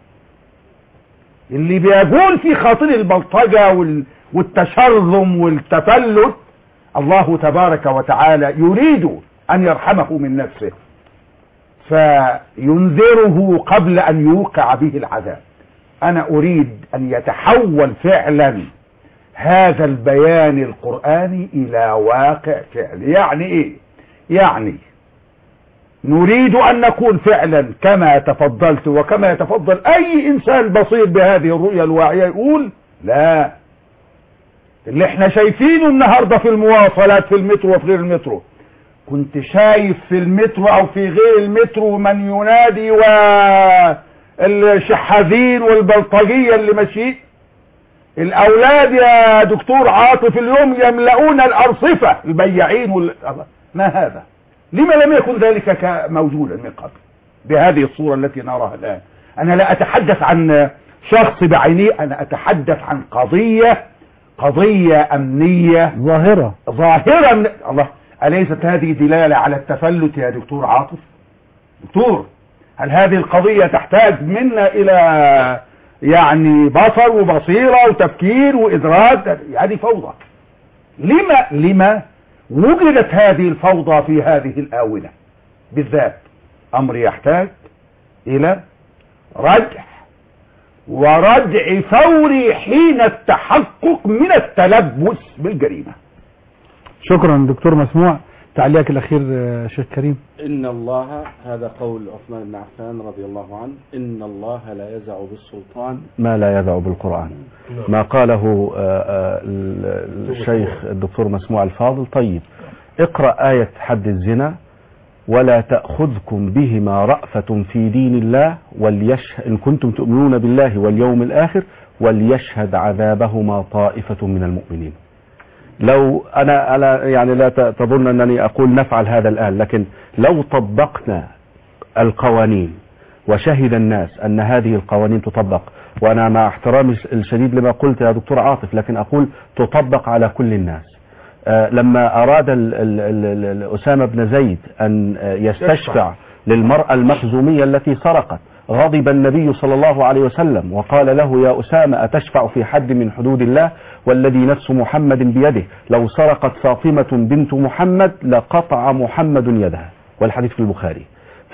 Speaker 3: اللي بيجول في خاطر البلطجة وال- والتشرذم والتفلت الله تبارك وتعالى يريد أن يرحمه من نفسه فينذره قبل أن يوقع به العذاب أنا أريد أن يتحول فعلا هذا البيان القرآني إلى واقع فعل يعني إيه يعني نريد أن نكون فعلا كما تفضلت وكما يتفضل أي إنسان بصير بهذه الرؤية الواعية يقول لا اللي احنا شايفينه النهاردة في المواصلات في المترو وفي غير المترو كنت شايف في المترو أو في غير المترو من ينادي والشحاذين والبلطجية اللي ماشيين الأولاد يا دكتور عاطف اليوم يملؤون الأرصفة البياعين وال... ما هذا لما لم يكن ذلك ك- موجودا من قبل بهذه الصورة التي نراها الآن أنا لا أتحدث عن شخص بعينه أنا أتحدث عن قضية قضية أمنية
Speaker 2: ظاهرة
Speaker 3: ظاهرة من... الله أليست هذه دلالة على التفلت يا دكتور عاطف دكتور هل هذه القضية تحتاج منا إلى يعني بصر وبصيرة وتفكير وإدراك هذه فوضى لما لما وجدت هذه الفوضى في هذه الآونة بالذات أمر يحتاج إلى ردع وردع فوري حين التحقق من التلبس بالجريمة
Speaker 2: شكرا دكتور مسموع تعليقك الاخير آه، شيخ كريم
Speaker 4: إن الله هذا قول عثمان بن عفان رضي الله عنه إن الله لا يزع بالسلطان ما لا يزع بالقرآن ما قاله آه، آه، ال- الشيخ الدكتور مسموع الفاضل طيب اقرأ آية حد الزنا ولا تأخذكم بهما رأفة في دين الله وليشهد إن كنتم تؤمنون بالله واليوم الآخر وليشهد عذابهما طائفة من المؤمنين لو انا انا يعني لا ت- تظن انني اقول نفعل هذا الان لكن لو طبقنا القوانين وشهد الناس ان هذه القوانين تطبق وانا مع احترامي الشديد لما قلت يا دكتور عاطف لكن اقول تطبق على كل الناس آه، لما اراد ال- ال- ال- ال- اسامه بن زيد ان آه، يستشفع للمراه المخزوميه التي سرقت غضب النبي صلى الله عليه وسلم وقال له يا أسامة أتشفع في حد من حدود الله والذي نفس محمد بيده لو سرقت فاطمة بنت محمد لقطع محمد يدها والحديث في البخاري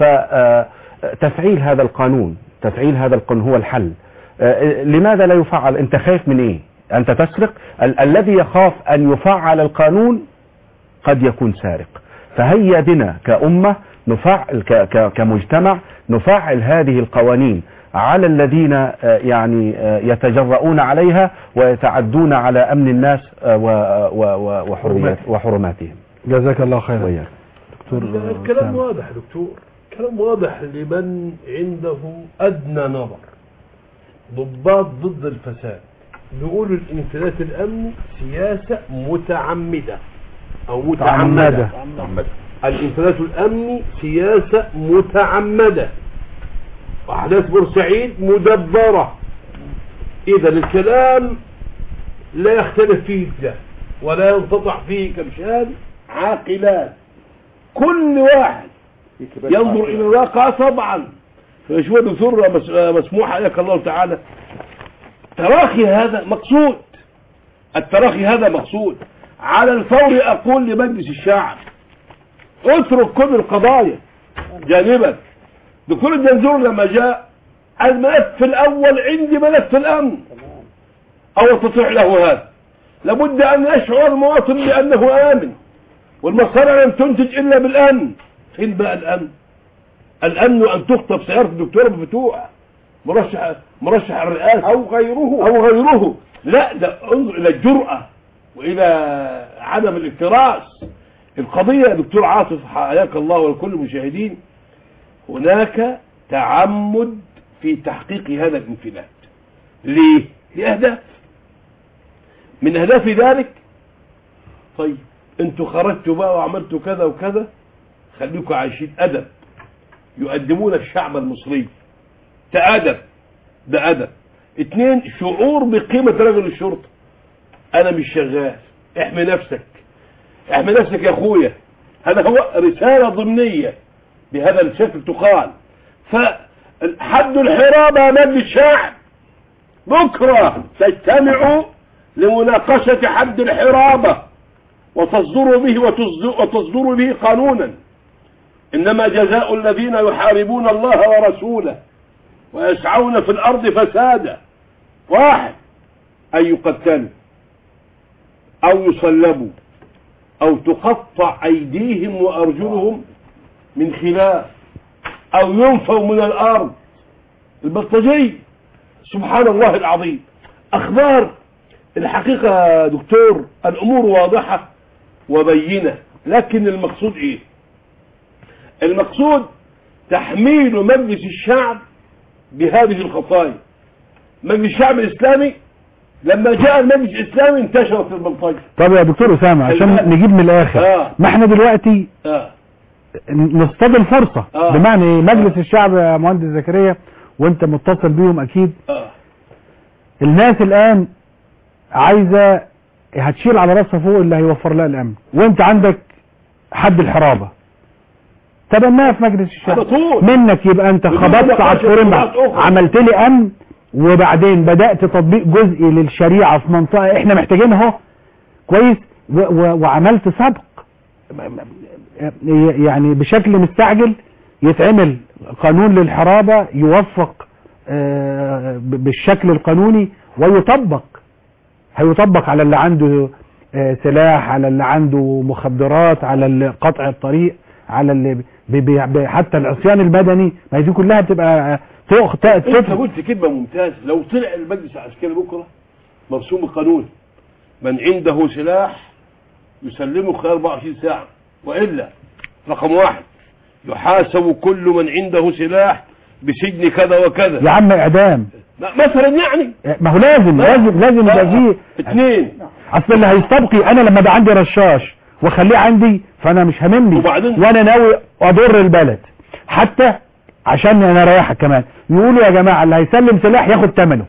Speaker 4: فتفعيل هذا القانون تفعيل هذا القانون هو الحل آه، لماذا لا يفعل انت خايف من ايه انت تسرق ال- الذي يخاف ان يفعل القانون قد يكون سارق فهيا بنا كأمة نفعل ك- ك- كمجتمع نفعل هذه القوانين على الذين آه، يعني آه، يتجرؤون عليها ويتعدون على أمن الناس آه، و- و- و- وحريات وحرماتهم
Speaker 2: جزاك الله خيرا
Speaker 6: وإياك.
Speaker 2: دكتور
Speaker 6: الكلام
Speaker 2: أسامة.
Speaker 6: واضح يا دكتور كلام واضح لمن عنده أدنى نظر ضباط ضد الفساد بيقولوا الانفلات الأمني سياسة متعمدة أو متعمدة الانفلات الأمني سياسة متعمدة وأحداث بورسعيد مدبرة إذا الكلام لا يختلف فيه ده ولا ينقطع فيه كمشان عاقلات كل واحد ينظر الى الواقع طبعا فشوف الدكتور مس- مسموح عليك الله تعالى تراخي هذا مقصود التراخي هذا مقصود على الفور اقول لمجلس الشعب اترك كل القضايا جانبا دكتور الجنزور لما جاء الملف الاول عندي ملف الامن او تطيع له هذا لابد ان يشعر المواطن بانه امن والمصانع لم تنتج الا بالامن فين بقى الامن الامن ان تخطف سياره الدكتور بفتوح مرشح مرشح الرئاسه او غيره او غيره لا ده انظر الى الجرأة والى عدم الاكتراث القضية يا دكتور عاطف حياك الله والكل المشاهدين هناك تعمد في تحقيق هذا الانفلات ليه؟ لأهداف من أهداف ذلك طيب انتوا خرجتوا بقى وعملتوا كذا وكذا خليكم عايشين أدب يقدمون الشعب المصري تأدب ده أدب اتنين شعور بقيمة رجل الشرطة أنا مش شغال احمي نفسك احمي نفسك يا أخويا هذا هو رسالة ضمنية بهذا الشكل تقال فحد الحرابة يا مجلس الشعب بكرة تجتمعوا لمناقشة حد الحرابة وتصدروا به وتصدر- وتصدروا به قانونا إنما جزاء الذين يحاربون الله ورسوله ويسعون في الأرض فسادا واحد أن يقتلوا أو يصلبوا أو تقطع أيديهم وأرجلهم من خلاف أو ينفوا من الأرض البلطجي سبحان الله العظيم أخبار الحقيقة يا دكتور الأمور واضحة وبينة لكن المقصود إيه المقصود تحميل مجلس الشعب بهذه الخطايا مجلس الشعب الإسلامي لما جاء المجلس الإسلامي انتشرت البلطجة
Speaker 2: طب يا دكتور أسامة عشان
Speaker 6: الآن.
Speaker 2: نجيب من الآخر
Speaker 6: آه.
Speaker 2: ما احنا دلوقتي
Speaker 6: آه.
Speaker 2: نصطاد الفرصة
Speaker 6: آه.
Speaker 2: بمعنى ايه مجلس الشعب يا مهندس زكريا وانت متصل بيهم اكيد
Speaker 6: آه.
Speaker 2: الناس الان عايزة هتشيل على راسها فوق اللي هيوفر لها الامن وانت عندك حد الحرابة تبناها في مجلس الشعب
Speaker 6: على طول.
Speaker 2: منك يبقى انت
Speaker 6: بدون
Speaker 2: خبطت
Speaker 6: نقاش
Speaker 2: عصفورين
Speaker 6: وخطوات
Speaker 2: بعض
Speaker 6: أخرى.
Speaker 2: عملت لي امن وبعدين بدأت تطبيق جزئي للشريعة في منطقة احنا محتاجينها كويس و و وعملت سبق يعني بشكل مستعجل يتعمل قانون للحرابة يوفق آه، ب- بالشكل القانوني ويطبق هيطبق على اللي عنده آه، سلاح على اللي عنده مخدرات على اللي قطع الطريق على اللي بي بي بي حتى العصيان المدني ما هي دي كلها بتبقى آه، تؤخ- ت-
Speaker 6: انت
Speaker 2: تدخل
Speaker 6: قلت كلمه ممتازه لو طلع المجلس العسكري بكره مرسوم القانون من عنده سلاح يسلمه خلال 24 ساعه والا رقم واحد يحاسب كل من عنده سلاح بسجن كذا وكذا
Speaker 2: يا عم اعدام
Speaker 6: لا، مثلا يعني
Speaker 2: ما هو لازم لازم لازم يبقى فيه
Speaker 6: اثنين
Speaker 2: اصل اللي هيستبقي انا لما يبقى عندي رشاش واخليه عندي فانا مش هاممني
Speaker 6: وبعدين-
Speaker 2: وانا ناوي اضر البلد حتى عشان انا رايحك كمان يقولوا يا جماعه اللي هيسلم سلاح ياخد ثمنه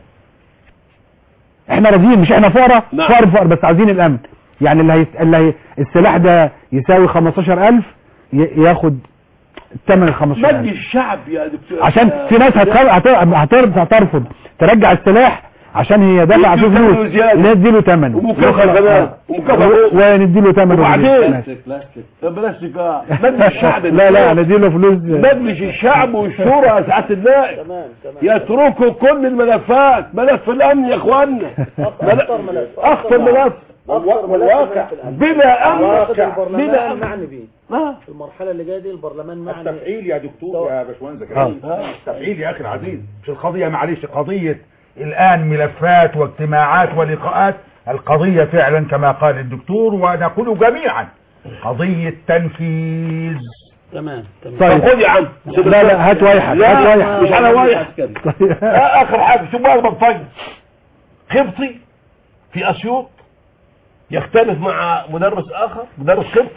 Speaker 2: احنا راضيين مش احنا فقراء
Speaker 6: نعم.
Speaker 2: فقر فقر بس عايزين الامن يعني اللي, هي... اللي هي... السلاح ده يساوي 15000 ي... ياخد ثمن ال 15000
Speaker 6: مجلس الشعب يا دكتور
Speaker 2: عشان في ناس هتخ- هت- هترفض هترفض ترجع السلاح عشان هي دافعه فيه
Speaker 6: يديله
Speaker 2: فلوس
Speaker 6: ثمنه زيادة.
Speaker 2: نديله ثمنه
Speaker 6: ومكافأة كمان. ومكافأة
Speaker 2: ونديله ثمنه
Speaker 6: وبعدين بلاستيك اه مجلس الشعب
Speaker 2: لا لا نديله فلوس
Speaker 6: مجلس الشعب والشورى يا سعاده النائب يتركوا كل الملفات ملف الامن يا اخوانا
Speaker 5: أخطر ملف.
Speaker 6: اخطر ملف
Speaker 5: والواقع
Speaker 6: بلا امن بلا
Speaker 5: البرلمان
Speaker 6: امن
Speaker 5: معني بيه في المرحله اللي جايه دي البرلمان معني
Speaker 3: التفعيل يا دكتور يا باشمهندس زكريا التفعيل يا اخي العزيز مش القضيه معلش قضيه الان ملفات واجتماعات ولقاءات القضيه فعلا كما قال الدكتور ونقول جميعا قضيه تنفيذ
Speaker 5: تمام تمام
Speaker 2: طيب.
Speaker 6: خد يا عم
Speaker 2: لا لا هات وايحك
Speaker 6: لا
Speaker 2: هات وايحك
Speaker 6: مش على وايح آه، اخر حاجه شوف بقى بلطجي قبطي في اسيوط يختلف مع مدرس اخر مدرس قبطي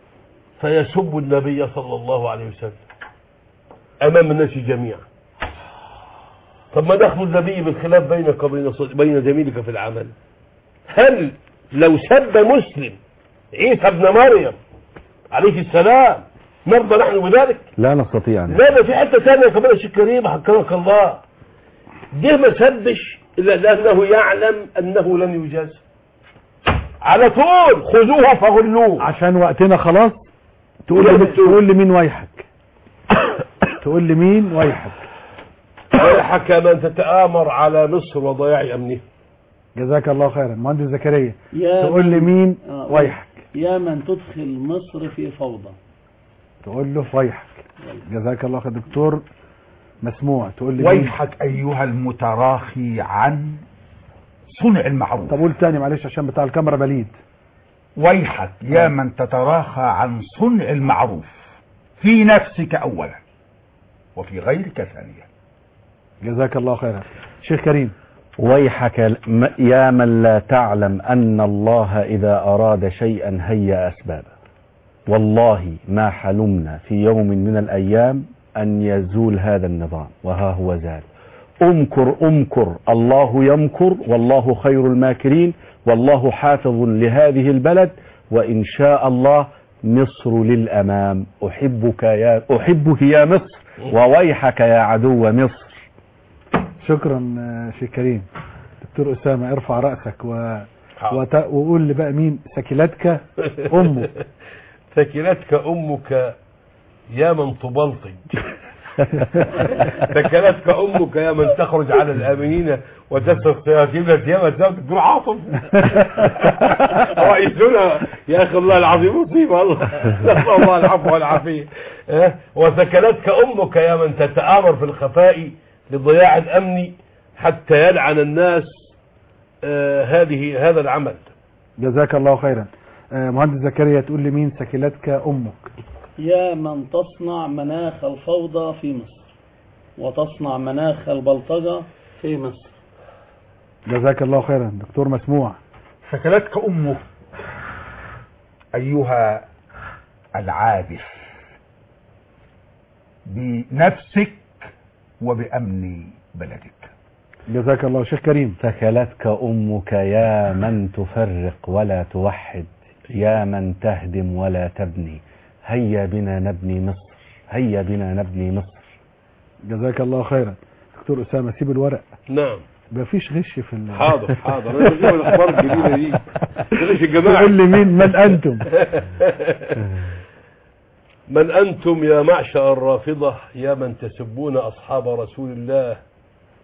Speaker 6: فيسب النبي صلى الله عليه وسلم امام الناس جميعا طب ما دخل النبي بالخلاف بينك وبين ص- بين زميلك في العمل هل لو سب مسلم عيسى ابن مريم عليه السلام نرضى نحن بذلك
Speaker 4: لا نستطيع أن
Speaker 6: لا ده في حته ثانيه كمان يا شيخ كريم حكمك الله ده ما سبش الا لانه يعلم انه لن يجاز على طول خذوه فغلوه
Speaker 2: عشان وقتنا خلاص تقول لي تقول لي مين وايحك تقول لي مين وايحك
Speaker 6: ويحك من تتآمر على مصر وضياع امنها
Speaker 2: جزاك الله خيرا مهندس زكريا
Speaker 5: يا
Speaker 2: تقول لي
Speaker 5: من-
Speaker 2: مين
Speaker 5: آه،
Speaker 2: وايحك
Speaker 5: يا من تدخل مصر في فوضى
Speaker 2: تقول له وايحك جزاك الله خير دكتور مسموع تقول لي مين
Speaker 3: ويحك ايها المتراخي عن صنع المعروف
Speaker 2: طب قول تاني معلش عشان بتاع الكاميرا بليد
Speaker 3: ويحك يا من تتراخى عن صنع المعروف في نفسك اولا وفي غيرك ثانيا
Speaker 2: جزاك الله خيرا شيخ كريم
Speaker 4: ويحك م- يا من لا تعلم أن الله إذا أراد شيئا هيأ أسبابه والله ما حلمنا في يوم من الأيام أن يزول هذا النظام وها هو زال أمكر أمكر الله يمكر والله خير الماكرين والله حافظ لهذه البلد وإن شاء الله مصر للأمام أحبك يا أحبك يا مصر وويحك يا عدو مصر
Speaker 2: شكرا آه، شيخ كريم دكتور أسامة ارفع رأسك و... وت... وقول لي بقى مين سكيلاتك أمه
Speaker 6: ثكلتك امك يا من تبلطج ثكلتك امك يا من تخرج على الامنين وتسرق سياسينا سيما زوجك دون عاطف رئيسنا يا اخي الله العظيم مصيبه الله نسال الله العفو والعافيه اه؟ وثكلتك امك يا من تتآمر في الخفاء لضياع الامن حتى يلعن الناس اه هذه هذا العمل
Speaker 2: جزاك الله خيرا آه، مهندس زكريا تقول لي مين سكيلاتك أمك
Speaker 5: يا من تصنع مناخ الفوضى في مصر وتصنع مناخ البلطجة في مصر
Speaker 2: جزاك الله خيرا دكتور مسموع
Speaker 3: سكلتك امك ايها العابث بنفسك وبامن بلدك
Speaker 2: جزاك الله شيخ كريم
Speaker 4: ثكلتك أمك يا من تفرق ولا توحد يا من تهدم ولا تبني هيا بنا نبني مصر هيا بنا نبني مصر
Speaker 2: جزاك الله خيرا دكتور أسامة سيب الورق
Speaker 6: نعم
Speaker 2: مفيش غش في ال...
Speaker 6: حاضر حاضر انا بجيب الاخبار الجديده دي معلش يا جماعه
Speaker 2: تقول لي مين من أنتم
Speaker 6: من أنتم يا معشر الرافضة يا من تسبون أصحاب رسول الله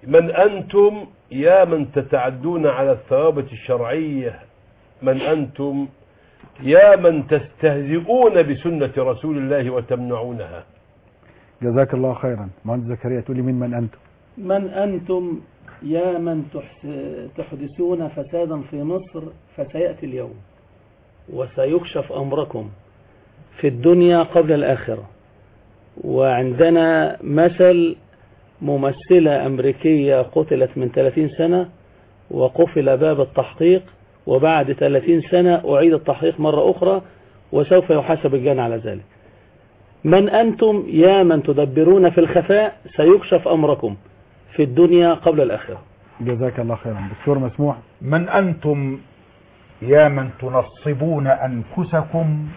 Speaker 6: من أنتم يا من تتعدون على الثوابت الشرعية من أنتم يا من تستهزئون بسنة رسول الله وتمنعونها
Speaker 2: جزاك الله خيرا مهندس زكريا تقول لي مين من انتم
Speaker 5: من أنتم يا من تحس- تحدثون فسادا في مصر فسيأتي اليوم وسيكشف أمركم في الدنيا قبل الآخرة وعندنا مثل ممثلة أمريكية قتلت من 30 سنة وقفل باب التحقيق وبعد 30 سنة أعيد التحقيق مرة أخرى وسوف يحاسب الجان على ذلك من أنتم يا من تدبرون في الخفاء سيكشف أمركم في الدنيا قبل الآخرة
Speaker 2: جزاك الله خيرا دكتور مسموح
Speaker 3: من أنتم يا من تنصبون أنفسكم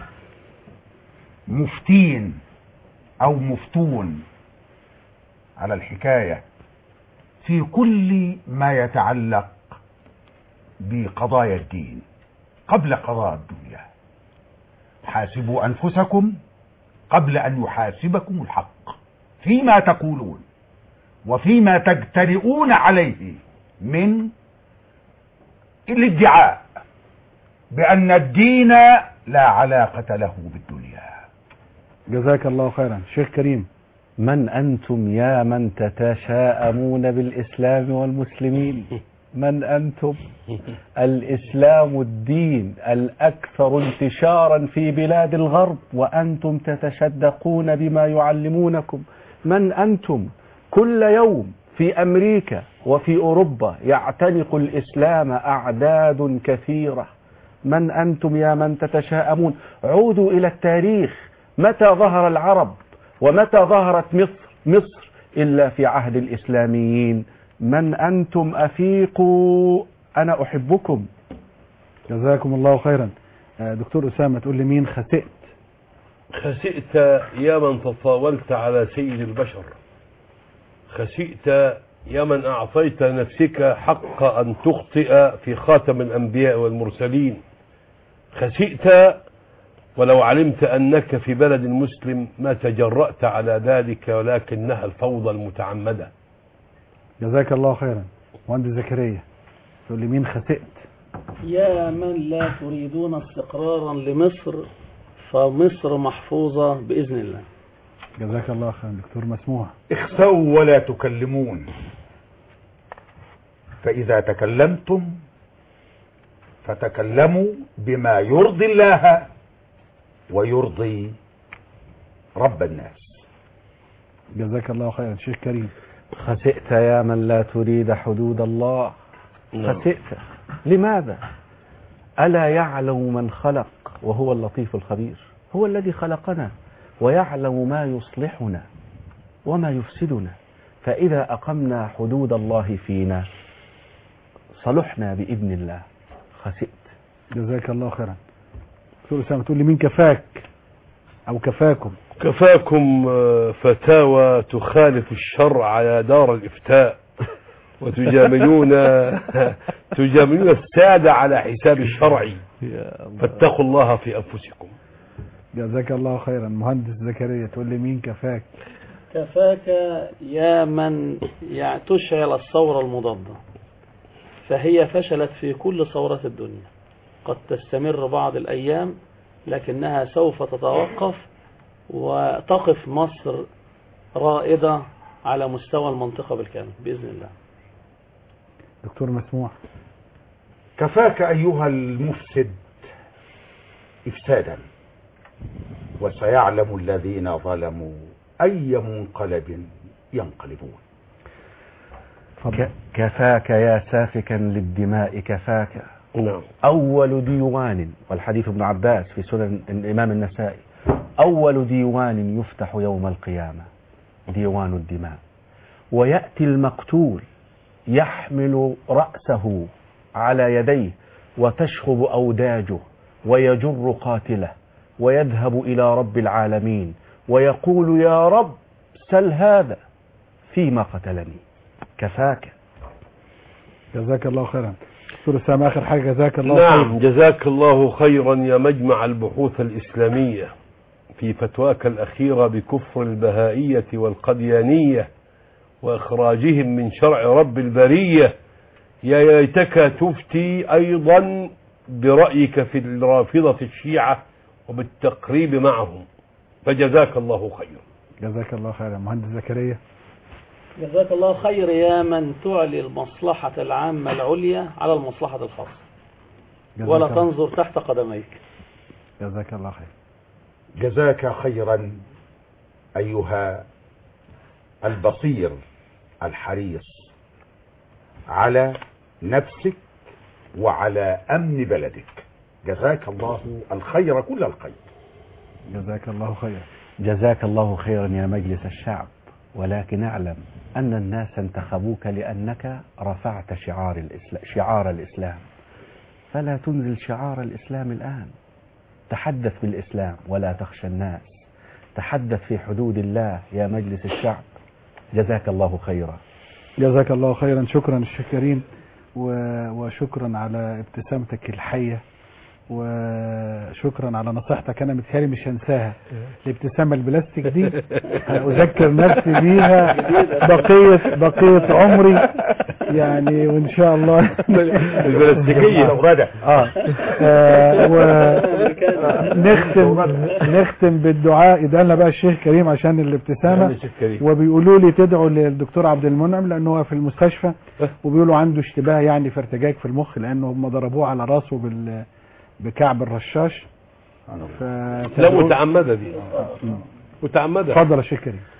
Speaker 3: مفتين أو مفتون على الحكاية في كل ما يتعلق بقضايا الدين قبل قضاء الدنيا حاسبوا أنفسكم قبل أن يحاسبكم الحق فيما تقولون وفيما تجترئون عليه من الادعاء بأن الدين لا علاقة له بالدنيا
Speaker 2: جزاك الله خيرا شيخ كريم
Speaker 4: من أنتم يا من تتشاءمون بالإسلام والمسلمين من أنتم الإسلام الدين الأكثر انتشارا في بلاد الغرب وأنتم تتشدقون بما يعلمونكم من أنتم كل يوم في أمريكا وفي أوروبا يعتنق الإسلام أعداد كثيرة من أنتم يا من تتشاءمون عودوا إلى التاريخ متى ظهر العرب ومتى ظهرت مصر مصر إلا في عهد الإسلاميين من أنتم أفيقوا أنا أحبكم
Speaker 2: جزاكم الله خيرا آه، دكتور أسامة تقول لي مين خسئت
Speaker 6: خسئت يا من تطاولت على سيد البشر خسئت يا من أعطيت نفسك حق أن تخطئ في خاتم الأنبياء والمرسلين خسئت ولو علمت أنك في بلد مسلم ما تجرأت على ذلك ولكنها الفوضى المتعمدة
Speaker 2: جزاك الله خيرا مهندس زكريا تقول لي مين خسئت
Speaker 5: يا من لا تريدون استقرارا لمصر فمصر محفوظة بإذن الله
Speaker 2: جزاك الله خيرا دكتور مسموح
Speaker 3: اخسوا ولا تكلمون فإذا تكلمتم فتكلموا بما يرضي الله ويرضي رب الناس
Speaker 2: جزاك الله خيرا شيخ كريم
Speaker 4: خسئت يا من لا تريد حدود الله
Speaker 6: نعم.
Speaker 4: خسئت لماذا ألا يعلم من خلق وهو اللطيف الخبير هو الذي خلقنا ويعلم ما يصلحنا وما يفسدنا فإذا أقمنا حدود الله فينا صلحنا بإذن الله خسئت
Speaker 2: جزاك الله خيرا دكتور أسامة تقول لي مين كفاك أو كفاكم
Speaker 6: كفاكم آه، فتاوى تخالف الشرع على دار الإفتاء وتجاملون تجاملون السادة على حساب الشرع فاتقوا الله في أنفسكم
Speaker 2: جزاك الله خيرا مهندس زكريا تقول لي مين كفاك
Speaker 5: كفاك يا من يع- تشعل الثورة المضادة فهي فشلت في كل ثورات الدنيا قد تستمر بعض الأيام لكنها سوف تتوقف وتقف مصر رائدة على مستوى المنطقة بالكامل بإذن الله
Speaker 2: دكتور مسموح
Speaker 3: كفاك أيها المفسد إفسادا وسيعلم الذين ظلموا أي منقلب ينقلبون
Speaker 4: ك- كفاك يا سافكا للدماء كفاك
Speaker 6: نعم
Speaker 4: أول ديوان والحديث ابن عباس في سنن الإمام النسائي أول ديوان يفتح يوم القيامة ديوان الدماء ويأتي المقتول يحمل رأسه على يديه وتشخب أوداجه ويجر قاتله ويذهب إلى رب العالمين ويقول يا رب سل هذا فيما قتلني كفاك
Speaker 2: جزاك الله خيرا دكتور أسامة آخر حاجة جزاك الله
Speaker 6: نعم
Speaker 2: خيرا
Speaker 6: جزاك الله خيرا يا مجمع البحوث الإسلامية في فتواك الأخيرة بكفر البهائية والقديانية وإخراجهم من شرع رب البرية يا ليتك تفتي أيضا برأيك في الرافضة الشيعة وبالتقريب معهم فجزاك الله خيرا
Speaker 2: جزاك الله خيرا مهندس زكريا
Speaker 5: جزاك الله خير يا من تعلي المصلحة العامة العليا على المصلحة الخاصة
Speaker 2: جزاك
Speaker 5: ولا
Speaker 2: الله-
Speaker 5: تنظر تحت قدميك
Speaker 2: جزاك الله خير
Speaker 3: جزاك خيرا أيها البصير الحريص على نفسك وعلى أمن بلدك جزاك الله الخير كل الخير
Speaker 2: جزاك الله خيرا
Speaker 4: جزاك الله خيرا يا مجلس الشعب ولكن اعلم أن الناس انتخبوك لأنك رفعت شعار الإسلام, شعار الإسلام فلا تنزل شعار الإسلام الآن تحدث بالإسلام ولا تخشى الناس تحدث في حدود الله يا مجلس الشعب جزاك الله خيرا
Speaker 2: جزاك الله خيرا شكرا الشيخ كريم و- وشكرا على ابتسامتك الحية وشكرا على نصيحتك انا متهيألي مش هنساها الابتسامة البلاستيك دي اذكر نفسي بيها بقية بقية عمري يعني وان شاء الله
Speaker 3: البلاستيكية.
Speaker 2: اه, آه ونختم نختم بالدعاء يدعي لنا بقى الشيخ كريم عشان الابتسامة
Speaker 6: الشيخ كريم.
Speaker 2: وبيقولوا لي تدعوا للدكتور عبد المنعم لانه هو في المستشفى وبيقولوا عنده اشتباه يعني في ارتجاج في المخ لانه هم ضربوه على راسه بال بكعب الرشاش ف...
Speaker 6: لا متعمدة دي متعمدة
Speaker 2: اتفضل يا شيخ كريم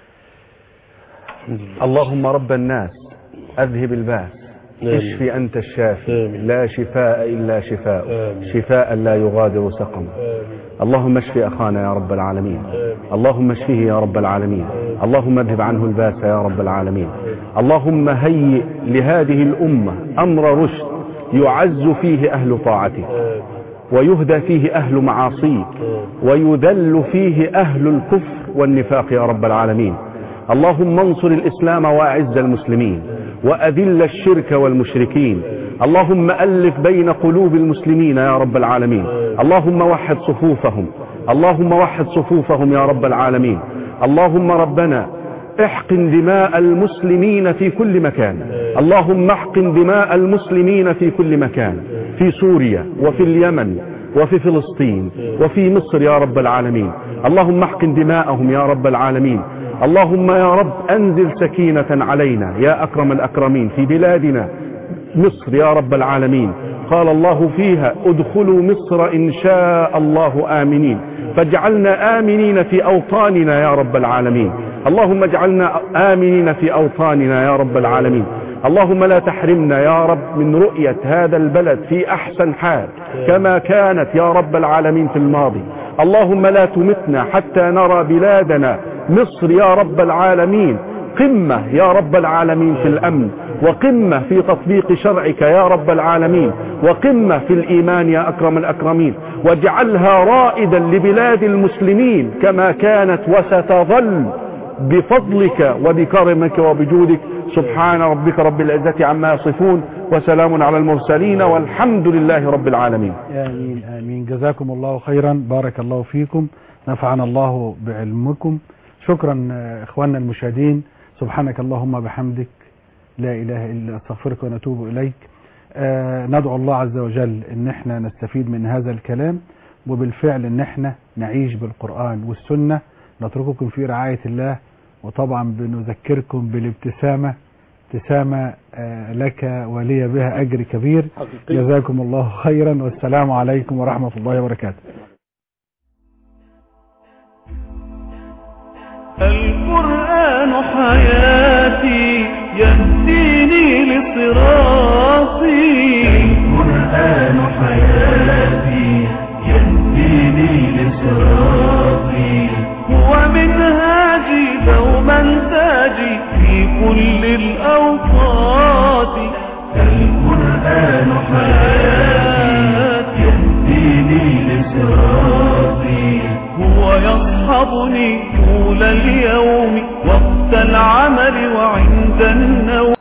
Speaker 4: اللهم رب الناس أذهب الباس
Speaker 6: آمين.
Speaker 4: اشفي أنت الشافي لا شفاء إلا شفاء شفاء لا يغادر سقما اللهم اشف أخانا يا رب العالمين اللهم اشفه يا رب العالمين اللهم اذهب عنه الباس يا رب العالمين اللهم هيئ لهذه الأمة أمر رشد يعز فيه أهل طاعتك ويهدى فيه أهل معاصيك ويذل فيه أهل الكفر والنفاق يا رب العالمين اللهم انصر الإسلام وأعز المسلمين وأذل الشرك والمشركين اللهم ألف بين قلوب المسلمين يا رب العالمين اللهم وحد صفوفهم اللهم وحد صفوفهم يا رب العالمين اللهم ربنا احقن دماء المسلمين في كل مكان اللهم احقن دماء المسلمين في كل مكان في سوريا وفي اليمن وفي فلسطين وفي مصر يا رب العالمين اللهم احقن دماءهم يا رب العالمين اللهم يا رب انزل سكينة علينا يا اكرم الاكرمين في بلادنا مصر يا رب العالمين قال الله فيها ادخلوا مصر ان شاء الله امنين فاجعلنا امنين في اوطاننا يا رب العالمين اللهم اجعلنا امنين في اوطاننا يا رب العالمين اللهم لا تحرمنا يا رب من رؤية هذا البلد في احسن حال كما كانت يا رب العالمين في الماضي اللهم لا تمتنا حتى نرى بلادنا مصر يا رب العالمين قمة يا رب العالمين في الأمن وقمة في تطبيق شرعك يا رب العالمين وقمة في الإيمان يا أكرم الأكرمين واجعلها رائدا لبلاد المسلمين كما كانت وستظل بفضلك وبكرمك وبجودك سبحان ربك رب العزة عما يصفون وسلام على المرسلين والحمد لله رب العالمين
Speaker 2: آمين آمين جزاكم الله خيرا بارك الله فيكم نفعنا الله بعلمكم شكرا آه، إخواننا المشاهدين سبحانك اللهم بحمدك لا إله إلا أستغفرك ونتوب إليك آه، ندعو الله عز وجل إن احنا نستفيد من هذا الكلام وبالفعل إن احنا نعيش بالقرآن والسنة نترككم في رعاية الله وطبعا بنذكركم بالابتسامة ابتسامة آه، لك ولي بها أجر كبير
Speaker 5: حقيقي.
Speaker 2: جزاكم الله خيرا والسلام عليكم ورحمة الله وبركاته
Speaker 1: القرآن حياتي يهديني لصراطي القرآن حياتي يهديني لصراطي هو منهاجي دوما تاجي في كل الأوقات القرآن حياتي يهديني لصراطي هو يصحبني طول اليوم وقت العمل وعند